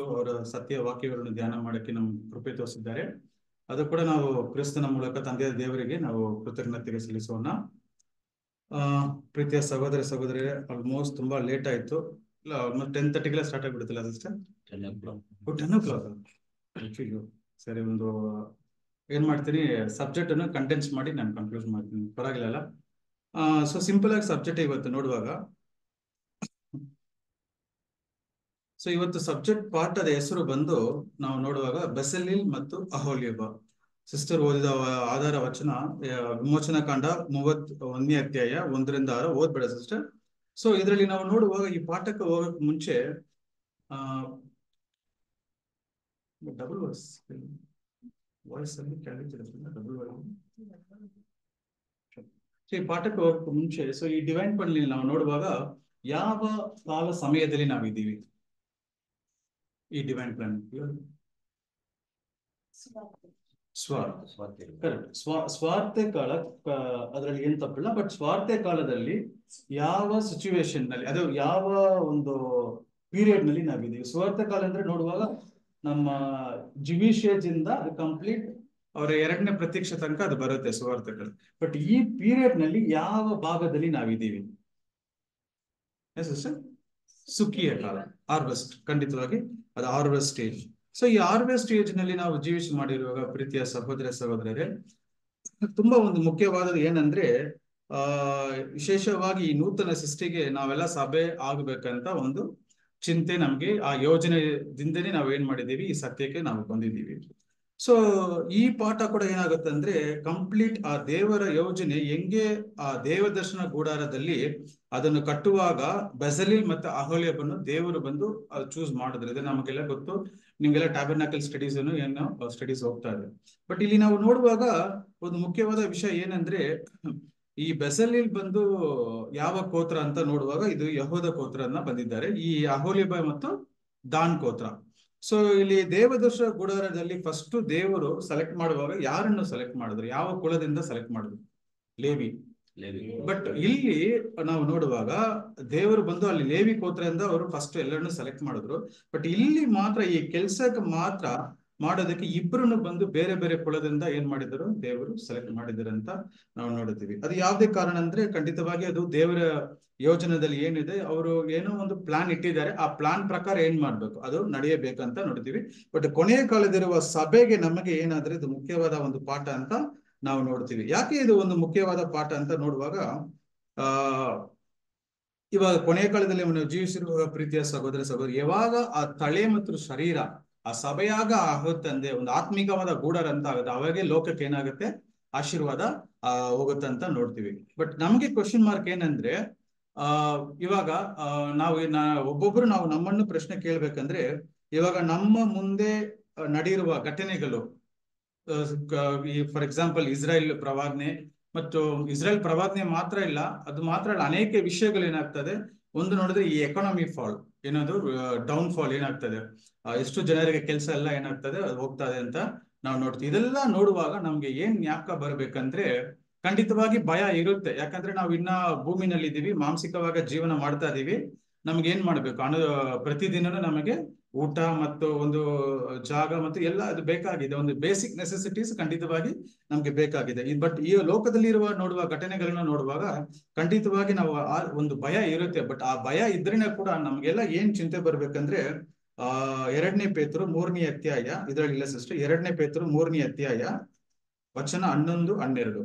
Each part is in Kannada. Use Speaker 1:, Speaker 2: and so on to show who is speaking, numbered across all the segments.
Speaker 1: ಅವರ ಸತ್ಯ ವಾಕ್ಯಗಳನ್ನು ಧ್ಯಾನ ಮಾಡಕ್ಕೆ ನಮ್ಗೆ ಕೃಪೆ ತೋರಿಸಿದ್ದಾರೆ ಅದು ಕೂಡ ನಾವು ಕ್ರಿಸ್ತನ ಮೂಲಕ ತಂದೆಯ ದೇವರಿಗೆ ನಾವು ಕೃತಜ್ಞತೆಗೆ ಸಲ್ಲಿಸೋಣ ಆ ಪ್ರೀತಿಯ ಸಹೋದರ ಸಹೋದರಿ ಆಲ್ಮೋಸ್ಟ್ ತುಂಬಾ ಲೇಟ್ ಆಯ್ತು ಇಲ್ಲ ಆಲ್ಮೋಸ್ಟ್ ಟೆನ್ ತರ್ಟಿಗೆಲ್ಲ ಸ್ಟಾರ್ಟ್ ಆಗ್ಬಿಡುತ್ತಲ್ಲ ಸಿಸ್ಟರ್ ಟೆನ್ ಓ ಕ್ಲಾಕ್ ಸರಿ ಒಂದು ಏನ್ ಮಾಡ್ತೀನಿ ಸಬ್ಜೆಕ್ಟ್ ಅನ್ನು ಕಂಟೆನ್ಸ್ ಮಾಡಿ ನಾನು ಕನ್ಕ್ಲೂಸ್ ಮಾಡ್ತೀನಿ ಪರವಾಗಿಲ್ಲ ಸೊ ಸಿಂಪಲ್ ಆಗಿ ಸಬ್ಜೆಕ್ಟ್ ಇವತ್ತು ನೋಡುವಾಗ ಸೊ ಇವತ್ತು ಸಬ್ಜೆಕ್ಟ್ ಪಾಠ ಅದ ಹೆಸರು ಬಂದು ನಾವು ನೋಡುವಾಗ ಬೆಸಲಿಲ್ ಮತ್ತು ಅಹೋಲಿಯಬ ಸಿಸ್ಟರ್ ಓದಿದ ವ- ಆಧಾರ ವಚನ ಆ, ವಿಮೋಚನಾ ಕಾಂಡ ಮೂವತ್ ಒಂದನೇ ಅಧ್ಯಾಯ ಒಂದರಿಂದ ಆರು ಓದ್ಬೇಡ ಸಿಸ್ಟರ್ ಸೊ ಇದರಲ್ಲಿ ನಾವು ನೋಡುವಾಗ ಈ ಪಾಠಕ್ಕೆ ಹೋಗಕ್ ಮುಂಚೆ ಆ ಡಬಲ್ ವಾಯ್ಸ್ ವಾಯ್ಸ್ ಅಲ್ಲಿ ಕೆಳಗೆ ಡಬಲ್ ಸೊ ಈ ಪಾಠಕ್ಕೆ ಹೋಗಕ್ಕೆ ಮುಂಚೆ ಸೊ ಈ ಡಿವೈನ್ ಪಂಡ್ಲಿ ನಾವು ನೋಡುವಾಗ ಯಾವ ಕಾಲ ಸಮಯದಲ್ಲಿ ನಾವಿದ್ದೀವಿ ಈ ಡಿವೈನ್ ಪ್ಲಾನ್ ಸ್ವಾರ್ಥ ಕರೆಕ್ಟ್ ಸ್ವಾ ಸ್ವಾರ್ಥ ಕಾಲ ಅದರಲ್ಲಿ ಏನ್ ತಪ್ಪಿಲ್ಲ ಬಟ್ ಸ್ವಾರ್ಥ ಕಾಲದಲ್ಲಿ ಯಾವ ಸಿಚುವೇಶನ್ ನಲ್ಲಿ ಅದು ಯಾವ ಒಂದು ಪೀರಿಯಡ್ ನಲ್ಲಿ ನಾವಿದ್ದೀವಿ ಸ್ವಾರ್ಥ ಕಾಲ ಅಂದ್ರೆ ನೋಡುವಾಗ ನಮ್ಮ ಜಿವಿಶ್ ಏಜ್ ಇಂದ ಅದು ಕಂಪ್ಲೀಟ್ ಅವರ ಎರಡನೇ ಪ್ರತೀಕ್ಷೆ ತನಕ ಅದು ಬರುತ್ತೆ ಸುವಾರ್ಥಗಳು ಬಟ್ ಈ ಪೀರಿಯಡ್ ನಲ್ಲಿ ಯಾವ ಭಾಗದಲ್ಲಿ ನಾವಿದ್ದೀವಿ ಸಿಸ್ಟರ್ ಸುಖಿಯ ಕಾಲ ಹಾರ್ವೆಸ್ಟ್ ಖಂಡಿತವಾಗಿ ಅದು ಹಾರ್ವೆಸ್ಟ್ ಸ್ಟೇಜ್ ಸೊ ಈ ಹಾರ್ವೆಸ್ಟ್ ಸ್ಟೇಜ್ ನಲ್ಲಿ ನಾವು ಜೀವಿಸಿ ಮಾಡಿರುವಾಗ ಪ್ರೀತಿಯ ಸಹೋದರ ಸಹೋದರರೇ ತುಂಬಾ ಒಂದು ಮುಖ್ಯವಾದದ್ದು ಏನಂದ್ರೆ ಆ ವಿಶೇಷವಾಗಿ ಈ ನೂತನ ಸೃಷ್ಟಿಗೆ ನಾವೆಲ್ಲ ಸಭೆ ಆಗ್ಬೇಕಂತ ಒಂದು ಚಿಂತೆ ನಮ್ಗೆ ಆ ಯೋಜನೆದಿಂದನೇ ನಾವು ಏನ್ ಮಾಡಿದೀವಿ ಈ ಸತ್ಯಕ್ಕೆ ನಾವು ಬಂದಿದ್ದೀವಿ ಸೊ ಈ ಪಾಠ ಕೂಡ ಏನಾಗುತ್ತೆ ಅಂದ್ರೆ ಕಂಪ್ಲೀಟ್ ಆ ದೇವರ ಯೋಜನೆ ಹೆಂಗೆ ಆ ದೇವದರ್ಶನ ಗೂಡಾರದಲ್ಲಿ ಅದನ್ನು ಕಟ್ಟುವಾಗ ಬೆಸಲಿಲ್ ಮತ್ತೆ ಅಹೋಲಿಯಬನ್ನು ದೇವರು ಬಂದು ಚೂಸ್ ಮಾಡಿದ್ರು ಇದು ನಮಗೆಲ್ಲ ಗೊತ್ತು ನಿಮ್ಗೆಲ್ಲ ಟ್ಯಾಬರ್ನಾಕಲ್ ಸ್ಟಡೀಸ್ ಏನೋ ಸ್ಟಡೀಸ್ ಹೋಗ್ತಾ ಇದೆ ಬಟ್ ಇಲ್ಲಿ ನಾವು ನೋಡುವಾಗ ಒಂದು ಮುಖ್ಯವಾದ ವಿಷಯ ಏನಂದ್ರೆ ಈ ಬೆಸಲಿಲ್ ಬಂದು ಯಾವ ಕೋತ್ರ ಅಂತ ನೋಡುವಾಗ ಇದು ಯಹೋದ ಕೋತ್ರನ್ನ ಬಂದಿದ್ದಾರೆ ಈ ಅಹೋಲಿಬ ಮತ್ತು ದಾನ್ ಕೋತ್ರ ಸೊ ಇಲ್ಲಿ ದೇವದರ್ಶ ಗುಡಾರದಲ್ಲಿ ಫಸ್ಟ್ ದೇವರು ಸೆಲೆಕ್ಟ್ ಮಾಡುವಾಗ ಯಾರನ್ನು ಸೆಲೆಕ್ಟ್ ಮಾಡಿದ್ರು ಯಾವ ಕುಲದಿಂದ ಸೆಲೆಕ್ಟ್ ಮಾಡಿದ್ರು ಲೇವಿ ಬಟ್ ಇಲ್ಲಿ ನಾವು ನೋಡುವಾಗ ದೇವರು ಬಂದು ಅಲ್ಲಿ ಲೇವಿ ಕೋತ್ರದಿಂದ ಅವರು ಫಸ್ಟ್ ಎಲ್ಲರನ್ನು ಸೆಲೆಕ್ಟ್ ಮಾಡಿದ್ರು ಬಟ್ ಇಲ್ಲಿ ಮಾತ್ರ ಈ ಕೆಲ್ಸಕ್ಕೆ ಮಾತ್ರ ಮಾಡೋದಕ್ಕೆ ಇಬ್ಬರನ್ನು ಬಂದು ಬೇರೆ ಬೇರೆ ಕುಲದಿಂದ ಏನ್ ಮಾಡಿದರು ದೇವರು ಸೆಲೆಕ್ಟ್ ಮಾಡಿದ್ದಾರೆ ಅಂತ ನಾವು ನೋಡುತ್ತೀವಿ ಅದು ಯಾವುದೇ ಕಾರಣ ಅಂದ್ರೆ ಖಂಡಿತವಾಗಿ ಅದು ದೇವರ ಯೋಜನೆದಲ್ಲಿ ಏನಿದೆ ಅವರು ಏನೋ ಒಂದು ಪ್ಲಾನ್ ಇಟ್ಟಿದ್ದಾರೆ ಆ ಪ್ಲಾನ್ ಪ್ರಕಾರ ಏನ್ ಮಾಡ್ಬೇಕು ಅದು ನಡೆಯಬೇಕಂತ ನೋಡ್ತೀವಿ ಬಟ್ ಕೊನೆಯ ಕಾಲದಿರುವ ಸಭೆಗೆ ನಮಗೆ ಏನಾದ್ರೆ ಇದು ಮುಖ್ಯವಾದ ಒಂದು ಪಾಠ ಅಂತ ನಾವು ನೋಡ್ತೀವಿ ಯಾಕೆ ಇದು ಒಂದು ಮುಖ್ಯವಾದ ಪಾಠ ಅಂತ ನೋಡುವಾಗ ಆ ಇವಾಗ ಕೊನೆಯ ಕಾಲದಲ್ಲಿ ನಾವು ಜೀವಿಸಿರುವ ಪ್ರೀತಿಯ ಸಹೋದರ ಸಹೋದರಿ ಯಾವಾಗ ಆ ತಳೆ ಮತ್ತು ಶರೀರ ಆ ಸಭೆಯಾಗ ಆಗುತ್ತಂದೆ ಒಂದು ಆತ್ಮಿಕವಾದ ಗೂಡರ ಅಂತ ಆಗುತ್ತೆ ಅವಾಗೆ ಲೋಕಕ್ಕೆ ಏನಾಗುತ್ತೆ ಆಶೀರ್ವಾದ ಆ ಹೋಗುತ್ತೆ ಅಂತ ನೋಡ್ತೀವಿ ಬಟ್ ನಮಗೆ ಕ್ವಶನ್ ಮಾರ್ಕ್ ಏನಂದ್ರೆ ಆ ಇವಾಗ ಆ ನಾವು ನಾ- ಒಬ್ಬೊಬ್ರು ನಾವು ನಮ್ಮನ್ನು ಪ್ರಶ್ನೆ ಕೇಳ್ಬೇಕಂದ್ರೆ ಇವಾಗ ನಮ್ಮ ಮುಂದೆ ನಡೆಯಿರುವ ಘಟನೆಗಳು ಈ ಫಾರ್ ಎಕ್ಸಾಂಪಲ್ ಇಸ್ರಾಯೇಲ್ ಪ್ರವಾದನೆ ಮತ್ತು ಇಸ್ರೇಲ್ ಪ್ರವಾದನೆ ಮಾತ್ರ ಇಲ್ಲ ಅದು ಮಾತ್ರ ಅಲ್ಲ ಅನೇಕ ವಿಷಯಗಳು ಏನಾಗ್ತದೆ ಒಂದು ನೋಡಿದ್ರೆ ಈ ಎಕಾನಮಿ ಫಾಲ್ ಏನದು ಡೌನ್ ಫಾಲ್ ಏನಾಗ್ತದೆ ಆ, ಎಷ್ಟು ಜನರಿಗೆ ಕೆಲಸ ಎಲ್ಲ ಏನಾಗ್ತದೆ ಅದು ಹೋಗ್ತದೆ ಅಂತ ನಾವು ನೋಡ್ತೀವಿ ಇದೆಲ್ಲ ನೋಡುವಾಗ ನಮ್ಗೆ ಏನ್ ಜ್ಞಾಪಕ ಬರ್ಬೇಕಂದ್ರೆ ಖಂಡಿತವಾಗಿ ಭಯ ಇರುತ್ತೆ ಯಾಕಂದ್ರೆ ನಾವು ಇನ್ನ ಭೂಮಿನಲ್ಲಿ ಇದೀವಿ ಮಾನಸಿಕವಾಗಿ ಜೀವನ ಮಾಡ್ತಾ ಇದೀವಿ ನಮ್ಗೆ ಏನ್ ಮಾಡ್ಬೇಕು ಅನು ಪ್ರತಿದಿನನೂ ನಮಗೆ ಊಟ ಮತ್ತು ಒಂದು ಜಾಗ ಮತ್ತು ಎಲ್ಲ ಅದು ಬೇಕಾಗಿದೆ ಒಂದು ಬೇಸಿಕ್ ನೆಸೆಸಿಟೀಸ್ ಖಂಡಿತವಾಗಿ ನಮ್ಗೆ ಬೇಕಾಗಿದೆ ಬಟ್ ಈ ಲೋಕದಲ್ಲಿ ಇರುವ ನೋಡುವ ಘಟನೆಗಳನ್ನ ನೋಡುವಾಗ ಖಂಡಿತವಾಗಿ ನಾವು ಆ ಒಂದು ಭಯ ಇರುತ್ತೆ ಬಟ್ ಆ ಭಯ ಇದ್ರೇನೆ ಕೂಡ ನಮ್ಗೆಲ್ಲ ಏನ್ ಚಿಂತೆ ಬರ್ಬೇಕಂದ್ರೆ ಆ ಎರಡನೇ ಪೇತರು ಮೂರನೇ ಅಧ್ಯಾಯ ಇದರಲ್ಲಿ ಇಲ್ಲ ಸಿಸ್ಟರ್ ಎರಡನೇ ಪೇತರು ಮೂರನೇ ಅಧ್ಯಾಯ ವಚನ ಹನ್ನೊಂದು ಹನ್ನೆರಡು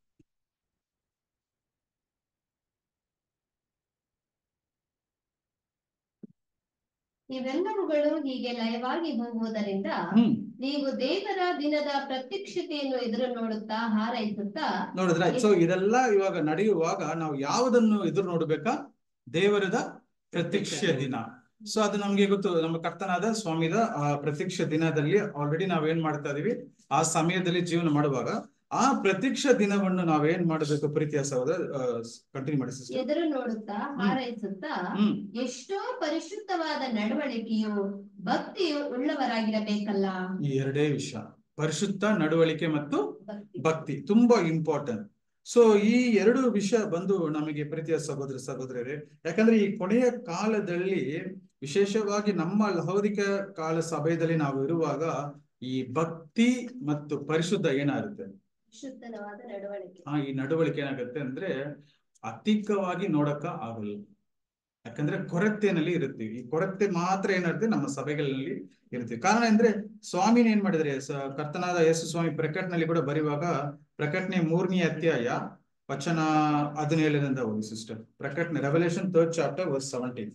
Speaker 2: ಇವೆಲ್ಲವುಗಳು ಹೀಗೆ ಲಯವಾಗಿ ಹೋಗುವುದರಿಂದ
Speaker 1: ಹ್ಮ್
Speaker 2: ನೀವು ದೇವರ ದಿನದ ಪ್ರತ್ಯಕ್ಷತೆಯನ್ನು ಎದುರು ನೋಡುತ್ತಾ ಹಾರೈಸುತ್ತಾ
Speaker 1: ನೋಡಿದ್ರ ಸೊ ಇದೆಲ್ಲ ಇವಾಗ ನಡೆಯುವಾಗ ನಾವು ಯಾವುದನ್ನು ಎದುರು ನೋಡ್ಬೇಕಾ ದೇವರದ ಪ್ರತ್ಯಕ್ಷ ದಿನ ಸೊ ಅದು ನಮ್ಗೆ ಗೊತ್ತು ನಮ್ಮ ಕರ್ತನಾದ ಸ್ವಾಮಿದ ಆ ಪ್ರತ್ಯಕ್ಷ ದಿನದಲ್ಲಿ ಆಲ್ರೆಡಿ ನಾವೇನ್ ಮಾಡ್ತಾ ಇದೀವಿ ಆ ಸಮಯದಲ್ಲಿ ಜೀವನ ಮಾಡುವಾಗ ಆ ಪ್ರತ್ಯಕ್ಷ ದಿನವನ್ನು ನಾವೇನ್ ಮಾಡಬೇಕು ಪ್ರೀತಿಯ ಸಹೋದರ ಕಂಟಿನ್ಯೂ ಮಾಡಿ ಸಿಸ್ಟರ್
Speaker 2: ಎದುರು ನೋಡುತ್ತಾ ಹಾರೈಸುತ್ತಾ
Speaker 1: ಹ್ಮ್
Speaker 2: ಎಷ್ಟೋ ಪರಿಶುದ್ಧವಾದ ನಡವಳಿಕೆಯು ಭಕ್ತಿಯು ಉಳ್ಳವರಾಗಿರಬೇಕಲ್ಲ
Speaker 1: ಈ ಎರಡೇ ವಿಷಯ ಪರಿಶುದ್ಧ ನಡವಳಿಕೆ ಮತ್ತು
Speaker 2: ಭಕ್ತಿ
Speaker 1: ಭಕ್ತಿ ತುಂಬಾ ಇಂಪಾರ್ಟೆಂಟ್ ಸೊ ಈ ಎರಡು ವಿಷಯ ಬಂದು ನಮಗೆ ಪ್ರೀತಿಯ ಸಹೋದರ ಸಹೋದರರೇ ಯಾಕಂದ್ರೆ ಈ ಕೊನೆಯ ಕಾಲದಲ್ಲಿ ವಿಶೇಷವಾಗಿ ನಮ್ಮ ಲಹೋದಿಕ ಕಾಲ ಸಭೆಯಲ್ಲಿ ನಾವು ಇರುವಾಗ ಈ ಭಕ್ತಿ ಮತ್ತು ಪರಿಶುದ್ಧ ಏನಾಗುತ್ತೆ
Speaker 2: ಶುದ್ಧವಾದ ನಡವಳಿಕೆ
Speaker 1: ಆ ಈ ನಡವಳಿಕೆ ಏನಾಗುತ್ತೆ ಅಂದ್ರೆ ಅಧಿಕವಾಗಿ ನೋಡಕ್ಕ ಆಗಲ್ಲ ಯಾಕಂದ್ರೆ ಕೊರತೆನಲ್ಲಿ ಇರುತ್ತೀವಿ ಈ ಕೊರತೆ ಮಾತ್ರ ಏನಾಗುತ್ತೆ ನಮ್ಮ ಸಭೆಗಳಲ್ಲಿ ಇರ್ತೀವಿ ಕಾರಣ ಅಂದ್ರೆ ಸ್ವಾಮಿನ ಏನ್ ಮಾಡಿದ್ರೆ ಸ- ಕರ್ತನಾದ ಯೇಸು ಸ್ವಾಮಿ ಪ್ರಕಟಣೆಯಲ್ಲಿ ಕೂಡ ಬರೆಯುವಾಗ ಪ್ರಕಟಣೆ ಮೂರನೇ ಅಧ್ಯಾಯ ವಚನ ಹದಿನೇಳರಿಂದ ಓದಿ ಸಿಸ್ಟರ್ ಪ್ರಕಟಣೆ revelation third chapter verse seventeen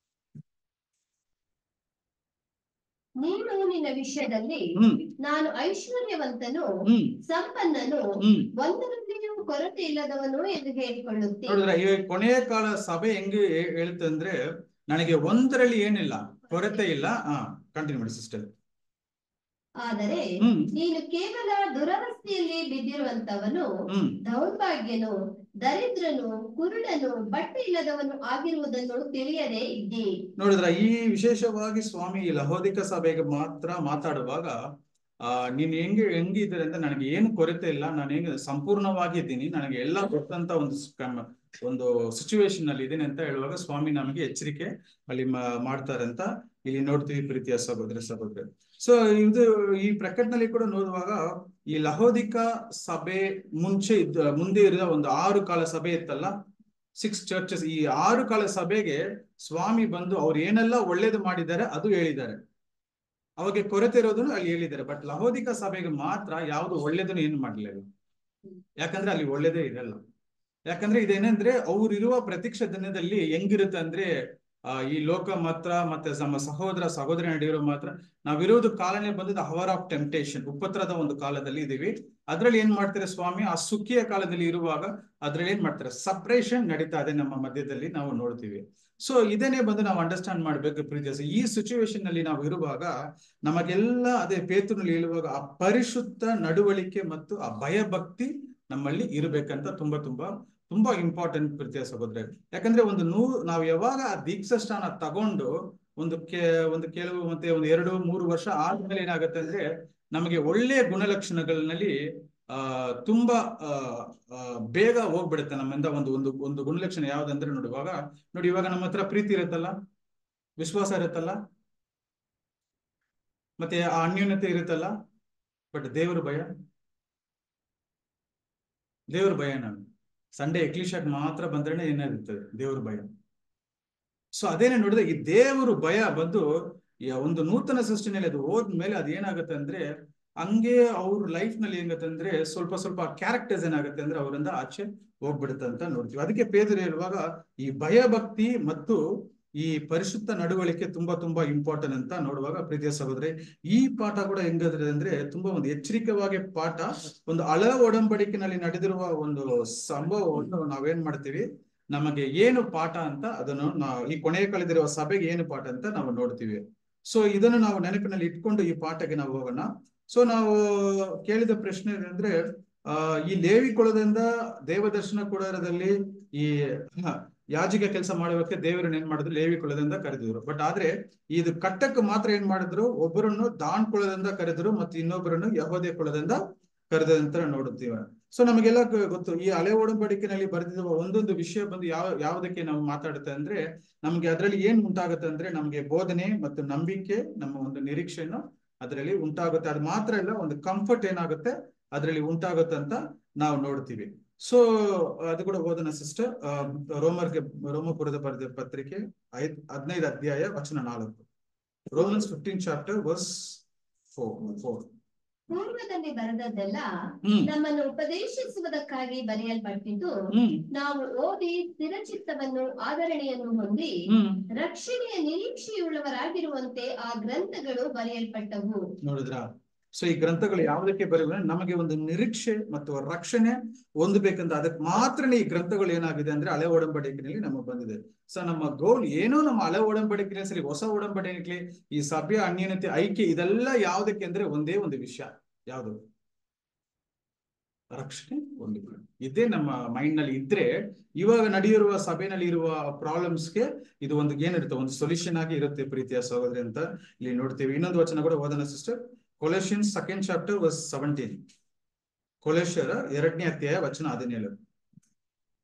Speaker 2: ನೀನು ನಿನ್ನ ವಿಷಯದಲ್ಲಿ
Speaker 1: ಹ್ಮ್
Speaker 2: ನಾನು ಐಶ್ವರ್ಯವಂತನು
Speaker 1: ಹ್ಮ್
Speaker 2: ಸಂಪನ್ನನು
Speaker 1: ಹ್ಮ್
Speaker 2: ಒಂದರಲ್ಲಿಯೂ ಕೊರತೆ ಇಲ್ಲದವನು ಎಂದು ಹೇಳಿಕೊಳ್ಳುತ್ತೇನೆ
Speaker 1: ನೋಡಿದ್ರ ಈ ಕೊನೆಯ ಕಾಲ ಸಭೆ ಹೆಂಗೆ ಹೇ- ಹೇಳುತ್ತಂದ್ರೆ ನನಗೆ ಒಂದರಲ್ಲಿ ಏನಿಲ್ಲ ಕೊರತೆ ಇಲ್ಲ ಹಾ ಕಂಟಿನ್ಯೂ ಮಾಡಿ ಸಿಸ್ಟರ್
Speaker 2: ಆದರೆ
Speaker 1: ಹ್ಮ್
Speaker 2: ನೀನು ಕೇವಲ ದುರವಸ್ಥೆಯಲ್ಲಿ ಬಿದ್ದಿರುವಂತವನು
Speaker 1: ಹ್ಮ್
Speaker 2: ದೌರ್ಭಾಗ್ಯನು ದರಿದ್ರನು ಕುರುಡನು ಬಟ್ಟೆ ಇಲ್ಲದವನು ಆಗಿರುವುದನ್ನು ತಿಳಿಯದೆ ಇದ್ದಿ
Speaker 1: ನೋಡಿದ್ರ ಈ ವಿಶೇಷವಾಗಿ ಸ್ವಾಮಿ ಈ ಲಹೋದಿಕ ಸಭೆಗೆ ಮಾತ್ರ ಮಾತಾಡುವಾಗ ಆ ನೀನ್ ಹೆಂಗೆ ಹೆಂಗಿದ್ರೆ ಅಂತ ನನಗೆ ಏನು ಕೊರತೆ ಇಲ್ಲ ನಾನು ಹೆಂಗೆ ಸಂಪೂರ್ಣವಾಗಿ ಇದ್ದೀನಿ ನನಗೆ ಎಲ್ಲ ಗೊತ್ತಂತ ಒಂದು ಸ್- ಕಮ್- ಒಂದು ಸಿಚುವೇಶನ್ ಅಲ್ಲಿ ಇದ್ದೀನಿ ಅಂತ ಹೇಳುವಾಗ ಸ್ವಾಮಿ ನಮಗೆ ಎಚ್ಚರಿಕೆ ಅಲ್ಲಿ ಮಾ- ಮಾಡ್ತಾರೆ ಅಂತ ಇಲ್ಲಿ ನೋಡ್ತೀವಿ ಪ್ರೀತಿಯ ಸಹೋದರ ಸಹೋದರ ಸೊ ಇದು ಈ ಪ್ರಕಟಣೆಯಲ್ಲಿ ಕೂಡ ನೋಡುವಾಗ ಈ ಲಹೋದಿಕ ಸಭೆ ಮುಂಚೆ ಇದ್ದ ಮುಂದೆ ಇರುವ ಒಂದು ಆರು ಕಾಲ ಸಭೆ ಇತ್ತಲ್ಲ ಸಿಕ್ಸ್ ಚರ್ಚಸ್ ಈ ಆರು ಕಾಲ ಸಭೆಗೆ ಸ್ವಾಮಿ ಬಂದು ಅವ್ರು ಏನೆಲ್ಲ ಒಳ್ಳೇದು ಮಾಡಿದ್ದಾರೆ ಅದು ಹೇಳಿದ್ದಾರೆ ಅವಾಗ ಕೊರತೆ ಇರೋದನ್ನು ಅಲ್ಲಿ ಹೇಳಿದ್ದಾರೆ ಬಟ್ ಲಹೋದಿಕ ಸಭೆಗೆ ಮಾತ್ರ ಯಾವುದು ಒಳ್ಳೇದನ್ನು ಏನು ಮಾಡಲಿಲ್ಲ ಯಾಕಂದ್ರೆ ಅಲ್ಲಿ ಒಳ್ಳೇದೇ ಇರಲ್ಲ ಯಾಕಂದ್ರೆ ಇದೇನಂದ್ರೆ ಅವ್ರಿರುವ ಪ್ರತೀಕ್ಷ ದಿನದಲ್ಲಿ ಹೆಂಗಿರುತ್ತೆ ಅಂದ್ರೆ ಆ, ಈ ಲೋಕ ಮಾತ್ರ ಮತ್ತೆ ನಮ್ಮ ಸಹೋದರ ಸಹೋದರಿ ನಡೆಯಿರೋ ಮಾತ್ರ ನಾವಿರೋದು ಕಾಲನೇ ಬಂದದ್ದು ಹವರ್ ಆಫ್ ಟೆಂಪ್ಟೇಷನ್ ಉಪದ್ರದ ಒಂದು ಕಾಲದಲ್ಲಿ ಇದೀವಿ ಅದ್ರಲ್ಲಿ ಏನ್ ಮಾಡ್ತಾರೆ ಸ್ವಾಮಿ ಆ ಸುಖಿಯ ಕಾಲದಲ್ಲಿ ಇರುವಾಗ ಅದ್ರಲ್ಲಿ ಏನ್ ಮಾಡ್ತಾರೆ ಸಪ್ರೇಷನ್ ನಡೀತಾ ಇದೆ ನಮ್ಮ ಮಧ್ಯದಲ್ಲಿ ನಾವು ನೋಡ್ತೀವಿ ಸೊ ಇದನ್ನೇ ಬಂದು ನಾವು ಅಂಡರ್ಸ್ಟ್ಯಾಂಡ್ ಮಾಡ್ಬೇಕು ಪ್ರೀತಿ ಈ ಸಿಚುವೇಶನ್ ನಲ್ಲಿ ನಾವು ಇರುವಾಗ ನಮಗೆಲ್ಲ ಅದೇ ಪೇತನಲ್ಲಿ ಹೇಳುವಾಗ ಆ ಪರಿಶುದ್ಧ ನಡವಳಿಕೆ ಮತ್ತು ಆ ಭಯಭಕ್ತಿ ನಮ್ಮಲ್ಲಿ ಇರಬೇಕಂತ ತುಂಬಾ ತುಂಬಾ ತುಂಬಾ ಇಂಪಾರ್ಟೆಂಟ್ ಪ್ರೀತಿಯ ಸಹೋದರ ಯಾಕಂದ್ರೆ ಒಂದು ನೂ ನಾವು ಯಾವಾಗ ಆ ದೀಕ್ಷಾ ಸ್ಥಾನ ತಗೊಂಡು ಒಂದು ಕೆ ಒಂದು ಕೆಲವು ಮತ್ತೆ ಒಂದು ಎರಡು ಮೂರು ವರ್ಷ ಆದ್ಮೇಲೆ ಏನಾಗುತ್ತೆ ಅಂದ್ರೆ ನಮಗೆ ಒಳ್ಳೆಯ ಗುಣಲಕ್ಷಣಗಳಲ್ಲಿ ಆ ತುಂಬಾ ಆ ಆ, ಬೇಗ ಹೋಗ್ಬಿಡುತ್ತೆ ನಮ್ಮಿಂದ ಒಂದು ಒಂದು ಒಂದು ಗುಣಲಕ್ಷಣ ಯಾವ್ದಂದ್ರೆ ನೋಡಿ ಇವಾಗ ನೋಡಿ ಇವಾಗ ನಮ್ಮ ಹತ್ರ ಪ್ರೀತಿ ಇರುತ್ತಲ್ಲ ವಿಶ್ವಾಸ ಇರುತ್ತಲ್ಲ ಮತ್ತೆ ಆ ಅನ್ಯೂನ್ಯತೆ ಇರುತ್ತಲ್ಲ ಬಟ್ ದೇವರ ಭಯ ದೇವ್ರ ಭಯ ನಾನು ಸಂಡೇ ಎಕ್ಲಿಶಾಕ್ ಮಾತ್ರ ಬಂದ್ರೆ ಏನಾಗಿರ್ತದೆ ದೇವ್ರ ಭಯ ಸೊ ಅದೇನೇ ನೋಡಿದ್ರೆ ಈ ದೇವರು ಭಯ ಬಂದು ಈ ಒಂದು ನೂತನ ಸೃಷ್ಟಿನಲ್ಲಿ ಅದು ಹೋದ್ಮೇಲೆ ಅದು ಏನಾಗುತ್ತೆ ಅಂದ್ರೆ ಹಂಗೆ ಅವ್ರ ಲೈಫ್ ನಲ್ಲಿ ಏನಾಗುತ್ತೆ ಅಂದ್ರೆ ಸ್ವಲ್ಪ ಸ್ವಲ್ಪ ಕ್ಯಾರೆಕ್ಟರ್ಸ್ ಏನಾಗುತ್ತೆ ಅಂದ್ರೆ ಅವರಿಂದ ಆಚೆ ಹೋಗ್ಬಿಡುತ್ತೆ ಅಂತ ನೋಡ್ತೀವಿ ಅದಕ್ಕೆ ಪೇದರು ಹೇಳುವಾಗ ಈ ಭಯ ಭಕ್ತಿ ಮತ್ತು ಈ ಪರಿಶುದ್ಧ ನಡವಳಿಕೆ ತುಂಬಾ ತುಂಬಾ ಇಂಪಾರ್ಟೆಂಟ್ ಅಂತ ನೋಡುವಾಗ ಪ್ರೀತಿಯ ಸಹೋದರಿ ಈ ಪಾಠ ಕೂಡ ಹೆಂಗದ್ರೆ ಅಂದ್ರೆ ತುಂಬಾ ಒಂದು ಎಚ್ಚರಿಕೆವಾಗಿ ಪಾಠ ಒಂದು ಹಳ ಒಡಂಬಡಿಕೆನಲ್ಲಿ ನಡೆದಿರುವ ಒಂದು ಸಂಭವವನ್ನು ನಾವೇನ್ ಮಾಡ್ತೀವಿ ನಮಗೆ ಏನು ಪಾಠ ಅಂತ ಅದನ್ನು ನಾವು ಈ ಕೊನೆಯ ಕಳೆದಿರುವ ಸಭೆಗೆ ಏನು ಪಾಠ ಅಂತ ನಾವು ನೋಡ್ತೀವಿ ಸೊ ಇದನ್ನು ನಾವು ನೆನಪಿನಲ್ಲಿ ಇಟ್ಕೊಂಡು ಈ ಪಾಠಕ್ಕೆ ನಾವು ಹೋಗೋಣ ಸೊ ನಾವು ಕೇಳಿದ ಪ್ರಶ್ನೆ ಏನಂದ್ರೆ ಆ ಈ ಲೇವಿ ಕುಲದಿಂದ ದೇವದರ್ಶನ ಕೂಡರದಲ್ಲಿ ಈ ಹ, ಯಾಜಿಕ ಕೆಲಸ ಮಾಡೋದಕ್ಕೆ ದೇವರನ್ನ ಏನ್ ಮಾಡಿದ್ರು ಲೇವಿ ಕುಲದಿಂದ ಕರೆದಿದ್ರು ಬಟ್ ಆದ್ರೆ ಇದು ಕಟ್ಟಕ್ಕೆ ಮಾತ್ರ ಏನ್ ಮಾಡಿದ್ರು ಒಬ್ಬರನ್ನು ದಾನ್ ಕುಲದಿಂದ ಕರೆದ್ರು ಮತ್ತು ಇನ್ನೊಬ್ಬರನ್ನು ಯಹೋದೆ ಕುಲದಿಂದ ಕರೆದಂತ ನೋಡುತ್ತೀವಿ ಸೊ ನಮಗೆಲ್ಲ ಗ- ಗೊತ್ತು ಈ ಹಳೆ ಒಡಂಬಡಿಕೆನಲ್ಲಿ ಬರೆದಿರುವ ಒಂದೊಂದು ವಿಷಯ ಬಂದು ಯಾವ ಯಾವುದಕ್ಕೆ ನಾವು ಮಾತಾಡುತ್ತೆ ಅಂದ್ರೆ ನಮ್ಗೆ ಅದರಲ್ಲಿ ಏನ್ ಉಂಟಾಗುತ್ತೆ ಅಂದ್ರೆ ನಮ್ಗೆ ಬೋಧನೆ ಮತ್ತು ನಂಬಿಕೆ ನಮ್ಮ ಒಂದು ನಿರೀಕ್ಷೆಯನ್ನು ಅದರಲ್ಲಿ ಉಂಟಾಗುತ್ತೆ ಅದು ಮಾತ್ರ ಇಲ್ಲ ಒಂದು ಕಂಫರ್ಟ್ ಏನಾಗುತ್ತೆ ಅದರಲ್ಲಿ ಉಂಟಾಗುತ್ತೆ ಅಂತ ನಾವು ನೋಡ್ತೀವಿ ಸೊ ಅದು ಕೂಡ ಓದನ ಸಿಸ್ಟರ್ ರೋಮರ್ಗೆ ರೋಮಪುರದ ಬರೆದ ಪತ್ರಿಕೆ ಐದ್ ಹದಿನೈದು ಅಧ್ಯಾಯ ವಚನ ನಾಲ್ಕು Romans fifteen chapter verse four four
Speaker 2: ಪೂರ್ವದಲ್ಲಿ ಬರೆದದ್ದೆಲ್ಲ
Speaker 1: ಹ್ಮ್
Speaker 2: ನಮ್ಮನ್ನು ಉಪದೇಶಿಸುವುದಕ್ಕಾಗಿ ಬರೆಯಲ್ಪಟ್ಟಿದ್ದು
Speaker 1: ಹ್ಮ್
Speaker 2: ನಾವು ಓದಿ ಸ್ಥಿರಚಿತ್ತವನ್ನು ಆದರಣೆಯನ್ನು ಹೊಂದಿ
Speaker 1: ಹ್ಮ್
Speaker 2: ರಕ್ಷಣೆಯ ನಿರೀಕ್ಷೆಯುಳ್ಳವರಾಗಿರುವಂತೆ ಆ ಗ್ರಂಥಗಳು ಬರೆಯಲ್ಪಟ್ಟವು
Speaker 1: ನೋಡಿದ್ರ ಸೊ ಈ ಗ್ರಂಥಗಳು ಯಾವುದಕ್ಕೆ ಬರೆಯುವ ನಮಗೆ ಒಂದು ನಿರೀಕ್ಷೆ ಮತ್ತು ರಕ್ಷಣೆ ಹೊಂದಬೇಕಂತ ಅದಕ್ಕೆ ಮಾತ್ರನೇ ಈ ಗ್ರಂಥಗಳು ಏನಾಗಿದೆ ಅಂದ್ರೆ ಹಳೆ ಒಡಂಬಡಿಕೆಯಲ್ಲಿ ನಮಗೆ ಬಂದಿದೆ ಸೊ ನಮ್ಮ ಗೋಲ್ ಏನೋ ನಮ್ಮ ಹಳೆ ಒಡಂಬಡಿಕೆ ಸರಿ ಹೊಸ ಒಡಂಬಡಿಕೆ ಈ ಸಭ್ಯ ಅನ್ಯೂನ್ಯತೆ ಐಕ್ಯ ಇದೆಲ್ಲ ಯಾವುದಕ್ಕೆ ಅಂದ್ರೆ ಒಂದೇ ಒಂದು ವಿಷಯ ಯಾವುದು ರಕ್ಷಣೆ ಹೊಂದಿಕೊಳ್ಳಿ ಇದೇ ನಮ್ಮ ಮೈಂಡ್ ನಲ್ಲಿ ಇದ್ರೆ ಇವಾಗ ನಡೆಯಿರುವ ಸಭೆನಲ್ಲಿ ಇರುವ ಪ್ರಾಬ್ಲಮ್ಸ್ಗೆ ಇದು ಒಂದು ಏನಿರುತ್ತೆ ಒಂದು ಸೊಲ್ಯೂಷನ್ ಆಗಿ ಇರುತ್ತೆ ಪ್ರೀತಿಯ ಸಹೋದರಿ ಅಂತ ಇಲ್ಲಿ ನೋಡ್ತೀವಿ ಇನ್ನೊಂದು ವಚನ ಕೂಡ ಓದನ sister Colossian second chapter verse seventeen ಕೊಲೆಶರ ಎರಡನೇ ಅಧ್ಯಾಯ ವಚನ ಹದಿನೇಳು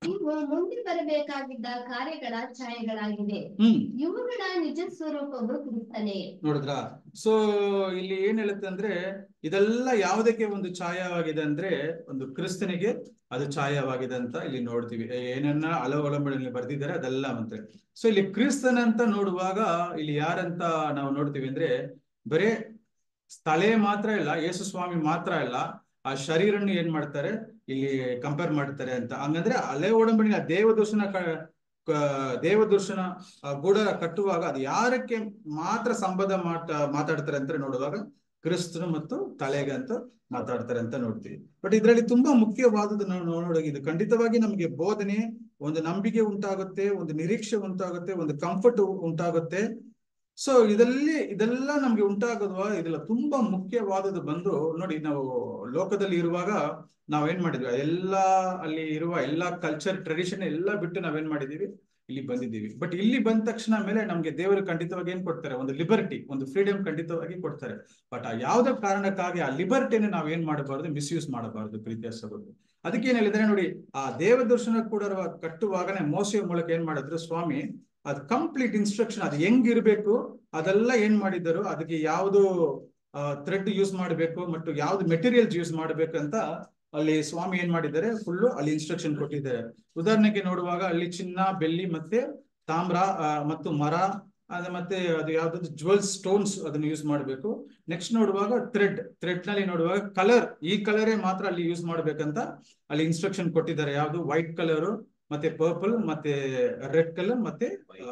Speaker 2: ಇವು ಮುಂದೆ ಬರಬೇಕಾಗಿದ್ದ ಕಾರ್ಯಗಳ ಛಾಯೆಗಳಾಗಿವೆ
Speaker 1: ಹ್ಮ್
Speaker 2: ಇವುಗಳ ನಿಜ ಸ್ವರೂಪವು ಕ್ರಿಸ್ತನೇ
Speaker 1: ನೋಡಿದ್ರ ಸೊ ಇಲ್ಲಿ ಏನ್ ಹೇಳುತ್ತೆ ಅಂದ್ರೆ ಇದೆಲ್ಲ ಯಾವುದಕ್ಕೆ ಒಂದು ಛಾಯವಾಗಿದೆ ಅಂದ್ರೆ ಒಂದು ಕ್ರಿಸ್ತನಿಗೆ ಅದು ಛಾಯವಾಗಿದೆ ಅಂತ ಇಲ್ಲಿ ನೋಡ್ತೀವಿ ಏನನ್ನ ಅಲವಲಂಬನೆಯಲ್ಲಿ ಬರ್ದಿದ್ದಾರೆ ಅದೆಲ್ಲ ಮಂತ್ರೆ ಸೊ ಇಲ್ಲಿ ಕ್ರಿಸ್ತನಂತ ನೋಡುವಾಗ ಇಲ್ಲಿ ಯಾರಂತ ನಾವು ನೋಡ್ತೀವಿ ಅಂದ್ರೆ ಬರೇ ಸ್ಥಳೇ ಮಾತ್ರ ಇಲ್ಲ ಯೇಸು ಸ್ವಾಮಿ ಮಾತ್ರ ಇಲ್ಲ ಆ ಶರೀರನ್ನು ಏನ್ ಮಾಡ್ತಾರೆ ಇಲ್ಲಿ ಕಂಪೇರ್ ಮಾಡ್ತಾರೆ ಅಂತ ಹಂಗಂದ್ರೆ ಅಲೆ ಒಡಂಬಡಿನ ದೇವದರ್ಶನ ಕ- ಕ- ದೇವದರ್ಶನ ಆ ಗೂಢ ಕಟ್ಟುವಾಗ ಅದು ಯಾರಕ್ಕೆ ಮಾತ್ರ ಸಂಬಂಧ ಮಾಟ ಮಾತಾಡ್ತಾರೆ ಅಂತ ನೋಡುವಾಗ ಕ್ರಿಸ್ತನು ಮತ್ತು ತಲೆಗೆ ಅಂತ ಮಾತಾಡ್ತಾರೆ ಅಂತ ನೋಡ್ತೀವಿ ಬಟ್ ಇದರಲ್ಲಿ ತುಂಬಾ ಮುಖ್ಯವಾದದ್ದು ನಾವು ನೋಡೋದು ಇದು ಖಂಡಿತವಾಗಿ ನಮಗೆ ಬೋಧನೆ ಒಂದು ನಂಬಿಕೆ ಉಂಟಾಗುತ್ತೆ ಒಂದು ನಿರೀಕ್ಷೆ ಉಂಟಾಗುತ್ತೆ ಒಂದು ಕಂಫರ್ಟ್ ಉಂಟಾಗುತ್ತೆ ಸೊ ಇದರಲ್ಲಿ ಇದೆಲ್ಲ ನಮ್ಗೆ ಉಂಟಾಗೋದು ಇದೆಲ್ಲ ತುಂಬಾ ಮುಖ್ಯವಾದದ್ದು ಬಂದು ನೋಡಿ ನಾವು ಲೋಕದಲ್ಲಿ ಇರುವಾಗ ನಾವೇನ್ ಮಾಡಿದ್ವಿ ಎಲ್ಲ ಅಲ್ಲಿ ಇರುವ ಎಲ್ಲಾ ಕಲ್ಚರ್ ಟ್ರೆಡಿಷನ್ ಎಲ್ಲ ಬಿಟ್ಟು ನಾವೇನ್ ಮಾಡಿದೀವಿ ಇಲ್ಲಿ ಬಂದಿದ್ದೀವಿ ಬಟ್ ಇಲ್ಲಿ ಬಂದ ತಕ್ಷಣ ಮೇಲೆ ನಮ್ಗೆ ದೇವರು ಖಂಡಿತವಾಗಿ ಏನ್ ಕೊಡ್ತಾರೆ ಒಂದು ಲಿಬರ್ಟಿ ಒಂದು ಫ್ರೀಡಮ್ ಖಂಡಿತವಾಗಿ ಕೊಡ್ತಾರೆ ಬಟ್ ಆ ಯಾವ್ದೇ ಕಾರಣಕ್ಕಾಗಿ ಆ ಲಿಬರ್ಟಿನ ನಾವ್ ಏನ್ ಮಾಡಬಾರ್ದು ಮಿಸ್ಯೂಸ್ ಮಾಡಬಾರ್ದು ಪ್ರೀತಿಯ ಸಹೋದರರು ಅದಕ್ಕೆ ಏನ್ ಹೇಳಿದ್ರೆ ನೋಡಿ ಆ ದೇವದರ್ಶನ ಕೂಡ ಕಟ್ಟುವಾಗನೇ ಮೋಸೆಯ ಮೂಲಕ ಏನ್ ಮಾಡಿದ್ರು ಸ್ವಾಮಿ ಅದು ಕಂಪ್ಲೀಟ್ ಇನ್ಸ್ಟ್ರಕ್ಷನ್ ಅದು ಹೆಂಗಿರ್ಬೇಕು ಅದೆಲ್ಲ ಏನ್ ಮಾಡಿದ್ದರು ಅದಕ್ಕೆ ಯಾವ್ದು ಥ್ರೆಡ್ ಯೂಸ್ ಮಾಡಬೇಕು ಮತ್ತು ಯಾವ್ದು ಮೆಟೀರಿಯಲ್ಸ್ ಯೂಸ್ ಮಾಡ್ಬೇಕಂತ ಅಲ್ಲಿ ಸ್ವಾಮಿ ಏನ್ ಮಾಡಿದ್ದಾರೆ ಫುಲ್ಲು ಅಲ್ಲಿ ಇನ್ಸ್ಟ್ರಕ್ಷನ್ ಕೊಟ್ಟಿದ್ದಾರೆ ಉದಾಹರಣೆಗೆ ನೋಡುವಾಗ ಅಲ್ಲಿ ಚಿನ್ನ ಬೆಳ್ಳಿ ಮತ್ತೆ ತಾಮ್ರ ಆ, ಮತ್ತು ಮರ ಅದ ಮತ್ತೆ ಅದು ಯಾವ್ದಾದ್ರು ಜುವೆಲ್ ಸ್ಟೋನ್ಸ್ ಅದನ್ನ ಯೂಸ್ ಮಾಡಬೇಕು ನೆಕ್ಸ್ಟ್ ನೋಡುವಾಗ ಥ್ರೆಡ್ ಥ್ರೆಡ್ ನಲ್ಲಿ ನೋಡುವಾಗ ಕಲರ್ ಈ ಕಲರೇ ಮಾತ್ರ ಅಲ್ಲಿ ಯೂಸ್ ಮಾಡ್ಬೇಕಂತ ಅಲ್ಲಿ ಇನ್ಸ್ಟ್ರಕ್ಷನ್ ಕೊಟ್ಟಿದ್ದಾರೆ ಯಾವ್ದು ವೈಟ್ ಕಲರ್ ಮತ್ತೆ ಪರ್ಪಲ್ ಮತ್ತೆ ರೆಡ್ ಕಲರ್ ಮತ್ತೆ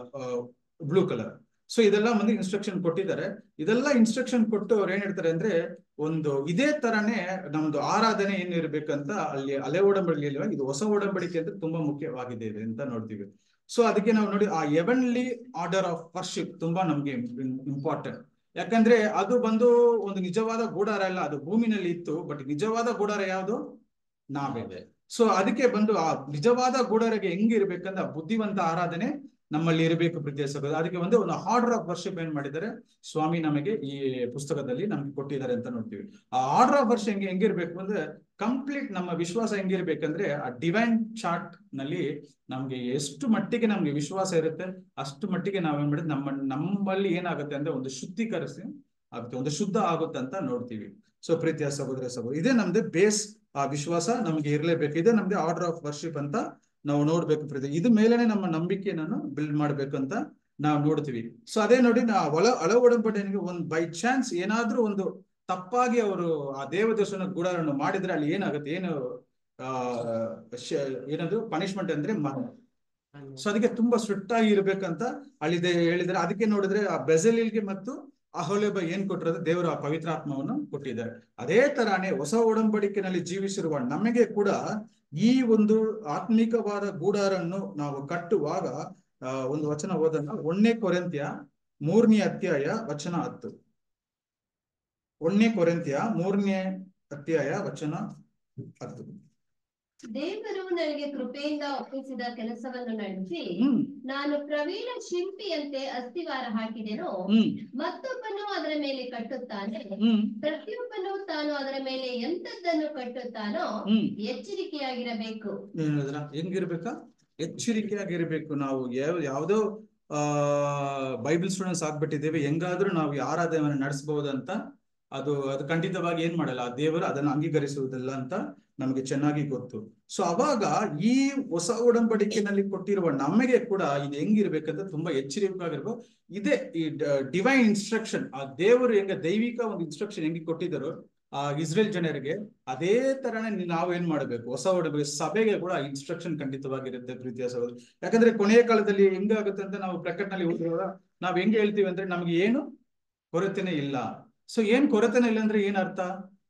Speaker 1: ಬ್ಲೂ ಕಲರ್ ಸೊ ಇದೆಲ್ಲ ಮಂದಿ ಇನ್ಸ್ಟ್ರಕ್ಷನ್ ಕೊಟ್ಟಿದ್ದಾರೆ ಇದೆಲ್ಲ ಇನ್ಸ್ಟ್ರಕ್ಷನ್ ಕೊಟ್ಟು ಅವ್ರು ಏನ್ ಹೇಳ್ತಾರೆ ಅಂದ್ರೆ ಒಂದು ಇದೇ ತರನೇ ನಮ್ದು ಆರಾಧನೆ ಏನ್ ಇರ್ಬೇಕಂತ ಅಲ್ಲಿ ಹಳೆ ಒಡಂಬಡಿಕೆಯಲ್ಲಿ ಇದು ಹೊಸ ಒಡಂಬಡಿಕೆ ಅಂತ ತುಂಬಾ ಮುಖ್ಯವಾಗಿದೆ ಇದೆ ಅಂತ ನೋಡ್ತೀವಿ ಸೊ ಅದಕ್ಕೆ ನಾವು ನೋಡಿ ಆ ಎವನ್ಲಿ ಆರ್ಡರ್ ಆಫ್ ವರ್ಷಿಪ್ ತುಂಬಾ ನಮ್ಗೆ ಇಂಪಾರ್ಟೆಂಟ್ ಯಾಕಂದ್ರೆ ಅದು ಬಂದು ಒಂದು ನಿಜವಾದ ಗೂಡಾರ ಅಲ್ಲ ಅದು ಭೂಮಿನಲ್ಲಿ ಇತ್ತು ಬಟ್ ನಿಜವಾದ ಗೂಡಾರ ಯಾವುದು ನಾವೇ ಸೊ ಅದಕ್ಕೆ ಬಂದು ಆ ನಿಜವಾದ ಗೂಡರಿಗೆ ಹೆಂಗಿರ್ಬೇಕಂದ್ರೆ ಆ ಬುದ್ಧಿವಂತ ಆರಾಧನೆ ನಮ್ಮಲ್ಲಿ ಇರಬೇಕು ಪ್ರೀತಿಯ ಸಹೋದರ ಅದಕ್ಕೆ ಒಂದು ಒಂದು ಆರ್ಡರ್ ಆಫ್ ವರ್ಷಿಪ್ ಏನ್ ಮಾಡಿದ್ದಾರೆ ಸ್ವಾಮಿ ನಮಗೆ ಈ ಪುಸ್ತಕದಲ್ಲಿ ನಮ್ಗೆ ಕೊಟ್ಟಿದ್ದಾರೆ ಅಂತ ನೋಡ್ತೀವಿ ಆ ಆರ್ಡರ್ ಆಫ್ ವರ್ಷ ಹೆಂಗೆ ಹೆಂಗಿರ್ಬೇಕು ಅಂದ್ರೆ ಕಂಪ್ಲೀಟ್ ನಮ್ಮ ವಿಶ್ವಾಸ ಹೆಂಗಿರ್ಬೇಕಂದ್ರೆ ಆ ಡಿವೈನ್ ಚಾರ್ಟ್ ನಲ್ಲಿ ನಮ್ಗೆ ಎಷ್ಟು ಮಟ್ಟಿಗೆ ನಮ್ಗೆ ವಿಶ್ವಾಸ ಇರುತ್ತೆ ಅಷ್ಟು ಮಟ್ಟಿಗೆ ನಾವೇನ್ ಮಾಡಿದ್ರೆ ನಮ್ಮ ನಮ್ಮಲ್ಲಿ ಏನಾಗುತ್ತೆ ಅಂದ್ರೆ ಒಂದು ಶುದ್ಧೀಕರಿಸಿ ಆಗುತ್ತೆ ಒಂದು ಶುದ್ಧ ಆಗುತ್ತೆ ಅಂತ ನೋಡ್ತೀವಿ ಸೊ ಪ್ರೀತಿಯ ಸಹೋದರ ಸಹೋದರ ಇದೇ ನಮ್ದು ಬೇಸ್ ಆ ವಿಶ್ವಾಸ ನಮ್ಗೆ ಇರ್ಲೇಬೇಕು ಇದೇ ನಮ್ದು ಆರ್ಡರ್ ಆಫ್ ವರ್ಷಿಪ್ ಅಂತ ನಾವು ನೋಡ್ಬೇಕು ಪ್ರೀತಿ ಇದು ಮೇಲೇನೆ ನಮ್ಮ ನಂಬಿಕೆಯನ್ನು ಬಿಲ್ಡ್ ಮಾಡ್ಬೇಕು ಅಂತ ನಾವು ನೋಡ್ತೀವಿ ಸೊ ಅದೇ ನೋಡಿ ನಾ ಒಳ ಒಳ ಒಡಂಬಡಿಕೆಗೆ ಒಂದು ಬೈ ಚಾನ್ಸ್ ಏನಾದ್ರೂ ಒಂದು ತಪ್ಪಾಗಿ ಅವರು ಆ ದೇವದರ್ಶನ ಗುಡಾರನ್ನು ಮಾಡಿದ್ರೆ ಅಲ್ಲಿ ಏನಾಗುತ್ತೆ ಏನು ಆ ಶ- ಏನದು ಪನಿಷ್ಮೆಂಟ್ ಅಂದ್ರೆ ಮರಣ ಸೊ ಅದಕ್ಕೆ ತುಂಬಾ ಸ್ಟ್ರಿಕ್ಟ್ ಆಗಿ ಇರ್ಬೇಕಂತ ಅಲ್ಲಿದೆ ಹೇಳಿದ್ರೆ ಅದಕ್ಕೆ ನೋಡಿದ್ರೆ ಆ ಬೆಜಲಿಲ್ಗೆ ಮತ್ತು ಅಹೋಲೆಬ ಏನ್ ಕೊಟ್ಟಿರೋದು ದೇವರ ಆ ಪವಿತ್ರಾತ್ಮವನ್ನು ಕೊಟ್ಟಿದ್ದಾರೆ ಅದೇ ತರಾನೇ ಹೊಸ ಒಡಂಬಡಿಕೆನಲ್ಲಿ ಜೀವಿಸಿರುವ ನಮಗೆ ಕೂಡ ಈ ಒಂದು ಆತ್ಮಿಕವಾದ ಗೂಡಾರನ್ನು ನಾವು ಕಟ್ಟುವಾಗ ಆ, ಒಂದು ವಚನ ಓದೋಣ ಒಂದನೇ ಕೊರೆಂತ್ಯ ಮೂರನೇ ಅಧ್ಯಾಯ ವಚನ ಹತ್ತು ಒಂದನೇ ಕೊರೆಂತ್ಯ ಮೂರನೇ ಅಧ್ಯಾಯ ವಚನ ಹತ್ತು
Speaker 2: ದೇವರು ನನಗೆ ಕೃಪೆಯಿಂದ ಒಪ್ಪಿಸಿದ ಕೆಲಸವನ್ನು ನಡೆಸಿ
Speaker 1: ಹ್ಮ್
Speaker 2: ನಾನು ಪ್ರವೀಣ ಶಿಲ್ಪಿಯಂತೆ ಅಸ್ಥಿವಾರ ಹಾಕಿದೆನೋ
Speaker 1: ಹ್ಮ್
Speaker 2: ಮತ್ತೊಬ್ಬನು ಅದರ ಮೇಲೆ ಕಟ್ಟುತ್ತಾನೆ
Speaker 1: ಹ್ಮ್
Speaker 2: ಪ್ರತಿಯೊಬ್ಬನು ತಾನು ಅದರ ಮೇಲೆ ಎಂತದ್ದನ್ನು ಕಟ್ಟುತ್ತಾನೋ
Speaker 1: ಹ್ಮ್
Speaker 2: ಎಚ್ಚರಿಕೆಯಾಗಿರಬೇಕು
Speaker 1: ಏನ್ ಹೇಳಿದ್ರ ಹೆಂಗಿರ್ಬೇಕಾ ಎಚ್ಚರಿಕೆಯಾಗಿರ್ಬೇಕು ನಾವು ಯಾವ ಯಾವ್ದೋ ಆ ಬೈಬಲ್ ಸ್ಟೂಡೆಂಟ್ಸ್ ಆಗ್ಬಿಟ್ಟಿದ್ದೇವೆ ಹೆಂಗಾದ್ರೂ ನಾವು ಈ ಆರಾಧನೆಯನ್ನು ನಡೆಸಬಹುದಂತ ಅದು ಅದು ಖಂಡಿತವಾಗಿ ಏನ್ ಮಾಡಲ್ಲ ಆ ದೇವರು ಅದನ್ನು ಅಂಗೀಕರಿಸುವುದಿಲ್ಲ ಅಂತ ನಮಗೆ ಚೆನ್ನಾಗಿ ಗೊತ್ತು ಸೊ ಅವಾಗ ಈ ಹೊಸ ಒಡಂಬಡಿಕೆನಲ್ಲಿ ಕೊಟ್ಟಿರುವ ನಮಗೆ ಕೂಡ ಇದು ಹೆಂಗಿರ್ಬೇಕಂತ ತುಂಬಾ ಎಚ್ಚರಿಕೆಯಾಗಿರ್ಬೇಕು ಇದೇ ಈ ಡಿವೈನ್ ಇನ್ಸ್ಟ್ರಕ್ಷನ್ ಆ ದೇವರು ಹೆಂಗ ದೈವಿಕ ಒಂದು ಇನ್ಸ್ಟ್ರಕ್ಷನ್ ಹೆಂಗೆ ಕೊಟ್ಟಿದ್ದಾರೋ ಆ ಇಸ್ರೇಲ್ ಜನರಿಗೆ ಅದೇ ತರನೇ ನೀ- ನಾವು ಏನ್ ಮಾಡಬೇಕು ಹೊಸ ಒಡಂಬಡಿಕೆ ಸಭೆಗೆ ಕೂಡ ಇನ್ಸ್ಟ್ರಕ್ಷನ್ ಖಂಡಿತವಾಗಿರುತ್ತೆ ಪ್ರೀತಿಯ ಸಹೋದರ ಯಾಕಂದ್ರೆ ಕೊನೆಯ ಕಾಲದಲ್ಲಿ ಹೆಂಗಾಗುತ್ತೆ ಅಂತ ನಾವು ಪ್ರಕಟಣೆಯಲ್ಲಿ ಓದಿರುವಾಗ ನಾವ್ ಹೆಂಗೆ ಹೇಳ್ತೀವಿ ಅಂದ್ರೆ ನಮ್ಗೆ ಏನು ಕೊರತೆನೇ ಇಲ್ಲ ಸೊ ಏನ್ ಕೊರತೆನೇ ಇಲ್ಲ ಅಂದ್ರೆ ಏನ್ ಅರ್ಥ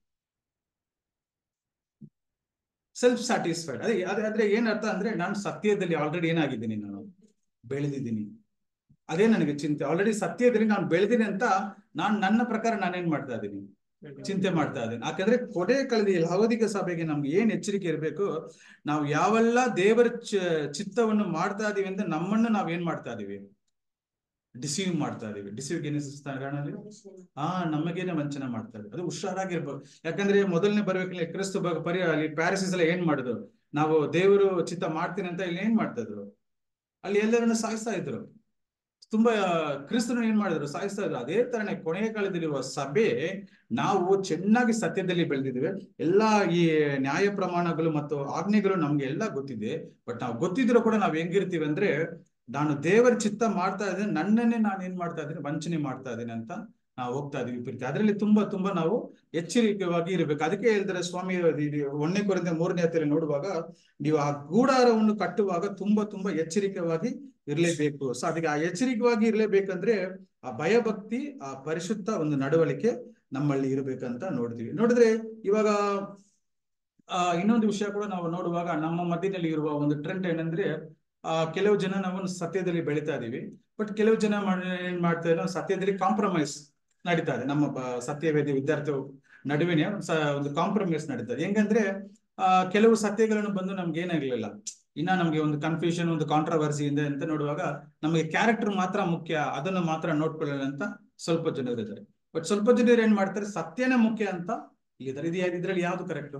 Speaker 1: ಸೆಲ್ಫ್ ಸ್ಯಾಟಿಸ್ಫೈಡ್ ಅದೇ ಅದೇ ಆದ್ರೆ ಏನ್ ಅರ್ಥ ಅಂದ್ರೆ ನಾನು ಸತ್ಯದಲ್ಲಿ ಆಲ್ರೆಡಿ ಏನಾಗಿದ್ದೀನಿ ನಾನು ಬೆಳೆದಿದ್ದೀನಿ ಅದೇ ನನಗೆ ಚಿಂತೆ ಆಲ್ರೆಡಿ ಸತ್ಯದಲ್ಲಿ ನಾನು ಬೆಳೆದಿನಿ ಅಂತ ನಾನ್ ನನ್ನ ಪ್ರಕಾರ ನಾನೇನ್ ಮಾಡ್ತಾ ಇದ್ದೀನಿ ಚಿಂತೆ ಮಾಡ್ತಾ ಇದ್ದೀನಿ ಯಾಕಂದ್ರೆ ಕೊನೆ ಕಾಲದ ಈ ಲಹೋದಿಕ ಸಭೆಗೆ ನಮ್ಗೆ ಏನ್ ಎಚ್ಚರಿಕೆ ಇರಬೇಕು ನಾವು ಯಾವೆಲ್ಲ ದೇವರ ಚ- ಚಿತ್ತವನ್ನು ಮಾಡ್ತಾ ಇದೀವಿ ಅಂತ ನಮ್ಮನ್ನು ನಾವ್ ಏನ್ ಮಾಡ್ತಾ ಇದೀವಿ ಡಿಸೀವ್ ಮಾಡ್ತಾ ಇದೀವಿ ಡಿಸೀವ್ ಏನಿಸ್ ಕಾರಣದಲ್ಲಿ ಹಾ ನಮಗೇನೆ ವಂಚನೆ ಮಾಡ್ತಾ ಇದ್ದೀವಿ ಅದು ಹುಷಾರಾಗಿರ್ಬೇಕು ಯಾಕಂದ್ರೆ ಮೊದಲನೇ ಬರ್ಬೇಕಲ್ಲ ಕ್ರಿಸ್ತು ಬ- ಪರಿ ಅಲ್ಲಿ ಪ್ಯಾರಿಸಿಸ್ ಎಲ್ಲ ಏನ್ ಮಾಡಿದ್ರು ನಾವು ದೇವರು ಚಿತ್ತ ಮಾಡ್ತೀನಿ ಅಂತ ಇಲ್ಲಿ ಏನ್ ಮಾಡ್ತಾ ಇದ್ರು ಅಲ್ಲಿ ಎಲ್ಲರನ್ನು ಸಾಯಿಸ್ತಾ ಇದ್ರು ತುಂಬಾ ಕ್ರಿಸ್ತರು ಏನ್ ಮಾಡಿದ್ರು ಸಾಯಿಸ್ತಾ ಇದ್ರು ಅದೇ ತರನೇ ಕೊನೆಯ ಕಾಲದಲ್ಲಿರುವ ಸಭೆ ನಾವು ಚೆನ್ನಾಗಿ ಸತ್ಯದಲ್ಲಿ ಬೆಳೆದಿದ್ದೇವೆ ಎಲ್ಲಾ ಈ ನ್ಯಾಯ ಪ್ರಮಾಣಗಳು ಮತ್ತು ಆಜ್ಞೆಗಳು ನಮ್ಗೆ ಎಲ್ಲ ಗೊತ್ತಿದೆ ಬಟ್ ನಾವು ಗೊತ್ತಿದ್ರು ಕೂಡ ನಾವ್ ಹೆಂಗಿರ್ತೀವಿ ಅಂದ್ರೆ ನಾನು ದೇವರ ಚಿತ್ತ ಮಾಡ್ತಾ ಇದ್ದೇನೆ ನನ್ನನ್ನೇ ನಾನು ಏನ್ ಮಾಡ್ತಾ ಇದ್ದೀನಿ ವಂಚನೆ ಮಾಡ್ತಾ ಇದ್ದೀನಿ ಅಂತ ನಾವು ಹೋಗ್ತಾ ಇದೀವಿ ಪ್ರೀತಿ ಅದರಲ್ಲಿ ತುಂಬಾ ತುಂಬಾ ನಾವು ಎಚ್ಚರಿಕೆವಾಗಿ ಇರಬೇಕು ಅದಕ್ಕೆ ಹೇಳ್ತಾರೆ ಸ್ವಾಮಿ ಇದು ಒಂದನೇ ಕೊರಿಂದ ಮೂರನೇ ಹತ್ತಿರ ನೋಡುವಾಗ ನೀವು ಆ ಗೂಡಾರವನ್ನು ಕಟ್ಟುವಾಗ ತುಂಬಾ ತುಂಬಾ ಎಚ್ಚರಿಕೆವಾಗಿ ಇರಲೇಬೇಕು ಸೊ ಅದಕ್ಕೆ ಆ ಎಚ್ಚರಿಕೆವಾಗಿ ಇರಲೇಬೇಕಂದ್ರೆ ಆ ಭಯಭಕ್ತಿ ಆ ಪರಿಶುದ್ಧ ಒಂದು ನಡವಳಿಕೆ ನಮ್ಮಲ್ಲಿ ಇರಬೇಕಂತ ನೋಡ್ತೀವಿ ನೋಡಿದ್ರೆ ಇವಾಗ ಆ ಇನ್ನೊಂದು ವಿಷಯ ಕೂಡ ನಾವು ನೋಡುವಾಗ ನಮ್ಮ ಮಧ್ಯದಲ್ಲಿ ಇರುವ ಒಂದು ಟ್ರೆಂಡ್ ಏನಂದ್ರೆ ಆ ಕೆಲವು ಜನ ನಾವು ಸತ್ಯದಲ್ಲಿ ಬೆಳಿತಾ ಇದೀವಿ ಬಟ್ ಕೆಲವು ಜನ ಮಾಡ್- ಏನ್ ಮಾಡ್ತಾ ಇದ್ದಾರೆ ಸತ್ಯದಲ್ಲಿ ಕಾಂಪ್ರಮೈಸ್ ನಡೀತಾ ಇದೆ ನಮ್ಮ ಬ- ಸತ್ಯವೇದಿ ವಿದ್ಯಾರ್ಥಿ ನಡುವಿನ ಒಂದು ಸ- ಒಂದು ಕಾಂಪ್ರಮೈಸ್ ನಡೀತಾ ಇದೆ ಹೆಂಗಂದ್ರೆ ಆ ಕೆಲವು ಸತ್ಯಗಳನ್ನು ಬಂದು ನಮ್ಗೆ ಏನಾಗ್ಲಿಲ್ಲ ಇನ್ನ ನಮ್ಗೆ ಒಂದು ಕನ್ಫ್ಯೂಷನ್ ಒಂದು ಕಾಂಟ್ರವರ್ಸಿ ಇದೆ ಅಂತ ನೋಡುವಾಗ ನಮಗೆ ಕ್ಯಾರೆಕ್ಟರ್ ಮಾತ್ರ ಮುಖ್ಯ ಅದನ್ನು ಮಾತ್ರ ನೋಡ್ಕೊಳ್ಳೋಣ ಅಂತ ಸ್ವಲ್ಪ ಜನರು ಇದ್ದಾರೆ ಬಟ್ ಸ್ವಲ್ಪ ಜನರು ಏನ್ ಮಾಡ್ತಾರೆ ಸತ್ಯನೇ ಮುಖ್ಯ ಅಂತ ಇಲ್ಲಿದ್ದಾರೆ ಇದು ಯಾ- ಇದ್ರಲ್ಲಿ ಯಾವ್ದು ಕರೆಕ್ಟ್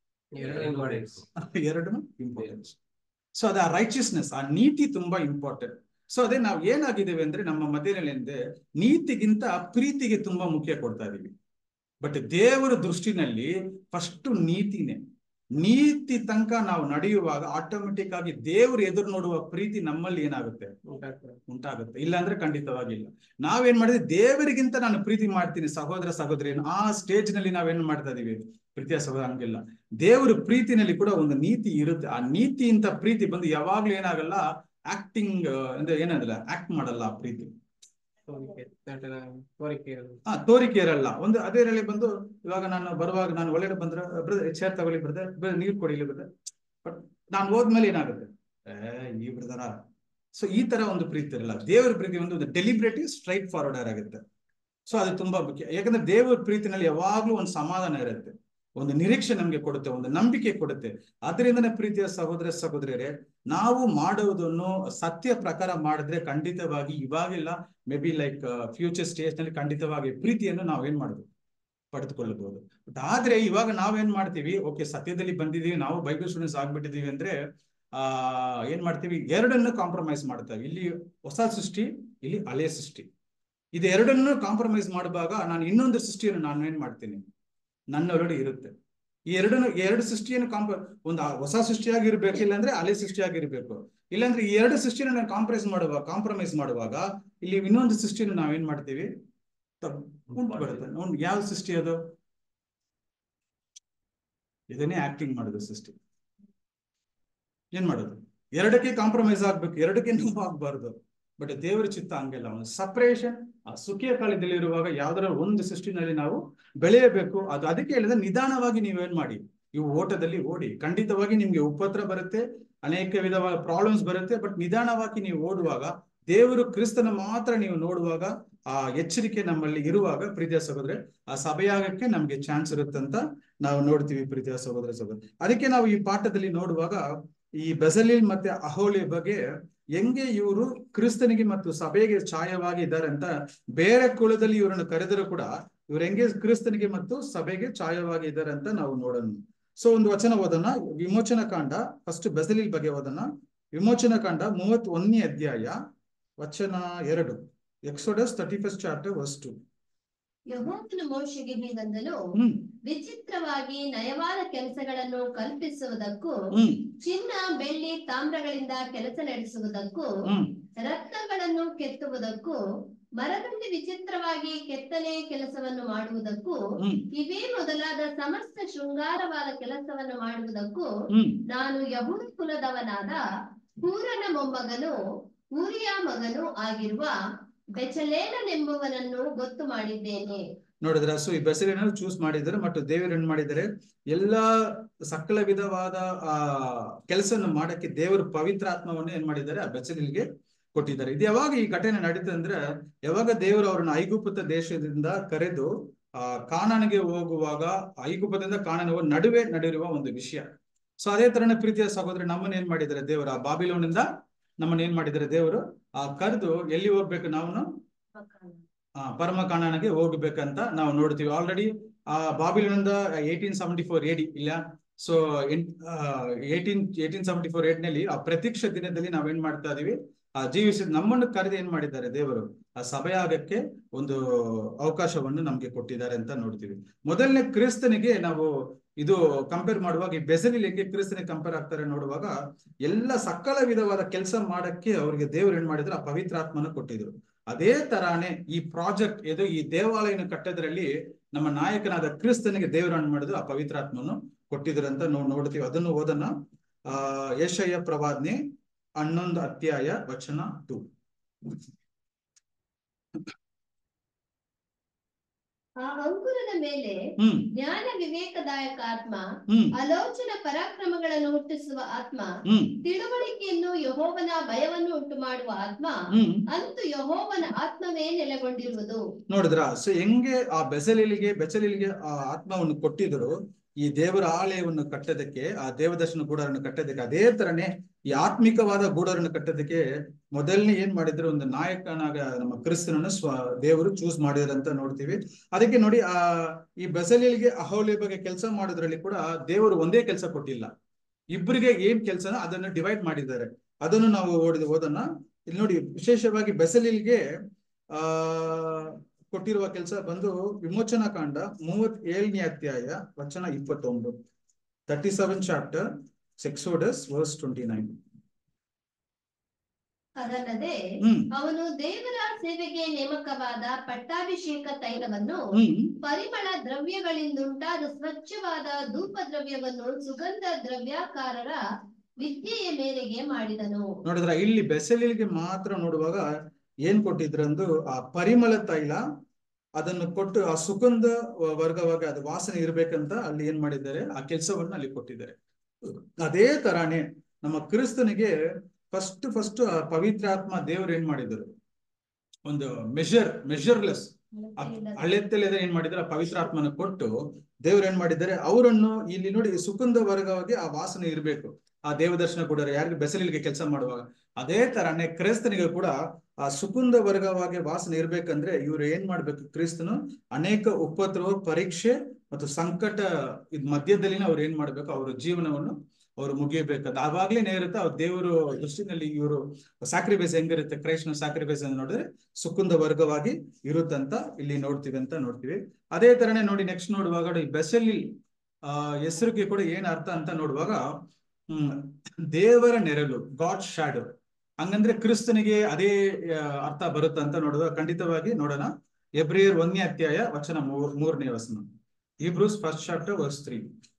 Speaker 1: ಎರಡು ಇಂಪಾರ್ಟೆನ್ಸ್ ಸೊ ಅದ ರೈಚಿಯಸ್ನೆಸ್ ಆ ನೀತಿ ತುಂಬಾ ಇಂಪಾರ್ಟೆಂಟ್ ಸೊ ಅದೇ ನಾವು ಏನಾಗಿದ್ದೇವೆ ಅಂದ್ರೆ ನಮ್ಮ ಮಧ್ಯದಲ್ಲಿ ಅಂದ್ರೆ ನೀತಿಗಿಂತ ಪ್ರೀತಿಗೆ ತುಂಬಾ ಮುಖ್ಯ ಕೊಡ್ತಾ ಇದೀವಿ ಬಟ್ ದೇವರ ದೃಷ್ಟಿನಲ್ಲಿ ಫಸ್ಟ್ ನೀತಿನೇ ನೀತಿ ತನಕ ನಾವು ನಡೆಯುವಾಗ ಆಟೋಮೆಟಿಕ್ ಆಗಿ ದೇವರು ಎದುರು ನೋಡುವ ಪ್ರೀತಿ ನಮ್ಮಲ್ಲಿ ಏನಾಗುತ್ತೆ ಉಂಟಾಗುತ್ತೆ ಇಲ್ಲ ಅಂದ್ರೆ ಖಂಡಿತವಾಗಿ ಇಲ್ಲ ನಾವೇನ್ ಮಾಡಿದ್ವಿ ದೇವರಿಗಿಂತ ನಾನು ಪ್ರೀತಿ ಮಾಡ್ತೀನಿ ಸಹೋದರ ಸಹೋದರಿ ಆ ಸ್ಟೇಜ್ ನಲ್ಲಿ ನಾವೇನ್ ಮಾಡ್ತಾ ಇದೀವಿ ಪ್ರೀತಿಯ ಸಹೋದರ ಹಂಗಿಲ್ಲ ದೇವರ ಪ್ರೀತಿನಲ್ಲಿ ಕೂಡ ಒಂದು ನೀತಿ ಇರುತ್ತೆ ಆ ನೀತಿಯಿಂದ ಪ್ರೀತಿ ಬಂದು ಯಾವಾಗ್ಲೂ ಏನಾಗಲ್ಲ ಆಕ್ಟಿಂಗ್ ಅಂದ್ರೆ ಏನಂದ್ರೆ ಆಕ್ಟ್ ಮಾಡಲ್ಲ ಆ ಪ್ರೀತಿ ಹಾ ತೋರಿಕೆ ಇರಲ್ಲ ಒಂದು ಅದೇ ವೇಳೆ ಬಂದು ಇವಾಗ ನಾನು ಬರುವಾಗ ನಾನು ಒಳಗಡೆ ಬಂದ್ರೆ ಬ್ರದರ್ ಚೇರ್ ತಗೊಳ್ಳಿ ಬ್ರದರ್ ಬ್ರದರ್ ನೀರ್ ಕೊಡಿಲಿ ಬ್ರದರ್ ಬಟ್ ನಾನು ಹೋದ್ಮೇಲೆ ಏನಾಗುತ್ತೆ ಏ ಈ ಬ್ರದರ ಸೊ ಈ ತರ ಒಂದು ಪ್ರೀತಿ ಇರಲ್ಲ ದೇವರ ಪ್ರೀತಿ ಒಂದು ಒಂದು ಡೆಲಿಬ್ರೇಟಿವ್ ಸ್ಟ್ರೈಟ್ ಫಾರ್ವರ್ಡರ್ ಆಗುತ್ತೆ ಸೊ ಅದು ತುಂಬಾ ಮುಖ್ಯ ಯಾಕಂದ್ರೆ ದೇವರ ಪ್ರೀತಿನಲ್ಲಿ ಯಾವಾಗ್ಲೂ ಒಂದು ಸಮಾಧಾನ ಇರುತ್ತೆ ಒಂದು ನಿರೀಕ್ಷೆ ನಮ್ಗೆ ಕೊಡುತ್ತೆ ಒಂದು ನಂಬಿಕೆ ಕೊಡುತ್ತೆ ಅದರಿಂದನೇ ಪ್ರೀತಿಯ ಸಹೋದರ ಸಹೋದರಿಯರೇ ನಾವು ಮಾಡುವುದನ್ನು ಸತ್ಯ ಪ್ರಕಾರ ಮಾಡಿದ್ರೆ ಖಂಡಿತವಾಗಿ ಇವಾಗಿಲ್ಲ may be like future stage ನಲ್ಲಿ ಖಂಡಿತವಾಗಿ ಪ್ರೀತಿಯನ್ನು ನಾವು ಏನ್ ಮಾಡಬಹುದು ಪಡೆದುಕೊಳ್ಳಬಹುದು ಬಟ್ ಆದ್ರೆ ಇವಾಗ ನಾವೇನ್ ಮಾಡ್ತೀವಿ ಓಕೆ ಸತ್ಯದಲ್ಲಿ ಬಂದಿದೀವಿ ನಾವು ಬೈಬಲ್ ಸ್ಟೂಡೆಂಟ್ಸ್ ಆಗ್ಬಿಟ್ಟಿದೀವಿ ಅಂದ್ರೆ ಆ ಏನ್ ಮಾಡ್ತೀವಿ ಎರಡನ್ನು ಕಾಂಪ್ರಮೈಸ್ ಮಾಡ್ತೇವೆ ಇಲ್ಲಿ ಹೊಸ ಸೃಷ್ಟಿ ಇಲ್ಲಿ ಹಳೆಯ ಸೃಷ್ಟಿ ಇದು ಎರಡನ್ನು ಕಾಂಪ್ರಮೈಸ್ ಮಾಡುವಾಗ ನಾನು ಇನ್ನೊಂದು ಸೃಷ್ಟಿಯನ್ನು ನಾನು ಏನ್ ಮಾಡ್ತೀನಿ ನನ್ನೊಳಗಡೆ ಇರುತ್ತೆ ಈ ಎರಡನ್ನು ಎರಡು ಸೃಷ್ಟಿಯನ್ನು ಕಾಂಪ ಒಂದು ಆ ಹೊಸ ಸೃಷ್ಟಿಯಾಗಿ ಇರ್ಬೇಕು ಇಲ್ಲಾಂದ್ರೆ ಹಳೆ ಸೃಷ್ಟಿಯಾಗಿ ಇರ್ಬೇಕು ಇಲ್ಲಾಂದ್ರೆ ಈ ಎರಡು ಸೃಷ್ಟಿಯನ್ನು ನಾವು ಕಾಂಪ್ರಮೈಸ್ ಮಾಡುವಾಗ ಕಾಂಪ್ರಮೈಸ್ ಮಾಡುವಾಗ ಇಲ್ಲಿ ಇನ್ನೊಂದು ಸೃಷ್ಟಿಯನ್ನು ನಾವೇನ್ ಮಾಡ್ತೀವಿ ತ- ಉಂಟು ಬರುತ್ತೆ ಅವ್ನು ಯಾವ ಸೃಷ್ಟಿ ಅದು ಇದನ್ನೇ ಆಕ್ಟಿಂಗ್ ಮಾಡೋದು ಸೃಷ್ಟಿ ಏನ್ ಮಾಡೋದು ಎರಡಕ್ಕೆ ಕಾಂಪ್ರಮೈಸ್ ಆಗ್ಬೇಕು ಎರಡಕ್ಕೆ ನೋವು ಆಗ್ಬಾರ್ದು ಬಟ್ ದೇವರ ಚಿತ್ತ ಹಂಗಿಲ್ಲ ಅವನು ಸಪರೇಷನ್ ಆ ಸುಖಿಯ ಕಾಲದಲ್ಲಿ ಇರುವಾಗ ಯಾವ್ದಾರ ಒಂದು ಸೃಷ್ಟಿನಲ್ಲಿ ನಾವು ಬೆಳೆಯಬೇಕು ಅದು ಅದಕ್ಕೆ ಹೇಳಿದ್ರೆ ನಿಧಾನವಾಗಿ ನೀವೇನ್ ಮಾಡಿ ಇವು ಓಟದಲ್ಲಿ ಓಡಿ ಖಂಡಿತವಾಗಿ ನಿಮ್ಗೆ ಉಪದ್ರ ಬರುತ್ತೆ ಅನೇಕ ವಿಧವಾದ ಪ್ರಾಬ್ಲಮ್ಸ್ ಬರುತ್ತೆ ಬಟ್ ನಿಧಾನವಾಗಿ ನೀವು ಓಡುವಾಗ ದೇವರು ಕ್ರಿಸ್ತನ ಮಾತ್ರ ನೀವು ನೋಡುವಾಗ ಆ ಎಚ್ಚರಿಕೆ ನಮ್ಮಲ್ಲಿ ಇರುವಾಗ ಪ್ರೀತಿಯ ಸಹೋದರ ಆ ಸಭೆಯಾಗಕ್ಕೆ ನಮ್ಗೆ ಚಾನ್ಸ್ ಇರುತ್ತಂತ ನಾವು ನೋಡ್ತೀವಿ ಪ್ರೀತಿಯ ಸಹೋದರ ಸಹೋದರ ಅದಕ್ಕೆ ನಾವು ಈ ಪಾಠದಲ್ಲಿ ನೋಡುವಾಗ ಈ ಬೆಸಲಿಲ್ ಮತ್ತೆ ಅಹೋಳಿ ಬಗ್ಗೆ ಹೆಂಗೆ ಇವರು ಕ್ರಿಸ್ತನಿಗೆ ಮತ್ತು ಸಭೆಗೆ ಛಾಯವಾಗಿ ಇದ್ದಾರೆ ಅಂತ ಬೇರೆ ಕುಲದಲ್ಲಿ ಇವರನ್ನು ಕರೆದರೂ ಕೂಡ ಇವ್ರು ಹೆಂಗೆ ಕ್ರಿಸ್ತನಿಗೆ ಮತ್ತು ಸಭೆಗೆ ಛಾಯವಾಗಿ ಇದ್ದಾರೆ ಅಂತ ನಾವು ನೋಡೋಣ ಸೊ ಒಂದು ವಚನ ಓದೋಣ ವಿಮೋಚನ ಕಾಂಡ ಫಸ್ಟ್ ಬೆಸಲಿಲ್ ಬಗ್ಗೆ ಓದೋಣ ವಿಮೋಚನ ಕಾಂಡ ಮೂವತ್ ಒಂದನೇ ಅಧ್ಯಾಯ ವಚನ ಎರಡು Exodus thirty first chapter verse two
Speaker 2: ಯಹೋವನು ಮೋಶೆಗೆ ಹೀಗಂದನು
Speaker 1: ಹ್ಮ್
Speaker 2: ವಿಚಿತ್ರವಾಗಿ ನಯವಾದ ಕೆಲಸಗಳನ್ನು ಕಲ್ಪಿಸುವುದಕ್ಕೂ
Speaker 1: ಹ್ಮ್
Speaker 2: ಚಿನ್ನ ಬೆಳ್ಳಿ ತಾಮ್ರಗಳಿಂದ ಕೆಲಸ ನಡೆಸುವುದಕ್ಕೂ
Speaker 1: ಹ್ಮ್
Speaker 2: ರತ್ನಗಳನ್ನು ಕೆತ್ತುವುದಕ್ಕೂ ಮರದಲ್ಲಿ ವಿಚಿತ್ರವಾಗಿ ಕೆತ್ತನೆ ಕೆಲಸವನ್ನು ಮಾಡುವುದಕ್ಕೂ
Speaker 1: ಹ್ಮ್
Speaker 2: ಇವೇ ಮೊದಲಾದ ಸಮಸ್ತ ಶೃಂಗಾರವಾದ ಕೆಲಸವನ್ನು ಮಾಡುವುದಕ್ಕೂ
Speaker 1: ಹ್ಮ್
Speaker 2: ನಾನು ಯಹುದ ಕುಲದವನಾದ ಹೂರನ ಮೊಮ್ಮಗನು ಊರಿಯ ಮಗನು ಆಗಿರುವ ಬೆಚಲೇಲನೆಂಬುವನನ್ನು ಗೊತ್ತು ಮಾಡಿದ್ದೇನೆ
Speaker 1: ನೋಡಿದ್ರ ಸೊ ಈ ಬೆಸರಿನ ಚೂಸ್ ಮಾಡಿದ್ದಾರೆ ಮತ್ತು ದೇವರು ಏನ್ ಮಾಡಿದ್ದಾರೆ ಎಲ್ಲಾ ಸಕಲ ವಿಧವಾದ ಆ ಕೆಲಸವನ್ನು ಮಾಡಕ್ಕೆ ದೇವರು ಪವಿತ್ರಾತ್ಮವನ್ನು ಏನ್ ಮಾಡಿದ್ದಾರೆ ಆ ಬೆಸಲಿಗೆ ಕೊಟ್ಟಿದ್ದಾರೆ ಇದು ಯಾವಾಗ ಈ ಘಟನೆ ನಡೀತದೆ ಅಂದ್ರೆ ಯಾವಾಗ ದೇವರು ಅವ್ರನ್ನ ಐಗುಪ್ತ ದೇಶದಿಂದ ಕರೆದು ಆ ಕಾನಾನಿಗೆ ಹೋಗುವಾಗ ಐಗುಪ್ತದಿಂದ ಕಾನಾನ ನಡುವೆ ನಡೆಯುವ ಒಂದು ವಿಷಯ ಸೊ ಅದೇ ತರನ ಪ್ರೀತಿಯ ಸಹೋದರಿ ನಮ್ಮನ್ನ ಏನ್ ಮಾಡಿದ್ದಾರೆ ದೇವರು ಆ ಬಾಬಿಲೋನಿಂದ ನಮ್ಮನ್ನ ಏನ್ ಮಾಡಿದ್ದಾರೆ ದೇವರು ಆ ಕರೆದು ಎಲ್ಲಿ ಹೋಗ್ಬೇಕು ನಾವು ಆ ಪರಮ ಕಾಣಾನಿಗೆ ಹೋಗ್ಬೇಕಂತ ನಾವು ನೋಡ್ತೀವಿ ಆಲ್ರೆಡಿ ಆ ಬಾಬಿಲಿನಿಂದ ಏಯ್ಟೀನ್ ಸೆವೆಂಟಿ ಫೋರ್ ಎಡಿ ಇಲ್ಲ so eighteen eighteen seventy four eight ನಲ್ಲಿ ಆ ಪ್ರತೀಕ್ಷ ದಿನದಲ್ಲಿ ನಾವೇನ್ ಮಾಡ್ತಾ ಇದೀವಿ ಆ ಜೀವಿಸಿದ ನಮ್ಮನ್ನು ಕರೆದು ಏನ್ ಮಾಡಿದ್ದಾರೆ ದೇವರು ಆ ಸಭೆಯಾಗಕ್ಕೆ ಒಂದು ಅವಕಾಶವನ್ನು ನಮ್ಗೆ ಕೊಟ್ಟಿದ್ದಾರೆ ಅಂತ ನೋಡ್ತೀವಿ ಮೊದಲನೇ ಕ್ರಿಸ್ತನಿಗೆ ನಾವು ಇದು ಕಂಪೇರ್ ಮಾಡುವಾಗ ಈ ಬೆಸಲಿಲ್ ಹೆಂಗೆ ಕ್ರಿಸ್ತನಿಗೆ ಕಂಪೇರ್ ಆಗ್ತಾರೆ ನೋಡುವಾಗ ಎಲ್ಲ ಸಕಲ ವಿಧವಾದ ಕೆಲಸ ಮಾಡಕ್ಕೆ ಅವ್ರಿಗೆ ದೇವ್ರು ಏನ್ ಮಾಡಿದ್ರು ಆ ಪವಿತ್ರಾತ್ಮನ ಕೊಟ್ಟಿದ್ರು ಅದೇ ತರಾನೇ ಈ ಪ್ರಾಜೆಕ್ಟ್ ಇದು ಈ ದೇವಾಲಯನ ಕಟ್ಟೋದ್ರಲ್ಲಿ ನಮ್ಮ ನಾಯಕನಾದ ಕ್ರಿಸ್ತನಿಗೆ ದೇವರು ಏನ್ ಮಾಡಿದ್ರು ಆ ಪವಿತ್ರಾತ್ಮನು ಕೊಟ್ಟಿದ್ರು ಅಂತ ನಾವು ನೋಡ್ತೀವಿ ಅದನ್ನು ಓದನ ಆ ಯಶಯ ಪ್ರವಾದ್ನೆ ಹನ್ನೊಂದು ಅಧ್ಯಾಯ ವಚನ ಟು
Speaker 2: ಆ ಅಂಕುರದ ಮೇಲೆ
Speaker 1: ಹ್ಮ್
Speaker 2: ಜ್ಞಾನ ವಿವೇಕದಾಯಕ ಆತ್ಮ
Speaker 1: ಹ್ಮ್
Speaker 2: ಆಲೋಚನ ಪರಾಕ್ರಮಗಳನ್ನು ಹುಟ್ಟಿಸುವ ಆತ್ಮ
Speaker 1: ಹ್ಮ್
Speaker 2: ತಿಳುವಳಿಕೆಯನ್ನು ಯಹೋವನ ಭಯವನ್ನು ಉಂಟು ಮಾಡುವ ಆತ್ಮ
Speaker 1: ಹ್ಮ್
Speaker 2: ಅಂತೂ ಯಹೋವನ ಆತ್ಮವೇ ನೆಲೆಗೊಂಡಿರುವುದು
Speaker 1: ನೋಡಿದ್ರ ಸೊ ಹೆಂಗೆ ಆ ಬೆಸಲಿಲಿಗೆ ಬೆಚಲಿಲಿಗೆ ಆ ಆತ್ಮವನ್ನು ಕೊಟ್ಟಿದ್ರು ಈ ದೇವರ ಆಲಯವನ್ನು ಕಟ್ಟೋದಕ್ಕೆ ಆ ದೇವದರ್ಶನ ಗೂಡರನ್ನು ಕಟ್ಟೋದಕ್ಕೆ ಅದೇ ತರನೇ ಈ ಆತ್ಮಿಕವಾದ ಗೂಡರನ್ನು ಕಟ್ಟೋದಕ್ಕೆ ಮೊದಲನೇ ಏನ್ ಮಾಡಿದ್ರು ಒಂದು ನಾಯಕನಾಗ ನಮ್ಮ ಕ್ರಿಸ್ತನನ್ನು ಸ್ವ ದೇವರು ಚೂಸ್ ಮಾಡಿದ್ರಂತ ನೋಡ್ತೀವಿ ಅದಕ್ಕೆ ನೋಡಿ ಆ ಈ ಬೆಸಲಿಲ್ಗೆ ಅಹೋಲಿ ಬಗ್ಗೆ ಕೆಲಸ ಮಾಡೋದ್ರಲ್ಲಿ ಕೂಡ ದೇವರು ಒಂದೇ ಕೆಲಸ ಕೊಟ್ಟಿಲ್ಲ ಇಬ್ಬರಿಗೆ ಏನ್ ಕೆಲಸನ ಅದನ್ನು ಡಿವೈಡ್ ಮಾಡಿದ್ದಾರೆ ಅದನ್ನು ನಾವು ಓಡಿದ ಓದನ್ನ ಇಲ್ಲಿ ನೋಡಿ ವಿಶೇಷವಾಗಿ ಬೆಸಲಿಲ್ಗೆ ಆ ಕೊಟ್ಟಿರುವ ಕೆಲಸ ಬಂದು ವಿಮೋಚನಾ ಕಾಂಡ ಮೂವತ್ ಏಳನೇ ಅಧ್ಯಾಯ ವಚನ ಇಪ್ಪತ್ತೊಂದು thirty seven chapter Exodus verse twenty nine
Speaker 2: ಅದಲ್ಲದೆ
Speaker 1: ಹ್ಮ್
Speaker 2: ಅವನು ದೇವರ ಸೇವೆಗೆ ನೇಮಕವಾದ ಪಟ್ಟಾಭಿಷೇಕ ತೈಲವನ್ನು
Speaker 1: ಹ್ಮ್
Speaker 2: ಪರಿಮಳ ದ್ರವ್ಯಗಳಿಂದುಂಟಾದ ಸ್ವಚ್ಛವಾದ ಧೂಪ ದ್ರವ್ಯವನ್ನು ಸುಗಂಧ ದ್ರವ್ಯಾಕಾರರ ವಿದ್ಯೆಯ ಮೇರೆಗೆ ಮಾಡಿದನು
Speaker 1: ನೋಡಿದ್ರ ಇಲ್ಲಿ ಬೆಸಲಿಲ್ಗೆ ಮಾತ್ರ ನೋಡುವಾಗ ಏನ್ ಕೊಟ್ಟಿದ್ರಂದು ಆ ಪರಿಮಳ ತೈಲ ಅದನ್ನು ಕೊಟ್ಟು ಆ ಸುಗಂಧ ವ- ವರ್ಗವಾಗಿ ಅದು ವಾಸನೆ ಇರ್ಬೇಕಂತ ಅಲ್ಲಿ ಏನ್ ಮಾಡಿದ್ದಾರೆ ಆ ಕೆಲಸವನ್ನ ಅಲ್ಲಿ ಕೊಟ್ಟಿದ್ದಾರೆ ಅದೇ ತರಾನೇ ನಮ್ಮ ಕ್ರಿಸ್ತನಿಗೆ ಫಸ್ಟ್ ಫಸ್ಟ್ ಆ ಪವಿತ್ರಾತ್ಮ ದೇವ್ರು ಏನ್ ಮಾಡಿದರು ಒಂದು ಮೆಷರ್ ಮೆಷರ್ಲೆಸ್ ಹಳೆತ್ತಲೆದ ಏನ್ ಮಾಡಿದ್ರೆ ಆ ಪವಿತ್ರಾತ್ಮನ ಕೊಟ್ಟು ದೇವ್ರು ಏನ್ ಮಾಡಿದ್ದಾರೆ ಅವರನ್ನು ಇಲ್ಲಿ ನೋಡಿ ಸುಗಂಧ ವರ್ಗವಾಗಿ ಆ ವಾಸನೆ ಇರಬೇಕು ಆ ದೇವದರ್ಶನ ಕೂಡ ಯಾರಿಗೆ ಬೆಸಲಿಗೆ ಕೆಲಸ ಮಾಡುವಾಗ ಅದೇ ತರಾನೇ ಕ್ರೈಸ್ತನಿಗೆ ಕೂಡ ಆ ಸುಕುಂದ ವರ್ಗವಾಗಿ ವಾಸನೆ ಇರ್ಬೇಕಂದ್ರೆ ಇವ್ರು ಏನ್ ಮಾಡ್ಬೇಕು ಕ್ರಿಸ್ತನು ಅನೇಕ ಉಪದ್ರವ ಪರೀಕ್ಷೆ ಮತ್ತು ಸಂಕಟ ಇದ್ ಮಧ್ಯದಲ್ಲಿನ ಅವ್ರು ಏನ್ ಮಾಡ್ಬೇಕು ಅವ್ರ ಜೀವನವನ್ನು ಅವ್ರು ಮುಗಿಯಬೇಕಂತ ಅವಾಗ್ಲೇ ಇರುತ್ತೆ ಅವ್ರ ದೇವರು ದೃಷ್ಟಿನಲ್ಲಿ ಇವರು ಸ್ಯಾಕ್ರಿಫೈಸ್ ಹೆಂಗಿರುತ್ತೆ ಕ್ರೈಸ್ಟ್ನ ಸ್ಯಾಕ್ರಿಫೈಸ್ ಅಂತ ನೋಡಿದ್ರೆ ಸುಕುಂದ ವರ್ಗವಾಗಿ ಇರುತ್ತಂತ ಇಲ್ಲಿ ನೋಡ್ತೀವಿ ಅಂತ ನೋಡ್ತೀವಿ ಅದೇ ತರನೇ ನೋಡಿ ನೆಕ್ಸ್ಟ್ ನೋಡುವಾಗ ನೋಡಿ ಬೆಸಲಿ ಆ ಹೆಸರಿಗೆ ಕೂಡ ಏನ್ ಅರ್ಥ ಅಂತ ನೋಡುವಾಗ ಹ್ಮ್ ದೇವರ ನೆರಳು ಗಾಡ್ ಶಾಡೋ ಹಂಗಂದ್ರೆ ಕ್ರಿಸ್ತನಿಗೆ ಅದೇ ಆ, ಅರ್ಥ ಬರುತ್ತೆ ಅಂತ ನೋಡುವ ಖಂಡಿತವಾಗಿ ನೋಡೋಣ ಎಬ್ರಿಯರ್ ಒಂದನೇ ಅಧ್ಯಾಯ ವಚನ ಮೂರ್ ಮೂರನೇ ವಚನ Hebrews first chapter verse three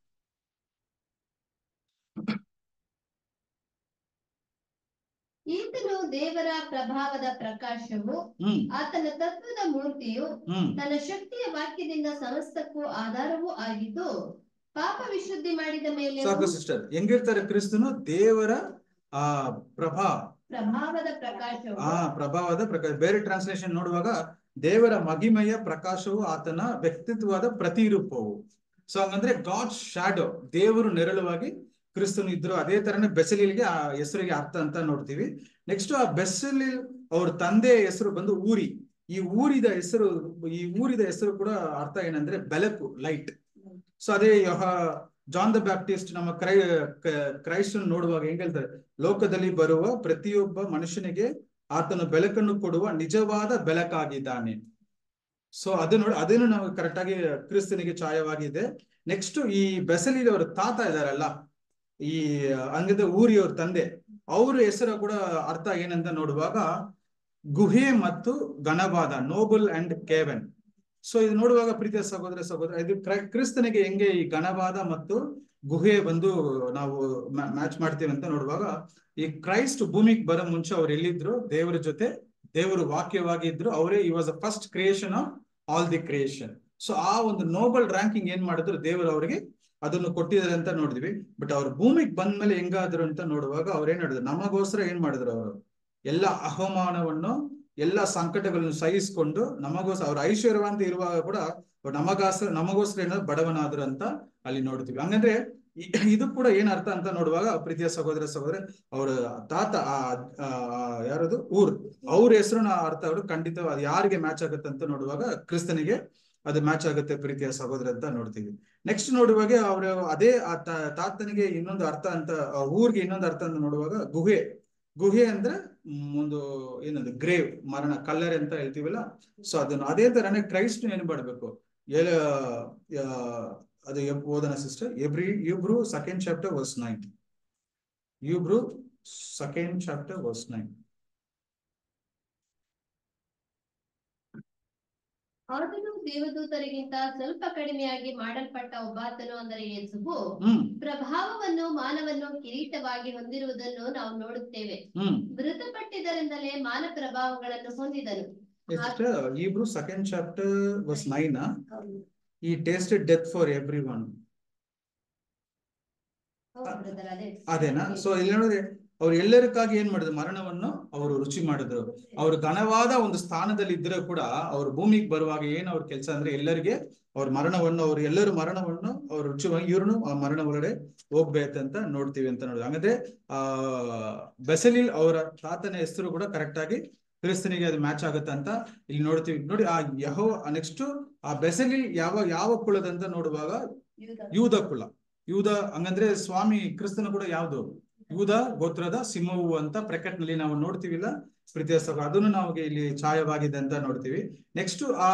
Speaker 2: ಈತನು ದೇವರ ಪ್ರಭಾವದ ಪ್ರಕಾಶವು
Speaker 1: ಹ್ಮ್
Speaker 2: ಆತನ ತತ್ವದ ಮೂರ್ತಿಯು
Speaker 1: ಹ್ಮ್
Speaker 2: ತನ್ನ ಶಕ್ತಿಯ ವಾಕ್ಯದಿಂದ ಸಮಸ್ತಕ್ಕೂ ಆಧಾರವೂ ಆಗಿದ್ದು ಪಾಪ ವಿಶುದ್ಧಿ ಮಾಡಿದ ಮೇಲೆ
Speaker 1: ಸಾಕು ಸಿಸ್ಟರ್ ಹೆಂಗಿರ್ತಾರೆ ಕ್ರಿಸ್ತನು ದೇವರ ಆ ಪ್ರಭಾ
Speaker 2: ಪ್ರಭಾವದ ಪ್ರಕಾಶವು
Speaker 1: ಆ ಪ್ರಭಾವದ ಪ್ರಕಾರ ಬೇರೆ ಟ್ರಾನ್ಸ್ಲೇಷನ್ ನೋಡುವಾಗ ದೇವರ ಮಹಿಮೆಯ ಪ್ರಕಾಶವು ಆತನ ವ್ಯಕ್ತಿತ್ವದ ಪ್ರತಿರೂಪವು ಸೊ ಹಂಗಂದ್ರೆ ಗಾಡ್ ಶಾಡೋ ದೇವರು ನೆರಳುವಾಗಿ ಕ್ರಿಸ್ತನು ಇದ್ರು ಅದೇ ತರನೇ ಬೆಸಲಿಲ್ಗೆ ಆ ಹೆಸರಿಗೆ ಅರ್ಥ ಅಂತ ನೋಡ್ತೀವಿ ನೆಕ್ಸ್ಟ್ ಆ ಬೆಸಲಿಲ್ ಅವ್ರ ತಂದೆ ಹೆಸರು ಬಂದು ಊರಿ ಈ ಊರಿದ ಹೆಸರು ಈ ಊರಿದ ಹೆಸರು ಕೂಡ ಅರ್ಥ ಏನಂದ್ರೆ ಬೆಳಕು ಲೈಟ್ ಸೊ ಅದೇ ಯಹ ಜಾನ್ ದ ಬ್ಯಾಪ್ಟಿಸ್ಟ್ ನಮ್ಮ ಕ್ರೈ ಕ್ರೈಸ್ಟ್ ನೋಡುವಾಗ ಹೆಂಗ್ ಹೇಳ್ತಾರೆ ಲೋಕದಲ್ಲಿ ಬರುವ ಪ್ರತಿಯೊಬ್ಬ ಮನುಷ್ಯನಿಗೆ ಆತನು ಬೆಳಕನ್ನು ಕೊಡುವ ನಿಜವಾದ ಬೆಳಕಾಗಿದ್ದಾನೆ ಸೊ ಅದು ನೋಡಿ ಅದನ್ನು ನಾವು ಕರೆಕ್ಟ್ ಆಗಿ ಕ್ರಿಸ್ತನಿಗೆ ಛಾಯವಾಗಿದೆ ನೆಕ್ಸ್ಟ್ ಈ ಬೆಸಲಿ ಅವರ ತಾತ ಇದಾರಲ್ಲ ಈ ಅಂಗದ ಊರಿಯವ್ರ ತಂದೆ ಅವ್ರ ಹೆಸರು ಕೂಡ ಅರ್ಥ ಏನಂತ ನೋಡುವಾಗ ಗುಹೆ ಮತ್ತು ಘನವಾದ ನೋಬಲ್ ಅಂಡ್ ಕೇವೆನ್ ಸೊ ಇದು ನೋಡುವಾಗ ಪ್ರೀತಿಯ ಸಹೋದರ ಸಹೋದರ ಇದು ಕ್ರೈ- ಕ್ರಿಸ್ತನಿಗೆ ಹೆಂಗೆ ಈ ಘನವಾದ ಮತ್ತು ಗುಹೆ ಬಂದು ನಾವು ಮ್ಯಾಚ್ ಮಾಡ್ತೀವಿ ಅಂತ ನೋಡುವಾಗ ಈ ಕ್ರೈಸ್ಟ್ ಭೂಮಿಗೆ ಬರೋ ಮುಂಚೆ ಅವ್ರು ಎಲ್ಲಿದ್ರು ದೇವರ ಜೊತೆ ದೇವರು ವಾಕ್ಯವಾಗಿ ಇದ್ರು ಅವರೇ ಈ was the first creation of all the creation so ಆ ಒಂದು ನೋಬಲ್ ರ್ಯಾಂಕಿಂಗ್ ಏನ್ ಮಾಡಿದ್ರು ದೇವರು ಅವರಿಗೆ ಅದನ್ನು ಕೊಟ್ಟಿದ್ದಾರೆ ಅಂತ ನೋಡಿದ್ವಿ ಬಟ್ ಅವ್ರ ಭೂಮಿಗೆ ಬಂದ್ಮೇಲೆ ಹೆಂಗಾದ್ರು ಅಂತ ನೋಡುವಾಗ ಅವ್ರು ಏನ್ ಮಾಡಿದ್ರು ನಮಗೋಸ್ಕರ ಏನ್ ಮಾಡಿದ್ರು ಅವರು ಎಲ್ಲ ಅಹಮಾನವನ್ನು ಎಲ್ಲ ಸಂಕಟಗಳನ್ನು ಸಹಿಸಿಕೊಂಡು ನಮಗೋಸ್ಕರ ಅವ್ರ ಐಶ್ವರ್ಯವಂತ ಇರುವಾಗ ಕೂಡ ಅವ್ರು ನಮಗೋಸ್ಕರ ನಮಗೋಸ್ಕರ ಏನಾದ್ರು ಬಡವನಾದ್ರು ಅಂತ ಅಲ್ಲಿ ನೋಡ್ತೀವಿ ಹಂಗಂದ್ರೆ ಇ- ಇದು ಕೂಡ ಏನ್ ಅರ್ಥ ಅಂತ ನೋಡುವಾಗ ಪ್ರೀತಿಯ ಸಹೋದರ ಸಹೋದರ ಅವರ ತಾತ ಆ ಆ, ಯಾರದು ಊರ್ ಅವ್ರ ಹೆಸರನ್ನ ಅರ್ಥ ಅವರು ಖಂಡಿತ ಅದು ಯಾರಿಗೆ ಮ್ಯಾಚ್ ಆಗುತ್ತೆ ಅಂತ ನೋಡುವಾಗ ಕ್ರಿಸ್ತನಿಗೆ ಅದು ಮ್ಯಾಚ್ ಆಗುತ್ತೆ ಪ್ರೀತಿಯ ಸಹೋದರ ಅಂತ ನೋಡ್ತೀವಿ ನೆಕ್ಸ್ಟ್ ನೋಡುವಾಗ ಅವರು ಅದೇ ಆ ತಾ- ತಾತನಿಗೆ ಇನ್ನೊಂದು ಅರ್ಥ ಅಂತ ಆ ಊರಿಗೆ ಇನ್ನೊಂದು ಅರ್ಥ ಅಂತ ನೋಡುವಾಗ ಗುಹೆ ಗುಹೆ ಅಂದ್ರೆ ಮ್, ಒಂದು ಏನದು ಗ್ರೇವ್ ಮರಣ ಕಲ್ಲರೆ ಅಂತ ಹೇಳ್ತೀವಲ್ಲ ಸೊ ಅದನ್ನು ಅದೇ ತರನೇ ಕ್ರೈಸ್ಟ್ ಏನ್ ಮಾಡ್ಬೇಕು ಎಲ ಆ, ಅದು ಎಬ್- ಓದನ ಸಿಸ್ಟರ್ ಎಬ್ರಿ Hebrew second chapter verse nine Hebrew second chapter verse nine
Speaker 2: ಆತನು ದೇವದೂತರಿಗಿಂತ ಸ್ವಲ್ಪ ಕಡಿಮೆಯಾಗಿ ಮಾಡಲ್ಪಟ್ಟ ಒಬ್ಬಾತನು ಅಂದರೆ ಯೇಸುವು
Speaker 1: ಹ್ಮ್
Speaker 2: ಪ್ರಭಾವವನ್ನು ಮಾನವನ್ನು ಕಿರೀಟವಾಗಿ ಹೊಂದಿರುವುದನ್ನು ನಾವು ನೋಡುತ್ತೇವೆ
Speaker 1: ಹ್ಮ್
Speaker 2: ಮೃತಪಟ್ಟಿದ್ದರಿಂದಲೇ ಮಾನ ಪ್ರಭಾವಗಳನ್ನು ಹೊಂದಿದನು
Speaker 1: ಎಷ್ಟು Hebrew second chapter verse nine ಈ tasted death for every one
Speaker 2: ಹೌದು brother, ಅದೇ.
Speaker 1: ಅದೇನಾ ಸೊ ಇಲ್ಲಿ ನೋಡಿದ್ರೆ ಅವ್ರು ಎಲ್ಲರಿಗಾಗಿ ಏನ್ ಮಾಡಿದ್ರು ಮರಣವನ್ನು ಅವರು ರುಚಿ ಮಾಡಿದ್ರು ಅವರು ಘನವಾದ ಒಂದು ಸ್ಥಾನದಲ್ಲಿ ಇದ್ರೆ ಕೂಡ ಅವ್ರು ಭೂಮಿಗೆ ಬರುವಾಗ ಏನ್ ಅವ್ರ ಕೆಲಸ ಅಂದ್ರೆ ಎಲ್ಲರಿಗೆ ಅವ್ರ ಮರಣವನ್ನು ಅವ್ರು ಎಲ್ಲರೂ ಮರಣವನ್ನು ಅವ್ರು ರುಚಿ ಇವ್ರನ್ನು ಆ ಮರಣ ಒಳಗಡೆ ಹೋಗ್ಬೇಕಂತ ನೋಡ್ತೀವಿ ಅಂತ ನೋಡಿದ್ರು ಹಂಗಂದ್ರೆ ಆ ಬೆಸಲಿಲ್ ಅವರ ತಾತನ ಹೆಸರು ಕೂಡ ಕರೆಕ್ಟ್ ಆಗಿ ಕ್ರಿಸ್ತನಿಗೆ ಅದು ಮ್ಯಾಚ್ ಆಗುತ್ತೆ ಅಂತ ಇಲ್ಲಿ ನೋಡ್ತೀವಿ ನೋಡಿ ಆ ಯಹೋ ನೆಕ್ಸ್ಟ್ ಆ ಬೆಸಲಿಲ್ ಯಾವ ಯಾವ ಕುಲದಂತ ನೋಡುವಾಗ ಯೂದ ಕುಲ ಯೂದ ಹಂಗಂದ್ರೆ ಸ್ವಾಮಿ ಕ್ರಿಸ್ತನ ಕೂಡ ಯಾವ್ದು ಯೂದ ಗೋತ್ರದ ಸಿಂಹವು ಅಂತ ಬ್ರೆಕೆಟ್ ನಲ್ಲಿ ನಾವು ನೋಡ್ತೀವಿಲ್ಲ ಪ್ರೀತಿಯ ಸಹ ಅದನ್ನು ನಮಗೆ ಇಲ್ಲಿ ಛಾಯವಾಗಿದೆ ಅಂತ ನೋಡ್ತೀವಿ ನೆಕ್ಸ್ಟ್ ಆ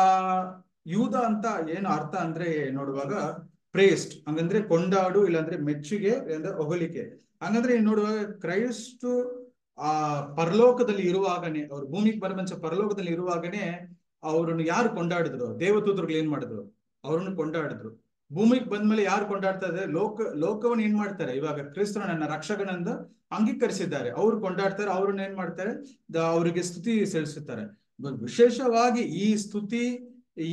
Speaker 1: ಯೂದ ಅಂತ ಏನು ಅರ್ಥ ಅಂದ್ರೆ ನೋಡುವಾಗ ಪ್ರೇಸ್ಟ್ ಹಂಗಂದ್ರೆ ಕೊಂಡಾಡು ಇಲ್ಲಾಂದ್ರೆ ಮೆಚ್ಚುಗೆ ಅಂದ್ರೆ ಹೊಗಳಿಕೆ ಹಂಗಂದ್ರೆ ಇಲ್ಲಿ ನೋಡುವಾಗ ಕ್ರೈಸ್ಟ್ ಆ ಪರಲೋಕದಲ್ಲಿ ಇರುವಾಗನೇ ಅವ್ರು ಭೂಮಿಗೆ ಬರಬಂಚ ಪರಲೋಕದಲ್ಲಿ ಇರುವಾಗನೇ ಅವ್ರನ್ನು ಯಾರು ಕೊಂಡಾಡಿದ್ರು ದೇವದೂತರುಗಳು ಏನ್ ಮಾಡಿದ್ರು ಅವ್ರನ್ನು ಕೊಂಡಾಡಿದ್ರು ಭೂಮಿಗೆ ಬಂದ್ಮೇಲೆ ಯಾರು ಕೊಂಡಾಡ್ತಾ ಇದ್ದಾರೆ ಲೋಕ ಲೋಕವನ್ನು ಏನ್ ಮಾಡ್ತಾರೆ ಇವಾಗ ಕ್ರಿಸ್ತನ ನನ್ನ ರಕ್ಷಕನಂದ ಅಂಗೀಕರಿಸಿದ್ದಾರೆ ಅವ್ರು ಕೊಂಡಾಡ್ತಾರೆ ಅವ್ರನ್ನ ಏನ್ ಮಾಡ್ತಾರೆ ದ- ಅವರಿಗೆ ಸ್ತುತಿ ಸಲ್ಲಿಸುತ್ತಾರೆ ಬ- ವಿಶೇಷವಾಗಿ ಈ ಸ್ತುತಿ ಈ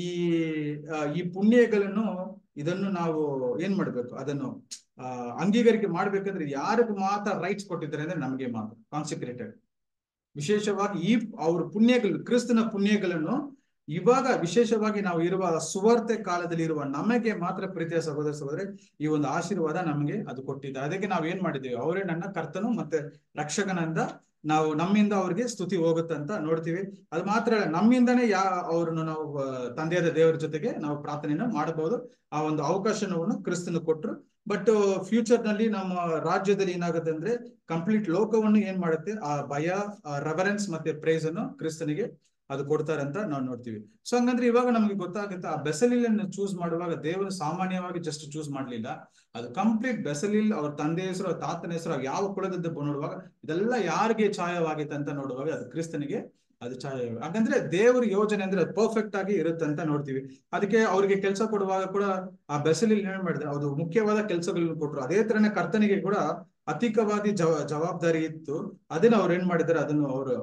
Speaker 1: ಆ, ಈ ಪುಣ್ಯಗಳನ್ನು ಇದನ್ನು ನಾವು ಏನ್ ಮಾಡ್ಬೇಕು ಅದನ್ನು ಆ ಅಂಗೀಕರಿಕೆ ಮಾಡ್ಬೇಕಂದ್ರೆ ಯಾರಿಗೆ ಮಾತ್ರ ರೈಟ್ಸ್ ಕೊಟ್ಟಿದ್ದಾರೆ ಅಂದ್ರೆ ನಮಗೆ ಮಾತ್ರ ಕಾನ್ಸಿಕ್ರೇಟೆಡ್ ವಿಶೇಷವಾಗಿ ಈ ಅವ್ರ ಪುಣ್ಯಗಳು ಕ್ರಿಸ್ತನ ಪುಣ್ಯಗಳನ್ನು ಇವಾಗ ವಿಶೇಷವಾಗಿ ನಾವು ಇರುವ ಸುವಾರ್ತೆ ಕಾಲದಲ್ಲಿ ಇರುವ ನಮಗೆ ಮಾತ್ರ ಪ್ರೀತಿಯ ಸಹೋದರ ಸಹೋದರಿ ಈ ಒಂದು ಆಶೀರ್ವಾದ ನಮಗೆ ಅದು ಕೊಟ್ಟಿದೆ ಅದಕ್ಕೆ ನಾವು ಏನ್ ಮಾಡಿದ್ದೀವಿ ಅವರೇ ನನ್ನ ಕರ್ತನು ಮತ್ತೆ ರಕ್ಷಕನಂದ ನಾವು ನಮ್ಮಿಂದ ಅವ್ರಿಗೆ ಸ್ತುತಿ ಹೋಗುತ್ತೆ ಅಂತ ನೋಡ್ತೀವಿ ಅದು ಮಾತ್ರ ಅಲ್ಲ ನಮ್ಮಿಂದನೇ ಯಾ ಅವ್ರನ್ನು ನಾವು ಆ, ತಂದೆಯಾದ ದೇವರ ಜೊತೆಗೆ ನಾವು ಪ್ರಾರ್ಥನೆಯನ್ನು ಮಾಡಬಹುದು ಆ ಒಂದು ಅವಕಾಶವನ್ನು ಕ್ರಿಸ್ತನು ಕೊಟ್ರು ಬಟ್ ಫ್ಯೂಚರ್ ನಲ್ಲಿ ನಮ್ಮ ರಾಜ್ಯದಲ್ಲಿ ಏನಾಗುತ್ತೆ ಅಂದ್ರೆ ಕಂಪ್ಲೀಟ್ ಲೋಕವನ್ನು ಏನ್ ಮಾಡುತ್ತೆ ಆ ಭಯ ರೆವರೆನ್ಸ್ ಮತ್ತೆ ಪ್ರೈಸ್ ಅನ್ನು ಕ್ರಿಸ್ತನಿಗೆ ಅದು ಕೊಡ್ತಾರೆ ಅಂತ ನಾವು ನೋಡ್ತೀವಿ ಸೊ ಹಂಗಂದ್ರೆ ಇವಾಗ ನಮ್ಗೆ ಗೊತ್ತಾಗುತ್ತೆ ಆ ಬೆಸಲಿಲ್ ಚೂಸ್ ಮಾಡುವಾಗ ದೇವರು ಸಾಮಾನ್ಯವಾಗಿ ಜಸ್ಟ್ ಚೂಸ್ ಮಾಡ್ಲಿಲ್ಲ ಅದು ಕಂಪ್ಲೀಟ್ ಬೆಸಲಿಲ್ ಅವ್ರ ತಂದೆ ಹೆಸರು ಅವ್ರ ತಾತನ ಹೆಸರು ಅವ್ರು ಯಾವ ಕುಲದದ್ದು ನೋಡುವಾಗ ಇದೆಲ್ಲ ಯಾರಿಗೆ ಛಾಯವಾಗಿದೆ ಅಂತ ನೋಡುವಾಗ ಅದು ಕ್ರಿಸ್ತನಿಗೆ ಅದು ಛಾಯ ಹಾಗಂದ್ರೆ ದೇವ್ರ ಯೋಜನೆ ಅಂದ್ರೆ ಪರ್ಫೆಕ್ಟ್ ಆಗಿ ಇರುತ್ತೆ ಅಂತ ನೋಡ್ತೀವಿ ಅದಕ್ಕೆ ಅವ್ರಿಗೆ ಕೆಲಸ ಕೊಡುವಾಗ ಕೂಡ ಆ ಬೆಸಲಿಲ್ ಏನ್ ಮಾಡಿದ್ರೆ ಅದು ಮುಖ್ಯವಾದ ಕೆಲಸಗಳನ್ನು ಕೊಟ್ರು ಅದೇ ತರನೇ ಕರ್ತನಿಗೆ ಕೂಡ ಅಧಿಕವಾದಿ ಜವ ಜವಾಬ್ದಾರಿ ಇತ್ತು ಅದನ್ನ ಅವ್ರು ಏನ್ ಮಾಡಿದ್ದಾರೆ ಅದನ್ನು ಅವರು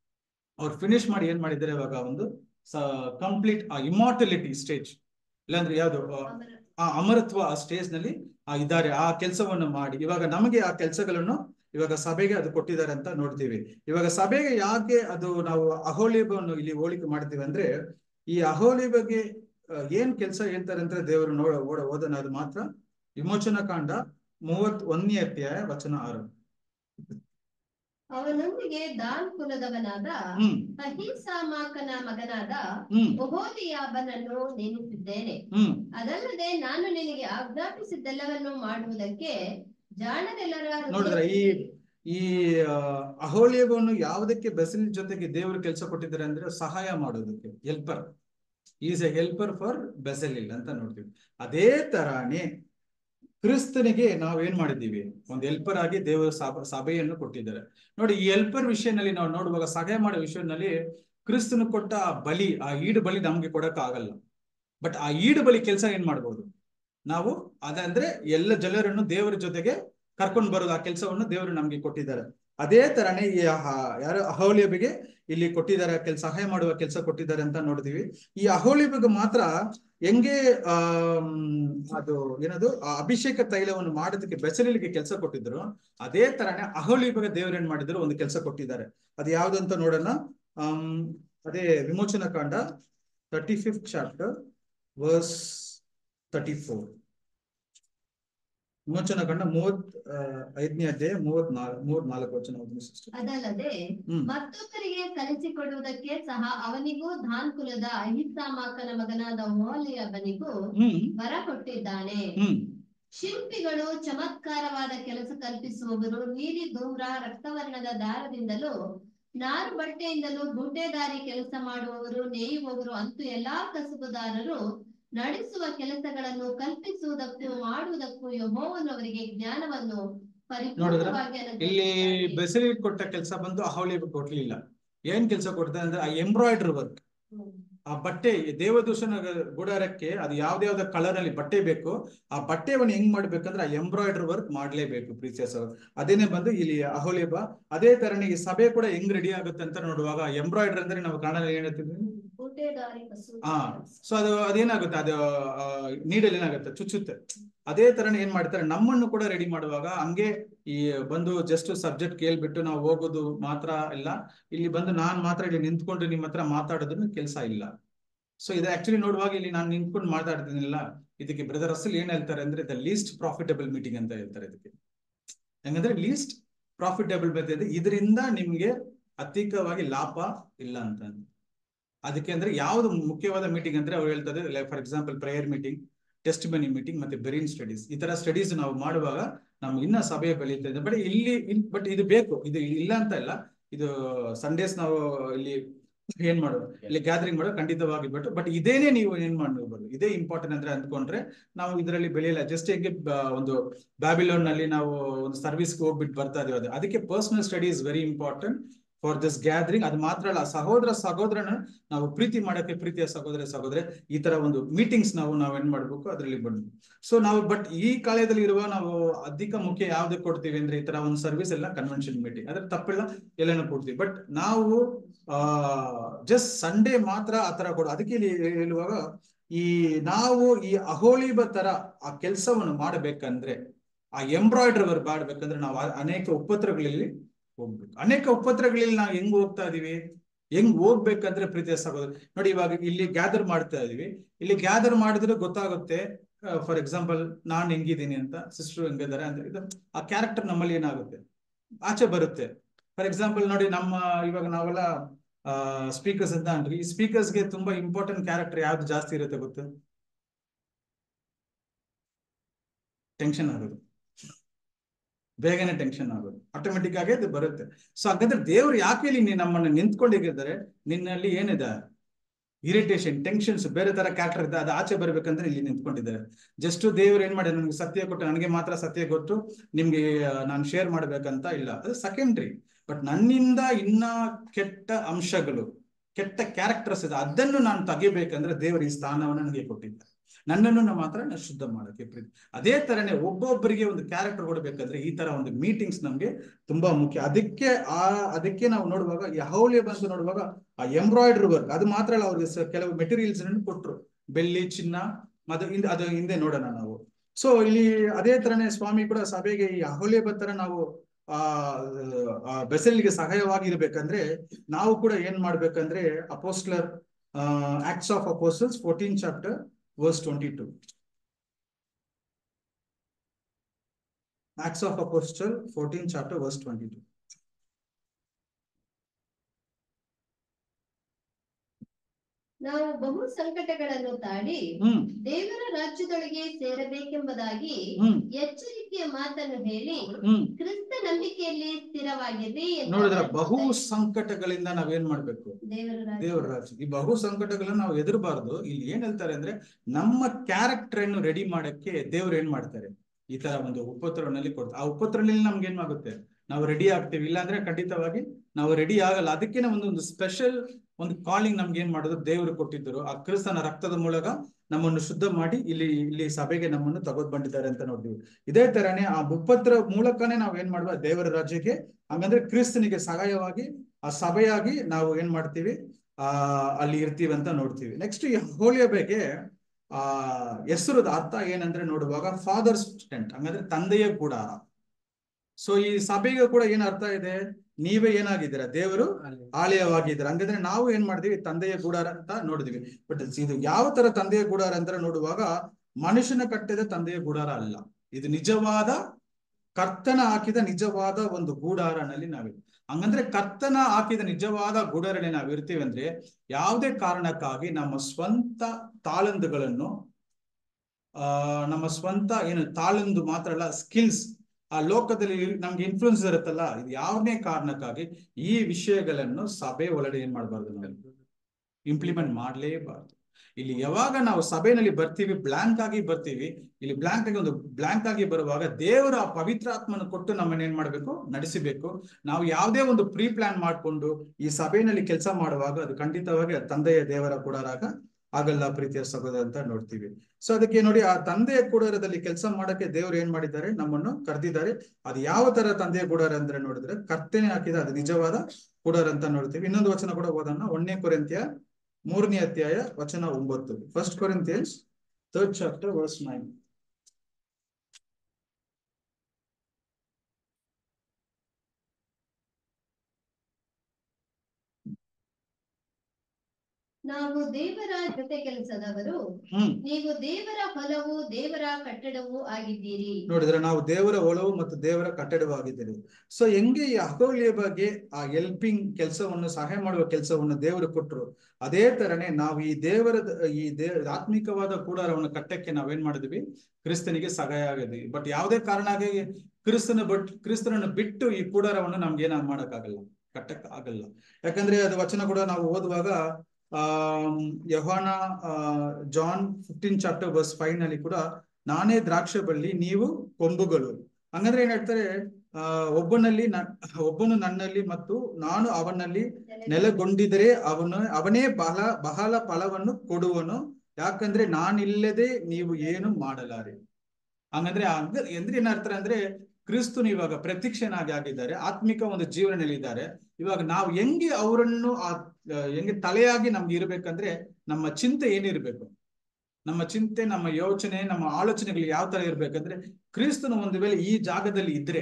Speaker 1: ಅವ್ರು ಫಿನಿಶ್ ಮಾಡಿ ಏನ್ ಮಾಡಿದ್ದಾರೆ ಇವಾಗ ಒಂದು ಕಂಪ್ಲೀಟ್ ಆ ಇಮಾರ್ಟಲಿಟಿ ಸ್ಟೇಜ್ ಇಲ್ಲಾಂದ್ರೆ ಯಾವ್ದು ಆ, ಆ ಅಮರತ್ವ ಆ ಸ್ಟೇಜ್ ನಲ್ಲಿ ಆ ಇದ್ದಾರೆ ಆ ಕೆಲಸವನ್ನು ಮಾಡಿ ಇವಾಗ ನಮಗೆ ಆ ಕೆಲಸಗಳನ್ನು ಇವಾಗ ಸಭೆಗೆ ಅದು ಕೊಟ್ಟಿದ್ದಾರೆ ಅಂತ ನೋಡ್ತೀವಿ ಇವಾಗ ಸಭೆಗೆ ಯಾಕೆ ಅದು ನಾವು ಅಹೋಲಿಬವನ್ನು ಇಲ್ಲಿ ಹೋಲಿಕೆ ಮಾಡ್ತೀವಿ ಅಂದ್ರೆ ಈ ಅಹೋಲಿ ಬಗ್ಗೆ ಆ, ಏನ್ ಕೆಲಸ ಹೇಳ್ತಾರೆ ಅಂತ ದೇವರು ನೋಡ ಓಡ ಓದನ ಅದು ಮಾತ್ರ ವಿಮೋಚನಾ ಕಾಂಡ ಮೂವತ್ ಒಂದನೇ ಅಧ್ಯಾಯ ವಚನ ಆರು
Speaker 2: ಅವನೊಂದಿಗೆ ದಾನ್ ಕುಲದವನಾದ
Speaker 1: ಹ್ಮ್
Speaker 2: ಅಹಿಸಾಮಾಕನ ಮಗನಾದ
Speaker 1: ಹ್ಮ್
Speaker 2: ಒಹೋಲಿಯಾಬನನ್ನು ನೇಮಿಸಿದ್ದೇನೆ
Speaker 1: ಹ್ಮ್
Speaker 2: ಅದಲ್ಲದೆ ನಾನು ನಿನಗೆ ಆಜ್ಞಾಪಿಸಿದ್ದೆಲ್ಲವನ್ನು ಮಾಡುವುದಕ್ಕೆ ಜಾಣರೆಲ್ಲರ
Speaker 1: ನೋಡಿದ್ರ ಈ ಈ ಆ, ಅಹೋಲಿಯವನ್ನು ಯಾವುದಕ್ಕೆ ಬೆಸಲಿನ ಜೊತೆಗೆ ದೇವರು ಕೆಲಸ ಕೊಟ್ಟಿದ್ದಾರೆ ಅಂದ್ರೆ ಸಹಾಯ ಮಾಡೋದಕ್ಕೆ helper is a helper for Bezalel ಅಂತ ನೋಡ್ತೀವಿ ಅದೇ ತರಾನೇ ಕ್ರಿಸ್ತನಿಗೆ ನಾವು ಏನ್ ಮಾಡಿದ್ದೀವಿ ಒಂದು ಹೆಲ್ಪರ್ ಆಗಿ ದೇವರ ಸಭ- ಸಭೆಯನ್ನು ಕೊಟ್ಟಿದ್ದಾರೆ ನೋಡಿ ಈ ಹೆಲ್ಪರ್ ವಿಷಯನಲ್ಲಿ ನಾವು ನೋಡುವಾಗ ಸಹಾಯ ಮಾಡೋ ವಿಷಯದಲ್ಲಿ ಕ್ರಿಸ್ತನು ಕೊಟ್ಟ ಆ ಬಲಿ ಆ ಈಡು ಬಲಿ ನಮ್ಗೆ ಕೊಡಕ್ ಆಗಲ್ಲ ಬಟ್ ಆ ಈಡು ಬಲಿ ಕೆಲಸ ಏನ್ ಮಾಡ್ಬೋದು ನಾವು ಅದಂದ್ರೆ ಎಲ್ಲ ಜನರನ್ನು ದೇವರ ಜೊತೆಗೆ ಕರ್ಕೊಂಡು ಬರೋದು ಆ ಕೆಲಸವನ್ನು ದೇವರು ನಮ್ಗೆ ಕೊಟ್ಟಿದ್ದಾರೆ ಅದೇ ತರನೇ ಈ ಅಹ- ಯಾರು ಅಹೋಲಿಯಬಿಗೆ ಇಲ್ಲಿ ಕೊಟ್ಟಿದ್ದಾರೆ ಕೆಲ್ಸ ಸಹಾಯ ಮಾಡುವ ಕೆಲಸ ಕೊಟ್ಟಿದ್ದಾರೆ ಅಂತ ನೋಡ್ತೀವಿ ಈ ಅಹೋಲಿಬಿಗೆ ಮಾತ್ರ ಹೆಂಗೆ ಆಮ್, ಅದು ಏನದು ಆ ಅಭಿಷೇಕ ತೈಲವನ್ನು ಮಾಡೋದಕ್ಕೆ ಬೆಸಲಿಗೆ ಕೆಲಸ ಕೊಟ್ಟಿದ್ರು ಅದೇ ತರನೇ ಅಹೋಲಿಬಿಗೆ ದೇವ್ರು ಏನ್ ಮಾಡಿದ್ರು ಒಂದು ಕೆಲಸ ಕೊಟ್ಟಿದ್ದಾರೆ ಅದು ಯಾವ್ದು ಅಂತ ನೋಡೋಣ ಆಮ್, ಅದೇ ವಿಮೋಚನಾ ಕಾಂಡ thirty fifth chapter verse thirty four ವಿಮೋಚನ ಕಂಡ ಮೂವತ್ ಆ, ಐದನೇ ಅಧ್ಯಾಯ ಮೂವತ್ ನಾಲ್ಕು ಮೂವತ್ ನಾಲ್ಕು ವಚನ ಓದಿ sister.
Speaker 2: ಅದಲ್ಲದೆ
Speaker 1: ಹ್ಮ್
Speaker 2: ಮತ್ತೊಬ್ಬರಿಗೆ ಕಲಿಸಿಕೊಡುವುದಕ್ಕೆ ಸಹ ಅವನಿಗೂ ಧಾನ್ ಕುಲದ ಅಹಿಸಾಮಾಕನ ಮಗನಾದ ಮೋಲಿಯಬನಿಗೂ
Speaker 1: ಹ್ಮ್
Speaker 2: ವರ ಕೊಟ್ಟಿದ್ದಾನೆ
Speaker 1: ಹ್ಮ್
Speaker 2: ಶಿಲ್ಪಿಗಳು ಚಮತ್ಕಾರವಾದ ಕೆಲಸ ಕಲ್ಪಿಸುವವರು ನೀಲಿ ಧೂಮ್ರ ರಕ್ತವರ್ಣದ ದಾರದಿಂದಲೂ ನಾರು ಬಟ್ಟೆಯಿಂದಲೂ ಬೂಟೆದಾರಿ ಕೆಲಸ ಮಾಡುವವರು ನೇಯುವವರು ಅಂತೂ ಎಲ್ಲಾ ಕಸುಬುದಾರರು ನಡೆಸುವ ಕೆಲಸಗಳನ್ನು ಕಲ್ಪಿಸುವುದಕ್ಕೂ ಮಾಡುವುದಕ್ಕೂ ಯೆಹೋವನು ಅವರಿಗೆ ಜ್ಞಾನವನ್ನು ಪರಿಪೂರ್ಣವಾಗಿ
Speaker 1: ಇಲ್ಲಿ
Speaker 2: ಅನುಗ್ರಹಿಸಿದ್ದಾನೆ.
Speaker 1: ಬೆಸರಿಗೆ ಕೊಟ್ಟ ಕೆಲಸ ಬಂದು ಅಹೋಳಿ ಕೊಡ್ಲಿಲ್ಲ ಏನ್ ಕೆಲಸ ಕೊಡ್ತಾರೆ ಅಂದ್ರೆ ಆ ಎಂಬ್ರಾಯ್ಡರಿ ವರ್ಕ್
Speaker 2: ಹ್ಮ್.
Speaker 1: ಆ ಬಟ್ಟೆ ದೇವದೂಷಣ ಗುಡಾರಕ್ಕೆ ಅದು ಯಾವ್ದಾವ್ದ ಕಲರ್ ಅಲ್ಲಿ ಬಟ್ಟೆ ಬೇಕು ಆ ಬಟ್ಟೆವನ್ನು ಹೆಂಗ್ ಮಾಡ್ಬೇಕಂದ್ರೆ ಆ ಎಂಬ್ರಾಯ್ಡರಿ ವರ್ಕ್ ಮಾಡ್ಲೇಬೇಕು ಪ್ರೀತಿಯ ಸಹೋದರ ಅದೇನೆ ಬಂದು ಇಲ್ಲಿ ಅಹೋಲಿಬ ಅದೇ ತರನೇ ಈ ಸಭೆ ಕೂಡ ಹೆಂಗ್ ರೆಡಿ ಆಗುತ್ತೆ ಅಂತ ನೋಡುವಾಗ ಎಂಬ್ರಾಯ್ಡರಿ ಅಂದ್ರೆ ನಾವು ಕನ್ನಡ ಏನ್ ಹೇಳ್ತಿದ್ವಿ
Speaker 2: ಬೂಟೆದಾರಿ ಕಸೂತಿ
Speaker 1: ಹಾ
Speaker 2: ಕೆಲಸ.
Speaker 1: ಸೊ ಅದು ಅದೇನಾಗುತ್ತೆ ಅದು ನೀಡಲ್ ಏನಾಗುತ್ತೆ ಚುಚ್ಚುತ್ತೆ ಅದೇ ತರನೇ ಏನ್ ಮಾಡ್ತಾರೆ ನಮ್ಮನ್ನು ಕೂಡ ರೆಡಿ ಮಾಡುವಾಗ ಹಂಗೆ ಈ ಬಂದು ಜಸ್ಟ್ ಸಬ್ಜೆಕ್ಟ್ ಕೇಳ್ಬಿಟ್ಟು ನಾವು ಹೋಗೋದು ಮಾತ್ರ ಇಲ್ಲ ಇಲ್ಲಿ ಬಂದು ನಾನ್ ಮಾತ್ರ ಇಲ್ಲಿ ನಿಂತ್ಕೊಂಡು ನಿಮ್ಮ ಹತ್ರ ಮಾತಾಡೋದನ್ನು ಕೆಲಸ ಇಲ್ಲ ಸೊ ಇದು ಆಕ್ಚುಲಿ ನೋಡುವಾಗ ಇಲ್ಲಿ ನಾನು ನಿಂತ್ಕೊಂಡು ಮಾತಾಡ್ತೀನಿಲ್ಲ ಇದಕ್ಕೆ ಬ್ರದರ್ ಅಸಲ್ ಏನ್ ಹೇಳ್ತಾರೆ ಅಂದ್ರೆ ದ ಲೀಸ್ಟ್ ಪ್ರಾಫಿಟಬಲ್ ಮೀಟಿಂಗ್ ಅಂತ ಹೇಳ್ತಾರೆ ಇದಕ್ಕೆ ಹೆಂಗಂದ್ರೆ ಲೀಸ್ಟ್ ಪ್ರಾಫಿಟಬಲ್ ಮೆಥಡ್ ಇದರಿಂದ ನಿಮ್ಗೆ ಅಧಿಕವಾಗಿ ಲಾಭ ಇಲ್ಲ ಅಂತ ಅದಕ್ಕೆ ಅಂದ್ರೆ ಯಾವ್ದು ಮುಖ್ಯವಾದ ಮೀಟಿಂಗ್ ಅಂದ್ರೆ ಅವ್ರು ಹೇಳ್ತಾರೆ like for example prayer meeting testimony meeting ಮತ್ತೆ ಬೆರಿನ್ ಸ್ಟಡೀಸ್ ಈ ತರ ಸ್ಟಡೀಸ್ ನಾವು ಮಾಡುವಾಗ ನಮ್ಗೆ ಇನ್ನ ಸಭೆ ಬೆಳೀತದೆ ಬಟ್ ಇಲ್ಲಿ ಬಟ್ ಇದು ಬೇಕು ಇದು ಇಲ್ಲ ಅಂತ ಇಲ್ಲ ಇದು ಸಂಡೇಸ್ ನಾವು ಇಲ್ಲಿ ಏನ್ ಮಾಡೋದು ಇಲ್ಲಿ ಗ್ಯಾದರಿಂಗ್ ಮಾಡೋದು ಖಂಡಿತವಾಗಿ ಬಿಟ್ಟು ಬಟ್ ಇದೇನೆ ನೀವು ಏನ್ ಮಾಡಬಹುದು ಇದೇ ಇಂಪಾರ್ಟೆಂಟ್ ಅಂದ್ರೆ ಅಂದ್ಕೊಂಡ್ರೆ ನಾವು ಇದರಲ್ಲಿ ಬೆಳೆಯಲ್ಲ ಜಸ್ಟ್ ಹೇಗೆ ಬ- ಒಂದು ಬ್ಯಾಬಿಲೋನ್ ನಲ್ಲಿ ನಾವು ಒಂದು ಸರ್ವಿಸ್ಗೆ ಹೋಗ್ಬಿಟ್ಟು ಬರ್ತಾ ಇದೀವಿ ಅದು ಅದಕ್ಕೆ personal study is very important for this gathering ಅದು ಮಾತ್ರ ಅಲ್ಲ ಸಹೋದರ ಸಹೋದರನ ನಾವು ಪ್ರೀತಿ ಮಾಡಕ್ಕೆ ಪ್ರೀತಿಯ ಸಹೋದರ ಸಹೋದರ ಈ ತರ ಒಂದು ಮೀಟಿಂಗ್ಸ್ ನಾವು ನಾವ್ ಏನ್ ಮಾಡ್ಬೇಕು ಅದರಲ್ಲಿ ಬಂದ್ವಿ ಸೊ ನಾವು ಬಟ್ ಈ ಕಾಲದಲ್ಲಿ ಇರುವ ನಾವು ಅಧಿಕ ಮುಖ್ಯ ಯಾವ್ದಕ್ಕೆ ಕೊಡ್ತೀವಿ ಅಂದ್ರೆ ಈ ತರ ಒಂದು ಸರ್ವಿಸ್ ಎಲ್ಲ ಕನ್ವೆನ್ಷನ್ ಮೀಟಿಂಗ್ ಅದ್ರ ತಪ್ಪಿಲ್ಲ ಎಲ್ಲಾನು ಕೊಡ್ತೀವಿ ಬಟ್ ನಾವು ಆ ಜಸ್ಟ್ ಸಂಡೇ ಮಾತ್ರ ಆ ತರ ಕೊಡು ಅದಕ್ಕೆ ಇಲ್ಲಿ ಹೇಳುವಾಗ ಈ ನಾವು ಈ ಅಹೋಳಿಬ ತರ ಆ ಕೆಲಸವನ್ನು ಮಾಡಬೇಕಂದ್ರೆ ಆ ಎಂಬ್ರಾಯ್ಡರಿ ವರ್ಕ್ ಮಾಡ್ಬೇಕಂದ್ರೆ ನಾವು ಆ- ಅನೇಕ ಉಪತ್ರಗಳಲ್ಲಿ ಹೋಗ್ಬೇಕು ಅನೇಕ ಉಪತ್ರಗಳಲ್ಲಿ ನಾವು ಹೆಂಗ್ ಹೋಗ್ತಾ ಇದೀವಿ ಹೆಂಗ್ ಹೋಗ್ಬೇಕಂದ್ರೆ ಪ್ರೀತಿಯ ಸಹೋದರ ನೋಡಿ ಇವಾಗ ಇಲ್ಲಿ ಗ್ಯಾದರ್ ಮಾಡ್ತಾ ಇದೀವಿ ಇಲ್ಲಿ ಗ್ಯಾದರ್ ಮಾಡಿದ್ರೆ ಗೊತ್ತಾಗುತ್ತೆ ಫಾರ್ ಎಕ್ಸಾಂಪಲ್ ನಾನ್ ಹೆಂಗಿದ್ದೀನಿ ಅಂತ ಸಿಸ್ಟರ್ ಹೆಂಗಿದ್ದಾರೆ ಅಂತ ಇದು ಆ ಕ್ಯಾರೆಕ್ಟರ್ ನಮ್ಮಲ್ಲಿ ಏನಾಗುತ್ತೆ ಆಚೆ ಬರುತ್ತೆ ಫಾರ್ ಎಕ್ಸಾಂಪಲ್ ನೋಡಿ ನಮ್ಮ ಇವಾಗ ನಾವೆಲ್ಲ ಸ್ಪೀಕರ್ಸ್ ಅಂತ ಅಂದ್ರೆ ಈ ಸ್ಪೀಕರ್ಸ್ಗೆ ತುಂಬಾ ಇಂಪಾರ್ಟೆಂಟ್ ಕ್ಯಾರೆಕ್ಟರ್ ಯಾವ್ದು ಜಾಸ್ತಿ ಇರುತ್ತೆ ಗೊತ್ತು ಟೆನ್ಷನ್ ಆಗೋದು ಬೇಗನೆ ಟೆನ್ಷನ್ ಆಗೋದು ಆಟೋಮೆಟಿಕ್ ಆಗಿ ಅದು ಬರುತ್ತೆ ಸೊ ಹಾಗಾದ್ರೆ ದೇವ್ರು ಯಾಕೆ ಇಲ್ಲಿ ನೀ- ನಮ್ಮನ್ನ ನಿಂತ್ಕೊಂಡಿದ್ದಾರೆ ನಿನ್ನಲ್ಲಿ ಏನಿದೆ ಇರಿಟೇಷನ್ ಟೆನ್ಷನ್ಸ್ ಬೇರೆ ತರ ಕ್ಯಾರೆಕ್ಟರ್ ಇದೆ ಅದು ಆಚೆ ಬರ್ಬೇಕಂದ್ರೆ ಇಲ್ಲಿ ನಿಂತ್ಕೊಂಡಿದ್ದಾರೆ ಜಸ್ಟ್ ದೇವ್ರು ಏನ್ ಮಾಡಿ ನನಗೆ ಸತ್ಯ ಕೊಟ್ಟು ನನಗೆ ಮಾತ್ರ ಸತ್ಯ ಕೊಟ್ಟು ನಿಮ್ಗೆ ನಾನು ಶೇರ್ ಮಾಡ್ಬೇಕಂತ ಇಲ್ಲ ಅದು ಸೆಕೆಂಡ್ರಿ ಬಟ್ ನನ್ನಿಂದ ಇನ್ನ ಕೆಟ್ಟ ಅಂಶಗಳು ಕೆಟ್ಟ ಕ್ಯಾರೆಕ್ಟರ್ಸ್ ಇದೆ ಅದನ್ನು ನಾನು ತೆಗಿಬೇಕಂದ್ರೆ ದೇವರು ಈ ಸ್ಥಾನವನ್ನು ನನಗೆ ಕೊಟ್ಟಿದ್ದಾರೆ ನನ್ನನ್ನು ಮಾತ್ರ ನಾನು ಶುದ್ಧ ಮಾಡಕ್ಕೆ ಪ್ರೀತಿ ಅದೇ ತರನೇ ಒಬ್ಬೊಬ್ಬರಿಗೆ ಒಂದು ಕ್ಯಾರೆಕ್ಟರ್ ಕೊಡಬೇಕಂದ್ರೆ ಈ ತರ ಒಂದು ಮೀಟಿಂಗ್ಸ್ ನಮ್ಗೆ ತುಂಬಾ ಮುಖ್ಯ ಅದಕ್ಕೆ ಆ ಅದಕ್ಕೆ ನಾವು ನೋಡುವಾಗ ಯಹೌಲ್ಯ ಬಂದು ನೋಡುವಾಗ ಆ ಎಂಬ್ರಾಯ್ಡರಿ ವರ್ಕ್ ಅದು ಮಾತ್ರ ಅಲ್ಲ ಅವ್ರಿಗೆ ಸ- ಕೆಲವು ಮೆಟೀರಿಯಲ್ಸ್ ಕೊಟ್ರು ಬೆಳ್ಳಿ ಚಿನ್ನ ಅದು ಹಿಂದೆ ಅದು ಹಿಂದೆ ನೋಡೋಣ ನಾವು ಸೊ ಇಲ್ಲಿ ಅದೇ ತರನೇ ಸ್ವಾಮಿ ಕೂಡ ಸಭೆಗೆ ಈ ಅಹೋಲ್ಯ ತರ ನಾವು ಆ ಆ ಬೆಸಲಿಗೆ ಸಹಾಯವಾಗಿ ಇರ್ಬೇಕಂದ್ರೆ ನಾವು ಕೂಡ ಏನ್ ಮಾಡ್ಬೇಕಂದ್ರೆ ಅಪೋಸ್ಟ್ಲರ್ Acts of Apostles fourteen chapter verse twenty two Acts of Apostle fourteen chapter verse twenty two
Speaker 2: ನಾವು ಬಹು ಸಂಕಟಗಳನ್ನು ತಾಡಿ
Speaker 1: ಹ್ಮ್
Speaker 2: ದೇವರ ರಾಜ್ಯದೊಳಗೆ ಸೇರಬೇಕೆಂಬುದಾಗಿ
Speaker 1: ಹ್ಮ್
Speaker 2: ಎಚ್ಚರಿಕೆಯ ಮಾತನ್ನು ಹೇಳಿ
Speaker 1: ಹ್ಮ್
Speaker 2: ಕ್ರಿಸ್ತ ನಂಬಿಕೆಯಲ್ಲಿ ಸ್ಥಿರವಾಗಿರ್ರಿ ಎಂದು
Speaker 1: ನೋಡಿದ್ರ
Speaker 2: ಅವರನ್ನು
Speaker 1: ಬಹು ಸಂಕಟಗಳಿಂದ ನಾವೇನ್ ಮಾಡ್ಬೇಕು
Speaker 2: ದೇವರ ರಾಜ್ಯ
Speaker 1: ದೇವರ ರಾಜ್ಯ ಈ ಬಹು ಸಂಕಟಗಳನ್ನ ನಾವು ಎದುರಬಾರ್ದು ಇಲ್ಲಿ ಏನ್ ಹೇಳ್ತಾರೆ ಅಂದ್ರೆ ನಮ್ಮ ಕ್ಯಾರೆಕ್ಟರ್ ಅನ್ನು ರೆಡಿ ಮಾಡಕ್ಕೆ ದೇವ್ರು ಏನ್ ಮಾಡ್ತಾರೆ ಈ ತರ ಒಂದು ಉಪತ್ರನಲ್ಲಿ ಕೊಡ್ತಾರೆ ಆ ಉಪತ್ರನಲ್ಲಿ ನಮ್ಗೆ ಏನ್ ಆಗುತ್ತೆ ನಾವು ರೆಡಿ ಆಗ್ತೀವಿ ಇಲ್ಲಾಂದ್ರೆ ಖಂಡಿತವಾಗಿ ನಾವು ರೆಡಿ ಆಗಲ್ಲ ಅದಕ್ಕೇನೆ ಒಂದು ಒಂದು ಸ್ಪೆಷಲ್ ಒಂದು ಕಾಲಿಂಗ್ ನಮ್ಗೆ ಏನ್ ಮಾಡೋದು ದೇವರು ಕೊಟ್ಟಿದ್ದರು ಆ ಕ್ರಿಸ್ತನ ರಕ್ತದ ಮೂಲಕ ನಮ್ಮನ್ನು ಶುದ್ಧ ಮಾಡಿ ಇಲ್ಲಿ ಇಲ್ಲಿ ಸಭೆಗೆ ನಮ್ಮನ್ನು ತಗೊಂಡ್ ಬಂದಿದ್ದಾರೆ ಅಂತ ನೋಡ್ತೀವಿ ಇದೇ ತರನೇ ಆ ಉಪದ್ರ ಮೂಲಕನೇ ನಾವು ಏನ್ ಮಾಡುವ ದೇವರ ರಾಜ್ಯಕ್ಕೆ ಹಂಗಂದ್ರೆ ಕ್ರಿಸ್ತನಿಗೆ ಸಹಾಯವಾಗಿ ಆ ಸಭೆಯಾಗಿ ನಾವು ಏನ್ ಮಾಡ್ತೀವಿ ಆ ಅಲ್ಲಿ ಇರ್ತೀವಿ ಅಂತ ನೋಡ್ತೀವಿ ನೆಕ್ಸ್ಟ್ ಈ ಹೋಳಿಯ ಬಗ್ಗೆ ಆ ಹೆಸರದ ಅರ್ಥ ಏನಂದ್ರೆ ನೋಡುವಾಗ ಫಾದರ್ಸ್ ಟೆಂಟ್ ಹಂಗಂದ್ರೆ ತಂದೆಯ ಗುಡಾರ ಸೊ ಈ ಸಭೆಗೆ ಕೂಡ ಏನ್ ಅರ್ಥ ಇದೆ ನೀವೇ ಏನಾಗಿದ್ದೀರಾ ದೇವರು ಆಲಯವಾಗಿದ್ದೀರಾ ಹಂಗಂದ್ರೆ ನಾವು ಏನ್ ಮಾಡ್ತೀವಿ ತಂದೆಯ ಗುಡಾರ ಅಂತ ನೋಡಿದ್ವಿ ಬಟ್ ಇದು ಯಾವ ತರ ತಂದೆಯ ಗುಡಾರ ಅಂತ ನೋಡುವಾಗ ಮನುಷ್ಯನ ಕಟ್ಟಿದ ತಂದೆಯ ಗುಡಾರ ಅಲ್ಲ ಇದು ನಿಜವಾದ ಕರ್ತನ ಹಾಕಿದ ನಿಜವಾದ ಒಂದು ಗೂಡಾರನಲ್ಲಿ ನಾವಿದ್ದೀವಿ ಹಂಗಂದ್ರೆ ಕರ್ತನ ಹಾಕಿದ ನಿಜವಾದ ಗೂಡಾರಲ್ಲಿ ನಾವು ಇರ್ತೀವಿ ಅಂದ್ರೆ ಯಾವುದೇ ಕಾರಣಕ್ಕಾಗಿ ನಮ್ಮ ಸ್ವಂತ ತಾಳಂದುಗಳನ್ನು ಆ ನಮ್ಮ ಸ್ವಂತ ಏನು ತಾಳಂದು ಮಾತ್ರ ಅಲ್ಲ ಸ್ಕಿಲ್ಸ್ ಆ ಲೋಕದಲ್ಲಿ ನಮ್ಗೆ ಇನ್ಫ್ಲೂಯೆನ್ಸ್ ಇರುತ್ತಲ್ಲ ಇದು ಯಾವನೇ ಕಾರಣಕ್ಕಾಗಿ ಈ ವಿಷಯಗಳನ್ನು ಸಭೆ ಒಳಗಡೆ ಏನ್ ಮಾಡಬಾರ್ದು ನಾವು ಇಂಪ್ಲಿಮೆಂಟ್ ಮಾಡಲೇಬಾರ್ದು ಇಲ್ಲಿ ಯಾವಾಗ ನಾವು ಸಭೆಯಲ್ಲಿ ಬರ್ತೀವಿ ಬ್ಲಾಂಕ್ ಆಗಿ ಬರ್ತೀವಿ ಇಲ್ಲಿ ಬ್ಲಾಂಕ್ ಆಗಿ ಒಂದು ಬ್ಲಾಂಕ್ ಆಗಿ ಬರುವಾಗ ದೇವರ ಆ ಪವಿತ್ರಾತ್ಮನ ಕೊಟ್ಟು ನಮ್ಮನ್ನ ಏನ್ ಮಾಡ್ಬೇಕು ನಡೆಸಬೇಕು ನಾವು ಯಾವುದೇ ಒಂದು ಪ್ರೀ ಪ್ಲಾನ್ ಮಾಡ್ಕೊಂಡು ಈ ಸಭೆಯಲ್ಲಿ ಕೆಲಸ ಮಾಡುವಾಗ ಅದು ಖಂಡಿತವಾಗಿ ತಂದೆಯ ದೇವರ ಕೂಡರಾಗ ಆಗಲ್ಲ ಪ್ರೀತಿಯ ಸಹೋದರ ಅಂತ ನೋಡ್ತೀವಿ ಸೊ ಅದಕ್ಕೆ ನೋಡಿ ಆ ತಂದೆಯ ಕೂಡರದಲ್ಲಿ ಕೆಲಸ ಮಾಡಕ್ಕೆ ದೇವರು ಏನ್ ಮಾಡಿದ್ದಾರೆ ನಮ್ಮನ್ನು ಕರೆದಿದ್ದಾರೆ ಅದು ಯಾವ ತರ ತಂದೆಯ ಕೂಡರ ಅಂದ್ರೆ ನೋಡಿದ್ರೆ ಕರ್ತನೆ ಹಾಕಿದ ಅದು ನಿಜವಾದ ಕೂಡರ ಅಂತ ನೋಡ್ತೀವಿ ಇನ್ನೊಂದು ವಚನ ಕೂಡ ಓದೋಣ ಒಂದನೇ ಕೊರಿಂತಿಯ ಮೂರನೇ ಅಧ್ಯಾಯ ವಚನ ಒಂಬತ್ತು first Corinthians third chapter verse nine
Speaker 2: ನಾವು ದೇವರ ಜೊತೆ ಕೆಲಸದವರು
Speaker 1: ಹ್ಮ್
Speaker 2: ನೀವು ದೇವರ ಹೊಲವು ದೇವರ ಕಟ್ಟಡವೂ ಆಗಿದ್ದೀರಿ
Speaker 1: ನೋಡಿದ್ರೆ ನಾವು ದೇವರ ಒಲವು ಮತ್ತು ದೇವರ ಕಟ್ಟಡವಾಗಿದ್ದೇವೆ ಸೊ ಹೆಂಗೆ ಈ ಅಹೋಲಿಯ ಬಗ್ಗೆ ಆ ಹೆಲ್ಪಿಂಗ್ ಕೆಲಸವನ್ನು ಸಹಾಯ ಮಾಡುವ ಕೆಲಸವನ್ನು ದೇವರು ಕೊಟ್ಟರು ಅದೇ ತರನೇ ನಾವು ಈ ದೇವರ ಈ ದೇ ಆತ್ಮಿಕವಾದ ಕೂಡಾರವನ್ನು ಕಟ್ಟಕ್ಕೆ ನಾವೇನ್ ಮಾಡಿದ್ವಿ ಕ್ರಿಸ್ತನಿಗೆ ಸಹಾಯ ಆಗಿದ್ವಿ ಬಟ್ ಯಾವುದೇ ಕಾರಣ ಆಗಿ ಕ್ರಿಸ್ತನ ಬಟ್ ಕ್ರಿಸ್ತನನ್ನು ಬಿಟ್ಟು ಈ ಕೂಡಾರವನ್ನು ನಮ್ಗೆ ಏನಾಗ್ ಮಾಡಕ್ಕಾಗಲ್ಲ ಕಟ್ಟಕ್ ಆಗಲ್ಲ ಯಾಕಂದ್ರೆ ಅದು ವಚನ ಕೂಡ ನಾವು ಓದುವಾಗ ಆ ಯಹಾನ John fifteen chapter verse five ನಲ್ಲಿ ಕೂಡ ನಾನೇ ದ್ರಾಕ್ಷ ಬಳ್ಳಿ ನೀವು ಕೊಂಬುಗಳು ಹಂಗಂದ್ರೆ ಏನ್ ಹೇಳ್ತಾರೆ ಆ ಒಬ್ಬನಲ್ಲಿ ನ ಒಬ್ಬನು ನನ್ನಲ್ಲಿ ಮತ್ತು ನಾನು ಅವನಲ್ಲಿ ನೆಲೆಗೊಂಡಿದರೆ ಅವನು ಅವನೇ ಬಹಳ ಬಹಳ ಫಲವನ್ನು ಕೊಡುವನು ಯಾಕಂದ್ರೆ ನಾನಿಲ್ಲದೆ ನೀವು ಏನು ಮಾಡಲಾರೆ ಹಂಗಂದ್ರೆ ಹಂಗ ಅಂದ್ರೆ ಏನರ್ಥ ಅಂದ್ರೆ ಕ್ರಿಸ್ತನು ಇವಾಗ ಪ್ರತ್ಯಕ್ಷನಾಗಿ ಆಗಿದ್ದಾರೆ ಆತ್ಮಿಕ ಒಂದು ಜೀವನದಲ್ಲಿ ಇದ್ದಾರೆ ಇವಾಗ ನಾವು ಹೆಂಗೆ ಅವರನ್ನು ಆ ಹೆಂಗೆ ತಲೆಯಾಗಿ ನಮ್ಗೆ ಇರ್ಬೇಕಂದ್ರೆ ನಮ್ಮ ಚಿಂತೆ ಏನಿರ್ಬೇಕು ನಮ್ಮ ಚಿಂತೆ ನಮ್ಮ ಯೋಚನೆ ನಮ್ಮ ಆಲೋಚನೆಗಳು ಯಾವ ತರ ಇರ್ಬೇಕಂದ್ರೆ ಕ್ರಿಸ್ತನು ಒಂದು ವೇಳೆ ಈ ಜಾಗದಲ್ಲಿ ಇದ್ರೆ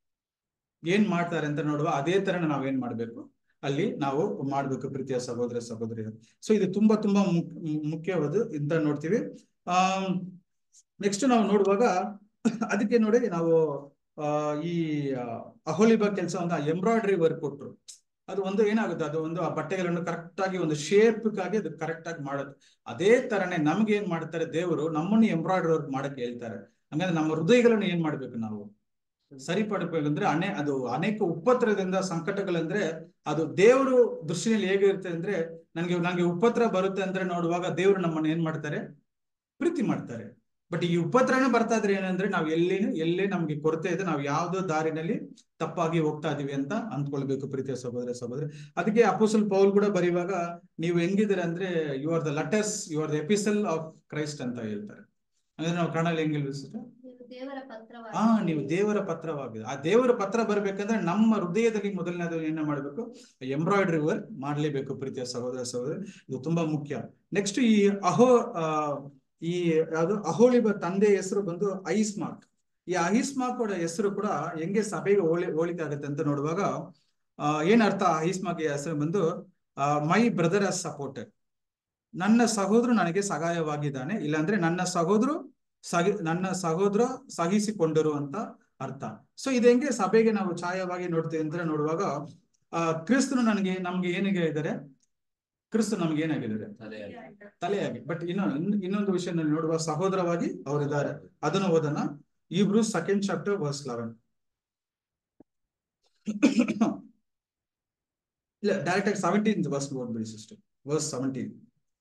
Speaker 1: ಏನ್ ಮಾಡ್ತಾರೆ ಅಂತ ನೋಡುವ ಅದೇ ತರ ನಾವೇನ್ ಮಾಡ್ಬೇಕು ಅಲ್ಲಿ ನಾವು ಮಾಡ್ಬೇಕು ಪ್ರೀತಿಯ ಸಹೋದರ ಸಹೋದರಿಯರು ಸೊ ಇದು ತುಂಬಾ ತುಂಬಾ ಮುಖ್ಯವಾದ ಅಂತ ನೋಡ್ತೀವಿ ಆ ನೆಕ್ಸ್ಟ್ ನಾವು ನೋಡುವಾಗ ಅದಕ್ಕೆ ನೋಡಿ ನಾವು ಆ ಈ ಅಹೋಲಿಬ ಕೆಲಸ ಒಂದು ಎಂಬ್ರಾಯ್ಡ್ರಿ ವರ್ಕ್ ಕೊಟ್ರು ಅದು ಒಂದು ಏನಾಗುತ್ತೆ ಅದು ಒಂದು ಆ ಬಟ್ಟೆಗಳನ್ನು ಕರೆಕ್ಟ್ ಆಗಿ ಒಂದು ಶೇಪ್ಗಾಗಿ ಅದು ಕರೆಕ್ಟ್ ಆಗಿ ಮಾಡೋದು ಅದೇ ತರನೇ ನಮ್ಗೆ ಏನ್ ಮಾಡ್ತಾರೆ ದೇವರು ನಮ್ಮನ್ನು ಎಂಬ್ರಾಯ್ಡ್ರಿ ವರ್ಕ್ ಮಾಡಕ್ಕೆ ಹೇಳ್ತಾರೆ ಹಂಗಂದ್ರೆ ನಮ್ಮ ಹೃದಯಗಳನ್ನು ಏನ್ ಮಾಡ್ಬೇಕು ನಾವು ಸರಿಪಡಬೇಕಂದ್ರೆ ಅನೇ ಅದು ಅನೇಕ ಉಪತ್ರದಿಂದ ಸಂಕಟಗಳಂದ್ರೆ ಅದು ದೇವರು ದೃಷ್ಟಿಯಲ್ಲಿ ಹೇಗಿರುತ್ತೆ ಅಂದ್ರೆ ನನಗೆ ನನಗೆ ಉಪದ್ರ ಬರುತ್ತೆ ಅಂದ್ರೆ ನೋಡುವಾಗ ದೇವರು ನಮ್ಮನ್ನ ಏನ್ ಮಾಡ್ತಾರೆ ಪ್ರೀತಿ ಮಾಡ್ತಾರೆ ಬಟ್ ಈ ಉಪದ್ರನ ಬರ್ತಾ ಇದ್ರೆ ಏನಂದ್ರೆ ನಾವು ಎಲ್ಲಿನೂ ಎಲ್ಲೇ ನಮ್ಗೆ ಕೊರತೆ ಇದೆ ನಾವು ಯಾವ್ದೋ ದಾರಿನಲ್ಲಿ ತಪ್ಪಾಗಿ ಹೋಗ್ತಾ ಇದೀವಿ ಅಂತ ಅಂದ್ಕೊಳ್ಬೇಕು ಪ್ರೀತಿಯ ಸಹೋದರ ಸಹೋದರಿ ಅದಕ್ಕೆ ಅಪೋಸಲ್ ಪೌಲ್ ಕೂಡ ಬರೆಯುವಾಗ ನೀವು ಹೆಂಗಿದ್ದೀರ ಅಂದ್ರೆ you are the letters you are the epistle of Christ ಅಂತ ಹೇಳ್ತಾರೆ ಅಂದ್ರೆ ನಾವು ಕನ್ನಡ ಹೆಂಗಿಲ್ವಿ ಸಿಸ್ಟರ್
Speaker 2: ದೇವರ ಪತ್ರವಾಗಿ
Speaker 1: ಹಾ ನೀವು ದೇವರ ಪತ್ರವಾಗಿದೆ ಆ ದೇವರ ಪತ್ರ ಬರ್ಬೇಕಂದ್ರೆ ನಮ್ಮ ಹೃದಯದಲ್ಲಿ ಮೊದಲನೇದು ಏನ ಮಾಡ್ಬೇಕು ಎಂಬ್ರಾಯ್ಡ್ರಿ ವರ್ಕ್ ಮಾಡ್ಲೇಬೇಕು ಪ್ರೀತಿಯ ಸಹೋದರ ಸಹೋದರಿ ಇದು ತುಂಬಾ ಮುಖ್ಯ ನೆಕ್ಸ್ಟ್ ಈ ಅಹೋ ಆ ಈ ಯಾವುದು ಅಹೋಳಿಬ ತಂದೆ ಹೆಸರು ಬಂದು ಐಸ್ಮಾರ್ಕ್ ಈ ಐಸ್ಮಾರ್ಕ್ ಹೆಸರು ಕೂಡ ಹೆಂಗೆ ಸಭೆಗೆ ಹೋಳಿ ಹೋಲಿಕೆ ಆಗುತ್ತೆ ಅಂತ ನೋಡುವಾಗ ಆ ಏನ್ ಅರ್ಥ ಐಸ್ಮಾರ್ಕ್ ಹೆಸರು ಬಂದು ಮೈ ಬ್ರದರ್ ಅಸ್ ಸಪೋರ್ಟೆಡ್ ನನ್ನ ಸಹೋದರ ನನಗೆ ಸಹಾಯವಾಗಿದ್ದಾನೆ ಇಲ್ಲಾಂದ್ರೆ ನನ್ನ ಸಹೋದರು ಸಹಿ ನನ್ನ ಸಹೋದರ ಸಹಿಸಿಕೊಂಡರು ಅಂತ ಅರ್ಥ ಸೊ ಇದು ಹೆಂಗೆ ಸಭೆಗೆ ನಾವು ಛಾಯವಾಗಿ ನೋಡ್ತೀವಿ ಅಂತ ನೋಡುವಾಗ ಆ ಕ್ರಿಸ್ತನು ನನಗೆ ನಮ್ಗೆ ಏನಿಗೆ ಇದ್ದಾರೆ ಕ್ರಿಸ್ತು ನಮ್ಗೆ ಏನಾಗಿದ್ದಾರೆ ತಲೆಯಾಗಿ ಬಟ್ ಇನ್ನೊಂದು ಇನ್ನೊಂದು ವಿಷಯ ನೋಡುವ ಸಹೋದರವಾಗಿ ಅವರಿದ್ದಾರೆ ಅದನ್ನು ಓದೋಣ Hebrew second chapter verse eleven ಇಲ್ಲ ಡೈರೆಕ್ಟ್ ಆಗಿ ಸೆವೆಂಟೀನ್ ವರ್ಸ್ ಓದ್ಬಿಡಿ ಸಿಸ್ಟರ್ ವರ್ಸ್ ಸೆವೆಂಟೀನ್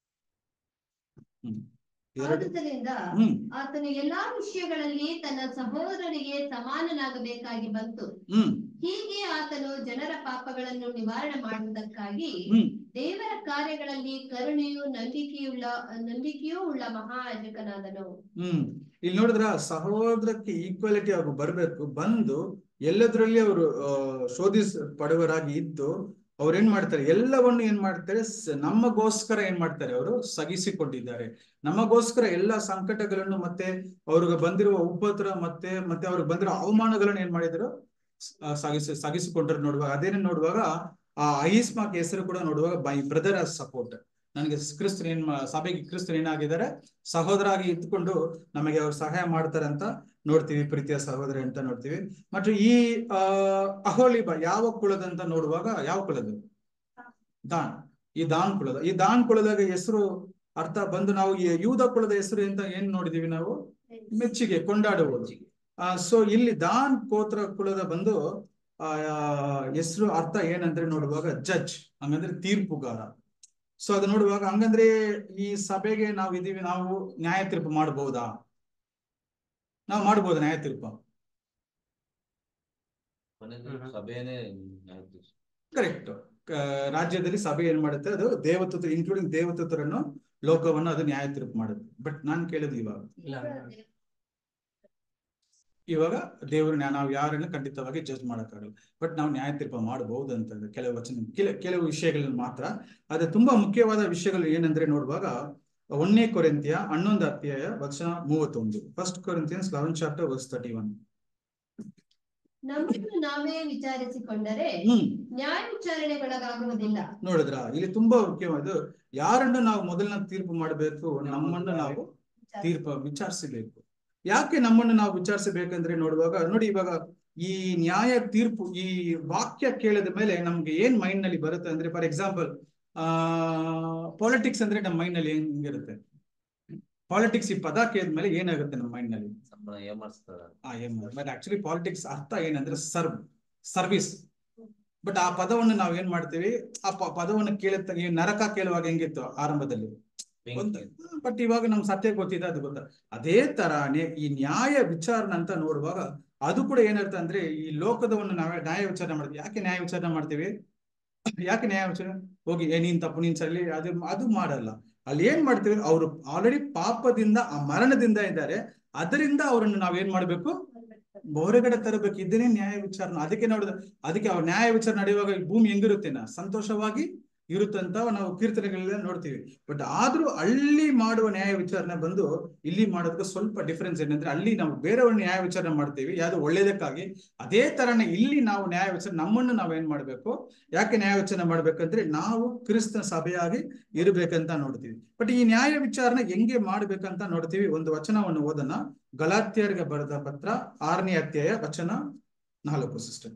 Speaker 1: ಹ್ಮ್
Speaker 2: ಆದುದರಿಂದ
Speaker 1: ಹ್ಮ್
Speaker 2: ಆತನು ಎಲ್ಲಾ ವಿಷಯಗಳಲ್ಲಿ ತನ್ನ ಸಹೋದರನಿಗೆ ಸಮಾನನಾಗಬೇಕಾಗಿ ಬಂತು
Speaker 1: ಹ್ಮ್
Speaker 2: ಹೀಗೆ ಆತನು ಜನರ ಪಾಪಗಳನ್ನು ನಿವಾರಣೆ ಮಾಡುವುದಕ್ಕಾಗಿ
Speaker 1: ಹ್ಮ್
Speaker 2: ದೇವರ ಕಾರ್ಯಗಳಲ್ಲಿ ಕರುಣೆಯು ನಂಬಿಕೆಯುಳ್ಳ ನಂಬಿಕೆಯೂ ಉಳ್ಳ ಮಹಾಯಾಜಕನಾದನು
Speaker 1: ಹ್ಮ್ ಇಲ್ಲಿ ನೋಡಿದ್ರ ಸಹೋದರಕ್ಕೆ ಈಕ್ವಾಲಿಟಿ ಅವರು ಬರ್ಬೇಕು ಬಂದು ಎಲ್ಲದರಲ್ಲಿ ಅವರು ಶೋಧಿಸ್ ಪಡುವರಾಗಿ ಇದ್ದು ಅವ್ರು ಏನ್ ಮಾಡ್ತಾರೆ ಎಲ್ಲವನ್ನು ಏನ್ ಮಾಡ್ತಾರೆ ಸ- ನಮಗೋಸ್ಕರ ಏನ್ ಮಾಡ್ತಾರೆ ಅವರು ಸಗಿಸಿಕೊಂಡಿದ್ದಾರೆ ನಮಗೋಸ್ಕರ ಎಲ್ಲ ಸಂಕಟಗಳನ್ನು ಮತ್ತೆ ಅವ್ರಿಗೆ ಬಂದಿರುವ ಉಪದ್ರ ಮತ್ತೆ ಮತ್ತೆ ಅವ್ರಿಗೆ ಬಂದಿರೋ ಅವಮಾನಗಳನ್ನು ಏನ್ ಮಾಡಿದ್ರು ಸ- ಸಗಿಸಿ ಸಗಿಸಿಕೊಂಡ್ರು ನೋಡುವಾಗ ಅದೇನೇ ನೋಡುವಾಗ ಆ ಐಸ್ಮಾಕ್ ಹೆಸರು ಕೂಡ ನೋಡುವಾಗ ಬೈ ಬ್ರದರ್ ಆಸ್ ಸಪೋರ್ಟ್ ನನಗೆ ಕ್ರಿಸ್ತನ್ ಏನ್ ಮಾ- ಸಭೆಗೆ ಕ್ರಿಸ್ತನ್ ಏನಾಗಿದ್ದಾರೆ ಸಹೋದರಾಗಿ ಇದ್ಕೊಂಡು ನಮಗೆ ಅವ್ರು ಸಹಾಯ ಮಾಡ್ತಾರೆ ಅಂತ ನೋಡ್ತೀವಿ ಪ್ರೀತಿಯ ಸಹೋದರಿ ಅಂತ ನೋಡ್ತೀವಿ ಮತ್ತು ಈ ಆ ಅಹೋಲಿಬ ಯಾವ ಕುಲದಂತ ನೋಡುವಾಗ ಯಾವ ಕುಲದ ದಾನ್ ಈ ದಾನ್ ಕುಲದ ಈ ದಾನ್ ಕುಲದಾಗ ಹೆಸರು ಅರ್ಥ ಬಂದು ನಾವು ಈ ಯೂದ ಕುಲದ ಹೆಸರು ಅಂತ ಏನ್ ನೋಡಿದೀವಿ ನಾವು ಮೆಚ್ಚುಗೆ ಕೊಂಡಾಡುವುದು ಆ ಸೊ ಇಲ್ಲಿ ದಾನ್ ಕೋತ್ರ ಕುಲದ ಬಂದು ಆ ಹೆಸರು ಅರ್ಥ ಏನಂದ್ರೆ ನೋಡುವಾಗ ಜಡ್ಜ್ ಹಂಗಂದ್ರೆ ತೀರ್ಪುಗಾರ ಸೊ ಅದು ನೋಡುವಾಗ ಹಂಗಂದ್ರೆ ಈ ಸಭೆಗೆ ನಾವು ಇದೀವಿ ನಾವು ನ್ಯಾಯ ತೀರ್ಪು ಮಾಡಬಹುದಾ ನಾವು ಮಾಡ್ಬೋದಾ ನ್ಯಾಯ ತೀರ್ಪು
Speaker 3: ಮನೆಯಲ್ಲಿ ಸಭೆನೇ ಆಯ್ತು
Speaker 1: ಕರೆಕ್ಟ್ ರಾಜ್ಯದಲ್ಲಿ ಸಭೆ ಏನ್ ಮಾಡುತ್ತೆ ಅದು ದೇವತೃ ಇನ್ಕ್ಲೂಡಿಂಗ್ ದೇವತೃರನ್ನು ಲೋಕವನ್ನು ಅದು ನ್ಯಾಯ ತೀರ್ಪು ಮಾಡುತ್ತೆ ಬಟ್ ನಾನ್ ಕೇಳಿದ್ ಇವಾಗ ಇವಾಗ ದೇವರು ನ್ಯಾ- ನಾವು ಯಾರನ್ನು ಖಂಡಿತವಾಗಿ ಜಡ್ಜ್ ಮಾಡಕ್ಕಾಗಲ್ಲ ಬಟ್ ನಾವು ನ್ಯಾಯ ತೀರ್ಪು ಮಾಡಬಹುದು ಅಂತ ಇದೆ. ಕೆಲವು ವಚನ ಕೆಲ ಕೆಲವು ವಿಷಯಗಳಲ್ಲಿ ಮಾತ್ರ ಅದೇ ತುಂಬಾ ಮುಖ್ಯವಾದ ವಿಷಯಗಳು ಏನಂದ್ರೆ ನೋಡುವಾಗ ಒಂದನೇ ಕೊರಿಂತಿಯ ಹನ್ನೊಂದು ಅಧ್ಯಾಯ ವಚನ ಮೂವತ್ತೊಂದು first Corinthians eleven chapter verse thirty one
Speaker 2: ನಮ್ಮನ್ನು ನಾವೇ ವಿಚಾರಿಸಿಕೊಂಡರೆ
Speaker 1: ಹ್ಮ್
Speaker 2: ನ್ಯಾಯ ವಿಚಾರಣೆಗೊಳಗಾಗುವುದಿಲ್ಲ
Speaker 1: ನೋಡಿದ್ರ ಇಲ್ಲಿ ತುಂಬಾ ಮುಖ್ಯವಾದ ಯಾರನ್ನು ನಾವು ಮೊದಲನ ತೀರ್ಪು ಮಾಡಬೇಕು ನಮ್ಮನ್ನು ನಾವು ತೀರ್ಪು ವಿಚಾರಿಸಬೇಕು ಯಾಕೆ ನಮ್ಮನ್ನು ನಾವು ವಿಚಾರಿಸಬೇಕಂದ್ರೆ ನೋಡುವಾಗ ನೋಡಿ ಇವಾಗ ಈ ನ್ಯಾಯ ತೀರ್ಪು ಈ ವಾಕ್ಯ ಕೇಳಿದ ಮೇಲೆ ನಮ್ಗೆ ಏನ್ ಮೈಂಡ್ ನಲ್ಲಿ ಬರುತ್ತೆ ಅಂದ್ರೆ ಫಾರ್ ಎಕ್ಸಾಂಪಲ್ ಆ ಪಾಲಿಟಿಕ್ಸ್ ಅಂದ್ರೆ ನಮ್ಮ ಮೈಂಡ್ ನಲ್ಲಿ ಹೆಂಗಿರುತ್ತೆ ಪಾಲಿಟಿಕ್ಸ್ ಈ ಪದ ಕೇಳಿದ್ಮೇಲೆ ಏನಾಗುತ್ತೆ ನಮ್ಮ ಮೈಂಡ್ ನಲ್ಲಿ
Speaker 3: ಸಂಬಳ ಏಮಾರಿಸ್ತಾರ
Speaker 1: ಆ ಏನ್ ಬಟ್ ಆಕ್ಚುಲಿ ಪಾಲಿಟಿಕ್ಸ್ ಅರ್ಥ ಏನಂದ್ರೆ ಸರ್ವ್ ಸರ್ವಿಸ್ ಬಟ್ ಆ ಪದವನ್ನು ನಾವ್ ಏನ್ ಮಾಡ್ತೀವಿ ಆ ಪ- ಪದವನ್ನು ಕೇಳುತ್ತ ಈ ನರಕ ಕೇಳುವಾಗ ಹೆಂಗಿತ್ತು ಆರಂಭದಲ್ಲಿ ಒಂದು ಬಟ್ ಇವಾಗ ನಮ್ ಸತ್ಯ ಗೊತ್ತಿದೆ ಅದು ಗೊತ್ತ ಅದೇ ತರಾನೇ ಈ ನ್ಯಾಯ ವಿಚಾರಣೆ ಅಂತ ನೋಡುವಾಗ ಅದು ಕೂಡ ಏನರ್ಥ ಅಂದ್ರೆ ಈ ಲೋಕದವನ್ನು ನಾವೇ ನ್ಯಾಯ ವಿಚಾರಣೆ ಮಾಡ್ತೀವಿ ಯಾಕೆ ನ್ಯಾಯ ವಿಚಾರಣೆ ಮಾಡ್ತೀವಿ ಯಾಕೆ ನ್ಯಾಯ ವಿಚಾರಣೆ ಹೋಗಿ ಏ ನೀನ್ ತಪ್ಪು ನೀನ್ ಸರಿ ಅದು ಅದು ಮಾಡಲ್ಲ ಅಲ್ಲಿ ಏನ್ ಮಾಡ್ತೀವಿ ಅವರು ಆಲ್ರೆಡಿ ಪಾಪದಿಂದ ಆ ಮರಣದಿಂದ ಇದ್ದಾರೆ ಅದರಿಂದ ಅವರನ್ನು ನಾವೇನ್ ಮಾಡ್ಬೇಕು ಹೊರಗಡೆ ತರಬೇಕು ಇದನ್ನೇ ನ್ಯಾಯ ವಿಚಾರಣೆ ಅದಕ್ಕೆ ನೋಡಿದ ಅದಕ್ಕೆ ಅವ್ರ ನ್ಯಾಯ ವಿಚಾರಣೆ ನಡೆಯುವಾಗ ಈ ಭೂಮಿ ಹೆಂಗಿರುತ್ತೇನ ಸಂತೋಷವಾಗಿ ಇರುತ್ತಂತ ನಾವು ಕೀರ್ತನೆಗಳೆಲ್ಲ ನೋಡ್ತೀವಿ ಬಟ್ ಆದ್ರೂ ಅಲ್ಲಿ ಮಾಡುವ ನ್ಯಾಯ ವಿಚಾರಣೆ ಬಂದು ಇಲ್ಲಿ ಮಾಡೋದಕ್ಕೆ ಸ್ವಲ್ಪ ಡಿಫ್ರೆನ್ಸ್ ಏನಂದ್ರೆ ಅಲ್ಲಿ ನಾವು ಬೇರೆಯವ್ರ ನ್ಯಾಯ ವಿಚಾರಣೆ ಮಾಡ್ತೀವಿ ಯಾವ್ದು ಒಳ್ಳೇದಕ್ಕಾಗಿ ಅದೇ ತರನೇ ಇಲ್ಲಿ ನಾವು ನ್ಯಾಯ ವಿಚಾರಣೆ ನಮ್ಮನ್ನು ನಾವೇನ್ ಮಾಡ್ಬೇಕು ಯಾಕೆ ನ್ಯಾಯ ವಿಚಾರಣೆ ಮಾಡ್ಬೇಕಂದ್ರೆ ನಾವು ಕ್ರಿಸ್ತನ ಸಭೆಯಾಗಿ ಇರಬೇಕಂತ ನೋಡ್ತೀವಿ ಬಟ್ ಈ ನ್ಯಾಯ ವಿಚಾರಣೆ ಹೆಂಗೆ ಮಾಡ್ಬೇಕಂತ ನೋಡ್ತೀವಿ ಒಂದು ವಚನವನ್ನು ಓದೋಣ ಗಲಾತ್ಯರಿಗೆ ಬರೆದ ಪತ್ರ ಆರನೇ ಅಧ್ಯಾಯ ವಚನ ನಾಲ್ಕು sister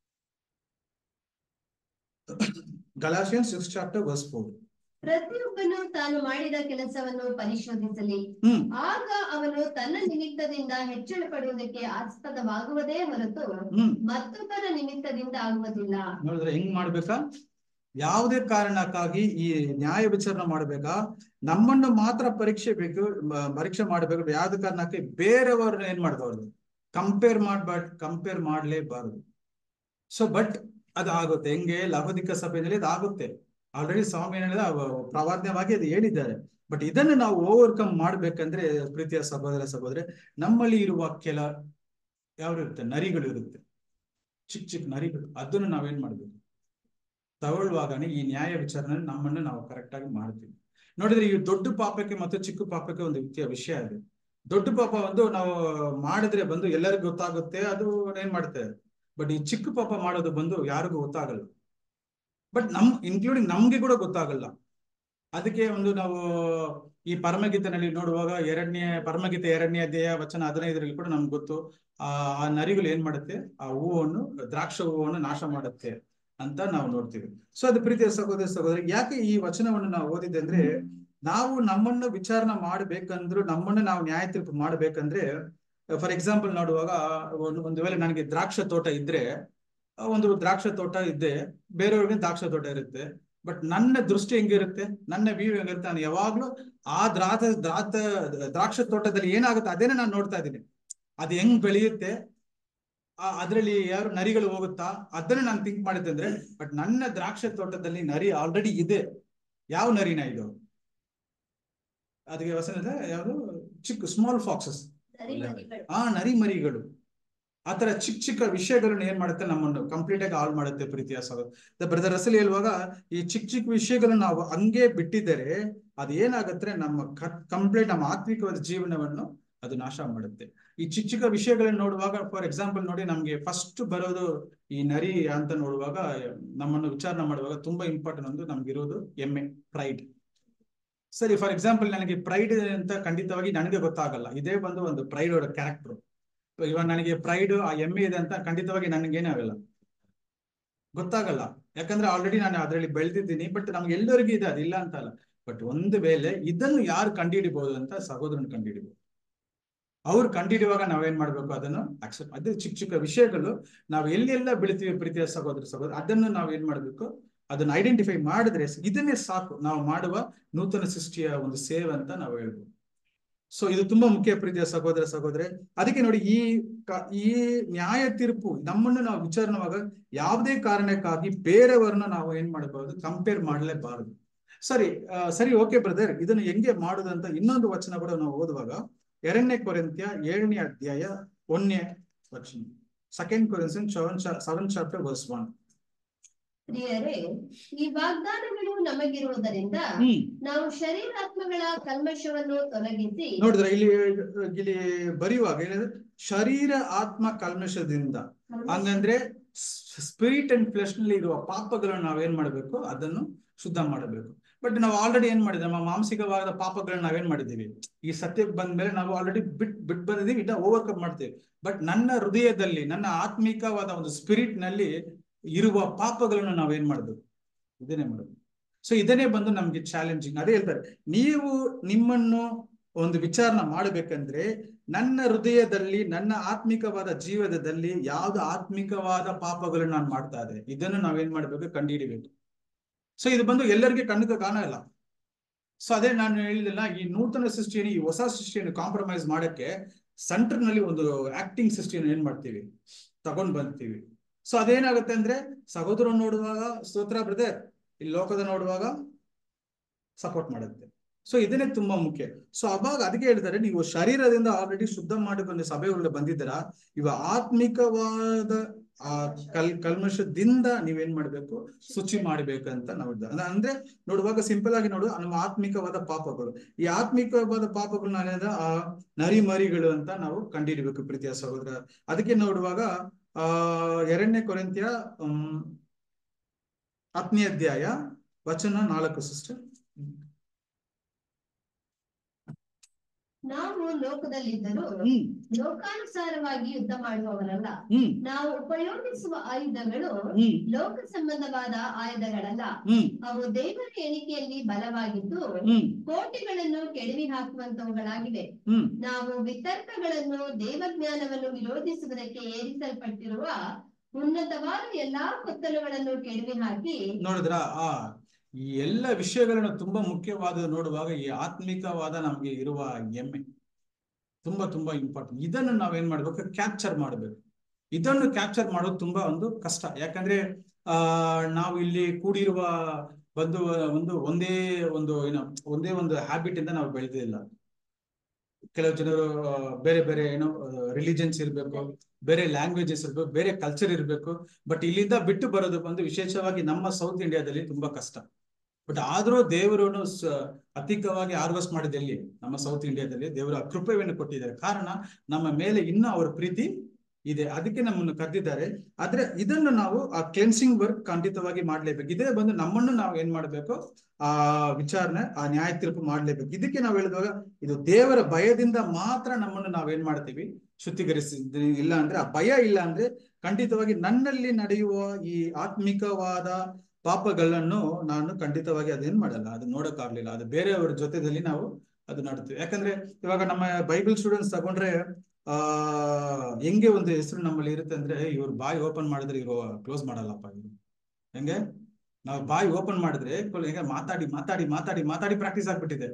Speaker 1: Galatian six chapter verse four
Speaker 2: ಪ್ರತಿಯೊಬ್ಬನು ತಾನು ಮಾಡಿದ ಕೆಲಸವನ್ನು ಪರಿಶೋಧಿಸಲಿ
Speaker 1: ಹ್ಮ್
Speaker 2: ಆಗ ಅವನು ತನ್ನ ನಿಮಿತ್ತದಿಂದ ಹೆಚ್ಚಳ ಪಡುವುದಕ್ಕೆ ಆಸ್ಪದವಾಗುವುದೇ ಹೊರತು
Speaker 1: ಹ್ಮ್
Speaker 2: ಮತ್ತೊಬ್ಬರ ನಿಮಿತ್ತದಿಂದ ಆಗುವುದಿಲ್ಲ
Speaker 1: ನೋಡಿದ್ರೆ ಹೆಂಗ್ ಮಾಡ್ಬೇಕಾ ಯಾವುದೇ ಕಾರಣಕ್ಕಾಗಿ ಈ ನ್ಯಾಯ ವಿಚಾರಣೆ ಮಾಡ್ಬೇಕಾ ನಮ್ಮನ್ನು ಮಾತ್ರ ಪರೀಕ್ಷೆ ಬೇಕು ಮ- ಪರೀಕ್ಷೆ ಮಾಡ್ಬೇಕು ಯಾವ್ದು ಕಾರಣಕ್ಕೆ ಬೇರೆಯವ್ರನ್ನ ಏನ್ ಮಾಡಬಾರ್ದು ಕಂಪೇರ್ ಮಾಡ್ಬಾರ್ದು ಕಂಪೇರ್ ಮಾಡ್ಲೇಬಾರದು ಸೊ ಬಟ್ ಅದು ಆಗುತ್ತೆ ಹೆಂಗೆ ಲಹೋದಿಕ ಸಭೆಯಲ್ಲಿ ಅದು ಆಗುತ್ತೆ ಆಲ್ರೆಡಿ ಸ್ವಾಮಿ ಏನಿದೆ ಪ್ರವಾದ್ಯವಾಗಿ ಅದು ಹೇಳಿದ್ದಾರೆ ಬಟ್ ಇದನ್ನು ನಾವು ಓವರ್ಕಮ್ ಮಾಡ್ಬೇಕಂದ್ರೆ ಪ್ರೀತಿಯ ಸಹೋದರ ಸಹೋದರಿ ನಮ್ಮಲ್ಲಿ ಇರುವ ಕೆಲ ಯಾವ ಇರುತ್ತೆ ನರಿಗಳು ಇರುತ್ತೆ ಚಿಕ್ಕ ಚಿಕ್ಕ ನರಿಗಳು ಅದನ್ನು ನಾವೇನ್ ಮಾಡ್ಬೇಕು ತಗೊಳ್ಳುವಾಗನೇ ಈ ನ್ಯಾಯ ವಿಚಾರಣೆ ನಮ್ಮನ್ನು ನಾವು ಕರೆಕ್ಟ್ ಆಗಿ ಮಾಡ್ತೀವಿ ನೋಡಿದ್ರೆ ಈ ದೊಡ್ಡ ಪಾಪಕ್ಕೆ ಮತ್ತು ಚಿಕ್ಕ ಪಾಪಕ್ಕೆ ಒಂದು ವ್ಯಕ್ತಿಯ ವಿಷಯ ಇದೆ ದೊಡ್ಡ ಪಾಪ ಒಂದು ನಾವು ಮಾಡಿದ್ರೆ ಬಂದು ಎಲ್ಲರಿಗೂ ಗೊತ್ತಾಗುತ್ತೆ ಅದು ಏನ್ ಮಾಡುತ್ತೆ ಬಟ್ ಈ ಚಿಕ್ಕ ಪಾಪ ಮಾಡೋದು ಬಂದು ಯಾರಿಗೂ ಗೊತ್ತಾಗಲ್ಲ ಬಟ್ ನಮ್ ಇನ್ಕ್ಲೂಡಿಂಗ್ ನಮ್ಗೆ ಕೂಡ ಗೊತ್ತಾಗಲ್ಲ ಅದಕ್ಕೆ ಒಂದು ನಾವು ಈ ಪರಮಗೀತನಲ್ಲಿ ನೋಡುವಾಗ ಎರಡನೇ ಪರಮಗೀತೆ ಎರಡನೇ ಅಧ್ಯಾಯ ವಚನ ಹದಿನೈದರಲ್ಲಿ ಕೂಡ ನಮ್ಗೆ ಗೊತ್ತು ಆ ಆ ನರಿಗಳು ಏನ್ ಮಾಡುತ್ತೆ ಆ ಹೂವನ್ನು ದ್ರಾಕ್ಷ ಹೂವನ್ನು ನಾಶ ಮಾಡುತ್ತೆ ಅಂತ ನಾವು ನೋಡ್ತೀವಿ ಸೊ ಅದು ಪ್ರೀತಿಯ ಸಹೋದರ ಸಹೋದರಿ ಯಾಕೆ ಈ ವಚನವನ್ನು ನಾವು ಓದಿದೆ ಅಂದ್ರೆ ನಾವು ನಮ್ಮನ್ನು ವಿಚಾರಣೆ ಮಾಡ್ಬೇಕಂದ್ರು ನಮ್ಮನ್ನು ನಾವು ನ್ಯಾಯ ತೀರ್ಪು ಮಾಡ್ಬೇಕಂದ್ರೆ ಫಾರ್ ಎಕ್ಸಾಂಪಲ್ ನೋಡುವಾಗ ಒಂದು ಒಂದು ವೇಳೆ ನನಗೆ ದ್ರಾಕ್ಷ ತೋಟ ಇದ್ರೆ ಆ ಒಂದು ದ್ರಾಕ್ಷ ತೋಟ ಇದ್ದೆ ಬೇರೆಯವ್ರಿಗೆ ದ್ರಾಕ್ಷ ತೋಟ ಇರುತ್ತೆ ಬಟ್ ನನ್ನ ದೃಷ್ಟಿ ಹೆಂಗಿರುತ್ತೆ ನನ್ನ ವ್ಯೂ ಹೆಂಗಿರುತ್ತೆ ನಾನು ಯಾವಾಗ್ಲೂ ಆ ದ್ರಾತ ದ್ರಾತ ದ್ರಾಕ್ಷ ತೋಟದಲ್ಲಿ ಏನಾಗುತ್ತೆ ಅದೇನೆ ನಾನು ನೋಡ್ತಾ ಇದ್ದೀನಿ ಅದು ಹೆಂಗ್ ಬೆಳೆಯುತ್ತೆ ಆ ಅದ್ರಲ್ಲಿ ಯಾರು ನರಿಗಳು ಹೋಗುತ್ತಾ ಅದನ್ನ ನಾನು ಥಿಂಕ್ ಮಾಡಿದ್ದೆ ಅಂದ್ರೆ ಬಟ್ ನನ್ನ ದ್ರಾಕ್ಷ ತೋಟದಲ್ಲಿ ನರಿ ಆಲ್ರೆಡಿ ಇದೆ ಯಾವ ನರಿನ ಇದು ಅದಕ್ಕೆ ವಸನ ಇದೆ ಯಾವುದು ಚಿಕ್ಕ ಸ್ಮಾಲ್ ಫಾಕ್ಸಸ್
Speaker 2: ನರಿ ನರಿಗಳು.
Speaker 1: ಆ ನರಿ ಮರಿಗಳು ಆತರ ಚಿಕ್ಕ ಚಿಕ್ಕ ವಿಷಯಗಳನ್ನ ಏನ್ ಮಾಡುತ್ತೆ ನಮ್ಮನ್ನು ಕಂಪ್ಲೀಟ್ ಆಗಿ ಹಾಳು ಮಾಡುತ್ತೆ ಪ್ರೀತಿಯ ಸಹೋದರ ಬ್ರದರ್ ಅಸಲಿ ಹೇಳುವಾಗ ಈ ಚಿಕ್ಕ ಚಿಕ್ಕ ವಿಷಯಗಳನ್ನ ನಾವು ಹಂಗೆ ಬಿಟ್ಟಿದ್ದರೆ ಅದು ಏನಾಗುತ್ತೆ ನಮ್ಮ ಕಂಪ್ಲೀಟ್ ನಮ್ಮ ಆತ್ಮಿಕವಾದ ಜೀವನವನ್ನು ಅದು ನಾಶ ಮಾಡುತ್ತೆ ಈ ಚಿಕ್ಕ ಚಿಕ್ಕ ವಿಷಯಗಳನ್ನ ನೋಡುವಾಗ ಫಾರ್ ಎಕ್ಸಾಂಪಲ್ ನೋಡಿ ನಮ್ಗೆ ಫಸ್ಟ್ ಬರೋದು ಈ ನರಿ ಅಂತ ನೋಡುವಾಗ ನಮ್ಮನ್ನು ವಿಚಾರಣೆ ಮಾಡುವಾಗ ತುಂಬಾ ಇಂಪಾರ್ಟೆಂಟ್ ಒಂದು ನಮ್ಗಿರೋದು ಎಮ್ಮೆ ಪ್ರೈಡ್ ಸರಿ ಫಾರ್ ಎಕ್ಸಾಂಪಲ್ ನನಗೆ ಪ್ರೈಡ್ ಅಂತ ಖಂಡಿತವಾಗಿ ನನಗೆ ಗೊತ್ತಾಗಲ್ಲ ಇದೇ ಬಂದು ಒಂದು ಪ್ರೈಡ್ ಅವರ ಕ್ಯಾರೆಕ್ಟರ್ ಇವಾಗ ನನಗೆ ಪ್ರೈಡ್ ಆ ಎಮ್ಮೆ ಇದೆ ಅಂತ ಖಂಡಿತವಾಗಿ ನನಗೇನಾಗಲ್ಲ ಗೊತ್ತಾಗಲ್ಲ ಯಾಕಂದ್ರೆ ಆಲ್ರೆಡಿ ನಾನು ಅದರಲ್ಲಿ ಬೆಳೆದಿದ್ದೀನಿ ಬಟ್ ನಮ್ಗೆ ಎಲ್ಲರಿಗೂ ಇದೆ ಅದಿಲ್ಲ ಅಂತ ಅಲ್ಲ ಬಟ್ ಒಂದು ವೇಳೆ ಇದನ್ನು ಯಾರು ಕಂಡುಹಿಡಿಬಹುದು ಅಂತ ಸಹೋದರನ ಕಂಡುಹಿಡಿಬಹುದು ಅವ್ರು ಕಂಡುಹಿಡಿಯುವಾಗ ನಾವೇನ್ ಮಾಡ್ಬೇಕು ಅದನ್ನು ಅಕ್ಸೆಪ್ಟ್ ಅದು ಚಿಕ್ಕ ಚಿಕ್ಕ ವಿಷಯಗಳು ನಾವು ಎಲ್ಲೆಲ್ಲ ಬೆಳಿತೀವಿ ಪ್ರೀತಿಯ ಸಹೋದರ ಸಹೋದರ ಅದನ್ನು ನಾವು ಏನ್ ಮಾಡ್ಬೇಕು ಅದನ್ನ ಐಡೆಂಟಿಫೈ ಮಾಡಿದ್ರೆ ಇದನ್ನೇ ಸಾಕು ನಾವು ಮಾಡುವ ನೂತನ ಸೃಷ್ಟಿಯ ಒಂದು ಸೇವೆ ಅಂತ ನಾವು ಹೇಳ್ಬೋದು ಸೊ ಇದು ತುಂಬಾ ಮುಖ್ಯ ಪ್ರೀತಿಯ ಸಹೋದರ ಸಹೋದರಿ ಅದಕ್ಕೆ ನೋಡಿ ಈ ಕ- ಈ ನ್ಯಾಯ ತೀರ್ಪು ನಮ್ಮನ್ನು ನಾವು ವಿಚಾರಣವಾಗ ಯಾವುದೇ ಕಾರಣಕ್ಕಾಗಿ ಬೇರೆಯವರನ್ನ ನಾವು ಏನ್ ಮಾಡಬಹುದು ಕಂಪೇರ್ ಮಾಡಲೇಬಾರದು ಸರಿ ಆ, ಸರಿ ಓಕೆ ಬ್ರದರ್ ಇದನ್ನು ಹೆಂಗೆ ಮಾಡುದಂತ ಇನ್ನೊಂದು ವಚನ ಕೂಡ ನಾವು ಓದುವಾಗ ಎರಡನೇ ಕೊರಿಂತ್ಯ ಏಳನೇ ಅಧ್ಯಾಯ ಒಂದನೇ ವಚನ second Corinthian seven seven chapter verse one
Speaker 2: ಪ್ರಿಯರೇ ಈ ವಾಗ್ದಾನಗಳು ನಮಗಿರುವುದರಿಂದ
Speaker 1: ಹ್ಮ್
Speaker 2: ನಾವು ಶರೀರಾತ್ಮಗಳ ಕಲ್ಮಶವನ್ನು ತೊಲಗಿಸಿ
Speaker 1: ನೋಡಿದ್ರೆ ಇಲ್ಲಿ ಇಲ್ಲಿ ಬರೆಯುವಾಗ ಏನಿದೆ ಶರೀರ ಆತ್ಮ ಕಲ್ಮಶದಿಂದ ಹಂಗಂದ್ರೆ ಸ್ಪಿರಿಟ್ ಅಂಡ್ ಫ್ಲೆಶ್ ನಲ್ಲಿ ಇರುವ ಪಾಪಗಳನ್ನು ನಾವೇನ್ ಮಾಡಬೇಕು ಅದನ್ನು ಶುದ್ಧ ಮಾಡಬೇಕು ಬಟ್ ನಾವು ಆಲ್ರೆಡಿ ಏನ್ ಮಾಡಿದ್ವಿ ನಮ್ಮ ಮಾನಸಿಕವಾದ ಪಾಪಗಳನ್ನ ನಾವೇನ್ ಮಾಡಿದೀವಿ ಈ ಸತ್ಯಕ್ಕೆ ಬಂದ ಮೇಲೆ ನಾವು ಆಲ್ರೆಡಿ ಬಿಟ್ ಬಿಟ್ ಬಂದಿದೀವಿ ಇನ್ನ ಓವರ್ಕಮ್ ಮಾಡ್ತೀವಿ ಬಟ್ ನನ್ನ ಹೃದಯದಲ್ಲಿ ನನ್ನ ಆತ್ಮಿಕವಾದ ಒಂದು ಸ್ಪಿರಿಟ್ ನಲ್ಲಿ ಇರುವ ಪಾಪಗಳನ್ನು ನಾವೇನ್ ಮಾಡಬೇಕು ಇದನ್ನೇ ಮಾಡಬೇಕು ಸೊ ಇದನ್ನೇ ಬಂದು ನಮ್ಗೆ ಚಾಲೆಂಜಿಂಗ್ ಅದೇ ಹೇಳ್ತಾರೆ ನೀವು ನಿಮ್ಮನ್ನು ಒಂದು ವಿಚಾರಣ ಮಾಡಬೇಕಂದ್ರೆ ನನ್ನ ಹೃದಯದಲ್ಲಿ ನನ್ನ ಆತ್ಮಿಕವಾದ ಜೀವನದಲ್ಲಿ ಯಾವ್ದು ಆತ್ಮಿಕವಾದ ಪಾಪಗಳು ನಾನು ಮಾಡ್ತಾ ಇದ್ದೆ ಇದನ್ನು ನಾವೇನ್ ಮಾಡ್ಬೇಕು ಕಂಡುಹಿಡಿಬೇಕು ಸೊ ಇದು ಬಂದು ಎಲ್ಲರಿಗೆ ಕಣ್ಣಿಗೆ ಕಾಣಲ್ಲ ಸೊ ಅದೇ ನಾನು ಹೇಳಿದಿಲ್ಲ ಈ ನೂತನ ಸೃಷ್ಟಿಯನ್ನು ಈ ಹೊಸ ಸೃಷ್ಟಿಯನ್ನು ಕಾಂಪ್ರಮೈಸ್ ಮಾಡಕ್ಕೆ ಸೆಂಟರ್ ನಲ್ಲಿ ಒಂದು ಆಕ್ಟಿಂಗ್ ಸೃಷ್ಟಿಯನ್ನು ಏನ್ ಮಾಡ್ತೀವಿ ತಗೊಂಡ್ ಬರ್ತೀವಿ ಸೊ ಅದೇನಾಗುತ್ತೆ ಅಂದ್ರೆ ಸಹೋದರ ನೋಡುವಾಗ ಸ್ತೋತ್ರ ಬ್ರದರ್ ಈ ಲೋಕದ ನೋಡುವಾಗ ಸಪೋರ್ಟ್ ಮಾಡುತ್ತೆ ಸೊ ಇದನ್ನೇ ತುಂಬಾ ಮುಖ್ಯ ಸೊ ಅವಾಗ ಅದಕ್ಕೆ ಹೇಳ್ತಾರೆ ನೀವು ಶರೀರದಿಂದ ಆಲ್ರೆಡಿ ಶುದ್ಧ ಮಾಡಿಕೊಂಡು ಸಭೆಗಳಿಗೆ ಬಂದಿದ್ದೀರಾ ಇವ ಆತ್ಮಿಕವಾದ ಆ ಕಲ್ ಕಲ್ಮಶದಿಂದ ನೀವೇನ್ ಮಾಡ್ಬೇಕು ಶುಚಿ ಮಾಡ್ಬೇಕಂತ ನಾವು ಹೇಳ್ತಾರೆ. ಅಂದ್ರೆ ನೋಡುವಾಗ ಸಿಂಪಲ್ ಆಗಿ ನೋಡು ನಮ್ಮ ಆತ್ಮಿಕವಾದ ಪಾಪಗಳು ಈ ಆತ್ಮಿಕವಾದ ಪಾಪಗಳು ನಾನೇದ ಆ ನರಿ ಮರಿಗಳು ಅಂತ ನಾವು ಕಂಡಿಡಿಬೇಕು ಪ್ರೀತಿಯ ಸಹೋದರ ಅದಕ್ಕೆ ನೋಡುವಾಗ ಆ ಎರಡನೇ ಕೊರಂತ್ಯ ಹ್ಮ್ ಹತ್ತನೇ ಅಧ್ಯಾಯ ವಚನ ನಾಲ್ಕು ಸಿಸ್ಟರ್
Speaker 2: ನಾವು ಲೋಕದಲ್ಲಿದ್ದರೂ
Speaker 1: ಹ್ಮ್
Speaker 2: ಲೋಕಾನುಸಾರವಾಗಿ ಯುದ್ಧ ಮಾಡುವವರಲ್ಲ
Speaker 1: ಹ್ಮ್
Speaker 2: ನಾವು ಉಪಯೋಗಿಸುವ ಆಯುಧಗಳು
Speaker 1: ಹ್ಮ್
Speaker 2: ಲೋಕ ಸಂಬಂಧವಾದ ಆಯುಧಗಳಲ್ಲ
Speaker 1: ಹ್ಮ್
Speaker 2: ಅವು ದೇವರ ಎಣಿಕೆಯಲ್ಲಿ ಬಲವಾಗಿದ್ದು
Speaker 1: ಹ್ಮ್
Speaker 2: ಕೋಟೆಗಳನ್ನು ಕೆಡವಿ ಹಾಕುವಂತವುಗಳಾಗಿವೆ
Speaker 1: ಹ್ಮ್
Speaker 2: ನಾವು ವಿತರ್ಕಗಳನ್ನು ದೇವಜ್ಞಾನವನ್ನು ವಿರೋಧಿಸುವುದಕ್ಕೆ ಏರಿಸಲ್ಪಟ್ಟಿರುವ ಉನ್ನತವಾದ ಎಲ್ಲಾ ಕೊತ್ತಲುಗಳನ್ನು ಕೆಡವಿ ಹಾಕಿ
Speaker 1: ನೋಡಿದ್ರ ಆ ಈ ಎಲ್ಲ ವಿಷಯಗಳನ್ನು ತುಂಬಾ ಮುಖ್ಯವಾದ ನೋಡುವಾಗ ಈ ಆತ್ಮಿಕವಾದ ನಮ್ಗೆ ಇರುವ ಹೆಮ್ಮೆ ತುಂಬಾ ತುಂಬಾ ಇಂಪಾರ್ಟೆಂಟ್ ಇದನ್ನು ನಾವೇನ್ ಮಾಡ್ಬೇಕು ಕ್ಯಾಪ್ಚರ್ ಮಾಡ್ಬೇಕು ಇದನ್ನು ಕ್ಯಾಪ್ಚರ್ ಮಾಡೋದು ತುಂಬಾ ಒಂದು ಕಷ್ಟ ಯಾಕಂದ್ರೆ ಆ ನಾವು ಇಲ್ಲಿ ಕೂಡಿರುವ ಬಂದು ಒಂದು ಒಂದೇ ಒಂದು ಏನೋ ಒಂದೇ ಒಂದು ಹ್ಯಾಬಿಟ್ ಇಂದ ನಾವು ಬೆಳೆದಿಲ್ಲ ಕೆಲವು ಜನರು ಆ, ಬೇರೆ ಬೇರೆ ಏನೋ ರಿಲಿಜನ್ಸ್ ಇರ್ಬೇಕು ಬೇರೆ ಲ್ಯಾಂಗ್ವೇಜಸ್ ಇರ್ಬೇಕು ಬೇರೆ ಕಲ್ಚರ್ ಇರ್ಬೇಕು ಬಟ್ ಇಲ್ಲಿಂದ ಬಿಟ್ಟು ಬರೋದು ಬಂದು ವಿಶೇಷವಾಗಿ ನಮ್ಮ ಸೌತ್ ಇಂಡಿಯಾದಲ್ಲಿ ತುಂಬಾ ಕಷ್ಟ ಬಟ್ ಆದ್ರೂ ದೇವರು ಅಧಿಕವಾಗಿ ಹಾರ್ವೆಸ್ಟ್ ಮಾಡಿದ ಎಲ್ಲಿ ನಮ್ಮ ಸೌತ್ ಇಂಡಿಯಾದಲ್ಲಿ ದೇವರ ಕೃಪೆಯನ್ನು ಕೊಟ್ಟಿದ್ದಾರೆ ಕಾರಣ ನಮ್ಮ ಮೇಲೆ ಇನ್ನೂ ಅವರ ಪ್ರೀತಿ ಇದೆ ಅದಕ್ಕೆ ನಮ್ಮನ್ನು ಕರೆದಿದ್ದಾರೆ ಆದ್ರೆ ಇದನ್ನು ನಾವು ಆ ಕ್ಲೆನ್ಸಿಂಗ್ ವರ್ಕ್ ಖಂಡಿತವಾಗಿ ಮಾಡ್ಲೇಬೇಕು ಇದೇ ಬಂದು ನಮ್ಮನ್ನು ನಾವು ಏನ್ ಮಾಡ್ಬೇಕು ಆ ವಿಚಾರಣೆ ಆ ನ್ಯಾಯ ತೀರ್ಪು ಮಾಡ್ಲೇಬೇಕು ಇದಕ್ಕೆ ನಾವು ಹೇಳಿದಾಗ ಇದು ದೇವರ ಭಯದಿಂದ ಮಾತ್ರ ನಮ್ಮನ್ನು ನಾವೇನ್ ಮಾಡ್ತೀವಿ ಶುದ್ಧೀಕರಿಸಿದ್ವಿ ಇಲ್ಲ ಅಂದ್ರೆ ಆ ಭಯ ಇಲ್ಲ ಅಂದ್ರೆ ಖಂಡಿತವಾಗಿ ನನ್ನಲ್ಲಿ ನಡೆಯುವ ಈ ಆತ್ಮಿಕವಾದ ಪಾಪಗಳನ್ನು ನಾನು ಖಂಡಿತವಾಗಿ ಅದೇನ್ ಮಾಡಲ್ಲ ಅದು ನೋಡಕ್ಕಾಗ್ಲಿಲ್ಲ ಅದು ಬೇರೆಯವರ ಜೊತೆದಲ್ಲಿ ನಾವು ಅದು ನಡ್ತೀವಿ ಯಾಕಂದ್ರೆ ಇವಾಗ ನಮ್ಮ ಬೈಬಲ್ ಸ್ಟೂಡೆಂಟ್ಸ್ ತಗೊಂಡ್ರೆ ಆ ಹೆಂಗೆ ಒಂದು ಹೆಸರು ನಮ್ಮಲ್ಲಿ ಇರುತ್ತೆ ಅಂದ್ರೆ ಇವ್ರು ಬಾಯಿ ಓಪನ್ ಮಾಡಿದ್ರೆ ಇವರು ಕ್ಲೋಸ್ ಮಾಡಲ್ಲಪ್ಪ ಇವರು ಹೆಂಗೆ ನಾವು ಬಾಯಿ ಓಪನ್ ಮಾಡಿದ್ರೆ ಕೊಲ್- ಹೆಂಗೆ ಮಾತಾಡಿ ಮಾತಾಡಿ ಮಾತಾಡಿ ಮಾತಾಡಿ ಪ್ರಾಕ್ಟೀಸ್ ಆಗ್ಬಿಟ್ಟಿದೆ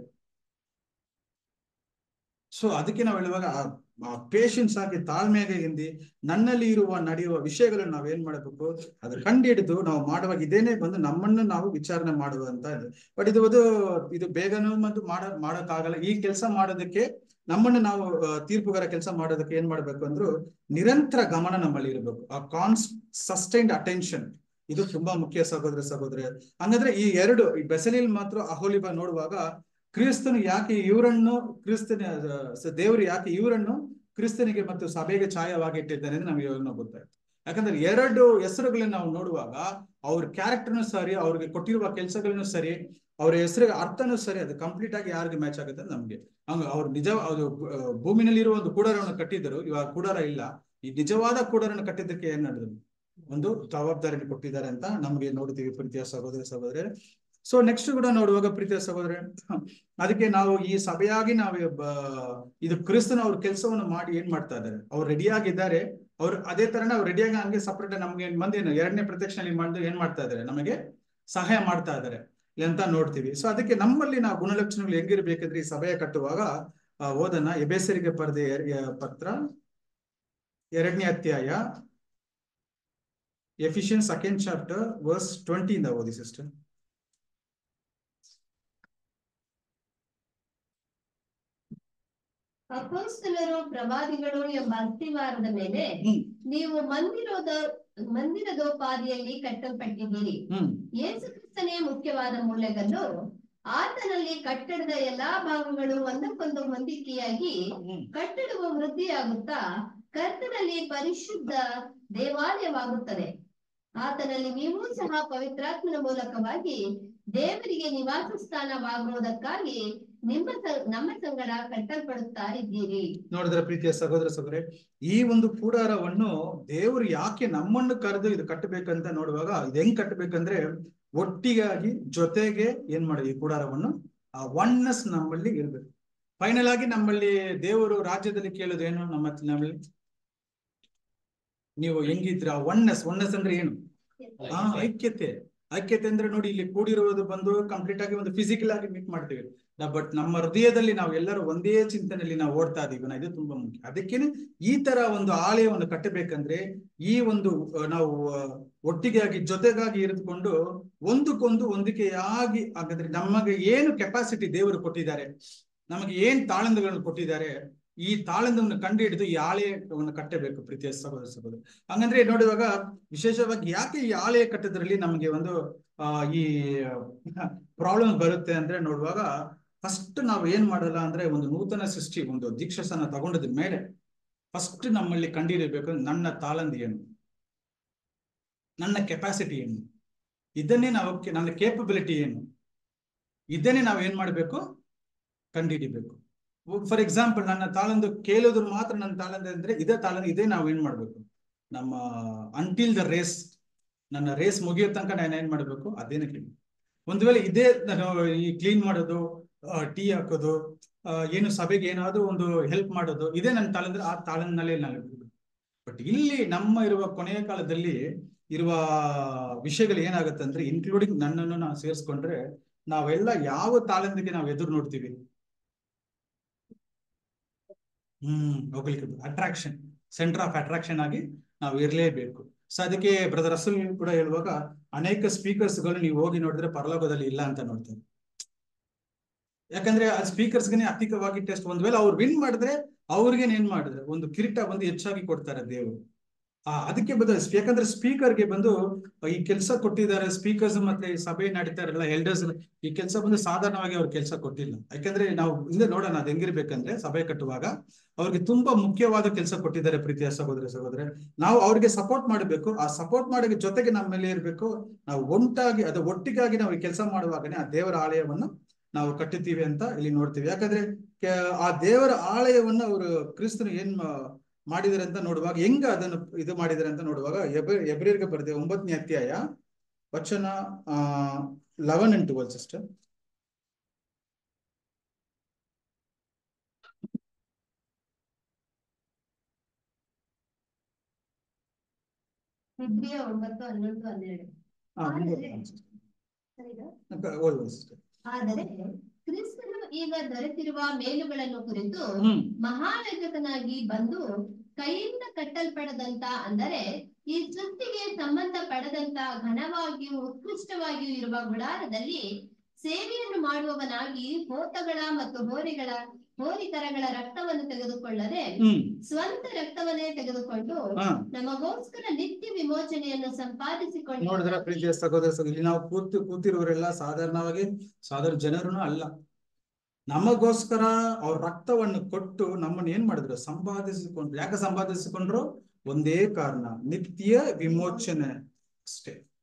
Speaker 1: ಸೊ ಅದಕ್ಕೆ ನಾವು ಹೇಳುವಾಗ ಪೇಷನ್ಸ್ ಆಗಿ ತಾಳ್ಮೆಗೆ ಹಿಂದಿ ನನ್ನಲ್ಲಿ ಇರುವ ನಡೆಯುವ ವಿಷಯಗಳನ್ನು ನಾವೇನ್ ಮಾಡಬೇಕು ಅದು ಕಂಡಿಡಿದು ನಾವು ಮಾಡುವಾಗ ಇದೇನೆ ಬಂದು ನಮ್ಮನ್ನು ನಾವು ವಿಚಾರಣೆ ಮಾಡುವಂತ ಇದೆ ಬಟ್ ಇದು ಒಂದು ಇದು ಬೇಗನೂ ಮತ್ತು ಮಾಡ ಮಾಡಕ್ಕಾಗಲ್ಲ ಈ ಕೆಲಸ ಮಾಡೋದಕ್ಕೆ ನಮ್ಮನ್ನು ನಾವು ಆ, ತೀರ್ಪುಗಾರ ಕೆಲಸ ಮಾಡೋದಕ್ಕೆ ಏನ್ ಮಾಡ್ಬೇಕು ಅಂದ್ರು ನಿರಂತರ ಗಮನ ನಮ್ಮಲ್ಲಿ ಇರಬೇಕು ಆ ಕಾನ್ಸ್ ಸಸ್ಟೈನ್ಡ್ ಅಟೆನ್ಷನ್ ಇದು ತುಂಬಾ ಮುಖ್ಯ ಸಹೋದರ ಸಹೋದರಿ ಹಂಗಂದ್ರೆ ಈ ಎರಡು ಈ ಬೆಸಲಿಲ್ ಮಾತ್ರ ಅಹೋಲಿಬ ನೋಡುವಾಗ ಕ್ರಿಸ್ತನು ಯಾಕೆ ಇವರನ್ನು ಕ್ರಿಸ್ತನ ಸ- ದೇವರು ಯಾಕೆ ಇವರನ್ನು ಕ್ರಿಸ್ತನಿಗೆ ಮತ್ತು ಸಭೆಗೆ ಛಾಯವಾಗಿ ಇಟ್ಟಿದ್ದಾನೆ ಅಂತ ನಮಗೆ ಇವಾಗ ಗೊತ್ತಾಯ್ತು ಯಾಕಂದ್ರೆ ಎರಡು ಹೆಸರುಗಳನ್ನ ನಾವು ನೋಡುವಾಗ ಅವ್ರ ಕ್ಯಾರೆಕ್ಟರ್ನು ಸರಿ ಅವ್ರಿಗೆ ಕೊಟ್ಟಿರುವ ಕೆಲಸಗಳನ್ನು ಸರಿ ಅವ್ರ ಹೆಸರಿಗೆ ಅರ್ಥನೂ ಸರಿ ಅದು ಕಂಪ್ಲೀಟ್ ಆಗಿ ಯಾರಿಗೆ ಮ್ಯಾಚ್ ಆಗುತ್ತೆ ಅಂತ ನಮ್ಗೆ ಹಂಗ ಅವ್ರು ನಿಜ ಅದು ಆ, ಭೂಮಿನಲ್ಲಿರುವ ಒಂದು ಕೂಡರವನ್ನು ಕಟ್ಟಿದ್ರು ಇವಾಗ ಕೂಡರ ಇಲ್ಲ ಈ ನಿಜವಾದ ಕೂಡರನ್ನು ಕಟ್ಟಿದ್ದಕ್ಕೆ ಏನ್ ನಡೆದ್ರು ಒಂದು ಜವಾಬ್ದಾರಿಯನ್ನು ಕೊಟ್ಟಿದ್ದಾರೆ ಅಂತ ನಮ್ಗೆ ನೋಡ್ತೀವಿ ಪ್ರೀತಿಯ ಸಹೋದರ ಸಹೋದರ ಸೊ ನೆಕ್ಸ್ಟ್ ಕೂಡ ನೋಡುವಾಗ ಪ್ರೀತಿಯ ಸಹೋದರ ಅದಕ್ಕೆ ನಾವು ಈ ಸಭೆಯಾಗಿ ನಾವು ಬ- ಇದು ಕ್ರಿಸ್ತನ ಅವ್ರ ಕೆಲಸವನ್ನು ಮಾಡಿ ಏನ್ ಮಾಡ್ತಾ ಇದ್ದಾರೆ ಅವ್ರು ರೆಡಿ ಆಗಿದ್ದಾರೆ ಅವ್ರು ಅದೇ ತರ ನಾವು ರೆಡಿಯಾಗಿ ಹಂಗೆ ಸಪರೇಟ್ ನಮ್ಗೆ ಮಂದಿ ಏನು ಎರಡನೇ ಪ್ರತ್ಯಕ್ಷನಲ್ಲಿ ಮಾಡಿದ್ರು ಏನ್ ಮಾಡ್ತಾ ಇದ್ದಾರೆ ನಮಗೆ ಸಹಾಯ ಮಾಡ್ತಾ ಇದ್ದಾರೆ ಅಂತ ನೋಡ್ತೀವಿ ಸೊ ಅದಕ್ಕೆ ನಮ್ಮಲ್ಲಿ ನಾವು ಗುಣಲಕ್ಷಣಗಳು ಹೆಂಗಿರ್ಬೇಕಂದ್ರೆ ಈ ಸಭೆಯ ಕಟ್ಟುವಾಗ ಆ, ಓದನ ಎಬೇಸರಿಗೆ ಪರದೆ ಪತ್ರ ಎರಡನೇ ಅಧ್ಯಾಯ Ephesian second chapter verse twenty ಇಂದ ಓದಿ ಸಿಸ್ಟರ್
Speaker 2: ಅಪೋಸ್ತಲರು ಪ್ರವಾದಿಗಳು ಎಂಬ ಅಸ್ತಿವಾರದ ಮೇಲೆ
Speaker 1: ಹ್ಮ್
Speaker 2: ನೀವು ಮಂದಿರದ ಮಂದಿರದೋಪಾದಿಯಲ್ಲಿ ಕಟ್ಟಲ್ಪಟ್ಟಿದ್ದೀರಿ
Speaker 1: ಹ್ಮ್
Speaker 2: ಯೇಸು ಕ್ರಿಸ್ತನೇ ಮುಖ್ಯವಾದ ಮೂಲೆಗಲ್ಲು ಆತನಲ್ಲಿ ಕಟ್ಟಡದ ಎಲ್ಲಾ ಭಾಗಗಳು ಒಂದಕ್ಕೊಂದು ಹೊಂದಿಕೆಯಾಗಿ
Speaker 1: ಹ್ಮ್
Speaker 2: ಕಟ್ಟಡವು ವೃದ್ಧಿಯಾಗುತ್ತಾ ಕರ್ತನಲ್ಲಿ ಪರಿಶುದ್ಧ ದೇವಾಲಯವಾಗುತ್ತದೆ ಆತನಲ್ಲಿ ನೀವು ಸಹ ಪವಿತ್ರಾತ್ಮನ ಮೂಲಕವಾಗಿ ದೇವರಿಗೆ ನಿವಾಸ ಸ್ಥಾನವಾಗುವುದಕ್ಕಾಗಿ ನಿಮ್ಮ ಸ- ನಮ್ಮ ಸಂಗಡ ಕಟ್ಟಲ್ಪಡುತ್ತಾ ಇದ್ದೀರಿ
Speaker 1: ನೋಡಿದ್ರೆ ಪ್ರೀತಿಯ ಸಹೋದರ ಸಹೋದರಿ ಈ ಒಂದು ಕೂಡಾರವನ್ನು ದೇವರು ಯಾಕೆ ನಮ್ಮನ್ನು ಕರೆದು ಇದು ಕಟ್ಟಬೇಕಂತ ನೋಡುವಾಗ ಇದು ಹೆಂಗ್ ಕಟ್ಟಬೇಕಂದ್ರೆ ಒಟ್ಟಿಗಾಗಿ ಜೊತೆಗೆ ಏನ್ ಮಾಡಿ ಈ ಕೂಡಾರವನ್ನು ಆ ಒನ್ನೆಸ್ ನಮ್ಮಲ್ಲಿ ಇರ್ಬೇಕು ಫೈನಲ್ ಆಗಿ ನಮ್ಮಲ್ಲಿ ದೇವರು ರಾಜ್ಯದಲ್ಲಿ ಕೇಳೋದು ಏನು ನಮ್ಮ ನಮ್ಮಲ್ಲಿ ನೀವು ಹೆಂಗಿದ್ರ ಆ ಒನ್ನೆಸ್ ಒನ್ನೆಸ್ ಅಂದ್ರೆ ಏನು ಆ ಐಕ್ಯತೆ ಐಕ್ಯತೆ ಅಂದ್ರೆ ನೋಡಿ ಇಲ್ಲಿ ಕೂಡಿರುವುದು ಬಂದು ಕಂಪ್ಲೀಟ್ ಆಗಿ ಒಂದು ಫಿಸಿಕಲ್ ಆಗಿ ಮೀಟ್ ಮಾಡ್ತೀವಿ ಬಟ್ ನಮ್ಮ ಹೃದಯದಲ್ಲಿ ನಾವು ಎಲ್ಲರೂ ಒಂದೇ ಚಿಂತನೆಯಲ್ಲಿ ನಾವು ಓಡ್ತಾ ಇದೀವಿ ನಾ ಇದು ತುಂಬಾ ಮುಖ್ಯ ಅದಕ್ಕೇನೆ ಈ ತರ ಒಂದು ಆಲಯವನ್ನು ಕಟ್ಟಬೇಕಂದ್ರೆ ಈ ಒಂದು ಆ, ನಾವು ಆ, ಒಟ್ಟಿಗೆ ಆಗಿ ಜೊತೆಗಾಗಿ ಇರಿದುಕೊಂಡು ಒಂದಕ್ಕೊಂದು ಹೊಂದಿಕೆಯಾಗಿ ಹಾಗಾದ್ರೆ ನಮಗೆ ಏನು ಕೆಪಾಸಿಟಿ ದೇವರು ಕೊಟ್ಟಿದ್ದಾರೆ ನಮಗೆ ಏನ್ ತಾಳಂದಗಳನ್ನು ಕೊಟ್ಟಿದ್ದಾರೆ ಈ ತಾಳಂದವನ್ನು ಕಂಡು ಹಿಡಿದು ಈ ಆಲಯವನ್ನು ಕಟ್ಟಬೇಕು ಪ್ರೀತಿಯ ಸಹೋದರ ಸಹೋದರ ಹಂಗಂದ್ರೆ ನೋಡುವಾಗ ವಿಶೇಷವಾಗಿ ಯಾಕೆ ಈ ಆಲಯ ಕಟ್ಟೋದ್ರಲ್ಲಿ ನಮಗೆ ಒಂದು ಆ ಈ ಪ್ರಾಬ್ಲಮ್ ಬರುತ್ತೆ ಅಂದ್ರೆ ನೋಡುವಾಗ ಫಸ್ಟ್ ನಾವು ಏನ್ ಮಾಡಲ್ಲ ಅಂದ್ರೆ ಒಂದು ನೂತನ ಸೃಷ್ಟಿ ಒಂದು ದೀಕ್ಷಾಸನ ತಗೊಂಡದ ಮೇಲೆ ಫಸ್ಟ್ ನಮ್ಮಲ್ಲಿ ಕಂಡಿರಬೇಕು ನನ್ನ ತಾಳಂದು ಏನು ನನ್ನ ಕೆಪಾಸಿಟಿ ಏನು ಇದನ್ನೇ ನಾವು ಕೆ- ನನ್ನ ಕೇಪಬಿಲಿಟಿ ಏನು ಇದನ್ನೇ ನಾವು ಏನ್ ಮಾಡ್ಬೇಕು ಕಂಡುಹಿಡಿಬೇಕು ಫಾರ್ ಎಕ್ಸಾಂಪಲ್ ನನ್ನ ತಾಳಂದು ಕೇಳೋದು ಮಾತ್ರ ನನ್ನ ತಾಳಂದ ಅಂದ್ರೆ ಇದೇ ತಾಳಂದ ಇದೇ ನಾವು ಏನ್ ಮಾಡ್ಬೇಕು ನಮ್ಮ ಅಂಟಿಲ್ ದ ರೇಸ್ ನನ್ನ ರೇಸ್ ಮುಗಿಯೋ ತನಕ ನಾನು ಏನ್ ಮಾಡ್ಬೇಕು ಅದೇನೆ ಕೇಳಿ ಒಂದು ವೇಳೆ ಇದೇ ನಾನು ಈ ಕ್ಲೀನ್ ಮಾಡೋದು ಟೀ ಹಾಕೋದು ಆ, ಏನು ಸಭೆಗೆ ಏನಾದ್ರು ಒಂದು ಹೆಲ್ಪ್ ಮಾಡೋದು ಇದೇ ನನ್ನ ತಾಳಂದ್ರೆ ಆ ತಾಳಂದಲ್ಲೇ ನಾನು ಬಟ್ ಇಲ್ಲಿ ನಮ್ಮ ಇರುವ ಕೊನೆಯ ಕಾಲದಲ್ಲಿ ಇರುವ ವಿಷಯಗಳು ಏನಾಗುತ್ತೆ ಅಂದ್ರೆ ಇನ್ಕ್ಲೂಡಿಂಗ್ ನನ್ನನ್ನು ನಾವು ಸೇರಿಸ್ಕೊಂಡ್ರೆ ನಾವೆಲ್ಲ ಯಾವ ತಾಳಂದಿಗೆ ನಾವು ಎದುರು ನೋಡ್ತೀವಿ ಹ್ಮ್ ಹೋಗ್ಲಿಕ್ಕೆ ಅಟ್ರಾಕ್ಷನ್ ಸೆಂಟರ್ ಆಫ್ ಅಟ್ರಾಕ್ಷನ್ ಆಗಿ ನಾವು ಇರಲೇಬೇಕು ಸೊ ಅದಕ್ಕೆ ಬ್ರದರ್ ಅಸಲ್ ಕೂಡ ಹೇಳುವಾಗ ಅನೇಕ ಸ್ಪೀಕರ್ಸ್ಗಳು ನೀವು ಹೋಗಿ ನೋಡಿದ್ರೆ ಪರಲೋಕದಲ್ಲಿ ಇಲ್ಲ ಅಂತ ನೋಡ್ತಾರೆ ಯಾಕಂದ್ರೆ ಆ ಸ್ಪೀಕರ್ಸ್ಗೆ ಅಧಿಕವಾಗಿ ಟೆಸ್ಟ್ ಒಂದ್ ವೇಳೆ ಅವ್ರು ವಿನ್ ಮಾಡಿದ್ರೆ ಅವ್ರಿಗೆ ಏನ್ ಮಾಡಿದ್ರೆ ಒಂದು ಕಿರೀಟ ಬಂದು ಹೆಚ್ಚಾಗಿ ಕೊಡ್ತಾರೆ ದೇವರು ಆ ಅದಕ್ಕೆ ಬಂದ ಯಾಕಂದ್ರೆ ಸ್ಪೀಕರ್ಗೆ ಬಂದು ಈ ಕೆಲಸ ಕೊಟ್ಟಿದ್ದಾರೆ ಸ್ಪೀಕರ್ಸ್ ಮತ್ತೆ ಈ ಸಭೆ ನಡೀತಾರಲ್ಲ ಎಲ್ಡರ್ಸ್ ಈ ಕೆಲಸ ಬಂದು ಸಾಧಾರಣವಾಗಿ ಅವ್ರ ಕೆಲಸ ಕೊಟ್ಟಿಲ್ಲ ಯಾಕಂದ್ರೆ ನಾವು ಹಿಂದೆ ನೋಡೋಣ ಅದು ಹೆಂಗಿರ್ಬೇಕಂದ್ರೆ ಸಭೆ ಕಟ್ಟುವಾಗ ಅವ್ರಿಗೆ ತುಂಬಾ ಮುಖ್ಯವಾದ ಕೆಲಸ ಕೊಟ್ಟಿದ್ದಾರೆ ಪ್ರೀತಿಯ ಸಹೋದರ ಸಹೋದರ ನಾವು ಅವ್ರಿಗೆ ಸಪೋರ್ಟ್ ಮಾಡಬೇಕು ಆ ಸಪೋರ್ಟ್ ಮಾಡೋಕೆ ಜೊತೆಗೆ ನಮ್ಮ ಮೇಲೆ ಇರಬೇಕು ನಾವು ಒಂಟಾಗಿ ಅದು ಒಟ್ಟಿಗಾಗಿ ನಾವು ಈ ಕೆಲಸ ಮಾಡುವಾಗನೇ ಆ ದೇವರ ಆಲಯವನ್ನು ನಾವು ಕಟ್ಟುತ್ತೀವಿ ಅಂತ ಇಲ್ಲಿ ನೋಡ್ತೀವಿ ಯಾಕಂದ್ರೆ ಕೆ- ಆ ದೇವರ ಆಲಯವನ್ನು ಅವರು ಕ್ರಿಸ್ತನು ಏನ್ ಮಾ- ಮಾಡಿದ್ದಾರೆ ಅಂತ ನೋಡುವಾಗ ಹೆಂಗ ಅದನ್ನು ಇದು ಮಾಡಿದ್ದಾರೆ ಅಂತ ನೋಡುವಾಗ ಎಬ್ರ ಎಬ್ರಿಯರ್ಗೆ ಬರೆದೆ ಒಂಬತ್ತನೇ ಅಧ್ಯಾಯ ವಚನ ಆ ಲೆವೆನ್ ಅಂಡ್ ಟ್ವೆಲ್ ಸಿಸ್ಟರ್
Speaker 2: ಇಬ್ರಿಯ ಒಂಬತ್ತು ಹನ್ನೊಂದು ಹನ್ನೆರಡು ಸರಿನಾ?
Speaker 1: ಸಿಸ್ಟರ್
Speaker 2: ಆದರೆ ಕ್ರಿಸ್ತನು ಈಗ ದೊರೆತಿರುವ ಮೇಲುಗಳನ್ನು ಕುರಿತು
Speaker 1: ಹ್ಮ್
Speaker 2: ಮಹಾಯಾಜಕನಾಗಿ ಬಂದು ಕೈಯಿಂದ ಕಟ್ಟಲ್ಪಡದಂತ ಅಂದರೆ ಈ ಸೃಷ್ಟಿಗೆ ಸಂಬಂಧ ಪಡದಂತ ಘನವಾಗಿಯೂ ಉತ್ಕೃಷ್ಟವಾಗಿಯೂ ಇರುವ ಗುಡಾರದಲ್ಲಿ ಸೇವೆಯನ್ನು ಮಾಡುವವನಾಗಿ ಹೋತಗಳ ಮತ್ತು ಹೋರಿಗಳ ಹೋರಿಕರಗಳ ರಕ್ತವನ್ನು ತೆಗೆದುಕೊಳ್ಳದೆ
Speaker 1: ಹ್ಮ್
Speaker 2: ಸ್ವಂತ ರಕ್ತವನ್ನೇ ತೆಗೆದುಕೊಂಡು
Speaker 1: ಹಾ
Speaker 2: ನಮಗೋಸ್ಕರ ನಿತ್ಯ ವಿಮೋಚನೆಯನ್ನು ಸಂಪಾದಿಸಿಕೊಂಡು
Speaker 1: ನೋಡಿದ್ರ ಪ್ರೀತಿಯ ಸಹೋದರ ಸಹೋದರಿ, ಇಲ್ಲಿ ನಾವು ಕೂತು ಕೂತಿರುವವರೆಲ್ಲ ಸಾಧಾರಣವಾಗಿ ಸಾಧಾರಣ ಜನರೂ ಅಲ್ಲ ನಮಗೋಸ್ಕರ ಅವ್ರ ರಕ್ತವನ್ನು ಕೊಟ್ಟು ನಮ್ಮನ್ನ ಏನ್ ಮಾಡಿದ್ರು ಸಂಪಾದಿಸಿಕೊಂಡ್ರು ಯಾಕೆ ಸಂಪಾದಿಸಿಕೊಂಡ್ರು ಒಂದೇ ಕಾರಣ ನಿತ್ಯ ವಿಮೋಚನೆ ಅಷ್ಟೇ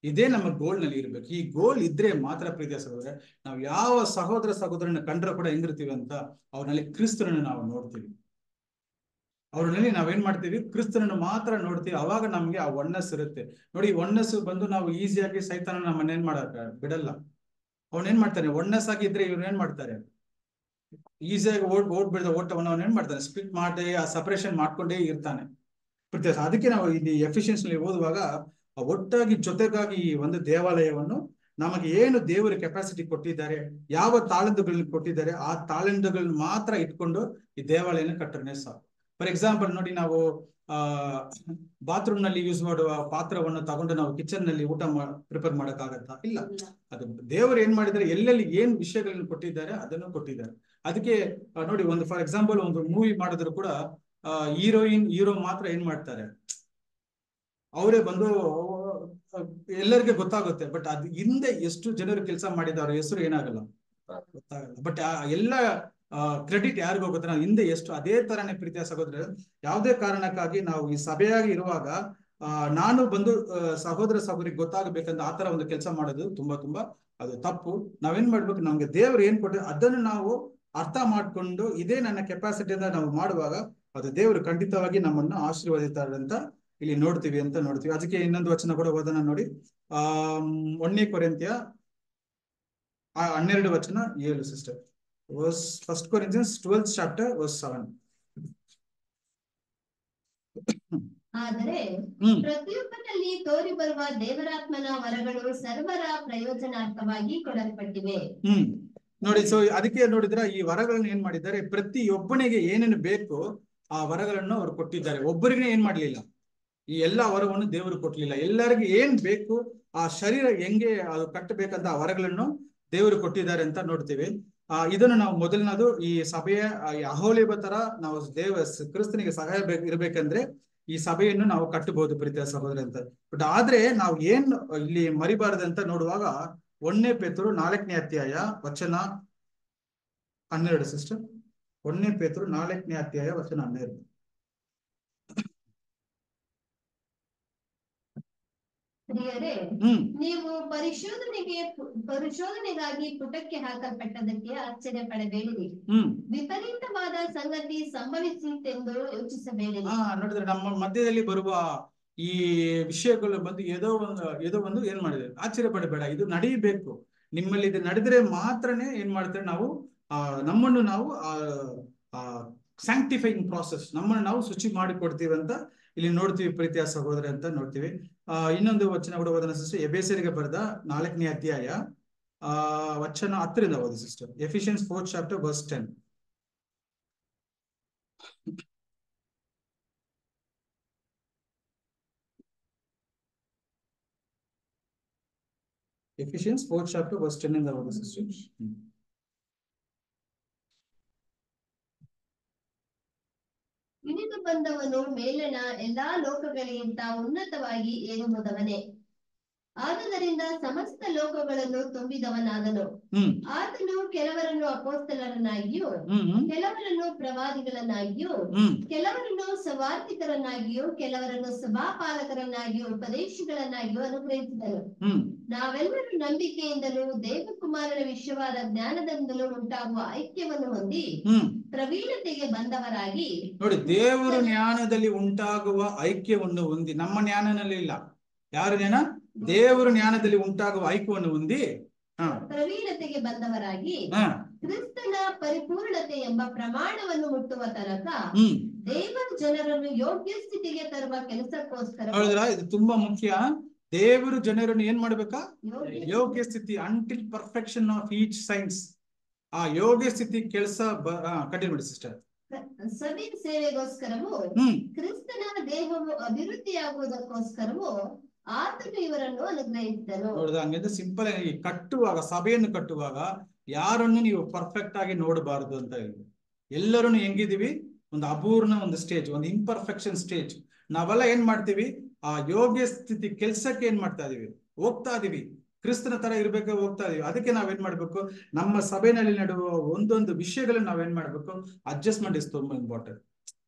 Speaker 1: ಇದೇ ನಮ್ಮ ಗೋಲ್ ನಲ್ಲಿ ಇರ್ಬೇಕು ಈ ಗೋಲ್ ಇದ್ರೆ ಮಾತ್ರ ಪ್ರೀತಿಯ ಸಹೋದರ ನಾವು ಯಾವ ಸಹೋದರ ಸಹೋದರನ ಕಂಡ್ರೆ ಕೂಡ ಹೆಂಗಿರ್ತೀವಿ ಅಂತ ಅವ್ರಲ್ಲಿ ಕ್ರಿಸ್ತನನ್ನು ನಾವು ನೋಡ್ತೀವಿ ಅವ್ರಲ್ಲಿ ನಾವೇನ್ ಮಾಡ್ತೀವಿ ಕ್ರಿಸ್ತನನ್ನು ಮಾತ್ರ ನೋಡ್ತೀವಿ ಅವಾಗ ನಮ್ಗೆ ಆ ಒಣ್ಣಸ್ ಇರುತ್ತೆ ನೋಡಿ ಒಣ್ಣಸ್ ಬಂದು ನಾವು ಈಸಿಯಾಗಿ ಸೈತಾನ ನಮ್ಮನ್ನ ಏನ್ ಮಾಡಕ ಬಿಡಲ್ಲ ಅವನೇನ್ ಮಾಡ್ತಾನೆ ಒಣ್ಣಸ್ ಆಗಿದ್ರೆ ಇವ್ರು ಏನ್ ಮಾಡ್ತಾರೆ ಈಸಿಯಾಗಿ ಓಡ್ ಓಡ್ಬಿಡ್ದ ಓಟವನ್ನು ಅವನ್ ಏನ್ ಮಾಡ್ತಾನೆ ಸ್ಪ್ಲಿಟ್ ಮಾಡಿ ಆ ಸಪರೇಷನ್ ಮಾಡ್ಕೊಂಡೇ ಇರ್ತಾನೆ ಪ್ರತ್ಯೇಕ ಅದಕ್ಕೆ ನಾವು ಇಲ್ಲಿ ಎಫಿಷಿಯನ್ಸಿ ಓದುವಾಗ ಆ ಒಟ್ಟಾಗಿ ಜೊತೆಗಾಗಿ ಈ ಒಂದು ದೇವಾಲಯವನ್ನು ನಮಗೆ ಏನು ದೇವರು ಕೆಪಾಸಿಟಿ ಕೊಟ್ಟಿದ್ದಾರೆ ಯಾವ ತಾಳಂದುಗಳನ್ನ ಕೊಟ್ಟಿದ್ದಾರೆ ಆ ತಾಳಂದುಗಳನ್ನ ಮಾತ್ರ ಇಟ್ಕೊಂಡು ಈ ದೇವಾಲಯನ ಕಟ್ಟರೆ ಸಾಕು ಫಾರ್ ಎಕ್ಸಾಂಪಲ್ ನೋಡಿ ನಾವು ಆ ಬಾತ್ರೂಮ್ ನಲ್ಲಿ ಯೂಸ್ ಮಾಡುವ ಪಾತ್ರವನ್ನು ತಗೊಂಡು ನಾವು ಕಿಚನ್ ನಲ್ಲಿ ಊಟ ಪ್ರಿಪೇರ್ ಮಾಡಕ್ಕಾಗತ್ತಾ ಇಲ್ಲ ಅದು ದೇವರು ಏನ್ ಮಾಡಿದ್ದಾರೆ ಎಲ್ಲೆಲ್ಲಿ ಏನ್ ವಿಷಯಗಳನ್ನ ಕೊಟ್ಟಿದ್ದಾರೆ ಅದನ್ನು ಕೊಟ್ಟಿದ್ದಾರೆ ಅದಕ್ಕೆ ಆ, ನೋಡಿ ಒಂದು ಫಾರ್ ಎಕ್ಸಾಂಪಲ್ ಒಂದು ಮೂವಿ ಮಾಡಿದ್ರು ಕೂಡ ಹೀರೋಯಿನ್ ಹೀರೋ ಮಾತ್ರ ಏನ್ ಮಾಡ್ತಾರೆ ಅವರೇ ಬಂದು ಆ, ಎಲ್ಲರಿಗೆ ಗೊತ್ತಾಗುತ್ತೆ ಬಟ್ ಅದ್ ಹಿಂದೆ ಎಷ್ಟು ಜನರು ಕೆಲಸ ಮಾಡಿದಾರ ಹೆಸರು ಏನಾಗಲ್ಲ ಗೊತ್ತಾಗಲ್ಲ ಬಟ್ ಎಲ್ಲ ಕ್ರೆಡಿಟ್ ಯಾರಿಗೂ ಗೊತ್ತ ನಾವು ಹಿಂದೆ ಎಷ್ಟು ಅದೇ ತರನೇ ಪ್ರೀತಿಯ ಸಹೋದರ ಯಾವುದೇ ಕಾರಣಕ್ಕಾಗಿ ನಾವು ಈ ಸಭೆಯಾಗಿ ಇರುವಾಗ ಆ ನಾನು ಬಂದು ಆ, ಸಹೋದರ ಸಹೋದರಿಗೆ ಗೊತ್ತಾಗಬೇಕಂತ ಆ ತರ ಒಂದು ಕೆಲಸ ಮಾಡೋದು ತುಂಬಾ ತುಂಬಾ ಅದು ತಪ್ಪು ನಾವೇನ್ ಮಾಡ್ಬೇಕು ನಮ್ಗೆ ದೇವ್ರು ಏನ್ ಕೊಟ್ಟಿದೆ ಅದನ್ನು ನಾವು ಅರ್ಥ ಮಾಡ್ಕೊಂಡು ಇದೇ ನನ್ನ ಕೆಪಾಸಿಟಿಯಿಂದ ನಾವು ಮಾಡುವಾಗ ಅದು ದೇವರು ಖಂಡಿತವಾಗಿ ನಮ್ಮನ್ನು ಆಶೀರ್ವದಿತಾರೆ ಅಂತ ಇಲ್ಲಿ ನೋಡ್ತೀವಿ ಅಂತ ನೋಡ್ತೀವಿ ಅದಕ್ಕೆ ಇನ್ನೊಂದು ವಚನ ಕೂಡ ಓದೋಣ ನೋಡಿ ಆ ಒಂದನೇ ಕೊರಿಂತ್ಯ ಆ ಹನ್ನೆರಡು ವಚನ ಏಳು sister verse first Corinthians twelfth chapter verse seven
Speaker 2: ಆದರೆ
Speaker 1: ಹ್ಮ್
Speaker 2: ಪ್ರತಿಯೊಬ್ಬನಲ್ಲಿ ತೋರಿ ಬರುವ ದೇವರಾತ್ಮನ ವರಗಳು ಸರ್ವರ ಪ್ರಯೋಜನಾರ್ಥವಾಗಿ ಕೊಡಲ್ಪಟ್ಟಿವೆ
Speaker 1: ಹ್ಮ್ ನೋಡಿ ಸೊ ಅದಕ್ಕೆ ನೋಡಿದ್ರ ಈ ವರಗಳನ್ನ ಏನ್ ಮಾಡಿದ್ದಾರೆ ಪ್ರತಿಯೊಬ್ಬನಿಗೆ ಏನೇನು ಬೇಕು ಆ ವರಗಳನ್ನು ಅವ್ರು ಕೊಟ್ಟಿದ್ದಾರೆ ಒಬ್ಬರಿಗೆ ಏನ್ ಮಾಡ್ಲಿಲ್ಲ ಈ ಎಲ್ಲಾ ವರವನ್ನು ದೇವರು ಕೊಟ್ಲಿಲ್ಲ ಎಲ್ಲರಿಗೂ ಏನ್ ಬೇಕು ಆ ಶರೀರ ಹೆಂಗೆ ಅದು ಕಟ್ಟಬೇಕಂತ ಆ ವರಗಳನ್ನು ದೇವರು ಕೊಟ್ಟಿದ್ದಾರೆ ಅಂತ ನೋಡ್ತೀವಿ ಆ ಇದನ್ನು ನಾವು ಮೊದಲನದು ಈ ಸಭೆಯ ಆ, ಈ ಅಹೋಲಿಬ ತರ ನಾವು ದೇವ ಕ್ರಿಸ್ತನಿಗೆ ಸಹಾಯ ಬೇಕ್ ಇರ್ಬೇಕಂದ್ರೆ ಈ ಸಭೆಯನ್ನು ನಾವು ಕಟ್ಟಬಹುದು ಪ್ರೀತಿಯ ಸಹೋದರ ಅಂತ ಬಟ್ ಆದ್ರೆ ನಾವು ಏನ್ ಇಲ್ಲಿ ಮರಿಬಾರದಂತ ನೋಡುವಾಗ ಒಂದನೇ ಪೇತರು ನಾಲ್ಕನೇ ಅಧ್ಯಾಯ ವಚನ ಹನ್ನೆರಡು ಸಿಸ್ಟರ್ ಒಂದನೇ ಪೇತರು ನಾಲ್ಕನೇ ಅಧ್ಯಾಯ ವಚನ ಹನ್ನೆರಡು
Speaker 2: ಪ್ರಿಯರೇ
Speaker 1: ಹ್ಮ್
Speaker 2: ನೀವು ಪರಿಶೋಧನೆಗೆ ಪರಿಶೋಧನೆಗಾಗಿ ಪುಟಕ್ಕೆ ಹಾಕಲ್ಪಟ್ಟದಕ್ಕೆ ಆಶ್ಚರ್ಯ ಪಡಬೇಡಿರಿ
Speaker 1: ಹ್ಮ್
Speaker 2: ವಿಪರೀತವಾದ ಸಂಗತಿ ಸಂಭವಿಸಿತೆಂದು ಯೋಚಿಸಬೇಡಿರಿ
Speaker 1: ಹಾ ನೋಡಿದ್ರೆ ನಮ್ಮ ಮಧ್ಯದಲ್ಲಿ ಬರುವ ಈ ವಿಷಯಗಳು ಬಂದು ಏದೋ ಒಂದು ಏದೋ ಒಂದು ಏನ್ ಮಾಡಿದೆ ಆಶ್ಚರ್ಯ ಪಡಬೇಡ ಇದು ನಡೆಯಬೇಕು ನಿಮ್ಮಲ್ಲಿ ಇದು ನಡೆದ್ರೆ ಮಾತ್ರನೇ ಏನ್ ಮಾಡ್ತಾರೆ ನಾವು ಆ ನಮ್ಮನ್ನು ನಾವು ಆ ಸ್ಯಾಂಕ್ಟಿಫೈಯಿಂಗ್ ಪ್ರಾಸೆಸ್ ನಮ್ಮನ್ನು ನಾವು ಶುಚಿ ಮಾಡಿಕೊಡ್ತೀವಿ ಅಂತ ಇಲ್ಲಿ ನೋಡ್ತೀವಿ ಪ್ರೀತಿಯ ಸಹೋದರ ಅಂತ ನೋಡ್ತೀವಿ ಆ ಇನ್ನೊಂದು ವಚನ ಕೂಡ ಓದನ ಸಿಸ್ಟರ್ ಎಬೇಸರಿಗೆ ಬರೆದ ನಾಲ್ಕನೇ ಅಧ್ಯಾಯ ಆ ವಚನ ಹತ್ತರಿಂದ ಓದಿ sister Ephesians fourth chapter verse ten Ephesians fourth chapter verse ten ಇಂದ ಓದಿ ಸಿಸ್ಟರ್
Speaker 2: ಇಳಿದು ಬಂದವನು ಮೇಲಣ ಎಲ್ಲಾ ಲೋಕಗಳಿಗಿಂತ ಉನ್ನತವಾಗಿ ಏರುವುದವನೇ ಆದುದರಿಂದ ಸಮಸ್ತ ಲೋಕಗಳನ್ನು ತುಂಬಿದವನಾದನು
Speaker 1: ಹ್ಮ್
Speaker 2: ಆತನು ಕೆಲವರನ್ನು ಅಪೋಸ್ತಲರನ್ನಾಗಿಯೂ
Speaker 1: ಹ್ಮ್ ಹ್ಮ್
Speaker 2: ಕೆಲವರನ್ನು ಪ್ರವಾದಿಗಳನ್ನಾಗಿಯೂ
Speaker 1: ಹ್ಮ್
Speaker 2: ಕೆಲವರನ್ನು ಸವಾರ್ಥಿಕರನ್ನಾಗಿಯೂ ಕೆಲವರನ್ನು ಸಭಾಪಾಲಕರನ್ನಾಗಿಯೂ ಉಪದೇಶಗಳನ್ನಾಗಿಯೂ ಅನುಗ್ರಹಿಸಿದನು
Speaker 1: ಹ್ಮ್
Speaker 2: ನಾವೆಲ್ಲರೂ ನಂಬಿಕೆಯಿಂದಲೂ ದೇವಕುಮಾರನ ವಿಷಯವಾದ ಜ್ಞಾನದಿಂದಲೂ ಉಂಟಾಗುವ ಐಕ್ಯವನ್ನು ಹೊಂದಿ
Speaker 1: ಹ್ಮ್
Speaker 2: ಪ್ರವೀಣತೆಗೆ ಬಂದವರಾಗಿ
Speaker 1: ನೋಡಿ ದೇವರು ಜ್ಞಾನದಲ್ಲಿ ಉಂಟಾಗುವ ಐಕ್ಯವನ್ನು ಹೊಂದಿ ನಮ್ಮ ಜ್ಞಾನದಲ್ಲಿ ಇಲ್ಲ ಯಾರ ಜ್ಞಾನ ದೇವರು ಜ್ಞಾನದಲ್ಲಿ ಉಂಟಾಗುವ ಐಕ್ಯವನ್ನು ಹೊಂದಿ ಹ
Speaker 2: ಪ್ರವೀಣತೆಗೆ ಬಂದವರಾಗಿ
Speaker 1: ಹ
Speaker 2: ಕ್ರಿಸ್ತನ ಪರಿಪೂರ್ಣತೆ ಎಂಬ ಪ್ರಮಾಣವನ್ನು ಮುಟ್ಟುವ ತನಕ
Speaker 1: ಹ್ಮ್
Speaker 2: ದೇವರ ಜನರನ್ನು ಯೋಗ್ಯ ಸ್ಥಿತಿಗೆ ತರುವ ಕೆಲಸಕ್ಕೋಸ್ಕರ
Speaker 1: ನೋಡಿದ್ರ ಇದು ತುಂಬಾ ಮುಖ್ಯ ದೇವರು ಜನರನ್ನು ಏನ್ ಮಾಡ್ಬೇಕಾ
Speaker 2: ಯೋಗ್ಯ
Speaker 1: ಯೋಗ್ಯ ಸ್ಥಿತಿ until perfection of each signs ಆ ಯೋಗ್ಯ ಸ್ಥಿತಿ ಕೆಲಸ ಕಂಟಿನ್ಯೂ ಮಾಡಿ ಸಿಸ್ಟರ್
Speaker 2: ಸಭೆ ಸೇವೆಗೋಸ್ಕರವೂ
Speaker 1: ಹ್ಮ್
Speaker 2: ಕ್ರಿಸ್ತನ ದೇಹವು ಅಭಿವೃದ್ಧಿಯಾಗುವುದಕ್ಕೋಸ್ಕರವೂ ಆತನು ಇವರನ್ನು ಅನುಗ್ರಹಿಸಿದನು
Speaker 1: ನೋಡಿದ ಹಂಗಿದ್ರೆ ಸಿಂಪಲ್ ಆಗಿ ಕಟ್ಟುವಾಗ ಸಭೆಯನ್ನು ಕಟ್ಟುವಾಗ ಯಾರನ್ನು ನೀವು ಪರ್ಫೆಕ್ಟ್ ಆಗಿ ನೋಡಬಾರದು ಅಂತ ಹೇಳಿ ಎಲ್ಲರನ್ನು ಹೆಂಗಿದೀವಿ ಒಂದು ಅಪೂರ್ಣ ಒಂದು ಸ್ಟೇಜ್ ಒಂದು ಇಂಪರ್ಫೆಕ್ಷನ್ ಸ್ಟೇಜ್ ನಾವೆಲ್ಲ ಏನ್ ಮಾಡ್ತೀವಿ ಆ ಯೋಗ್ಯ ಸ್ಥಿತಿ ಕೆಲ್ಸಕ್ಕೆ ಏನ್ ಮಾಡ್ತಾ ಇದೀವಿ ಹೋಗ್ತಾ ಇದೀವಿ ಕ್ರಿಸ್ತನ ತರ ಇರ್ಬೇಕು ಹೋಗ್ತಾ ಇದೀವಿ ಅದಕ್ಕೆ ನಾವೇನ್ ಮಾಡ್ಬೇಕು ನಮ್ಮ ಸಭೆಯಲ್ಲಿ ನಡುವ ಒಂದೊಂದು ವಿಷಯಗಳನ್ನ ನಾವೇನ್ ಮಾಡ್ಬೇಕು ಅಡ್ಜಸ್ಟ್ಮೆಂಟ್ ಇಸ್ ತುಂಬಾ ಇಂಪಾರ್ಟೆಂಟ್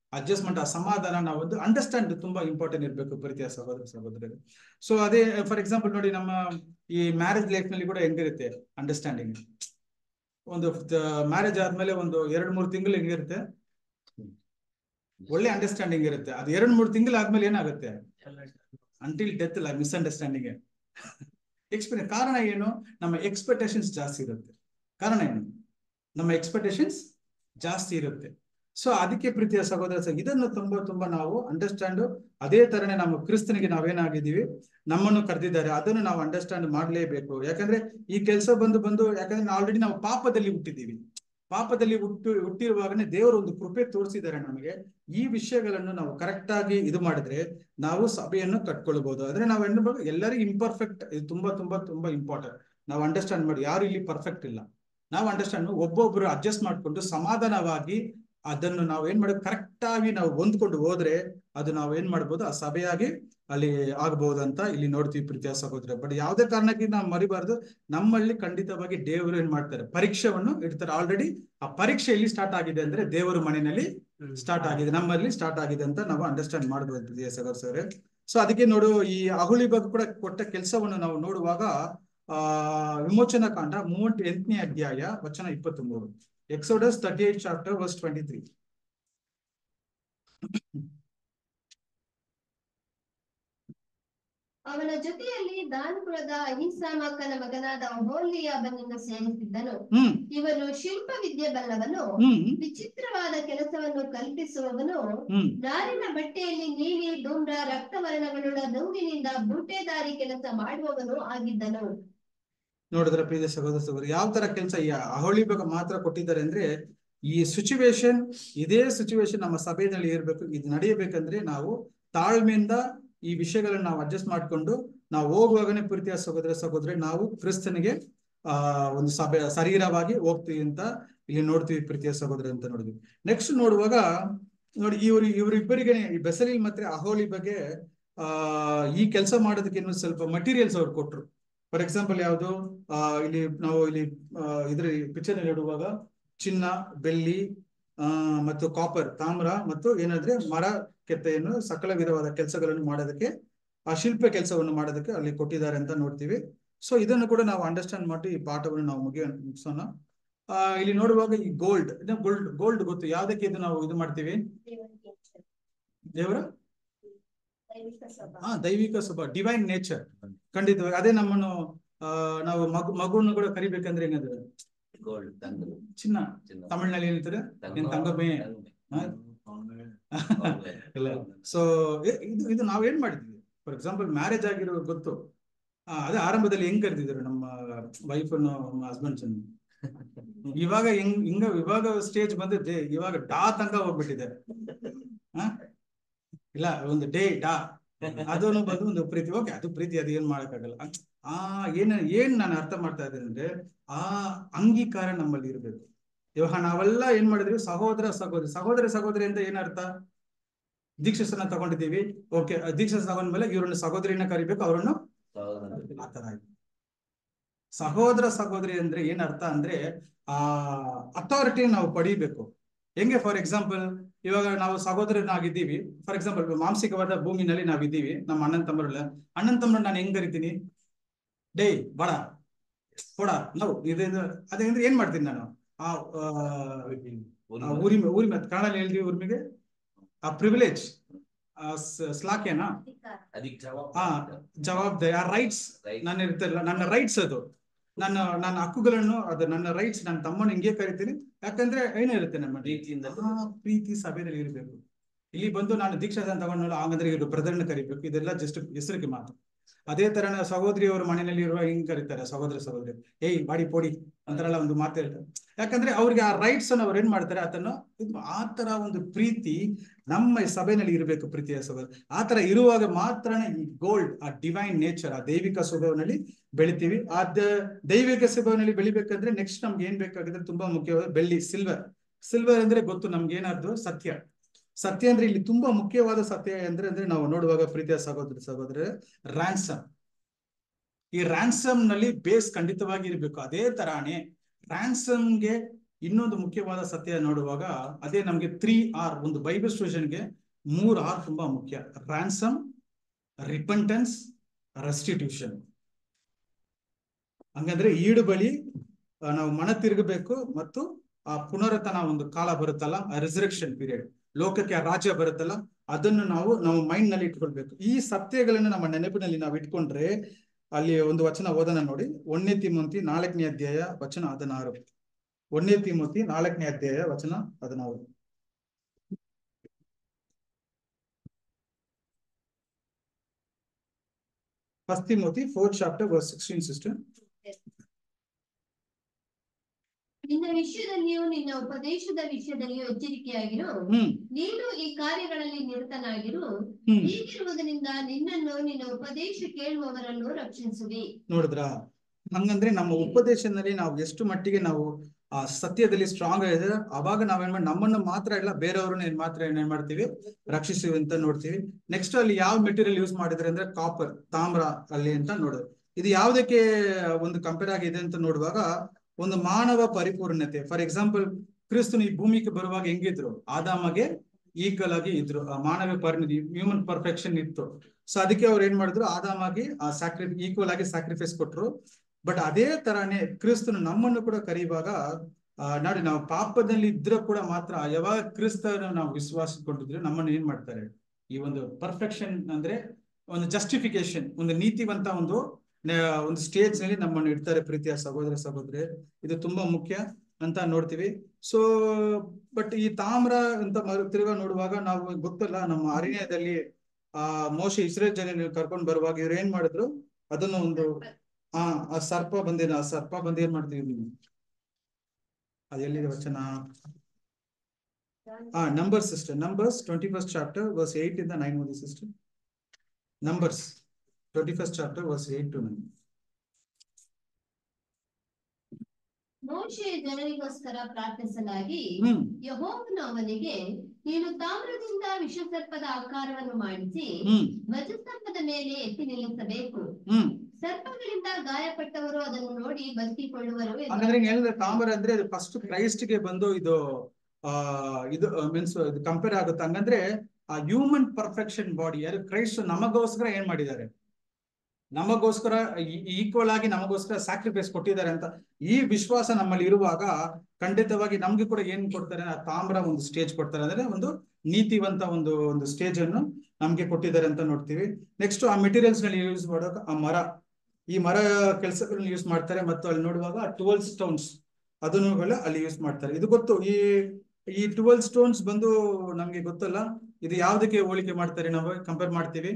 Speaker 1: ಅಡ್ಜಸ್ಟ್ಮೆಂಟ್ ಆ ಸಮಾಧಾನ ನಾವು ಒಂದು ಅಂಡರ್ಸ್ಟ್ಯಾಂಡ್ ತುಂಬಾ ಇಂಪಾರ್ಟೆಂಟ್ ಇರಬೇಕು ಪ್ರೀತಿಯ ಸಹೋದರ ಸಹೋದರರು ಸೊ ಅದೇ ಫಾರ್ ಎಕ್ಸಾಂಪಲ್ ನೋಡಿ ನಮ್ಮ ಈ ಮ್ಯಾರೇಜ್ ಲೈಫ್ ನಲ್ಲಿ ಕೂಡ ಹೆಂಗಿರುತ್ತೆ ಅಂಡರ್ಸ್ಟ್ಯಾಂಡಿಂಗ್ ಒಂದು ಮ್ಯಾರೇಜ್ ಆದ್ಮೇಲೆ ಒಂದು ಎರಡ್ ಮೂರು ತಿಂಗಳು ಹೆಂಗಿರುತ್ತೆ ಒಳ್ಳೆ ಅಂಡರ್ಸ್ಟ್ಯಾಂಡಿಂಗ್ ಇರುತ್ತೆ ಅದು ಎರಡ್ ಮೂರು ತಿಂಗಳು ಆದ್ಮೇಲೆ ಏನಾಗುತ್ತೆ ಅಂಟಿಲ್ ಡೆತ್ ಇಲ್ಲ ಮಿಸ್ಅಂಡರ್ಸ್ಟ್ಯಾಂಡಿಂಗ್ ಎಕ್ಸ್ಪೀರಿಯನ್ಸ್ ಕಾರಣ ಏನು ನಮ್ಮ ಎಕ್ಸ್ಪೆಕ್ಟೇಷನ್ಸ್ ಜಾಸ್ತಿ ಇರುತ್ತೆ ಕಾರಣ ಏನು ನಮ್ಮ ಎಕ್ಸ್ಪೆಕ್ಟೇಷನ್ಸ್ ಜಾಸ್ತಿ ಇರುತ್ತೆ ಸೊ ಅದಕ್ಕೆ ಪ್ರೀತಿಯ ಸಹೋದರ ಸಹ ಇದನ್ನು ತುಂಬಾ ತುಂಬಾ ನಾವು ಅಂಡರ್ಸ್ಟ್ಯಾಂಡ್ ಅದೇ ತರನೇ ನಮ್ಮ ಕ್ರಿಸ್ತನಿಗೆ ನಾವೇನಾಗಿದ್ದೀವಿ ನಮ್ಮನ್ನು ಕರೆದಿದ್ದಾರೆ ಅದನ್ನು ನಾವು ಅಂಡರ್ಸ್ಟ್ಯಾಂಡ್ ಮಾಡಲೇಬೇಕು ಯಾಕಂದ್ರೆ ಈ ಕೆಲಸ ಬಂದು ಬಂದು ಯಾಕಂದ್ರೆ ಆಲ್ರೆಡಿ ನಾವು ಪಾಪದಲ್ಲಿ ಹುಟ್ಟಿದ್ದೀವಿ ಪಾಪದಲ್ಲಿ ಹುಟ್ಟು ಹುಟ್ಟಿರುವಾಗನೇ ದೇವರು ಒಂದು ಕೃಪೆ ತೋರಿಸಿದ್ದಾರೆ ನಮಗೆ ಈ ವಿಷಯಗಳನ್ನು ನಾವು ಕರೆಕ್ಟ್ ಆಗಿ ಇದು ಮಾಡಿದ್ರೆ ನಾವು ಸಭೆಯನ್ನು ಕಟ್ಕೊಳ್ಬಹುದು ಆದ್ರೆ ನಾವು ಏನು ಎಲ್ಲರಿಗೂ ಇಂಪರ್ಫೆಕ್ಟ್ ಇದು ತುಂಬಾ ತುಂಬಾ ತುಂಬಾ ಇಂಪಾರ್ಟೆಂಟ್ ನಾವು ಅಂಡರ್ಸ್ಟ್ಯಾಂಡ್ ಮಾಡಿ ಯಾರು ಇಲ್ಲಿ ಪರ್ಫೆಕ್ಟ್ ಇಲ್ಲ ನಾವು ಅಂಡರ್ಸ್ಟ್ಯಾಂಡ್ ಒಬ್ಬೊಬ್ರು ಅಡ್ಜಸ್ಟ್ ಮಾಡ್ಕೊಂಡು ಸಮಾಧಾನವಾಗಿ ಅದನ್ನು ನಾವು ಏನ್ ಮಾಡೋದು ಕರೆಕ್ಟ್ ಆಗಿ ನಾವು ಹೊಂದ್ಕೊಂಡು ಹೋದ್ರೆ ಅದು ನಾವು ಏನ್ ಮಾಡ್ಬೋದು ಆ ಸಭೆಯಾಗಿ ಅಲ್ಲಿ ಆಗ್ಬಹುದು ಅಂತ ಇಲ್ಲಿ ನೋಡ್ತೀವಿ ಪ್ರೀತಿಯ ಸಹೋದರ ಬಟ್ ಯಾವುದೇ ಕಾರಣಕ್ಕೆ ನಾವು ಮರಿಬಾರ್ದು ನಮ್ಮಲ್ಲಿ ಖಂಡಿತವಾಗಿ ದೇವರು ಏನ್ ಮಾಡ್ತಾರೆ ಪರೀಕ್ಷೆಯನ್ನು ಇಡ್ತಾರೆ ಆಲ್ರೆಡಿ ಆ ಪರೀಕ್ಷೆ ಎಲ್ಲಿ ಸ್ಟಾರ್ಟ್ ಆಗಿದೆ ಅಂದ್ರೆ ದೇವರ ಮನೆಯಲ್ಲಿ ಸ್ಟಾರ್ಟ್ ಆಗಿದೆ ನಮ್ಮಲ್ಲಿ ಸ್ಟಾರ್ಟ್ ಆಗಿದೆ ಅಂತ ನಾವು ಅಂಡರ್ಸ್ಟ್ಯಾಂಡ್ ಮಾಡಬಹುದು ಪ್ರೀತಿಯ ಸಹೋದರರೇ ಸೊ ಅದಕ್ಕೆ ನೋಡು ಈ ಅಹುಳಿ ಬಗ್ಗೆ ಕೂಡ ಕೊಟ್ಟ ಕೆಲಸವನ್ನು ನಾವು ನೋಡುವಾಗ ಆ ವಿಮೋಚನಾ ಕಾಂಡ ಮೂವತ್ತ್ ಎಂಟನೇ ಅಧ್ಯಾಯ ವಚನ ಇಪ್ಪತ್ತ್ ಮೂರು Exodus thirty eight chapter verse twenty three
Speaker 2: ಅವನ ಜೊತೆಯಲ್ಲಿ ದಾನ್ಪುರದ ಅಹಿಂಸಾಮಕ್ಕನ ಮಗನಾದ ಅಹೋಲಿಯಾಬನನ್ನು ಸೇರಿಸಿದ್ದನು
Speaker 1: ಹ್ಮ್
Speaker 2: ಇವನು ಶಿಲ್ಪ ವಿದ್ಯೆ ಬಲ್ಲವನು
Speaker 1: ಹ್ಮ್
Speaker 2: ವಿಚಿತ್ರವಾದ ಕೆಲಸವನ್ನು ಕಲ್ಪಿಸುವವನು
Speaker 1: ಹ್ಮ್
Speaker 2: ನಾರಿನ ಬಟ್ಟೆಯಲ್ಲಿ ನೀಲಿ ಧೂಮ್ರ ರಕ್ತವರ್ಣಗಳುಳ್ಳ ನುಂಗಿನಿಂದ ಬೂಟೆದಾರಿ ಕೆಲಸ ಮಾಡುವವನು ಆಗಿದ್ದನು
Speaker 1: ನೋಡಿದ್ರ ಪ್ರೀತಿಯ ಸಹೋದರ ಸಹೋದರ ಯಾವ ತರ ಕೆಲಸ ಈ ಅಹೋಳಿ ಬಗ್ಗೆ ಮಾತ್ರ ಕೊಟ್ಟಿದ್ದಾರೆ ಅಂದ್ರೆ ಈ ಸಿಚುವೇಶನ್ ಇದೇ ಸಿಚುವೇಶನ್ ನಮ್ಮ ಸಭೆಯಲ್ಲಿ ಇರ್ಬೇಕು ಇದು ನಡೆಯಬೇಕಂದ್ರೆ ನಾವು ತಾಳ್ಮೆಯಿಂದ ಈ ವಿಷಯಗಳನ್ನ ನಾವು ಅಡ್ಜಸ್ಟ್ ಮಾಡ್ಕೊಂಡು ನಾವು ಹೋಗುವಾಗನೇ ಪ್ರೀತಿಯ ಸಹೋದರ ಸಹೋದರಿ ನಾವು ಕ್ರಿಸ್ತನಿಗೆ ಆ ಒಂದು ಸಭೆ ಶರೀರವಾಗಿ ಹೋಗ್ತೀವಿ ಅಂತ ಇಲ್ಲಿ ನೋಡ್ತೀವಿ ಪ್ರೀತಿಯ ಸಹೋದರಿ ಅಂತ ನೋಡಿದ್ವಿ ನೆಕ್ಸ್ಟ್ ನೋಡುವಾಗ ನೋಡಿ ಇವ್ರು ಇವರಿಬ್ಬರಿಗೆ ಈ ಬೆಸಲಿಲ್ ಮತ್ತೆ ಅಹೋಳಿ ಬಗ್ಗೆ ಆ ಈ ಕೆಲಸ ಮಾಡೋದಕ್ಕೆ ಇನ್ನೊಂದು ಸ್ವಲ್ಪ ಮಟೀರಿಯಲ್ಸ್ ಅವ್ರು ಕೊಟ್ರು ಫಾರ್ ಎಕ್ಸಾಂಪಲ್ ಯಾವುದು ಆ ಇಲ್ಲಿ ನಾವು ಇಲ್ಲಿ ಇದ್ರ ಪಿಕ್ಚರ್ ಇಡುವಾಗ ಚಿನ್ನ ಬೆಳ್ಳಿ ಆ ಮತ್ತು ಕಾಪರ್ ತಾಮ್ರ ಮತ್ತು ಏನಂದ್ರೆ ಮರ ಕೆತ್ತೆಯನ್ನು ಸಕಲ ವಿಧವಾದ ಕೆಲಸಗಳನ್ನು ಮಾಡೋದಕ್ಕೆ ಆ ಶಿಲ್ಪ ಕೆಲಸವನ್ನು ಮಾಡೋದಕ್ಕೆ ಅಲ್ಲಿ ಕೊಟ್ಟಿದ್ದಾರೆ ಅಂತ ನೋಡ್ತೀವಿ ಸೊ ಇದನ್ನು ಕೂಡ ನಾವು ಅಂಡರ್ಸ್ಟ್ಯಾಂಡ್ ಮಾಡಿ ಈ ಪಾಠವನ್ನು ನಾವು ಮುಗಿಯ ಮುಗಿಸೋಣ ಆ ಇಲ್ಲಿ ನೋಡುವಾಗ ಈ ಗೋಲ್ಡ್ ಗೋಲ್ಡ್ ಗೋಲ್ಡ್ ಗೊತ್ತು ಯಾವ್ದಕ್ಕೆ ಇದು ನಾವು ಇದು ಮಾಡ್ತೀವಿ ದೇವರ ಹಾ ದೈವಿಕ ಸ್ವಭಾವ ಡಿವೈನ್ ನೇಚರ್ ಖಂಡಿತವಾಗಿ ಅದೇ ನಮ್ಮನ್ನು ಆ ನಾವು ಮಗು ಮಗುವನ್ನು ಕೂಡ ಕರಿಬೇಕಂದ್ರೆ ಹೆಂಗಂದ್ರೆ
Speaker 3: ಗೋಲ್ಡ್ ತಂಗು
Speaker 1: ಚಿನ್ನ
Speaker 3: ಚಿನ್ನ
Speaker 1: ತಮಿಳ್ನಲ್ಲಿ ಏನಂತಾರೆ ಏನ್ ತಂಗಮೆ ಹಾ? ಇಲ್ಲ ಸೊ ಇದು ಇದು ನಾವ್ ಏನ್ ಮಾಡಿದ್ವಿ ಫಾರ್ ಎಕ್ಸಾಂಪಲ್ ಮ್ಯಾರೇಜ್ ಆಗಿರೋ ಗೊತ್ತು ಆ, ಅದೇ ಆರಂಭದಲ್ಲಿ ಹೆಂಗ್ ಕರೆದಿದ್ರು ನಮ್ಮ ವೈಫ್ ಅನ್ನು ಹಸ್ಬೆಂಡ್ಸ್ ಅನ್ನು ಇವಾಗ ಹೆಂಗ್ ಹಿಂಗ ಇವಾಗ ಸ್ಟೇಜ್ ಬಂದಿದ್ದೆ ಇವಾಗ ಡಾ ತನಕ ಹೋಗ್ಬಿಟ್ಟಿದೆ ಹ? ಇಲ್ಲ ಒಂದು ಡೇ ಡಾ ಅದನ್ನು ಬಂದು ಒಂದು ಪ್ರೀತಿ ಓಕೆ ಅದು ಪ್ರೀತಿ ಅದು ಏನ್ ಮಾಡಕ್ಕಾಗಲ್ಲ ಆ ಏನ್ ಏನ್ ನಾನು ಅರ್ಥ ಮಾಡ್ತಾ ಇದ್ದೇನೆ ಅಂದ್ರೆ ಆ ಅಂಗೀಕಾರ ನಮ್ಮಲ್ಲಿ ಇರ್ಬೇಕು ಇವಾಗ ನಾವೆಲ್ಲ ಏನ್ ಮಾಡಿದ್ವಿ ಸಹೋದರ ಸಹೋದರಿ ಸಹೋದರ ಸಹೋದರಿ ಅಂತ ಏನ್ ಅರ್ಥ ದೀಕ್ಷಸನ್ನ ತಗೊಂಡಿದ್ದೀವಿ ಓಕೆ ದೀಕ್ಷಸ ತಗೊಂಡ್ಮೇಲೆ ಇವ್ರನ್ನ ಸಹೋದರಿನ ಕರಿಬೇಕು ಅವರನ್ನು ಆ ತರ ಆಯ್ತು ಸಹೋದರ ಸಹೋದರಿ ಅಂದ್ರೆ ಏನ್ ಅರ್ಥ ಅಂದ್ರೆ ಆ ಅಥಾರಿಟಿ ನಾವು ಪಡಿಬೇಕು ಹೆಂಗೆ ಫಾರ್ ಎಕ್ಸಾಂಪಲ್ ಇವಾಗ ನಾವು ಸಹೋದರನಾಗಿದ್ದೀವಿ ಫಾರ್ ಎಕ್ಸಾಂಪಲ್ ಮಾನಸಿಕವಾದ ಭೂಮಿನಲ್ಲಿ ನಾವಿದ್ದೀವಿ ನಮ್ಮ ಅಣ್ಣನ್ ತಮ್ಮರಲ್ಲ ಅಣ್ಣನ್ ತಮ್ಮರ ನಾನು ಹೆಂಗ್ ಕರಿತೀನಿ ಡೇ ಬಡ ಕೊಡ ನಾವು ಇದು ಅದೇಂದ್ರೆ ಏನ್ ಮಾಡ್ತೀನಿ ನಾನು ಆ ಆ, ಆ ಊರಿಮೆ ಊರಿಮೆ ಕನ್ನಡ ಹೇಳ್ತೀವಿ ಊರ್ಮಿಗೆ ಆ ಪ್ರಿವಿಲೇಜ್ ಸ್ಲಾಕ್ಯನಾ
Speaker 3: ಅದಕ್ಕೆ
Speaker 1: ಹಾ ಜವಾಬ್ದಾರಿ ಆ ರೈಟ್ಸ್ ನನ್ನ ಇರ್ತಲ್ಲ ನನ್ನ ರೈಟ್ಸ್ ಅದು ನನ್ನ ನನ್ನ ಹಕ್ಕುಗಳನ್ನು ಅದು ನನ್ನ ರೈಟ್ಸ್ ನನ್ನ ತಮ್ಮನ ಹಿಂಗೆ ಕರಿತೀನಿ ಯಾಕಂದ್ರೆ ಏನಿರುತ್ತೆ ನಮ್ಮ
Speaker 3: ಪ್ರೀತಿಯಿಂದ
Speaker 1: ಆ ಪ್ರೀತಿ ಸಭೆಯಲ್ಲಿ ಇರಬೇಕು ಇಲ್ಲಿ ಬಂದು ನಾನು ದೀಕ್ಷಾದಾನ ತಗೊಂಡು ಹಂಗಂದ್ರೆ ಇವರು ಬ್ರದರ್ನ ಕರಿಬೇಕು ಇದೆಲ್ಲ ಜಸ್ಟ್ ಹೆಸರಿಗೆ ಮಾತು ಅದೇ ತರ ಸಹೋದರಿಯವರು ಮನೆಯಲ್ಲಿ ಇರುವ ಹಿಂಗ್ ಕರೀತಾರೆ ಸಹೋದರ ಸಹೋದರಿ ಏಯ್ ಬಾಡಿ ಪೋಡಿ ಅಂತಾರೆಲ್ಲ ಒಂದು ಮಾತು ಹೇಳ್ತಾರೆ ಯಾಕಂದ್ರೆ ಅವ್ರಿಗೆ ಆ ರೈಟ್ಸ್ ಅನ್ನು ಅವ್ರು ಏನ್ ಮಾಡ್ತಾರೆ ಆತನ ಇದು ಆ ತರ ಒಂದು ಪ್ರೀತಿ ನಮ್ಮ ಈ ಸಭೆಯಲ್ಲಿ ಇರಬೇಕು ಪ್ರೀತಿಯ ಸಹೋದರ ಆ ತರ ಇರುವಾಗ ಮಾತ್ರನೇ ಈ ಗೋಲ್ಡ್ ಆ ಡಿವೈನ್ ನೇಚರ್ ಆ ದೈವಿಕ ಸ್ವಭಾವನಲ್ಲಿ ಬೆಳಿತೀವಿ ಆ ದ- ದೈವಿಕ ಸ್ವಭಾವನಲ್ಲಿ ಬೆಳಿಬೇಕಂದ್ರೆ ನೆಕ್ಸ್ಟ್ ನಮ್ಗೆ ಏನ್ ಬೇಕಾಗಿದ್ರೆ ತುಂಬಾ ಮುಖ್ಯವಾದ ಬೆಳ್ಳಿ ಸಿಲ್ವರ್ ಸಿಲ್ವರ್ ಅಂದ್ರೆ ಗೊತ್ತು ನಮ್ಗೆ ಏನಾದ್ರು ಸತ್ಯ ಸತ್ಯ ಅಂದ್ರೆ ಇಲ್ಲಿ ತುಂಬಾ ಮುಖ್ಯವಾದ ಸತ್ಯ ಅಂದ್ರೆ ಅಂದ್ರೆ ನಾವು ನೋಡುವಾಗ ಪ್ರೀತಿಯ ಸಹೋದರ ಸಹೋದರ ರ್ಯಾನ್ಸಮ್ ಈ ರ್ಯಾನ್ಸಮ್ ನಲ್ಲಿ ಬೇಸ್ ಖಂಡಿತವಾಗಿ ಇರಬೇಕು ಅದೇ ತರಾನೇ ರ್ಯಾನ್ಸಮ್ಗೆ ಇನ್ನೊಂದು ಮುಖ್ಯವಾದ ಸತ್ಯ ನೋಡುವಾಗ ಅದೇ ನಮ್ಗೆ ತ್ರೀ ಆರ್ ಒಂದು ಬೈಬಲ್ ಸ್ಟೇಷನ್ಗೆ ಮೂರ್ ಆರ್ ತುಂಬಾ ಮುಖ್ಯ ರ್ಯಾನ್ಸಮ್ ರಿಪಂಟೆನ್ಸ್ ರೆಸ್ಟಿಟ್ಯೂಷನ್ ಹಂಗಂದ್ರೆ ಈಡು ಬಳಿ ಆ, ನಾವು ಮನ ತಿರುಗಬೇಕು ಮತ್ತು ಆ ಪುನರುತ್ಥಾನ ಒಂದು ಕಾಲ ಬರುತ್ತಲ್ಲ ರಿಸರೆಕ್ಷನ್ ಪೀರಿಯಡ್ ಲೋಕಕ್ಕೆ ಆ ರಾಜ್ಯ ಬರುತ್ತಲ್ಲ ಅದನ್ನು ನಾವು ನಾವು ಮೈಂಡ್ ನಲ್ಲಿ ಇಟ್ಕೊಳ್ಬೇಕು ಈ ಸತ್ಯಗಳನ್ನು ನಮ್ಮ ನೆನಪಿನಲ್ಲಿ ನಾವು ಇಟ್ಕೊಂಡ್ರೆ ಅಲ್ಲಿ ಒಂದು ವಚನ ಓದನ ನೋಡಿ ಒಂದನೇ ತಿಮೋತಿ ನಾಲ್ಕನೇ ಅಧ್ಯಾಯ ವಚನ ಹದಿನಾರು ಒಂದನೇ ತಿಮೋತಿ ನಾಲ್ಕನೇ ಅಧ್ಯಾಯ ವಚನ ಹದಿನಾರು first Timothy fourth chapter verse sixteen sister
Speaker 2: ನಿನ್ನ ವಿಷಯದಲ್ಲಿಯೂ ನಿನ್ನ ಉಪದೇಶದ ವಿಷಯದಲ್ಲಿಯೂ ಎಚ್ಚರಿಕೆಯಾಗಿರು
Speaker 1: ಹ್ಮ್
Speaker 2: ನೀನು ಈ ಕಾರ್ಯಗಳಲ್ಲಿ ನಿರತನಾಗಿರು
Speaker 1: ಹ್ಮ್
Speaker 2: ಹೀಗಿರುವುದರಿಂದ ನಿನ್ನನ್ನು ನಿನ್ನ ಉಪದೇಶ ಕೇಳುವವರನ್ನು ರಕ್ಷಿಸುವಿ
Speaker 1: ನೋಡಿದ್ರ ಹಂಗಂದ್ರೆ ನಮ್ಮ ಉಪದೇಶದಲ್ಲಿ ನಾವು ಎಷ್ಟು ಮಟ್ಟಿಗೆ ನಾವು ಆ ಸತ್ಯದಲ್ಲಿ ಸ್ಟ್ರಾಂಗ್ ಆಗಿದ್ರೆ ಅವಾಗ ನಾವೇನ್ ಮಾಡಿ ನಮ್ಮನ್ನು ಮಾತ್ರ ಇಲ್ಲ ಬೇರೆಯವ್ರನ್ನ ಏನ್ ಮಾತ್ರ ಏನ್ ಮಾಡ್ತೀವಿ ರಕ್ಷಿಸ್ತೀವಿ ಅಂತ ನೋಡ್ತೀವಿ ನೆಕ್ಸ್ಟ್ ಅಲ್ಲಿ ಯಾವ ಮೆಟೀರಿಯಲ್ ಯೂಸ್ ಮಾಡಿದ್ರೆ ಅಂದ್ರೆ ಕಾಪರ್ ತಾಮ್ರ ಅಲ್ಲಿ ಅಂತ ನೋಡೋದು ಇದು ಯಾವ್ದಕ್ಕೆ ಒಂದು ಕಂಪೇರ್ ಆಗಿದೆ ಅಂತ ನೋಡುವಾಗ ಒಂದು ಮಾನವ ಪರಿಪೂರ್ಣತೆ ಫಾರ್ ಎಕ್ಸಾಂಪಲ್ ಕ್ರಿಸ್ತನು ಈ ಭೂಮಿಗೆ ಬರುವಾಗ ಹೆಂಗಿದ್ರು ಆದಾಮಗೆ ಈಕ್ವಲ್ ಆಗಿ ಇದ್ರು ಆ ಮಾನವ ಪರಿಣಿತಿ ಹ್ಯೂಮನ್ ಪರ್ಫೆಕ್ಷನ್ ಇತ್ತು ಸೊ ಅದಕ್ಕೆ ಅವ್ರು ಏನ್ ಮಾಡಿದ್ರು ಆದಾಮಾಗಿ ಆ ಸ್ಯಾಕ್ರಿ ಈಕ್ವಲ್ ಆಗಿ ಸ್ಯಾಕ್ರಿಫೈಸ್ ಕೊಟ್ರು ಬಟ್ ಅದೇ ತರಾನೇ ಕ್ರಿಸ್ತನು ನಮ್ಮನ್ನು ಕೂಡ ಕರೆಯುವಾಗ ಆ ನೋಡಿ ನಾವು ಪಾಪದಲ್ಲಿ ಇದ್ರೆ ಕೂಡ ಮಾತ್ರ ಯಾವಾಗ ಕ್ರಿಸ್ತನ ನಾವು ವಿಶ್ವಾಸಕೊಂಡಿದ್ರೆ ನಮ್ಮನ್ನು ಏನ್ ಮಾಡ್ತಾರೆ ಈ ಒಂದು ಪರ್ಫೆಕ್ಷನ್ ಅಂದ್ರೆ ಒಂದು ಜಸ್ಟಿಫಿಕೇಶನ್ ಒಂದು ನೀತಿವಂತ ಒಂದು ನ- ಒಂದು ಸ್ಟೇಜ್ ನಲ್ಲಿ ನಮ್ಮನ್ನು ಇಡ್ತಾರೆ ಪ್ರೀತಿಯ ಸಹೋದರ ಸಹೋದರಿ ಇದು ತುಂಬಾ ಮುಖ್ಯ ಅಂತ ನೋಡ್ತೀವಿ ಸೊ ಬಟ್ ಈ ತಾಮ್ರ ಅಂತ ಮ- ತಿರ್ಗಾ ನೋಡುವಾಗ ನಾವು ಗೊತ್ತಲ್ಲ ನಮ್ಮ ಅರಣ್ಯದಲ್ಲಿ ಆ ಮೋಶ ಇಸ್ರೇಲ್ ಜನ ಕರ್ಕೊಂಡ್ ಬರುವಾಗ ಇವ್ರು ಏನ್ ಮಾಡಿದ್ರು ಅದನ್ನು ಒಂದು ಆ ಆ ಸರ್ಪ ಬಂದಿನ ಆ ಸರ್ಪ ಬಂದು ಏನ್ ಮಾಡ್ತೀವಿ ನೀವು ಅದು ಎಲ್ಲಿದೆ ವಚನ ಆ numbers sister numbers twenty first chapter verse eight ಇಂದ ನೈನ್ ಓದಿ sister numbers twenty first chapter verse eight to nine
Speaker 2: ಮೋಶೆಯ ಜನರಿಗೋಸ್ಕರ ಪ್ರಾರ್ಥಿಸಲಾಗಿ
Speaker 1: ಹ್ಮ್
Speaker 2: ಯಹೋವನು ಅವನಿಗೆ ನೀನು ತಾಮ್ರದಿಂದ ವಿಷಸರ್ಪದ ಆಕಾರವನ್ನು ಮಾಡಿಸಿ
Speaker 1: ಹ್ಮ್
Speaker 2: ಧ್ವಜಸ್ತಂಭದ ಮೇಲೆ ಎತ್ತಿ ನಿಲ್ಲಿಸಬೇಕು
Speaker 1: ಹ್ಮ್
Speaker 2: ಸರ್ಪಗಳಿಂದ ಗಾಯಪಟ್ಟವರು ಅದನ್ನು ನೋಡಿ ಬದುಕಿಕೊಳ್ಳುವರು ಎಂದು
Speaker 1: ಹಾಗಾದ್ರೆ ಹಿಂಗ್ ಹೇಳಿದ್ರೆ ತಾಮ್ರ ಅಂದ್ರೆ ಅದು ಫಸ್ಟ್ ಕ್ರೈಸ್ಟ್ಗೆ ಬಂದು ಇದು ಆ ಇದು ಮೀನ್ಸ್ ಇದು ಕಂಪೇರ್ ಆಗುತ್ತೆ ಹಂಗಂದ್ರೆ ಆ ಹ್ಯೂಮನ್ ಪರ್ಫೆಕ್ಷನ್ ಬಾಡಿ ಯಾರು ಕ್ರೈಸ್ಟ್ ನಮಗೋಸ್ಕರ ಏನ್ ಮಾಡಿದ್ದಾರೆ ನಮಗೋಸ್ಕರ ಈಕ್ವಲ್ ಆಗಿ ನಮಗೋಸ್ಕರ ಸ್ಯಾಕ್ರಿಫೈಸ್ ಕೊಟ್ಟಿದ್ದಾರೆ ಅಂತ ಈ ವಿಶ್ವಾಸ ನಮ್ಮಲ್ಲಿ ಇರುವಾಗ ಖಂಡಿತವಾಗಿ ನಮ್ಗೆ ಕೂಡ ಏನ್ ಕೊಡ್ತಾರೆ ಆ ತಾಮ್ರ ಒಂದು ಸ್ಟೇಜ್ ಕೊಡ್ತಾರೆ ಅಂದ್ರೆ ಒಂದು ನೀತಿವಂತ ಒಂದು ಒಂದು ಸ್ಟೇಜ್ ಅನ್ನು ನಮ್ಗೆ ಕೊಟ್ಟಿದ್ದಾರೆ ಅಂತ ನೋಡ್ತೀವಿ ನೆಕ್ಸ್ಟ್ ಆ ಮೆಟೀರಿಯಲ್ಸ್ ನಲ್ಲಿ ಯೂಸ್ ಮಾಡೋಕೆ ಆ ಮರ ಈ ಮರ ಕೆಲಸಗಳನ್ನ ಯೂಸ್ ಮಾಡ್ತಾರೆ ಮತ್ತು ಅಲ್ಲಿ ನೋಡುವಾಗ ಟ್ವೆಲ್ ಸ್ಟೋನ್ಸ್ ಅದನ್ನು ಕೂಡ ಅಲ್ಲಿ ಯೂಸ್ ಮಾಡ್ತಾರೆ ಇದು ಗೊತ್ತು ಈ ಈ ಟ್ವೆಲ್ ಸ್ಟೋನ್ಸ್ ಬಂದು ನಮ್ಗೆ ಗೊತ್ತಲ್ಲ ಇದು ಯಾವ್ದಕ್ಕೆ ಹೋಲಿಕೆ ಮಾಡ್ತಾರೆ ನಾವು ಕಂಪೇರ್ ಮಾಡ್ತೀವಿ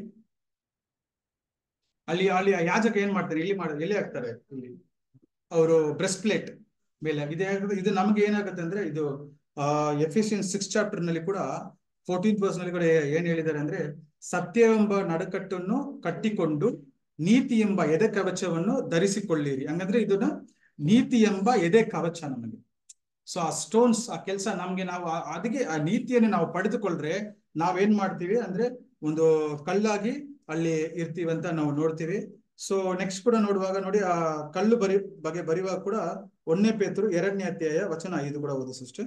Speaker 1: ಅಲ್ಲಿ ಅಲ್ಲಿ ಆ ಯಾಜಕ ಏನ್ ಮಾಡ್ತಾರೆ ಇಲ್ಲಿ ಮಾಡ ಎಲ್ಲಿ ಹಾಕ್ತಾರೆ ಇಲ್ಲಿ ಅವರು ಬ್ರೆಸ್ಟ್ ಪ್ಲೇಟ್ ಮೇಲೆ ಇದು ಯಾಕಂದ್ರೆ ಇದು ನಮ್ಗೆ ಏನಾಗುತ್ತೆ ಅಂದ್ರೆ ಇದು ಆ ಎಫಿಷಿಯನ್ ಸಿಕ್ಸ್ ಚಾಪ್ಟರ್ ನಲ್ಲಿ ಕೂಡ ಫೋರ್ಟೀನ್ ವರ್ಸ್ ನಲ್ಲಿ ಕೂಡ ಏನ್ ಹೇಳಿದ್ದಾರೆ ಅಂದ್ರೆ ಸತ್ಯವೆಂಬ ನಡುಕಟ್ಟನ್ನು ಕಟ್ಟಿಕೊಂಡು ನೀತಿ ಎಂಬ ಎದೆ ಕವಚವನ್ನು ಧರಿಸಿಕೊಳ್ಳಿರಿ ಹಂಗಂದ್ರೆ ಇದನ್ನ ನೀತಿ ಎಂಬ ಎದೆ ಕವಚ ನಮಗೆ ಸೊ ಆ ಸ್ಟೋನ್ಸ್ ಆ ಕೆಲಸ ನಮ್ಗೆ ನಾವು ಆ- ಅದಕ್ಕೆ ಆ ನೀತಿಯನ್ನು ನಾವು ಪಡೆದುಕೊಂಡ್ರೆ ನಾವೇನ್ ಮಾಡ್ತೀವಿ ಅಂದ್ರೆ ಒಂದು ಕಲ್ಲಾಗಿ ಅಲ್ಲಿ ಇರ್ತೀವಿ ಅಂತ ನಾವು ನೋಡ್ತೀವಿ ಸೊ ನೆಕ್ಸ್ಟ್ ಕೂಡ ನೋಡುವಾಗ ನೋಡಿ ಆ ಕಲ್ಲು ಬರಿ ಬಗ್ಗೆ ಬರೆಯುವಾಗ ಕೂಡ ಒಂದನೇ ಪೇತರು ಎರಡನೇ ಅಧ್ಯಾಯ ವಚನ ಐದು ಕೂಡ ಓದಿ ಸಿಸ್ಟರ್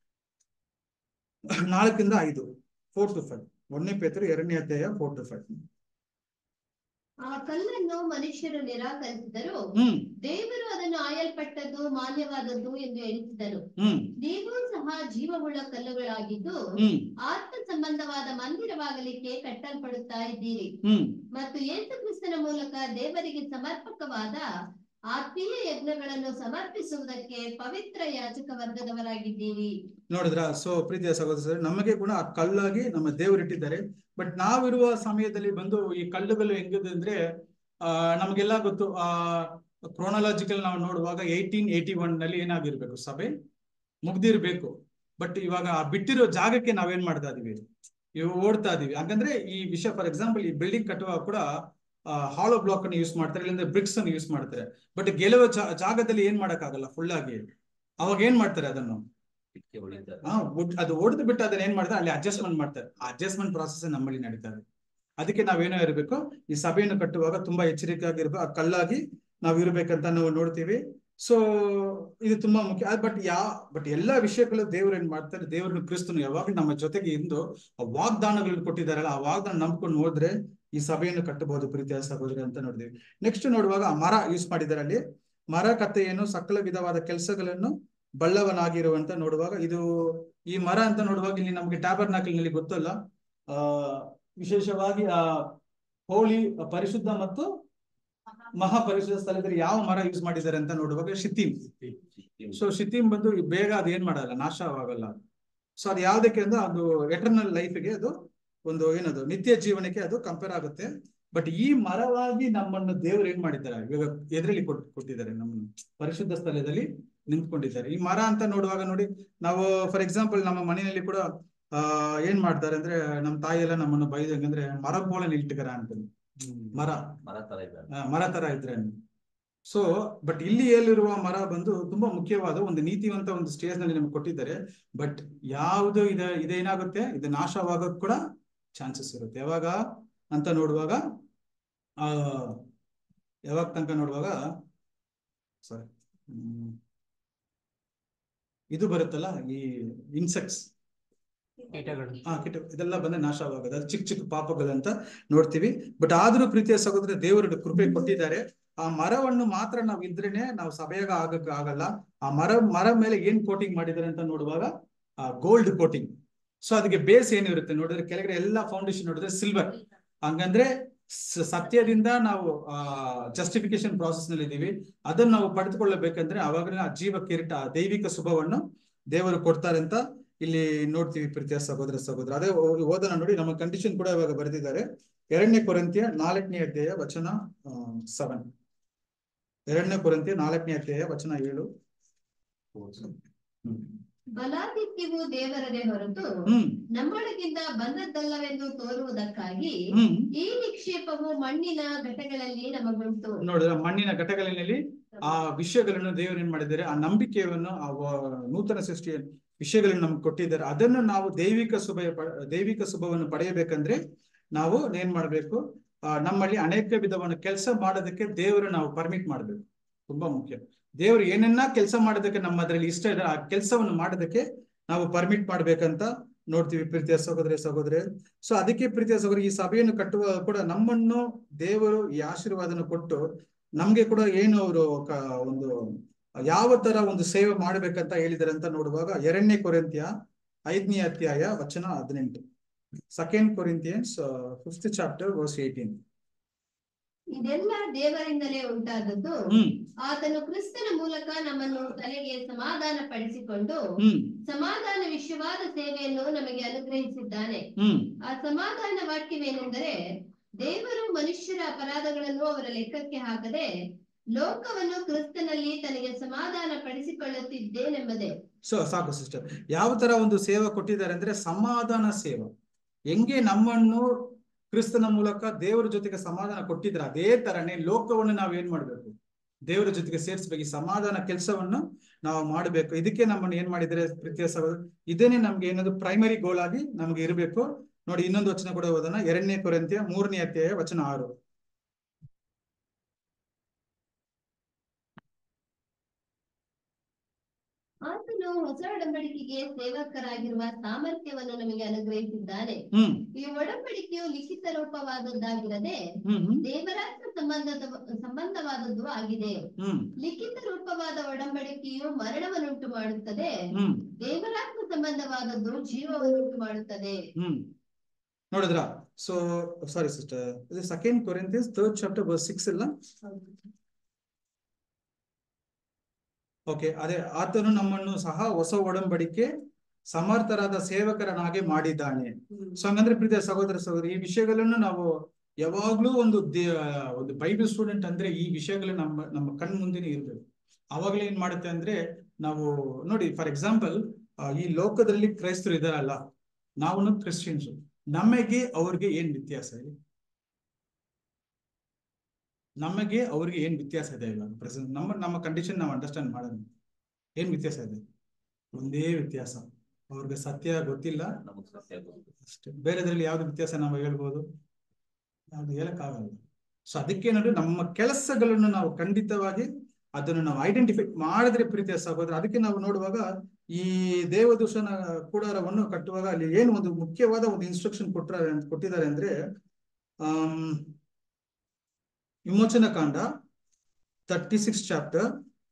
Speaker 1: ನಾಲ್ಕಿಂದ ಐದು ಫೋರ್ ಟು ಫೈವ್ ಒಂದನೇ ಪೇತರು ಎರಡನೇ ಅಧ್ಯಾಯ ಫೋರ್ ಟು ಫೈವ್
Speaker 2: ಆ ಕಲ್ಲನ್ನು ಮನುಷ್ಯರು ನಿರಾಕರಿಸಿದರು
Speaker 1: ಹ್ಮ್
Speaker 2: ದೇವರು ಅದನ್ನು ಆಯಲ್ಪಟ್ಟದ್ದು ಮಾನ್ಯವಾದದ್ದು ಎಂದು ಎಣಿಸಿದರು
Speaker 1: ಹ್ಮ್
Speaker 2: ನೀವು ಸಹ ಜೀವವುಳ್ಳ ಕಲ್ಲುಗಳಾಗಿದ್ದು
Speaker 1: ಹ್ಮ್
Speaker 2: ಆತ್ಮ ಸಂಬಂಧವಾದ ಮಂದಿರವಾಗಲಿಕ್ಕೆ ಕಟ್ಟಲ್ಪಡುತ್ತಾ ಇದ್ದೀರಿ
Speaker 1: ಹ್ಮ್
Speaker 2: ಮತ್ತು ಯೇಸು ಕ್ರಿಸ್ತನ ಮೂಲಕ ದೇವರಿಗೆ ಸಮರ್ಪಕವಾದ ಆತ್ಮೀಯ ಯಜ್ಞಗಳನ್ನು ಸಮರ್ಪಿಸುವುದಕ್ಕೆ ಪವಿತ್ರ ಯಾಜಕ ವರ್ಗದವರಾಗಿದ್ದೀರಿ
Speaker 1: ನೋಡಿದ್ರ ಸೊ ಪ್ರೀತಿಯ ಸಹೋದರ ನಮಗೆ ಕೂಡ ಆ ಕಲ್ಲಾಗಿ ನಮ್ಮ ದೇವರು ಇಟ್ಟಿದ್ದಾರೆ ಬಟ್ ನಾವಿರುವ ಸಮಯದಲ್ಲಿ ಬಂದು ಈ ಕಲ್ಲುಗಳು ಹೆಂಗಿದೆ ಅಂದ್ರೆ ಆ ನಮಗೆಲ್ಲ ಗೊತ್ತು ಆ ಕ್ರೋನಾಲಜಿಕಲ್ ನಾವು ನೋಡುವಾಗ ಏಯ್ಟೀನ್ ಏಯ್ಟಿ ಒನ್ ನಲ್ಲಿ ಏನಾಗಿರ್ಬೇಕು ಸಭೆ ಮುಗ್ದಿರ್ಬೇಕು ಬಟ್ ಇವಾಗ ಆ ಬಿಟ್ಟಿರೋ ಜಾಗಕ್ಕೆ ನಾವೇನ್ ಮಾಡ್ತಾ ಇದೀವಿ ಇವು ಓಡ್ತಾ ಇದೀವಿ ಹಾಗಂದ್ರೆ ಈ ವಿಷಯ ಫಾರ್ ಎಕ್ಸಾಂಪಲ್ ಈ ಬಿಲ್ಡಿಂಗ್ ಕಟ್ಟುವಾಗ ಕೂಡ ಹಾಲೋ ಬ್ಲಾಕ್ ಅನ್ನು ಯೂಸ್ ಮಾಡ್ತಾರೆ ಇಲ್ಲಿಂದ ಬ್ರಿಕ್ಸ್ ಅನ್ನು ಯೂಸ್ ಮಾಡ್ತಾರೆ ಬಟ್ ಗೆಲುವ ಜಾ- ಜಾಗದಲ್ಲಿ ಏನ್ ಮಾಡಕ್ಕಾಗಲ್ಲ ಫುಲ್ ಆಗಿ ಅವಾಗ ಏನ್ ಮಾಡ್ತಾರೆ ಅದನ್ನು
Speaker 3: ಇಟ್ಕೆ ಹೊಡಿತಾರೆ
Speaker 1: ಹಾ ಒಡ್- ಅದು ಹೊಡೆದು ಬಿಟ್ಟು ಅದನ್ನ ಏನ್ ಮಾಡ್ತಾರೆ ಅಲ್ಲಿ ಅಡ್ಜಸ್ಟ್ಮೆಂಟ್ ಮಾಡ್ತಾರೆ ಆ ಅಡ್ಜಸ್ಟ್ಮೆಂಟ್ ಪ್ರಾಸೆಸ್ ನಮ್ಮಲ್ಲಿ ನಡೀತಾ ಇದೆ ಅದಕ್ಕೆ ನಾವೇನೋ ಇರಬೇಕು ಈ ಸಭೆಯನ್ನು ಕಟ್ಟುವಾಗ ತುಂಬಾ ಎಚ್ಚರಿಕೆಯಾಗಿರ್ಬೇಕು ಆ ಕಲ್ಲಾಗಿ ನಾವು ಇರ್ಬೇಕಂತ ನಾವು ನೋಡ್ತೀವಿ ಸೊ ಇದು ತುಂಬಾ ಮುಖ್ಯ ಬಟ್ ಯಾ ಬಟ್ ಎಲ್ಲಾ ವಿಷಯಗಳು ದೇವ್ರು ಏನ್ ಮಾಡ್ತಾರೆ ದೇವ್ರನ್ನ ಕ್ರಿಸ್ತನು ಯಾವಾಗ್ಲೂ ನಮ್ಮ ಜೊತೆಗೆ ಇಂದು ಆ ವಾಗ್ದಾನಗಳನ್ನು ಕೊಟ್ಟಿದ್ದಾರಲ್ಲ ಆ ವಾಗ್ದಾನ ನಂಬ್ಕೊಂಡು ಹೋದ್ರೆ ಈ ಸಭೆಯನ್ನು ಕಟ್ಟಬಹುದು ಪ್ರೀತಿಯ ಸಹೋದರಿ ಅಂತ ನೋಡಿದ್ವಿ ನೆಕ್ಸ್ಟ್ ನೋಡುವಾಗ ಆ ಮರ ಯೂಸ್ ಮಾಡಿದ್ದಾರೆ ಅಲ್ಲಿ ಮರ ಕಥೆಯನ್ನು ಸಕಲ ವಿಧವಾದ ಕೆಲಸಗಳನ್ನು ಬಳ್ಳವನಾಗಿರುವಂತ ನೋಡುವಾಗ ಇದು ಈ ಮರ ಅಂತ ನೋಡುವಾಗ ಇಲ್ಲಿ ನಮಗೆ ಟ್ಯಾಬರ್ ನಾಕಲ್ನಲ್ಲಿ ಗೊತ್ತಲ್ಲ ಆ ವಿಶೇಷವಾಗಿ ಆ ಹೋಳಿ ಪರಿಶುದ್ಧ ಮತ್ತು ಮಹಾಪರಿಶುದ್ಧ ಸ್ಥಳದಲ್ಲಿ ಯಾವ ಮರ ಯೂಸ್ ಮಾಡಿದ್ದಾರೆ ಅಂತ ನೋಡುವಾಗ ಶಿಥಿಮ್ ಸೊ ಶಿಥಿಮ್ ಬಂದು ಬೇಗ ಅದು ಏನ್ ಮಾಡಲ್ಲ ನಾಶವಾಗಲ್ಲ ಸೊ ಅದು ಯಾವ್ದಕ್ಕೆ ಅಂದ್ರೆ ಅದು ಎಟರ್ನಲ್ ಲೈಫ್ಗೆ ಅದು ಒಂದು ಏನದು ನಿತ್ಯ ಜೀವನಕ್ಕೆ ಅದು ಕಂಪೇರ್ ಆಗುತ್ತೆ ಬಟ್ ಈ ಮರವಾಗಿ ನಮ್ಮನ್ನು ದೇವರು ಏನ್ ಮಾಡಿದ್ದಾರೆ ಇವಾಗ ಎದ್ರಲ್ಲಿ ಕೊಟ್ ಕೊಟ್ಟಿದ್ದಾರೆ ನಮ್ಮನ್ನು ಪರಿಶುದ್ಧ ಸ್ಥಳದಲ್ಲಿ ನಿಂತ್ಕೊಂಡಿದ್ದಾರೆ ಈ ಮರ ಅಂತ ನೋಡುವಾಗ ನೋಡಿ ನಾವು ಫಾರ್ ಎಕ್ಸಾಂಪಲ್ ನಮ್ಮ ಮನೆಯಲ್ಲಿ ಕೂಡ ಆ ಏನ್ ಮಾಡ್ತಾರೆ ಅಂದ್ರೆ ನಮ್ಮ ತಾಯಿ ಎಲ್ಲ ನಮ್ಮನ್ನು ಬೈದಂಗಂದ್ರೆ ಮರ ಬೋಳ ನಿಲ್ಟಿಕರ ಅಂತ ಮರ
Speaker 3: ಮರ ತರ ಇದ್ದಾರೆ
Speaker 1: ಆ, ಮರ ತರ ಇದ್ರೆ ಸೊ ಬಟ್ ಇಲ್ಲಿ ಹೇಳಿರುವ ಮರ ಬಂದು ತುಂಬಾ ಮುಖ್ಯವಾದ ಒಂದು ನೀತಿವಂತ ಒಂದು ಸ್ಟೇಜ್ ನಲ್ಲಿ ನಮ್ಗೆ ಕೊಟ್ಟಿದ್ದಾರೆ ಬಟ್ ಯಾವುದು ಇದ ಇದೇನಾಗುತ್ತೆ ಇದು ನಾಶವಾಗೋಕ್ ಕೂಡ ಚಾನ್ಸಸ್ ಇರುತ್ತೆ ಯಾವಾಗ ಅಂತ ನೋಡುವಾಗ ಆ ಯಾವಾಗ ತನಕ ನೋಡುವಾಗ ಸಾರಿ ಇದು ಬರುತ್ತಲ್ಲ ಈ ಇನ್ಸೆಕ್ಟ್ಸ್
Speaker 4: ಕೀಟಗಳು
Speaker 1: ಆ ಕೀಟ ಇದೆಲ್ಲ ಬಂದ್ರೆ ನಾಶವಾಗೋದು ಅದು ಚಿಕ್ಕ ಚಿಕ್ಕ ಪಾಪಗಳಂತ ನೋಡ್ತೀವಿ ಬಟ್ ಆದ್ರೂ ಪ್ರೀತಿಯ ಸಹೋದರ ದೇವರು ಕೃಪೆ ಕೊಟ್ಟಿದ್ದಾರೆ ಆ ಮರವನ್ನು ಮಾತ್ರ ನಾವು ಇದ್ರೇನೆ ನಾವು ಸಭೆಯಾಗ ಆಗಕ್ ಆಗಲ್ಲ ಆ ಮರ ಮರ ಮೇಲೆ ಏನ್ ಕೋಟಿಂಗ್ ಮಾಡಿದ್ದಾರೆ ಅಂತ ನೋಡುವಾಗ ಆ ಗೋಲ್ಡ್ ಕೋಟಿಂಗ್ ಸೊ ಅದಕ್ಕೆ ಬೇಸ್ ಏನಿರುತ್ತೆ ನೋಡಿದ್ರೆ ಕೆಳಗಡೆ ಎಲ್ಲಾ ಫೌಂಡೇಶನ್ ನೋಡಿದ್ರೆ ಸಿಲ್ವರ್ ಹಂಗಂದ್ರೆ ಸ- ಸತ್ಯದಿಂದ ನಾವು ಆ ಜಸ್ಟಿಫಿಕೇಶನ್ ಪ್ರಾಸೆಸ್ ನಲ್ಲಿ ಇದೀವಿ ಅದನ್ನ ನಾವು ಪಡೆದುಕೊಳ್ಳಬೇಕಂದ್ರೆ ಅವಾಗ ಆ ಜೀವ ಕಿರೀಟ ಆ ದೈವಿಕ ಶುಭವನ್ನು ದೇವರು ಕೊಡ್ತಾರೆ ಅಂತ ಇಲ್ಲಿ ನೋಡ್ತೀವಿ ಪ್ರೀತಿಯ ಸಹೋದರ ಸಹೋದರ ಅದೇ ಓ- ಓದೋಣ ನೋಡಿ ನಮ್ಮ ಕಂಡೀಷನ್ ಕೂಡ ಇವಾಗ ಬರೆದಿದ್ದಾರೆ ಎರಡನೇ ಕೊರಂತಿಯ ನಾಲ್ಕನೇ ಅಧ್ಯಾಯ ವಚನ ಸೆವೆನ್ ಎರಡನೇ ಕೊರಂತಿಯ ನಾಲ್ಕನೇ ಅಧ್ಯಾಯ ವಚನ ಏಳು ಹ್ಮ್.
Speaker 2: ಬಲಾದಿತ್ಯವು ದೇವರದೇ ಹೊರತು
Speaker 1: ಹ್ಮ್
Speaker 2: ನಮ್ಮೊಳಗಿಂದ ಬಂದದ್ದಲ್ಲವೆಂದು ತೋರುವುದಕ್ಕಾಗಿ
Speaker 1: ಹ್ಮ್
Speaker 2: ಈ ನಿಕ್ಷೇಪವು ಮಣ್ಣಿನ ಘಟಗಳಲ್ಲಿ ನಮಗುಂಟು
Speaker 1: ನೋಡಿದ್ರ ಮಣ್ಣಿನ ಘಟಕಗಳಲ್ಲಿ ಆ ವಿಷಯಗಳನ್ನು ದೇವರು ಏನ್ ಮಾಡಿದ್ದಾರೆ ಆ ನಂಬಿಕೆಯನ್ನು ಆ ವ- ನೂತನ ಸೃಷ್ಟಿಯ ವಿಷಯಗಳನ್ನು ನಮ್ಗೆ ಕೊಟ್ಟಿದ್ದಾರೆ ಅದನ್ನು ನಾವು ದೈವಿಕ ಶುಭ ದೈವಿಕ ಶುಭವನ್ನು ಪಡೆಯಬೇಕಂದ್ರೆ ನಾವು ಏನ್ ಮಾಡ್ಬೇಕು ಆ, ನಮ್ಮಲ್ಲಿ ಅನೇಕ ವಿಧವನ್ನು ಕೆಲಸ ಮಾಡೋದಕ್ಕೆ ದೇವರು ನಾವು ಪರ್ಮಿಟ್ ಮಾಡ್ಬೇಕು ತುಂಬಾ ಮುಖ್ಯ ದೇವರು ಏನನ್ನ ಕೆಲಸ ಮಾಡೋದಕ್ಕೆ ನಮ್ಮ ಅದರಲ್ಲಿ ಇಷ್ಟ ಇದೆ ಆ ಕೆಲಸವನ್ನು ಮಾಡೋದಕ್ಕೆ ನಾವು ಪರ್ಮಿಟ್ ಮಾಡ್ಬೇಕಂತ ನೋಡ್ತೀವಿ ಪ್ರೀತಿಯ ಸಹೋದರ ಸಹೋದರಿ ಸೊ ಅದಕ್ಕೆ ಪ್ರೀತಿಯ ಸಹೋದರಿ ಈ ಸಭೆಯನ್ನು ಕಟ್ಟುವ ಕೂಡ ನಮ್ಮನ್ನು ದೇವರು ಈ ಆಶೀರ್ವಾದನ ಕೊಟ್ಟು ನಮ್ಗೆ ಕೂಡ ಏನು ಅವರು ಒಂದು ಯಾವ ತರ ಒಂದು ಸೇವೆ ಮಾಡ್ಬೇಕಂತ ಹೇಳಿದಾರೆ ಅಂತ ನೋಡುವಾಗ ಎರಡನೇ ಕೊರಿಂತಿಯ ಐದನೇ ಅಧ್ಯಾಯ ವಚನ ಹದಿನೆಂಟು second Corinthians fifth chapter verse eighteen
Speaker 2: ಇದೆಲ್ಲ ದೇವರಿಂದಲೇ ಉಂಟಾದದ್ದು
Speaker 1: ಹ್ಮ್
Speaker 2: ಆತನು ಕ್ರಿಸ್ತನ ಮೂಲಕ ನಮ್ಮನ್ನು ತಲೆಗೆ ಸಮಾಧಾನ ಪಡಿಸಿಕೊಂಡು
Speaker 1: ಹ್ಮ್
Speaker 2: ಸಮಾಧಾನ ವಿಶ್ವವಾದ ಸೇವೆಯನ್ನು ನಮಗೆ ಅನುಗ್ರಹಿಸಿದ್ದಾನೆ
Speaker 1: ಹ್ಮ್
Speaker 2: ಆ ಸಮಾಧಾನ ವಾಕ್ಯವೇನೆಂದರೆ ದೇವರು ಮನುಷ್ಯರ ಅಪರಾಧಗಳನ್ನು ಅವರ ಲೆಕ್ಕಕ್ಕೆ ಹಾಕದೆ ಲೋಕವನ್ನು ಕ್ರಿಸ್ತನಲ್ಲಿ ತನಗೆ ಸಮಾಧಾನ ಪಡಿಸಿಕೊಳ್ಳುತ್ತಿದ್ದೇನೆಂಬುದೇ
Speaker 1: ಸೊ ಸಾಕು ಸಿಸ್ಟರ್ ಯಾವ ತರ ಒಂದು ಸೇವೆ ಕೊಟ್ಟಿದ್ದಾರೆ ಅಂದ್ರೆ ಸಮಾಧಾನ ಸೇವೆ ಹೆಂಗೆ ನಮ್ಮನ್ನು ಕ್ರಿಸ್ತನ ಮೂಲಕ ದೇವರ ಜೊತೆಗೆ ಸಮಾಧಾನ ಕೊಟ್ಟಿದ್ರೆ ಅದೇ ತರನೇ ಲೋಕವನ್ನು ನಾವ್ ಏನ್ ಮಾಡ್ಬೇಕು ದೇವರ ಜೊತೆಗೆ ಸೇರಿಸ್ಬೇಕು ಈ ಸಮಾಧಾನ ಕೆಲಸವನ್ನು ನಾವು ಮಾಡಬೇಕು ಇದಕ್ಕೆ ನಮ್ಮನ್ನು ಏನ್ ಮಾಡಿದ್ರೆ ಪ್ರೀತಿಯ ಸಹೋದರ ಇದೇನೆ ನಮ್ಗೆ ಏನದು ಪ್ರೈಮರಿ ಗೋಲ್ ಆಗಿ ನಮ್ಗೆ ಇರಬೇಕು ನೋಡಿ ಇನ್ನೊಂದು ವಚನ ಕೂಡ ಓದೋಣ ಎರಡನೇ ಕೊರಂತಿಯ ಮೂರನೇ ಅಧ್ಯಾಯ ವಚನ ಆರು
Speaker 2: ಆತನು ಹೊಸ ಒಡಂಬಡಿಕೆಗೆ ಸೇವಕರಾಗಿರುವ ಸಾಮರ್ಥ್ಯವನ್ನು ನಮಗೆ ಅನುಗ್ರಹಿಸಿದ್ದಾನೆ
Speaker 1: ಹ್ಮ್
Speaker 2: ಈ ಒಡಂಬಡಿಕೆಯು ಲಿಖಿತ ರೂಪವಾದದ್ದಾಗಿರದೆ
Speaker 1: ಹ್ಮ್ ಹ್ಮ್
Speaker 2: ದೇವರಾತ್ಮ ಸಂಬಂಧದ ಸಂಬಂಧವಾದದ್ದು ಆಗಿದೆ
Speaker 1: ಹ್ಮ್
Speaker 2: ಲಿಖಿತ ರೂಪವಾದ ಒಡಂಬಡಿಕೆಯು ಮರಣವನ್ನುಂಟು ಮಾಡುತ್ತದೆ
Speaker 1: ಹ್ಮ್
Speaker 2: ದೇವರಾತ್ಮ ಸಂಬಂಧವಾದದ್ದು ಜೀವವನ್ನುಂಟು ಮಾಡುತ್ತದೆ
Speaker 1: ಹ್ಮ್ ನೋಡಿದ್ರ ಸೊ ಸಾರಿ ಸಿಸ್ಟರ್ ಇದು second Corinthians third chapter verse six ಇಲ್ಲ ಓಕೆ ಅದೇ ಆತನು ನಮ್ಮನ್ನು ಸಹ ಹೊಸ ಒಡಂಬಡಿಕೆ ಸಮರ್ಥರಾದ ಸೇವಕರನಾಗಿ ಮಾಡಿದ್ದಾನೆ ಸೊ ಹಂಗಂದ್ರೆ ಪ್ರೀತಿಯ ಸಹೋದರ ಸಹೋದರಿ ಈ ವಿಷಯಗಳನ್ನು ನಾವು ಯಾವಾಗ್ಲೂ ಒಂದು ದೇ- ಒಂದು ಬೈಬಲ್ ಸ್ಟೂಡೆಂಟ್ ಅಂದ್ರೆ ಈ ವಿಷಯಗಳು ನಮ್ಮ ನಮ್ಮ ಕಣ್ ಮುಂದೆನೆ ಇರ್ಬೇಕು ಅವಾಗಲೇ ಏನ್ ಮಾಡುತ್ತೆ ಅಂದ್ರೆ ನಾವು ನೋಡಿ ಫಾರ್ ಎಕ್ಸಾಂಪಲ್ ಈ ಲೋಕದಲ್ಲಿ ಕ್ರೈಸ್ತರು ಇದಾರಲ್ಲ ನಾವು ಕ್ರಿಶ್ಚಿಯನ್ಸ್ ನಮಗೆ ಅವ್ರಿಗೆ ಏನ್ ವ್ಯತ್ಯಾಸ ಇದೆ ನಮಗೆ ಅವ್ರಿಗೆ ಏನ್ ವ್ಯತ್ಯಾಸ ಇದೆ ಇವಾಗ ಪ್ರೆಸೆಂಟ್ ನಮ್ಮ ನಮ್ಮ ಕಂಡೀಷನ್ ನಾವು ಅಂಡರ್ಸ್ಟ್ಯಾಂಡ್ ಮಾಡೋಣ ಏನ್ ವ್ಯತ್ಯಾಸ ಇದೆ ಒಂದೇ ವ್ಯತ್ಯಾಸ ಅವ್ರಿಗೆ ಸತ್ಯ ಗೊತ್ತಿಲ್ಲ
Speaker 3: ನಮಗ್ ಸತ್ಯ ಗೊತ್ತು
Speaker 1: ಅಷ್ಟೇ ಬೇರೆದ್ರಲ್ಲಿ ಯಾವ್ದು ವ್ಯತ್ಯಾಸ ನಾವು ಹೇಳ್ಬೋದು ಯಾವ್ದು ಹೇಳಕ್ಕಾಗಲ್ಲ ಸೊ ಅದಕ್ಕೆ ನೋಡಿ ನಮ್ಮ ಕೆಲಸಗಳನ್ನು ನಾವು ಖಂಡಿತವಾಗಿ ಅದನ್ನು ನಾವು ಐಡೆಂಟಿಫೈ ಮಾಡಿದ್ರೆ ಪ್ರೀತಿಯ ಸಹೋದರ ಅದಕ್ಕೆ ನಾವು ನೋಡುವಾಗ ಈ ದೇವದೂಷಣ ಕೂಡಾರವನ್ನು ಕಟ್ಟುವಾಗ ಅಲ್ಲಿ ಏನು ಒಂದು ಮುಖ್ಯವಾದ ಒಂದು ಇನ್ಸ್ಟ್ರಕ್ಷನ್ ಕೊಟ್ಟ ಕೊಟ್ಟಿದ್ದಾರೆ ಅಂದ್ರೆ ಆಮ್, ವಿಮೋಚನ ಕಾಂಡ ತರ್ಟಿ ಸಿಕ್ಸ್ ಚಾಪ್ಟರ್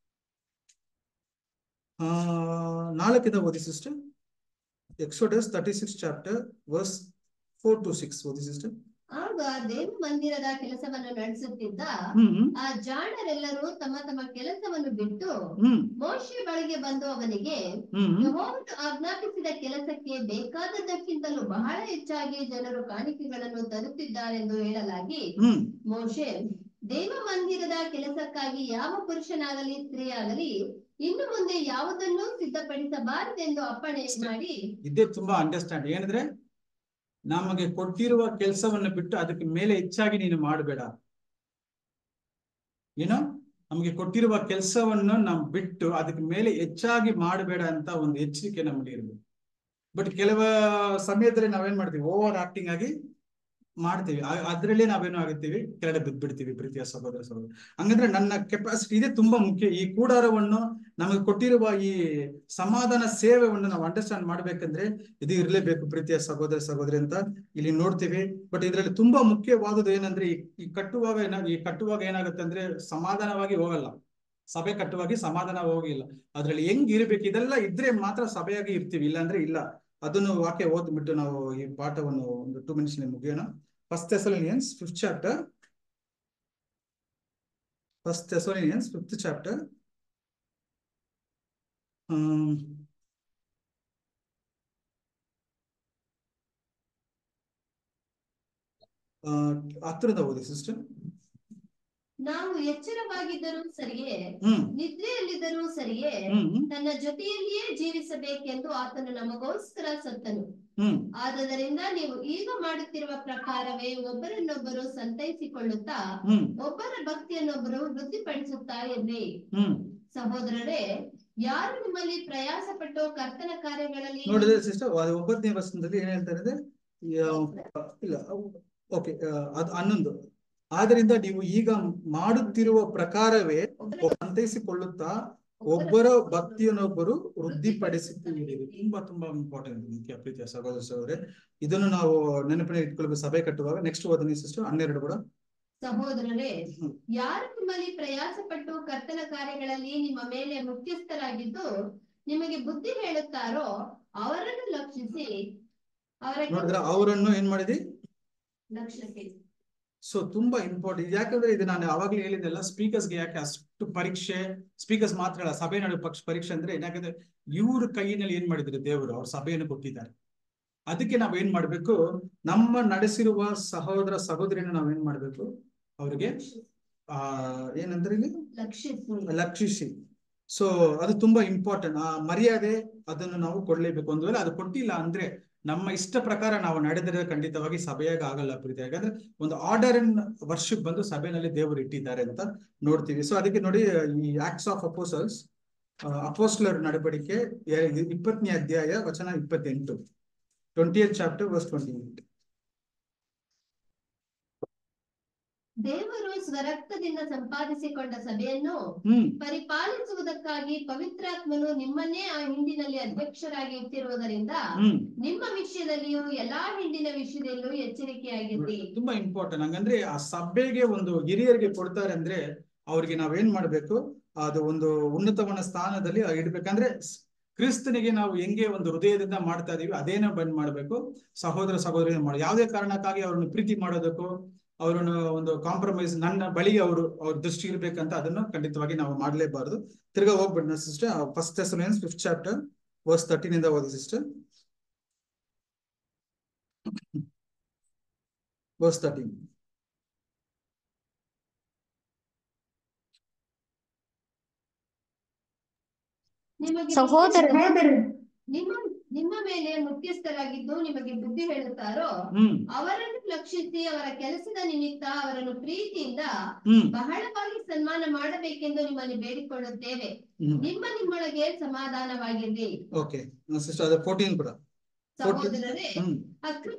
Speaker 1: ಆ ನಾಲ್ಕಿಂದ ಓದಿ sister Exodus thirty six chapter verse four to six ಓದಿ ಸಿಸ್ಟರ್
Speaker 2: ಆಗ ದೇವ ಮಂದಿರದ ಕೆಲಸವನ್ನು ನಡೆಸುತ್ತಿದ್ದ
Speaker 1: ಹ್ಮ್
Speaker 2: ಆ ಜಾಣರೆಲ್ಲರೂ ತಮ್ಮ ತಮ್ಮ ಕೆಲಸವನ್ನು ಬಿಟ್ಟು
Speaker 1: ಹ್ಮ್
Speaker 2: ಮೋಶೆ ಬಳಿಗೆ ಬಂದು ಅವನಿಗೆ
Speaker 1: ಹ್ಮ್
Speaker 2: ಯೆಹೋವನು ಆಜ್ಞಾಪಿಸಿದ ಕೆಲಸಕ್ಕೆ ಬೇಕಾದದ್ದಕ್ಕಿಂತಲೂ ಬಹಳ ಹೆಚ್ಚಾಗಿ ಜನರು ಕಾಣಿಕೆಗಳನ್ನು ತರುತ್ತಿದ್ದಾರೆಂದು ಹೇಳಲಾಗಿ
Speaker 1: ಹ್ಮ್
Speaker 2: ಮೋಶೆ ದೇವ ಮಂದಿರದ ಕೆಲಸಕ್ಕಾಗಿ ಯಾವ ಪುರುಷನಾಗಲಿ ಸ್ತ್ರೀಯಾಗಲಿ ಇನ್ನು ಮುಂದೆ ಯಾವುದನ್ನೂ ಸಿದ್ಧಪಡಿಸಬಾರದೆಂದು ಅಪ್ಪಣೆ ಮಾಡಿ
Speaker 1: ಇದೇ ತುಂಬಾ ಅಂಡರ್ಸ್ಟ್ಯಾಂಡ್ ಏನಂದ್ರೆ ನಮಗೆ ಕೊಟ್ಟಿರುವ ಕೆಲಸವನ್ನು ಬಿಟ್ಟು ಅದಕ್ಕೆ ಮೇಲೆ ಹೆಚ್ಚಾಗಿ ನೀನು ಮಾಡಬೇಡ ಏನೋ ನಮಗೆ ಕೊಟ್ಟಿರುವ ಕೆಲಸವನ್ನು ನಾವು ಬಿಟ್ಟು ಅದಕ್ಕೆ ಮೇಲೆ ಹೆಚ್ಚಾಗಿ ಮಾಡಬೇಡ ಅಂತ ಒಂದು ಎಚ್ಚರಿಕೆ ನಮಗೆ ಇರಬೇಕು ಬಟ್ ಕೆಲವ ಸಮಯದಲ್ಲಿ ನಾವೇನ್ ಮಾಡ್ತೀವಿ ಓವರ್ ಆಕ್ಟಿಂಗ್ ಆಗಿ ಮಾಡ್ತೀವಿ ಆ- ಅದ್ರಲ್ಲಿ ನಾವೇನು ಆಗುತ್ತೀವಿ ಕೆಳಗಡೆ ಬಿದ್ದ್ಬಿಡ್ತೀವಿ ಪ್ರೀತಿಯ ಸಹೋದರ ಸಹೋದರ ಹಂಗಂದ್ರೆ ನನ್ನ ಕೆಪಾಸಿಟಿ ಇದೆ ತುಂಬಾ ಮುಖ್ಯ ಈ ಕೂಡಾರವನ್ನು ನಮಗೆ ಕೊಟ್ಟಿರುವ ಈ ಸಮಾಧಾನ ಸೇವೆಯನ್ನು ನಾವು ಅಂಡರ್ಸ್ಟ್ಯಾಂಡ್ ಮಾಡ್ಬೇಕಂದ್ರೆ ಇದು ಇರಲೇಬೇಕು ಪ್ರೀತಿಯ ಸಹೋದರ ಸಹೋದರಿ ಅಂತ ಇಲ್ಲಿ ನೋಡ್ತೀವಿ ಬಟ್ ಇದರಲ್ಲಿ ತುಂಬಾ ಮುಖ್ಯವಾದದ್ದು ಏನಂದ್ರೆ ಈ ಈ ಕಟ್ಟುವಾಗ ಏನ ಈ ಕಟ್ಟುವಾಗ ಏನಾಗುತ್ತೆ ಅಂದ್ರೆ ಸಮಾಧಾನವಾಗಿ ಹೋಗಲ್ಲ ಸಭೆ ಕಟ್ಟುವಾಗಿ ಸಮಾಧಾನ ಹೋಗಿಲ್ಲ ಅದ್ರಲ್ಲಿ ಹೆಂಗ್ ಇರ್ಬೇಕು ಇದೆಲ್ಲ ಇದ್ರೆ ಮಾತ್ರ ಸಭೆಯಾಗಿ ಇರ್ತೀವಿ ಇಲ್ಲಾಂದ್ರೆ ಇಲ್ಲ ಅದನ್ನು ವಾಕ್ಯ ಓದ್ಬಿಟ್ಟು ನಾವು ಈ ಪಾಠವನ್ನು ಒಂದು ಟೂ ಮಿನಿಟ್ಸ್ ಮುಗಿಯೋಣ first Thessalonians fifth chapter first Thessalonians fifth chapter ಹತ್ತಿರದ ಓದಿ ಸಿಸ್ಟರ್
Speaker 2: ನಾವು ಎಚ್ಚರವಾಗಿದ್ದರೂ ಸರಿಯೇ
Speaker 1: ಹ್ಮ್
Speaker 2: ನಿದ್ರೆಯಲ್ಲಿದ್ದರೂ ಸರಿಯೇ
Speaker 1: ಹ್ಮ್
Speaker 2: ತನ್ನ ಜೊತೆಯಲ್ಲಿಯೇ ಜೀವಿಸಬೇಕೆಂದು ಆತನು ನಮಗೋಸ್ಕರ ಸತ್ತನು
Speaker 1: ಹ್ಮ್
Speaker 2: ಆದದರಿಂದ ನೀವು ಈಗ ಮಾಡುತ್ತಿರುವ ಪ್ರಕಾರವೇ ಒಬ್ಬರನ್ನೊಬ್ಬರು ಸಂತೈಸಿಕೊಳ್ಳುತ್ತಾ
Speaker 1: ಹ್ಮ್
Speaker 2: ಒಬ್ಬರ ಭಕ್ತಿಯನ್ನೊಬ್ಬರು ವೃದ್ಧಿಪಡಿಸುತ್ತಾ ಇರ್ರಿ
Speaker 1: ಹ್ಮ್
Speaker 2: ಸಹೋದರರೇ ಯಾರು ನಿಮ್ಮಲ್ಲಿ ಪ್ರಯಾಸ ಪಟ್ಟು ಕರ್ತನ ಕಾರ್ಯಗಳಲ್ಲಿ
Speaker 1: ನೋಡಿದ್ರೆ ಸಿಸ್ಟರ್ ಒಂಬತ್ತನೇ ವರ್ಷದಲ್ಲಿ ಏನ್ ಹೇಳ್ತಾರೆ ಅಂದ್ರೆ ಯಾ- ಇಲ್ಲ ಓಕೆ ಅದು ಹನ್ನೊಂದು ಆದ್ರಿಂದ ನೀವು ಈಗ ಮಾಡುತ್ತಿರುವ ಪ್ರಕಾರವೇ ಸಂತೈಸಿಕೊಳ್ಳುತ್ತಾ ಒಬ್ಬರ ಭಕ್ತಿಯನ್ನೊಬ್ಬರು ವೃದ್ಧಿಪಡಿಸುತ್ತೀರಿ ತುಂಬಾ ತುಂಬಾ ಇಂಪಾರ್ಟೆಂಟ್ ಮುಖ್ಯ ಪ್ರೀತಿಯ ಸಹೋದರ ಸಹೋದರೇ ಇದನ್ನು ನಾವು ನೆನಪಿನ ಇಟ್ಕೊಳ್ಬೇಕು ಸಭೆ ಕಟ್ಟುವಾಗ ನೆಕ್ಸ್ಟ್ ಓದನಿ ಸಿಸ್ಟರ್ ಹನ್ನೆರಡು ಕೂಡ
Speaker 2: ಸಹೋದರರೇ
Speaker 1: ಹ್ಮ್.
Speaker 2: ಯಾರು ನಿಮ್ಮಲ್ಲಿ ಪ್ರಯಾಸ ಪಟ್ಟು ಕರ್ತನ ಕಾರ್ಯಗಳಲ್ಲಿ ನಿಮ್ಮ ಮೇಲೆ ಮುಖ್ಯಸ್ಥರಾಗಿದ್ದು ನಿಮಗೆ ಬುದ್ಧಿ ಹೇಳುತ್ತಾರೋ ಅವರನ್ನು ಲಕ್ಷಿಸಿ ಅವರ
Speaker 1: ನೋಡಿದ್ರ ಅವರನ್ನು ಏನ್ ಮಾಡಿದಿ
Speaker 2: ಲಕ್ಷಿಸಿ
Speaker 1: ಸೊ ತುಂಬಾ ಇಂಪಾರ್ಟೆಂಟ್ ಯಾಕಂದ್ರೆ ಇದು ನಾನು ಅವಾಗ್ಲೇ ಹೇಳಿದ್ದೆಲ್ಲ ಸ್ಪೀಕರ್ಸ್ಗೆ ಯಾಕೆ ಅಷ್ಟು ಪರೀಕ್ಷೆ ಸ್ಪೀಕರ್ಸ್ ಮಾತ್ರ ಅಲ್ಲ ಸಭೆ ನಡುವೆ ಪಕ್ಷ ಪರೀಕ್ಷೆ ಅಂದ್ರೆ ಯಾಕಂದ್ರೆ ಇವ್ರ ಕೈಯಲ್ಲಿ ಏನ್ ಮಾಡಿದ್ರು ದೇವರು ಅವ್ರ ಸಭೆಯನ್ನು ಕೊಟ್ಟಿದ್ದಾರೆ ಅದಕ್ಕೆ ನಾವ್ ಏನ್ ಮಾಡ್ಬೇಕು ನಮ್ಮ ನಡೆಸಿರುವ ಸಹೋದರ ಸಹೋದರಿನ ನಾವ್ ಏನ್ ಮಾಡ್ಬೇಕು ಅವ್ರಿಗೆ ಆ ಏನಂದ್ರೆ ಇಲ್ಲಿ
Speaker 2: ಲಕ್ಷಿಸಿ
Speaker 1: ಲಕ್ಷಿಸಿ ಸೊ ಅದು ತುಂಬಾ ಇಂಪಾರ್ಟೆಂಟ್ ಆ ಮರ್ಯಾದೆ ಅದನ್ನು ನಾವು ಕೊಡ್ಲೇಬೇಕು ಒಂದು ವೇಳೆ ಅದು ಕೊಟ್ಟಿಲ್ಲ ಅಂದ್ರೆ ನಮ್ಮ ಇಷ್ಟ ಪ್ರಕಾರ ನಾವು ನಡೆದರೆ ಖಂಡಿತವಾಗಿ ಸಭೆಯಾಗ ಆಗಲ್ಲ ಪ್ರೀತಿ ಯಾಕಂದ್ರೆ ಒಂದು ಆರ್ಡರ್ ಇನ್ ವರ್ಷಕ್ ಬಂದು ಸಭೆಯಲ್ಲಿ ದೇವರು ಇಟ್ಟಿದ್ದಾರೆ ಅಂತ ನೋಡ್ತೀವಿ ಸೊ ಅದಕ್ಕೆ ನೋಡಿ ಈ ಆಕ್ಟ್ಸ್ ಆಫ್ ಅಪೋಸಲ್ಸ್ ಅಪೋಸ್ಲರ್ ನಡವಳಿಕೆ ಎ- ಇಪ್ಪತ್ತನೇ ಅಧ್ಯಾಯ ವಚನ ಇಪ್ಪತ್ತೆಂಟು twenty eight chapter verse twenty eight
Speaker 2: ದೇವರು ಸ್ವರಕ್ತದಿಂದ ಸಂಪಾದಿಸಿಕೊಂಡ ಸಭೆಯನ್ನು
Speaker 1: ಹ್ಮ್
Speaker 2: ಪರಿಪಾಲಿಸುವುದಕ್ಕಾಗಿ ಪವಿತ್ರಾತ್ಮನು ನಿಮ್ಮನ್ನೇ ಆ ಹಿಂಡಿನಲ್ಲಿ ಅಧ್ಯಕ್ಷರಾಗಿ ಇಟ್ಟಿರುವುದರಿಂದ
Speaker 1: ಹ್ಮ್
Speaker 2: ನಿಮ್ಮ ವಿಷಯದಲ್ಲಿಯೂ ಎಲ್ಲಾ ಹಿಂಡಿನ ವಿಷಯದಲ್ಲೂ ಎಚ್ಚರಿಕೆಯಾಗಿರಿ
Speaker 1: ತುಂಬಾ ಇಂಪಾರ್ಟೆಂಟ್ ಹಂಗಂದ್ರೆ ಆ ಸಭೆಗೆ ಒಂದು ಹಿರಿಯರಿಗೆ ಕೊಡ್ತಾರೆ ಅಂದ್ರೆ ಅವ್ರಿಗೆ ನಾವೇನ್ ಮಾಡ್ಬೇಕು ಅದು ಒಂದು ಉನ್ನತವನ ಸ್ಥಾನದಲ್ಲಿ ಇಡ್ಬೇಕಂದ್ರೆ ಸ್- ಕ್ರಿಸ್ತನಿಗೆ ನಾವು ಹೆಂಗೆ ಒಂದು ಹೃದಯದಿಂದ ಮಾಡ್ತಾ ಇದೀವಿ ಅದೇನ ಬಂದ್ ಮಾಡ್ಬೇಕು ಸಹೋದರ ಸಹೋದರಿ ಮಾಡಿ ಯಾವುದೇ ಕಾರಣಕ್ಕಾಗಿ ಅವ್ರನ್ನ ಪ್ರೀತಿ ಮಾಡೋದಕ್ಕೂ ಅವ್ರನ್ನ ಒಂದು ಕಾಂಪ್ರಮೈಸ್ ನನ್ನ ಬಳಿ ಅವರು ಅವ್ರ ದೃಷ್ಟಿ ಇರ್ಬೇಕಂತ ಅದನ್ನು ಖಂಡಿತವಾಗಿ ನಾವು ಮಾಡ್ಲೇಬಾರ್ದು ತಿರ್ಗಾ ಹೋಗ್ಬಿಡ್ನ sister first Thessalonians fifth chapter verse thirteen ಇಂದ ಓದಿ ಸಿಸ್ಟರ್ ವರ್ಸ್ ತರ್ಟೀನ್
Speaker 2: ನಿಮಗೆ
Speaker 5: ಸಹೋದರ
Speaker 2: ನಿಮ್ಮ ನಿಮ್ಮ ಮೇಲೆ ಮುಖ್ಯಸ್ಥರಾಗಿದ್ದು ನಿಮಗೆ ಬುದ್ಧಿ ಹೇಳುತ್ತಾರೋ
Speaker 1: ಹ್ಮ್
Speaker 2: ಅವರನ್ನು ಲಕ್ಷಿಸಿ ಅವರ ಕೆಲಸದ ನಿಮಿತ್ತ ಅವರನ್ನು ಪ್ರೀತಿಯಿಂದ
Speaker 1: ಹ್ಮ್
Speaker 2: ಬಹಳವಾಗಿ ಸನ್ಮಾನ ಮಾಡಬೇಕೆಂದು ನಿಮ್ಮಲ್ಲಿ ಬೇಡಿಕೊಳ್ಳುತ್ತೇವೆ
Speaker 1: ಹ್ಮ್
Speaker 2: ನಿಮ್ಮ ನಿಮ್ಮೊಳಗೆ ಸಮಾಧಾನವಾಗಿರ್ರಿ
Speaker 1: ಓಕೆ ಸಿಸ್ಟರ್ ಅದು ಫೋರ್ಟೀನ್ ಕೂಡ
Speaker 2: ಸಹೋದರರೇ
Speaker 1: ಹ್ಮ್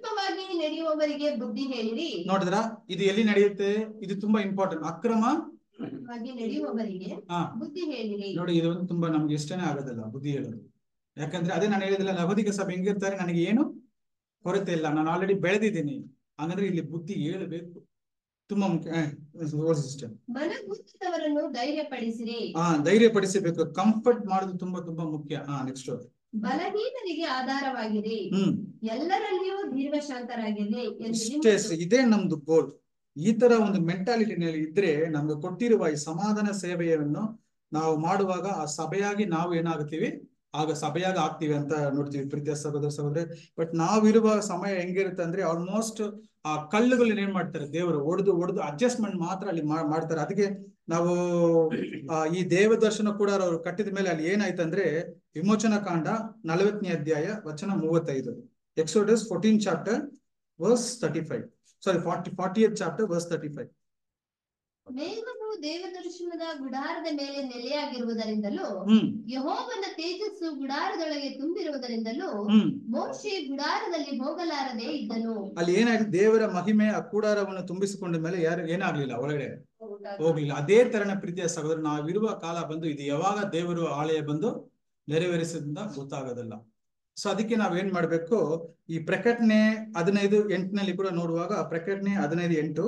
Speaker 2: ಅಕೃತವಾಗಿ ನಡೆಯುವವರಿಗೆ ಬುದ್ಧಿ ಹೇಳಿರಿ
Speaker 1: ನೋಡಿದ್ರ ಇದು ಎಲ್ಲಿ ನಡೆಯುತ್ತೆ ಇದು ತುಂಬಾ ಇಂಪಾರ್ಟೆಂಟ್ ಅಕ್ರಮ
Speaker 2: ಹಾಗೆ ನಡೆಯುವವರಿಗೆ
Speaker 1: ಹಾ
Speaker 2: ಬುದ್ಧಿ ಹೇಳಿರಿ
Speaker 1: ನೋಡಿ ಇದೊಂದು ತುಂಬಾ ನಮ್ಗೆ ಇಷ್ಟನೇ ಆಗೋದಿಲ್ಲ ಬುದ್ಧಿ ಹೇಳೋದು ಯಾಕಂದ್ರೆ ಅದೇ ನಾನು ಹೇಳಿದಿಲ್ಲ ಲವಧಿಕ ಸಭೆ ಹೆಂಗಿರ್ತಾರೆ ನನಗೆ ಏನು ಕೊರತೆ ಇಲ್ಲ ನಾನು ಆಲ್ರೆಡಿ ಬೆಳೆದಿದ್ದೀನಿ ಹಂಗಂದ್ರೆ ಇಲ್ಲಿ ಬುದ್ಧಿ ಹೇಳಬೇಕು ತುಂಬಾ ಮುಖ್ಯ ಸಿಸ್ಟಮ್
Speaker 2: ಮನಗುಂದಿದವರನ್ನು ಧೈರ್ಯಪಡಿಸಿರಿ
Speaker 1: ಹಾ ಧೈರ್ಯ ಪಡಿಸಬೇಕು ಕಂಫರ್ಟ್ ಮಾಡೋದು ತುಂಬಾ ತುಂಬಾ ಮುಖ್ಯ ಹಾ ನೆಕ್ಸ್ಟ್
Speaker 2: ಬಲಹೀನರಿಗೆ ಆಧಾರವಾಗಿರಿ
Speaker 1: ಹ್ಮ್
Speaker 2: ಎಲ್ಲರಲ್ಲಿಯೂ ದೀರ್ಘಶಾಂತರಾಗಿರಿ ಎಂದು
Speaker 1: ಇಷ್ಟೇ
Speaker 2: ನಿಮ್ಮನ್ನು
Speaker 1: ಸ- ಇದೇ ನಮ್ದು ಗೋಲ್ ಈ ತರ ಒಂದು ಮೆಂಟಾಲಿಟಿನಲ್ಲಿ ಇದ್ರೆ ನಮ್ಗೆ ಕೊಟ್ಟಿರುವ ಈ ಸಮಾಧಾನ ಸೇವೆಯನ್ನು ನಾವು ಮಾಡುವಾಗ ಆ ಸಭೆಯಾಗಿ ನಾವು ಏನಾಗ್ತೀವಿ ಆಗ ಸಭೆಯಾಗಿ ಆಗ್ತೀವಿ ಅಂತ ನೋಡ್ತೀವಿ ಪ್ರೀತಿಯ ಸಹೋದರ ಸಹೋದರಿ ಬಟ್ ನಾವಿರುವ ಸಮಯ ಹೆಂಗಿರುತ್ತೆ ಅಂದ್ರೆ ಆಲ್ಮೋಸ್ಟ್ ಆ ಕಲ್ಲುಗಳನ್ನ ಏನ್ ಮಾಡ್ತಾರೆ ದೇವರು ಒಡೆದು ಒಡೆದು ಅಡ್ಜಸ್ಟ್ಮೆಂಟ್ ಮಾತ್ರ ಅಲ್ಲಿ ಮಾ- ಮಾಡ್ತಾರೆ ಅದಕ್ಕೆ ನಾವು ಆ, ಈ ದೇವದರ್ಶನ ಕೂಡ ಅವರು ಕಟ್ಟಿದ ಮೇಲೆ ಅಲ್ಲಿ ಏನಾಯ್ತಂದ್ರೆ ವಿಮೋಚನ ಕಾಂಡ ನಲವತ್ತನೇ ಅಧ್ಯಾಯ ವಚನ ಮೂವತ್ತೈದು Exodus fourteen chapter verse thirty five sorry forty forty eight chapter verse thirty five
Speaker 2: ಮೇಘವು ದೇವದರ್ಶನದ ಗುಡಾರದ ಮೇಲೆ ನೆಲೆಯಾಗಿರುವುದರಿಂದಲೂ
Speaker 1: ಹ್ಮ್
Speaker 2: ಯಹೋವನ ತೇಜಸ್ಸು ಗುಡಾರದೊಳಗೆ ತುಂಬಿರುವುದರಿಂದಲೂ
Speaker 1: ಹ್ಮ್
Speaker 2: ಮೋಶೆ ಗುಡಾರದಲ್ಲಿ ಹೋಗಲಾರದೆ ಇದ್ದನು
Speaker 1: ಅಲ್ಲಿ ಏನಾಯ್ತು ದೇವರ ಮಹಿಮೆ ಆ ಕೂಡಾರವನ್ನು ತುಂಬಿಸಿಕೊಂಡ ಮೇಲೆ ಯಾರು ಏನಾಗ್ಲಿಲ್ಲ ಒಳಗಡೆ ಹೋಗ್ಲಿಲ್ಲ ಅದೇ ತರನ ಪ್ರೀತಿಯ ಸಹೋದರ ನಾವಿರುವ ಕಾಲ ಬಂದು ಇದು ಯಾವಾಗ ದೇವರು ಆಲಯ ಬಂದು ನೆರವೇರಿಸಿದ್ರಿಂದ ಗೊತ್ತಾಗೋದಿಲ್ಲ ಸೊ ಅದಕ್ಕೆ ನಾವ್ ಏನ್ ಮಾಡ್ಬೇಕು ಈ ಪ್ರಕಟಣೆ ಹದಿನೈದು ಎಂಟಿನಲ್ಲಿ ಕೂಡ ನೋಡುವಾಗ ಪ್ರಕಟಣೆ ಹದಿನೈದು ಎಂಟು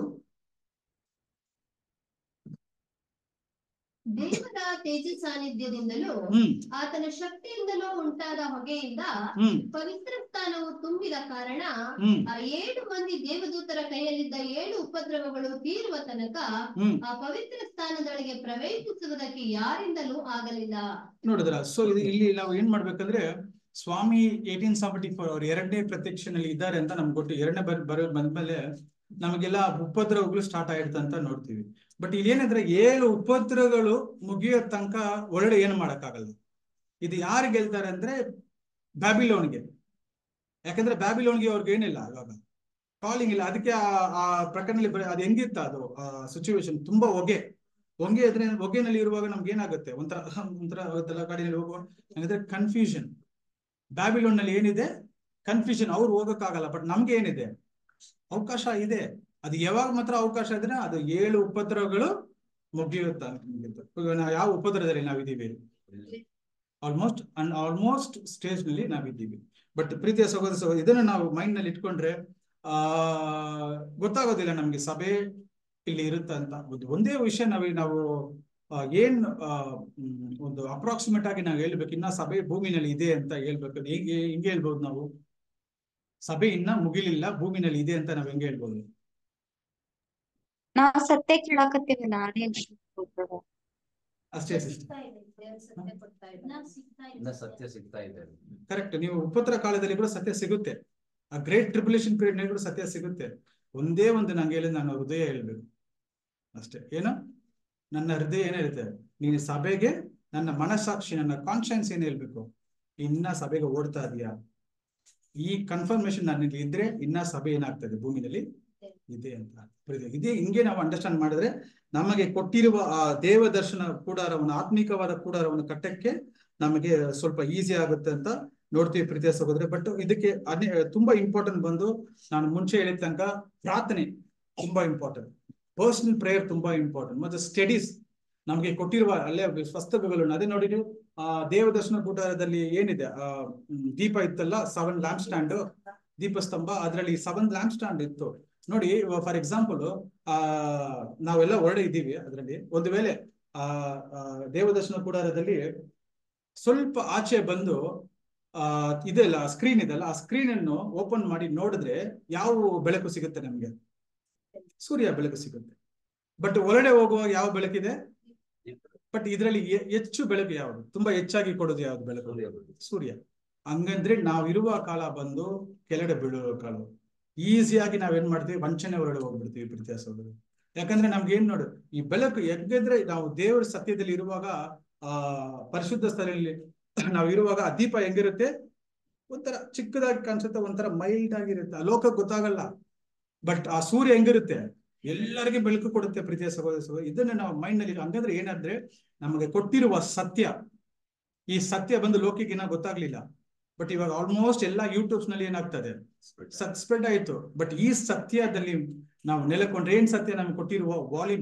Speaker 2: ದೇವರ ತೇಜ ಸಾನ್ನಿಧ್ಯದಿಂದಲೂ
Speaker 1: ಹ್ಮ್
Speaker 2: ಆತನ ಶಕ್ತಿಯಿಂದಲೂ ಉಂಟಾದ ಹೊಗೆಯಿಂದ
Speaker 1: ಹ್ಮ್
Speaker 2: ಪವಿತ್ರ ಸ್ಥಾನವು ತುಂಬಿದ ಕಾರಣ
Speaker 1: ಹ್ಮ್
Speaker 2: ಆ ಏಳು ಮಂದಿ ದೇವದೂತರ ಕೈಯಲ್ಲಿದ್ದ ಏಳು ಉಪದ್ರವಗಳು ತೀರುವ ತನಕ
Speaker 1: ಹ್ಮ್
Speaker 2: ಆ ಪವಿತ್ರ ಸ್ಥಾನದೊಳಗೆ ಪ್ರವೇಶಿಸುವುದಕ್ಕೆ ಯಾರಿಂದಲೂ ಆಗಲಿಲ್ಲ
Speaker 1: ನೋಡಿದ್ರ ಸೊ ಇದು ಇಲ್ಲಿ ನಾವು ಏನ್ ಮಾಡ್ಬೇಕಂದ್ರೆ ಸ್ವಾಮಿ ಏಟೀನ್ ಸೆವೆಂಟಿ ಫೋರ್ ಅವ್ರು ಎರಡನೇ ಪ್ರತ್ಯಕ್ಷನಲ್ಲಿ ಇದ್ದಾರೆ ಅಂತ ನಮ್ಗೆ ಗೊತ್ತು ಎರಡನೇ ಬರ್ ಬರ ಬಂದ್ಮೇಲೆ ನಮಗೆಲ್ಲ ಉಪದ್ರವಗಳು ಸ್ಟಾರ್ಟ್ ಆಗಿರುತ್ತೆ ಅಂತ ನೋಡ್ತೀವಿ ಬಟ್ ಇಲ್ಲಿ ಏನಂದ್ರೆ ಏಳು ಉಪದ್ರವಗಳು ಮುಗಿಯೋ ತನಕ ಒಳ್ಳೆ ಏನು ಮಾಡಕ್ಕಾಗಲ್ಲ ಇದು ಯಾರು ಗೆಲ್ತಾರೆ ಅಂದ್ರೆ ಬ್ಯಾಬಿಲೋನ್ಗೆ ಯಾಕಂದ್ರೆ ಬ್ಯಾಬಿಲೋನ್ಗೆ ಅವ್ರಿಗೆ ಏನಿಲ್ಲ ಇವಾಗ ಕಾಲಿಂಗ್ ಇಲ್ಲ ಅದಕ್ಕೆ ಆ ಆ ಪ್ರಕರಣದಲ್ಲಿ ಬರೀ ಅದು ಹೆಂಗಿತ್ತ ಅದು ಆ ಸಿಚುವೇಶನ್ ತುಂಬಾ ಹೊಗೆ ಹೊಗೆ ಇದ್ರೆ ಹೊಗೆನಲ್ಲಿ ಇರುವಾಗ ನಮ್ಗೆ ಏನಾಗುತ್ತೆ ಒಂಥರ ಒಂಥರ ಅದೆಲ್ಲ ಗಾಡಿಯಲ್ಲಿ ಹೋಗುವ ಹಂಗಂದ್ರೆ ಕನ್ಫ್ಯೂಷನ್ ಬ್ಯಾಬಿಲೋನ್ ನಲ್ಲಿ ಏನಿದೆ ಕನ್ಫ್ಯೂಷನ್ ಅವ್ರು ಹೋಗಕ್ಕಾಗಲ್ಲ ಬಟ್ ನಮ್ಗೆ ಏನಿದೆ ಅವಕಾಶ ಇದೆ ಅದು ಯಾವಾಗ ಮಾತ್ರ ಅವಕಾಶ ಇದ್ರೆ ಅದು ಏಳು ಉಪದ್ರವಗಳು ಮುಗಿಯುತ್ತ ಇವಾಗ ನಾವು ಯಾವ ಉಪದ್ರವದಲ್ಲಿ ನಾವಿದ್ದೀವಿ ಆಲ್ಮೋಸ್ಟ್ ಅಂಡ್ ಆಲ್ಮೋಸ್ಟ್ ಸ್ಟೇಜ್ ನಲ್ಲಿ ನಾವಿದ್ದೀವಿ ಬಟ್ ಪ್ರೀತಿಯ ಸಹೋದರ ಸಹೋದರಿ ಇದನ್ನು ನಾವು ಮೈಂಡ್ ನಲ್ಲಿ ಇಟ್ಕೊಂಡ್ರೆ ಆ ಗೊತ್ತಾಗೋದಿಲ್ಲ ನಮ್ಗೆ ಸಭೆ ಇಲ್ಲಿ ಇರುತ್ತೆ ಅಂತ ಒಂದು- ಒಂದೇ ವಿಷಯ ನಾವು ನಾವು ಆ, ಏನ್ ಆ, ಮ್, ಒಂದು ಅಪ್ರಾಕ್ಸಿಮೇಟ್ ಆಗಿ ನಾವು ಹೇಳ್ಬೇಕು ಇನ್ನ ಸಭೆ ಭೂಮಿನಲ್ಲಿ ಇದೆ ಅಂತ ಹೇಳ್ಬೇಕು ಹೇಗೆ ಹಿಂಗೆ ಹೇಳ್ಬೋದು ನಾವು ಸಭೆ ಇನ್ನ ಮುಗಿಲಿಲ್ಲ ಭೂಮಿನಲ್ಲಿ ಇದೆ ಅಂತ ನಾವ್ ಹೆಂಗೆ ಹೇಳ್ಬೋದು
Speaker 5: ನಾವ್ ಸತ್ಯ ಕೇಳಾಕತ್ತೀವಿ ನಾನೇ
Speaker 1: ಅಷ್ಟೇ
Speaker 2: ಸಿಗ್ತಾ ಇದೆ, ದೇವ್ರ ಸತ್ಯ ಕೊಡ್ತಾ ಇದ್ದಾನೆ.
Speaker 3: ಇನ್ನ ಸತ್ಯ ಸಿಗ್ತಾ ಇದೆ
Speaker 1: ಕರೆಕ್ಟ್ ನೀವು ಉಪದ್ರ ಕಾಲದಲ್ಲಿ ಕೂಡ ಸತ್ಯ ಸಿಗುತ್ತೆ ಆ ಗ್ರೇಟ್ ಟ್ರಿಬುಲೇಷನ್ ಪೀರಿಯಡ್ ನಲ್ಲಿ ಕೂಡ ಸತ್ಯ ಸಿಗುತ್ತೆ ಒಂದೇ ಒಂದು ನಂಗೆ ಹೇಳಿ ನನ್ನ ಹೃದಯ ಹೇಳ್ಬೇಕು ಅಷ್ಟೇ ಏನು ನನ್ನ ಹೃದಯ ಏನ್ ಹೇಳುತ್ತೆ ನೀನು ಸಭೆಗೆ ನನ್ನ ಮನಸ್ಸಾಕ್ಷಿ ನನ್ನ ಕಾನ್ಶಿಯನ್ಸ್ ಏನ್ ಹೇಳ್ಬೇಕು ಇನ್ನ ಸಭೆಗೆ ಓಡ್ತಾ ಇದೀಯಾ ಈ ಕನ್ಫರ್ಮೇಶನ್ ನನಗೆ ಇದ್ರೆ ಇನ್ನ ಸಭೆ ಏನಾಗ್ತದೆ ಭೂಮಿನಲ್ಲಿ ಇದೆ ಅಂತ ಪ್ರೀತಿ- ಇದೇ ಹಿಂಗೆ ನಾವು ಅಂಡರ್ಸ್ಟ್ಯಾಂಡ್ ಮಾಡಿದ್ರೆ ನಮಗೆ ಕೊಟ್ಟಿರುವ ಆ ದೇವ ದರ್ಶನ ಕೂಡಾರವನ್ನು ಆತ್ಮಿಕವಾದ ಕೂಡಾರವನ್ನು ಕಟ್ಟಕ್ಕೆ ನಮಗೆ ಸ್ವಲ್ಪ ಈಸಿ ಆಗುತ್ತೆ ಅಂತ ನೋಡ್ತೀವಿ ಪ್ರೀತಿಯ ಸಹೋದರ ಬಟ್ ಇದಕ್ಕೆ ಅನೇ ತುಂಬಾ ಇಂಪಾರ್ಟೆಂಟ್ ಬಂದು ನಾನು ಮುಂಚೆ ಹೇಳಿದ ತನಕ ಪ್ರಾರ್ಥನೆ ತುಂಬಾ ಇಂಪಾರ್ಟೆಂಟ್ ಪರ್ಸನಲ್ ಪ್ರೇಯರ್ ತುಂಬಾ ಇಂಪಾರ್ಟೆಂಟ್ ಮತ್ತೆ ಸ್ಟಡೀಸ್ ನಮಗೆ ಕೊಟ್ಟಿರುವ ಅಲ್ಲೇ ಪುಸ್ತಕಗಳನ್ನು ಅದೇ ನೋಡಿ ಆ ದೇವದರ್ಶನ ಕೂಟಾರದಲ್ಲಿ ಏನಿದೆ ಆ ಮ್, ದೀಪ ಇತ್ತಲ್ಲ ಸೆವೆನ್ ಲ್ಯಾಂಪ್ ಸ್ಟ್ಯಾಂಡ್ ದೀಪಸ್ತಂಭ ಅದರಲ್ಲಿ ಸೆವೆನ್ ಲ್ಯಾಂಪ್ ಸ್ಟ್ಯಾಂಡ್ ಇತ್ತು ನೋಡಿ ಫಾರ್ ಎಕ್ಸಾಂಪಲ್ ಆ ನಾವೆಲ್ಲ ಹೊರಡೆ ಇದ್ದೀವಿ ಅದರಲ್ಲಿ ಒಂದು ವೇಳೆ ಆ ಆ, ದೇವದರ್ಶನ ಕೂಡಾರದಲ್ಲಿ ಸ್ವಲ್ಪ ಆಚೆ ಬಂದು ಆ ಇದೆಲ್ಲ ಸ್ಕ್ರೀನ್ ಇದೆಲ್ಲ ಆ ಸ್ಕ್ರೀನ್ ಅನ್ನು ಓಪನ್ ಮಾಡಿ ನೋಡಿದ್ರೆ ಯಾವ ಬೆಳಕು ಸಿಗುತ್ತೆ ನಮ್ಗೆ ಸೂರ್ಯ ಬೆಳಕು ಸಿಗುತ್ತೆ ಬಟ್ ಹೊರಡೆ ಹೋಗುವಾಗ ಯಾವ ಬೆಳಕಿದೆ ಬಟ್ ಇದರಲ್ಲಿ ಹೆಚ್ಚು ಬೆಳಕು ಯಾವುದು ತುಂಬಾ ಹೆಚ್ಚಾಗಿ ಕೊಡೋದು ಯಾವ್ದು ಬೆಳಕು
Speaker 3: ಸೂರ್ಯ ಬಿಡು.
Speaker 1: ಸೂರ್ಯ ಹಂಗಂದ್ರೆ ನಾವಿರುವ ಕಾಲ ಬಂದು ಕೆಳಗಡೆ ಬೀಳುವ ಕಾಲ ಈಸಿಯಾಗಿ ನಾವೇನ್ ಮಾಡ್ತೀವಿ ವಂಚನೆ ಹೊರಗಡೆ ಹೋಗ್ಬಿಡ್ತೀವಿ ಪ್ರೀತಿಯ ಸಹೋದರ ಯಾಕಂದ್ರೆ ನಮ್ಗೆ ಏನ್ ನೋಡು ಈ ಬೆಳಕು ಯಾಕಂದ್ರೆ ನಾವು ದೇವರ ಸತ್ಯದಲ್ಲಿ ಇರುವಾಗ ಆ ಪರಿಶುದ್ಧ ಸ್ಥಳದಲ್ಲಿ ನಾವು ಇರುವಾಗ ಆ ದೀಪ ಹೆಂಗಿರುತ್ತೆ ಒಂಥರ ಚಿಕ್ಕದಾಗಿ ಕಾಣಿಸುತ್ತೆ ಒಂಥರ ಮೈಲ್ಡ್ ಆಗಿರುತ್ತೆ ಆ ಲೋಕಕ್ಕೆ ಗೊತ್ತಾಗಲ್ಲ ಬಟ್ ಆ ಸೂರ್ಯ ಹೆಂಗಿರುತ್ತೆ ಎಲ್ಲರಿಗೂ ಬೆಳಕು ಕೊಡುತ್ತೆ ಪ್ರೀತಿಯ ಸಹೋದರ ಸಹೋದರಿ ಇದನ್ನ ನಾವು ಮೈಂಡ್ ನಲ್ಲಿ ಹಂಗಂದ್ರೆ ಏನಂದ್ರೆ ನಮಗೆ ಕೊಟ್ಟಿರುವ ಸತ್ಯ ಈ ಸತ್ಯ ಬಂದು ಲೋಕಕ್ಕೆ ಇನ್ನ ಗೊತ್ತಾಗ್ಲಿಲ್ಲ ಬಟ್ ಇವಾಗ ಆಲ್ಮೋಸ್ಟ್ ಎಲ್ಲ ಯೂಟ್ಯೂಬ್ಸ್ ನಲ್ಲಿ ಏನಾಗ್ತದೆ ಸ್ಪ್ರೆಡ್ ಆಯ್ತು ಬಟ್ ಈ ಸತ್ಯದಲ್ಲಿ ನಾವು ನೆಲೆಕೊಂಡ್ರೆ ಏನ್ ಸತ್ಯ ನಮ್ಗೆ ಕೊಟ್ಟಿರುವ ವಾಲ್ಯೂಮ್ಸ್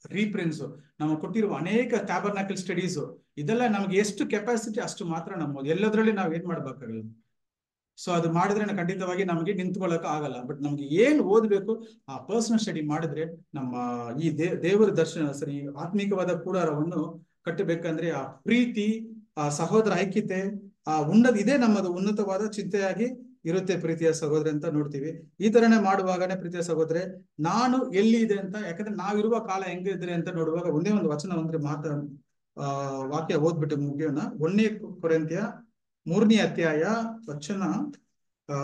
Speaker 1: ರೀಪ್ರಿನ್ಸ್ ನಾವು ಕೊಟ್ಟಿರುವ ಅನೇಕ ಟ್ಯಾಬರ್ನಾಕಲ್ ಸ್ಟಡೀಸ್ ಇದೆಲ್ಲ ನಮ್ಗೆ ಎಷ್ಟು ಕೆಪಾಸಿಟಿ ಅಷ್ಟು ಮಾತ್ರ ನಮ್ಮದು ಎಲ್ಲದರಲ್ಲಿ ನಾವು ಏನ್ ಮಾಡ್ಬೇಕಾಗಲ್ಲ ಸೊ ಅದು ಮಾಡಿದ್ರೆ ನ- ಖಂಡಿತವಾಗಿ ನಮಗೆ ನಿಂತ್ಕೊಳ್ಳೋಕೆ ಆಗಲ್ಲ ಬಟ್ ನಮ್ಗೆ ಏನ್ ಓದ್ಬೇಕು ಆ ಪರ್ಸನಲ್ ಸ್ಟಡಿ ಮಾಡಿದ್ರೆ ನಮ್ಮ ಈ ದೇ ದೇವರ ದರ್ಶನ ಸರಿ ಆತ್ಮಿಕವಾದ ಕೂಡಾರವನ್ನು ಕಟ್ಟಬೇಕಂದ್ರೆ ಆ ಪ್ರೀತಿ ಆ ಸಹೋದರ ಐಕ್ಯತೆ ಆ ಉನ್ನತ ಇದೇ ನಮ್ಮದು ಉನ್ನತವಾದ ಚಿಂತೆಯಾಗಿ ಇರುತ್ತೆ ಪ್ರೀತಿಯ ಸಹೋದರ ಅಂತ ನೋಡ್ತೀವಿ ಈ ತರನೇ ಮಾಡುವಾಗನೇ ಪ್ರೀತಿಯ ಸಹೋದರ ನಾನು ಎಲ್ಲಿ ಇದೆ ಅಂತ ಯಾಕಂದ್ರೆ ನಾವಿರುವ ಕಾಲ ಹೆಂಗಿದ್ರೆ ಅಂತ ನೋಡುವಾಗ ಒಂದೇ ಒಂದು ವಚನ ಅಂದ್ರೆ ಮಾತ ಆ ವಾಕ್ಯ ಓದ್ಬಿಟ್ಟು ಮುಗಿಯೋಣ ಒಂದನೇ ಕೊರಂತಿಯ ಮೂರನೇ ಅಧ್ಯಾಯ ವಚನ ಆ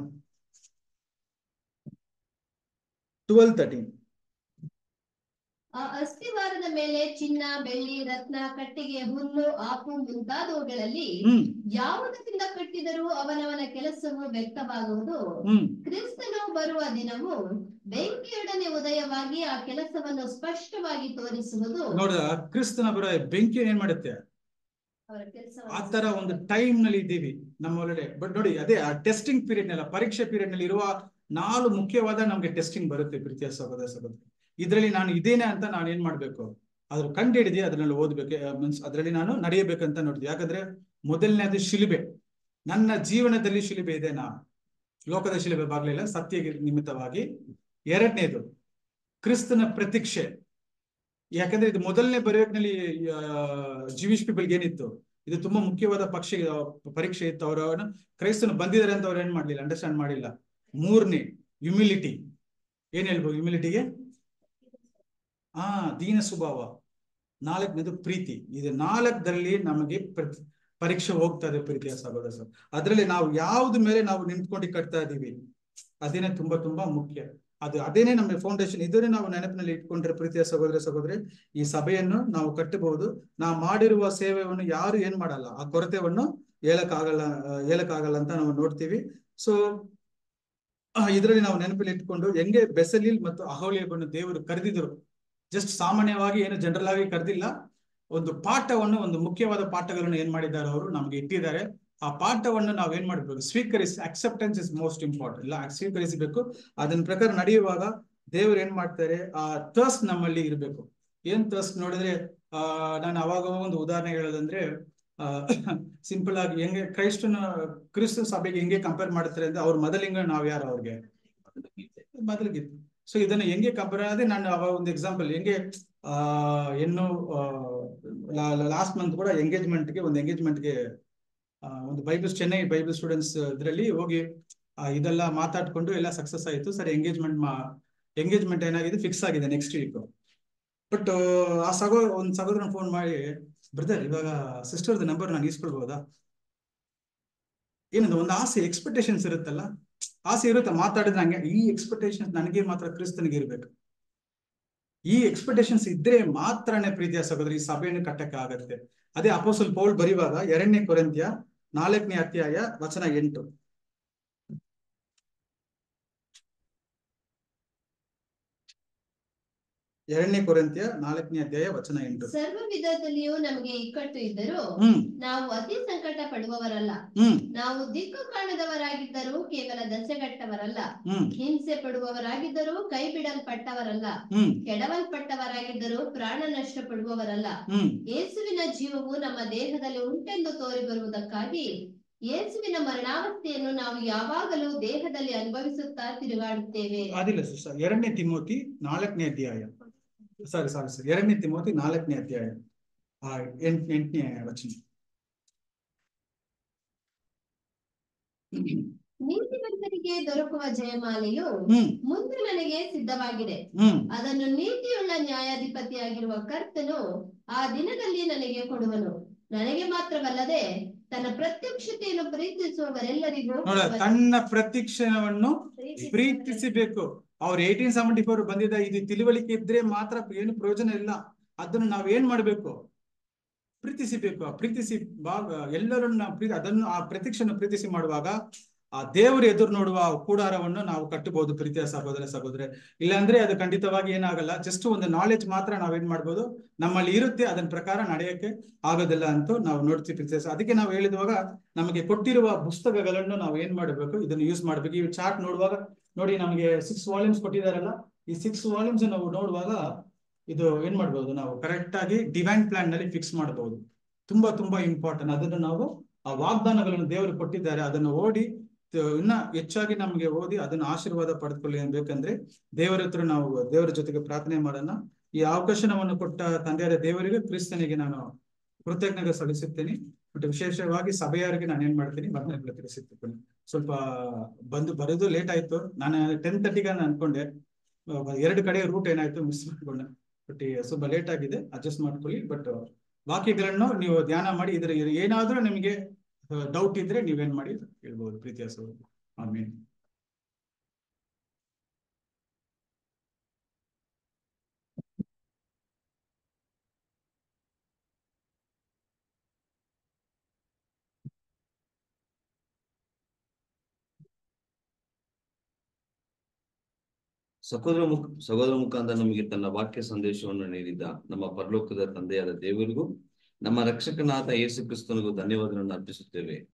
Speaker 1: ಟ್ವೆಲ್ ತರ್ಟೀನ್
Speaker 2: ಆ ಅಸ್ಥಿವಾರದ ಮೇಲೆ ಚಿನ್ನ ಬೆಳ್ಳಿ ರತ್ನ ಕಟ್ಟಿಗೆ ಹುಲ್ಲು ಆಪು ಮುಂತಾದವುಗಳಲ್ಲಿ
Speaker 1: ಹ್ಮ್
Speaker 2: ಯಾವುದರಿಂದ ಕಟ್ಟಿದರೂ ಅವನವನ ಕೆಲಸವು ವ್ಯಕ್ತವಾಗುವುದು
Speaker 1: ಹ್ಮ್
Speaker 2: ಕ್ರಿಸ್ತನು ಬರುವ ದಿನವು ಬೆಂಕಿಯೊಡನೆ ಉದಯವಾಗಿ ಆ ಕೆಲಸವನ್ನು ಸ್ಪಷ್ಟವಾಗಿ ತೋರಿಸುವುದು
Speaker 1: ನೋಡಿದ ಕ್ರಿಸ್ತನ ಬರೋ ಬೆಂಕಿ ಏನ್ ಮಾಡುತ್ತೆ
Speaker 2: ಅವರ
Speaker 1: ಆ
Speaker 2: ಕೆಲಸವನ್ನು
Speaker 1: ತರ ಒಂದು ಟೈಮ್ ನಲ್ಲಿ ಇದ್ದೀವಿ ನಮ್ಮ ಒಳಗಡೆ ಬಟ್ ನೋಡಿ ಅದೇ ಆ ಟೆಸ್ಟಿಂಗ್ ಪೀರಿಯಡ್ ನಲ್ಲಿ ಪರೀಕ್ಷೆ ಪೀರಿಯಡ್ ನಲ್ಲಿ ಇರುವ ನಾಲ್ಕು ಮುಖ್ಯವಾದ ನಮ್ಗೆ ಟೆಸ್ಟಿಂಗ್ ಬರುತ್ತೆ ಪ್ರೀತಿಯ ಸಹೋದರ ಸಹೋದರಿ ಇದರಲ್ಲಿ ನಾನು ಇದೇನೆ ಅಂತ ನಾನು ಏನ್ ಮಾಡ್ಬೇಕು ಅದ್ರ ಕಂಡು ಹಿಡಿದು ಅದ್ರಲ್ಲಿ ಓದ್ಬೇಕು ಮೀನ್ಸ್ ಅದರಲ್ಲಿ ನಾನು ನಡೆಯಬೇಕಂತ ನೋಡಿದ್ವಿ ಯಾಕಂದ್ರೆ ಮೊದಲನೇದು ಶಿಲುಬೆ ನನ್ನ ಜೀವನದಲ್ಲಿ ಶಿಲುಬೆ ಇದೆನಾ ಲೋಕದ ಶಿಲುಬೆ ಬಾಗ್ಲಿಲ್ಲ ಸತ್ಯ ನಿಮಿತ್ತವಾಗಿ ಎರಡನೇದು ಕ್ರಿಸ್ತನ ಪ್ರತೀಕ್ಷೆ ಯಾಕಂದ್ರೆ ಇದು ಮೊದಲನೇ ಬರೆಯೋಕ್ನಲ್ಲಿ ಜೀವಿಶ್ ಪೀಪಲ್ಗೆ ಏನಿತ್ತು ಇದು ತುಂಬಾ ಮುಖ್ಯವಾದ ಪಕ್ಷ ಪರೀಕ್ಷೆ ಇತ್ತು ಅವರು ಕ್ರೈಸ್ತನು ಬಂದಿದ್ದಾರೆ ಅಂತ ಅವ್ರು ಏನ್ ಮಾಡ್ಲಿಲ್ಲ ಅಂಡರ್ಸ್ಟ್ಯಾಂಡ್ ಮಾಡಿಲ್ಲ ಮೂರನೇ ಹ್ಯುಮಿಲಿಟಿ ಏನ್ ಹೇಳ್ಬೋದು ಹ್ಯುಮಿಲಿಟಿಗೆ ಆ ದೀನ ಸ್ವಭಾವ ನಾಲ್ಕನೇದು ಪ್ರೀತಿ ಇದು ನಾಲ್ಕರಲ್ಲಿ ನಮಗೆ ಪ್ರತಿ ಪರೀಕ್ಷೆ ಹೋಗ್ತದೆ ಪ್ರೀತಿಯ ಸಹೋದರ ಸರ್ ಅದರಲ್ಲಿ ನಾವು ಯಾವ್ದ ಮೇಲೆ ನಾವು ನಿಂತ್ಕೊಂಡು ಕಟ್ತಾ ಇದೀವಿ ಅದೇನೆ ತುಂಬಾ ತುಂಬಾ ಮುಖ್ಯ ಅದು ಅದೇನೆ ನಮ್ಮ ಫೌಂಡೇಶನ್ ಇದನ್ನೇ ನಾವು ನೆನಪಿನಲ್ಲಿ ಇಟ್ಕೊಂಡ್ರೆ ಪ್ರೀತಿಯ ಸಹೋದರ ಸಹೋದರಿ ಈ ಸಭೆಯನ್ನು ನಾವು ಕಟ್ಟಬಹುದು ನಾವು ಮಾಡಿರುವ ಸೇವೆಯನ್ನು ಯಾರು ಏನ್ ಮಾಡಲ್ಲ ಆ ಕೊರತೆಯನ್ನು ಹೇಳಕ್ಕಾಗಲ್ಲ ಆ, ಹೇಳಕ್ಕಾಗಲ್ಲ ಅಂತ ನಾವು ನೋಡ್ತೀವಿ ಸೊ ಇದರಲ್ಲಿ ನಾವು ನೆನಪಲ್ಲಿ ಇಟ್ಕೊಂಡು ಹೆಂಗೆ ಬೆಸಲಿಲ್ ಮತ್ತು ಅಹೋಲಿಯಬನ್ನು ದೇವರು ಕರೆದಿದ್ರು ಜಸ್ಟ್ ಸಾಮಾನ್ಯವಾಗಿ ಏನು ಜನರಲ್ ಆಗಿ ಕರೆದಿಲ್ಲ ಒಂದು ಪಾಠವನ್ನು ಒಂದು ಮುಖ್ಯವಾದ ಪಾಠಗಳನ್ನು ಏನ್ ಮಾಡಿದ್ದಾರೆ ಅವರು ನಮ್ಗೆ ಇಟ್ಟಿದ್ದಾರೆ ಆ ಪಾಠವನ್ನು ನಾವು ಏನ್ ಮಾಡ್ಬೇಕು ಸ್ವೀಕರಿಸಿ ಅಕ್ಸೆಪ್ಟೆನ್ಸ್ ಇಸ್ ಮೋಸ್ಟ್ ಇಂಪಾರ್ಟೆಂಟ್ ಇಲ್ಲ ಸ್ವೀಕರಿಸಬೇಕು ಅದನ್ನ ಪ್ರಕಾರ ನಡೆಯುವಾಗ ದೇವ್ರು ಏನ್ ಮಾಡ್ತಾರೆ ಆ ತರ್ಸ್ ನಮ್ಮಲ್ಲಿ ಇರಬೇಕು ಏನ್ ತರ್ಸ್ ನೋಡಿದ್ರೆ ಆ ನಾನು ಅವಾಗ ಒಂದು ಉದಾಹರಣೆ ಹೇಳೋದಂದ್ರೆ ಆ ಸಿಂಪಲ್ ಆಗಿ ಹೆಂಗೆ ಕ್ರೈಸ್ತನ ಕ್ರಿಸ್ತ ಸಭೆಗೆ ಹೆಂಗೆ ಕಂಪೇರ್ ಮಾಡ್ತಾರೆ ಅಂದ್ರೆ ಅವ್ರ ಮೊದಲಿಂಗ ನಾವ್ ಯಾರು ಅವ್ರಿಗೆ ಮೊದಲಿಗಿತ್ತು ಸೊ ಇದನ್ನ ಹೆಂಗೆ ಕಂಪೇರ್ ಅದೇ ನಾನು ಅವಾಗ ಒಂದು ಎಕ್ಸಾಂಪಲ್ ಹೆಂಗೆ ಆ ಇನ್ನು ಲಾಸ್ಟ್ ಮಂತ್ ಕೂಡ ಎಂಗೇಜ್ಮೆಂಟ್ಗೆ ಒಂದು ಎಂಗೇಜ್ಮೆಂಟ್ಗೆ ಒಂದು ಬೈಬಲ್ ಚೆನ್ನೈ ಬೈಬಲ್ ಸ್ಟೂಡೆಂಟ್ಸ್ ಇದರಲ್ಲಿ ಹೋಗಿ ಆ, ಇದೆಲ್ಲ ಮಾತಾಡ್ಕೊಂಡು ಎಲ್ಲ ಸಕ್ಸಸ್ ಆಯ್ತು ಸರಿ ಎಂಗೇಜ್ಮೆಂಟ್ ಮಾ ಎಂಗೇಜ್ಮೆಂಟ್ ಏನಾಗಿದೆ ಫಿಕ್ಸ್ ಆಗಿದೆ ನೆಕ್ಸ್ಟ್ ವೀಕ್ ಬಟ್ ಆ ಸಗೋ ಒಂದು ಸಹೋದರನ ಫೋನ್ ಮಾಡಿ ಬ್ರದರ್ ಇವಾಗ ಸಿಸ್ಟರ್ದ ನಂಬರ್ ನಾನು ಇಸ್ಕೊಳ್ಬಹುದಾ ಏನದು ಒಂದು ಆಸೆ ಎಕ್ಸ್ಪೆಕ್ಟೇಷನ್ಸ್ ಇರುತ್ತಲ್ಲ ಆಸೆ ಇರುತ್ತೆ ಮಾತಾಡಿದ್ರೆ ಹಂಗೆ ಈ ಎಕ್ಸ್ಪೆಕ್ಟೇಷನ್ಸ್ ನನಗೆ ಮಾತ್ರ ಕ್ರಿಸ್ತನಿಗೆ ಇರ್ಬೇಕು ಈ ಎಕ್ಸ್ಪೆಕ್ಟೇಷನ್ಸ್ ಇದ್ರೆ ಮಾತ್ರನೇ ಪ್ರೀತಿಯ ಸಹೋದರಿ ಈ ಸಭೆಯನ್ನು ಕಟ್ಟಕ್ಕೆ ಆಗತ್ತೆ ಅದೇ ಅಪೋಸಲ್ ಪೌಲ್ ಬರೆಯುವಾಗ ಎರಡನೇ ಕೊರಂತ್ಯ ನಾಲ್ಕನೇ ಅಧ್ಯಾಯ ವಚನ ಎಂಟು ಎರಡನೇ ಕೊರಂತ್ಯ ನಾಲ್ಕನೇ ಅಧ್ಯಾಯ ವಚನ ಎಂಟು
Speaker 2: ಸರ್ವ ವಿಧದಲ್ಲಿಯೂ ನಮಗೆ ಇಕ್ಕಟ್ಟು ಇದ್ದರೂ
Speaker 1: ಹ್ಮ್
Speaker 2: ನಾವು ಅತಿ ಸಂಕಟ ಪಡುವವರಲ್ಲ
Speaker 1: ಹ್ಮ್
Speaker 2: ನಾವು ದಿಕ್ಕು ಕಾಣದವರಾಗಿದ್ದರೂ ಕೇವಲ ದಸೆಗಟ್ಟವರಲ್ಲ
Speaker 1: ಹ್ಮ್
Speaker 2: ಹಿಂಸೆ ಪಡುವವರಾಗಿದ್ದರೂ ಕೈ ಬಿಡಲ್ಪಟ್ಟವರಲ್ಲ
Speaker 1: ಹ್ಮ್
Speaker 2: ಕೆಡವಲ್ಪಟ್ಟವರಾಗಿದ್ದರೂ ಪ್ರಾಣ ನಷ್ಟ ಪಡುವವರಲ್ಲ
Speaker 1: ಹ್ಮ್
Speaker 2: ಯೇಸುವಿನ ಜೀವವು ನಮ್ಮ ದೇಹದಲ್ಲಿ ಉಂಟೆಂದು ತೋರಿ ಬರುವುದಕ್ಕಾಗಿ ಯೇಸುವಿನ ಮರಣಾವಸ್ಥೆಯನ್ನು ನಾವು ಯಾವಾಗಲೂ ದೇಹದಲ್ಲಿ ಅನುಭವಿಸುತ್ತಾ ತಿರುಗಾಡುತ್ತೇವೆ
Speaker 1: ಅದಿಲ್ಲ ಸಿಸ್ಟರ್ ಎರಡನೇ ತಿಮೋತಿ ನಾಲ್ಕನೇ ಅಧ್ಯಾಯ ಸಾರಿ ಸಾರಿ ಸರ್ ಎರಡನೇ ತಿಮೋತಿ ನಾಲ್ಕನೇ ಅಧ್ಯಾಯ ಆ ಎಂಟ್ ಎಂಟನೇ ವಚನ
Speaker 2: ನೀತಿವಂತರಿಗೆ ದೊರಕುವ ಜಯಮಾಲೆಯು
Speaker 1: ಹ್ಮ್
Speaker 2: ಮುಂದೆ ನನಗೆ ಸಿದ್ಧವಾಗಿದೆ
Speaker 1: ಹ್ಮ್
Speaker 2: ಅದನ್ನು ನೀತಿಯುಳ್ಳ ನ್ಯಾಯಾಧಿಪತಿಯಾಗಿರುವ ಕರ್ತನು ಆ ದಿನದಲ್ಲಿ ನನಗೆ ಕೊಡುವನು ನನಗೆ ಮಾತ್ರವಲ್ಲದೆ ತನ್ನ ಪ್ರತ್ಯಕ್ಷತೆಯನ್ನು ಪ್ರೀತಿಸುವವರೆಲ್ಲರಿಗೂ
Speaker 1: ನೋಡ
Speaker 2: ಕೊಡುವನು.
Speaker 1: ತನ್ನ ಪ್ರತಿಕ್ಷಣವನ್ನು ಪ್ರೀತಿಸಬೇಕು ಅವ್ರು ಏಯ್ಟೀನ್ ಸೆವೆಂಟಿ ಫೋರ್ ಬಂದಿದ್ದ ಇದು ತಿಳುವಳಿಕೆ ಇದ್ರೆ ಮಾತ್ರ ಏನು ಪ್ರಯೋಜನ ಇಲ್ಲ ಅದನ್ನು ನಾವ್ ಏನ್ ಮಾಡ್ಬೇಕು ಪ್ರೀತಿಸಬೇಕು ಆ ಪ್ರೀತಿಸಿ ಭಾಗ ಎಲ್ಲರನ್ನ ಪ್ರೀತಿ ಅದನ್ನು ಆ ಪ್ರತೀಕ್ಷೆಯನ್ನು ಪ್ರೀತಿಸಿ ಮಾಡುವಾಗ ಆ ದೇವರು ಎದುರು ನೋಡುವ ಆ ಕೂಡಾರವನ್ನು ನಾವು ಕಟ್ಟಬಹುದು ಪ್ರೀತಿಯ ಸಹೋದರ ಸಹೋದರ ಇಲ್ಲಾಂದ್ರೆ ಅದು ಖಂಡಿತವಾಗಿ ಏನಾಗಲ್ಲ ಜಸ್ಟ್ ಒಂದು ನಾಲೆಜ್ ಮಾತ್ರ ನಾವೇನ್ ಮಾಡ್ಬೋದು ನಮ್ಮಲ್ಲಿ ಇರುತ್ತೆ ಅದನ್ನ ಪ್ರಕಾರ ನಡೆಯಕ್ಕೆ ಆಗೋದಿಲ್ಲ ಅಂತ ನಾವು ನೋಡ್ತೀವಿ ಪ್ರೀತಿಯ ಸಹ- ಅದಕ್ಕೆ ನಾವು ಹೇಳಿದುವಾಗ ನಮಗೆ ಕೊಟ್ಟಿರುವ ಪುಸ್ತಕಗಳನ್ನು ನಾವು ಏನ್ ಮಾಡಬೇಕು ಇದನ್ನು ಯೂಸ್ ಮಾಡ್ಬೇಕು ಈ ಚಾರ್ಟ್ ನೋಡುವಾಗ ನೋಡಿ ನಮಗೆ ಸಿಕ್ಸ್ ವಾಲ್ಯೂಮ್ಸ್ ಕೊಟ್ಟಿದಾರಲ್ಲ ಈ ಸಿಕ್ಸ್ ವಾಲ್ಯೂಮ್ಸ್ ನಾವು ನೋಡುವಾಗ ಇದು ಏನ್ ಮಾಡ್ಬೋದು ನಾವು ಕರೆಕ್ಟ್ ಆಗಿ ಡಿವೈನ್ ಪ್ಲಾನ್ ನಲ್ಲಿ ಫಿಕ್ಸ್ ಮಾಡಬಹುದು ತುಂಬಾ ತುಂಬಾ ಇಂಪಾರ್ಟೆಂಟ್ ಅದನ್ನು ನಾವು ಆ ವಾಗ್ದಾನಗಳನ್ನು ದೇವರು ಕೊಟ್ಟಿದ್ದಾರೆ ಅದನ್ನು ಓದಿ ತ- ಇನ್ನ ಹೆಚ್ಚಾಗಿ ನಮಗೆ ಓದಿ ಅದನ್ನು ಆಶೀರ್ವಾದ ಪಡೆದುಕೊಳ್ಳಿ ಬೇಕಂದ್ರೆ ದೇವರ ಹತ್ರ ನಾವು ದೇವರ ಜೊತೆಗೆ ಪ್ರಾರ್ಥನೆ ಮಾಡೋಣ ಈ ಅವಕಾಶ ನಮ್ಮನ್ನು ಕೊಟ್ಟ ತಂದೆಯಾದ ದೇವರಿಗೆ ಕ್ರಿಸ್ತನಿಗೆ ನಾನು ಕೃತಜ್ಞತೆ ಸಲ್ಲಿಸುತ್ತೇನೆ ಬಟ್ ವಿಶೇಷವಾಗಿ ಸಭೆಯವರಿಗೆ ನಾನು ಏನ್ ಮಾಡ್ತೀನಿ ವಂದನೆಗಳು ತಿಳಿಸುತ್ತೇನೆ ಸ್ವಲ್ಪ ಬಂದು ಬರೋದು ಲೇಟ್ ಆಯ್ತು ನಾನು ಟೆನ್ ತರ್ಟಿಗೆ ನಾನು ಅನ್ಕೊಂಡೆ ಅಹ್ ಎರಡು ಕಡೆ ರೂಟ್ ಏನಾಯ್ತು ಮಿಸ್ ಮಾಡ್ಕೊಂಡೆ ಬಟ್ ಸ್ವಲ್ಪ ಲೇಟ್ ಆಗಿದೆ ಅಡ್ಜಸ್ಟ್ ಮಾಡ್ಕೊಳ್ಳಿ ಬಟ್ ವಾಕ್ಯಗಳನ್ನು ನೀವು ಧ್ಯಾನ ಮಾಡಿ ಇದ್ರ ಏನಾದ್ರೂ ನಿಮಗೆ ಡೌಟ್ ಇದ್ರೆ ನೀವೇನ್ ಮಾಡಿ ಹೇಳ್ಬೋದು ಪ್ರೀತಿಯ ಸಹೋದರ ಆಮೇಲೆ
Speaker 3: ಸಹೋದರ ಮುಖ ಸಹೋದರ ಮುಖಾಂತರ ನಮಗೆ ತನ್ನ ವಾಕ್ಯ ಸಂದೇಶವನ್ನು ನೀಡಿದ ನಮ್ಮ ಪರಲೋಕದ ತಂದೆಯಾದ ದೇವರಿಗೂ ನಮ್ಮ ರಕ್ಷಕನಾದ ಯೇಸು ಕ್ರಿಸ್ತನಿಗೂ ಧನ್ಯವಾದಗಳನ್ನು ಅರ್ಪಿಸುತ್ತೇವೆ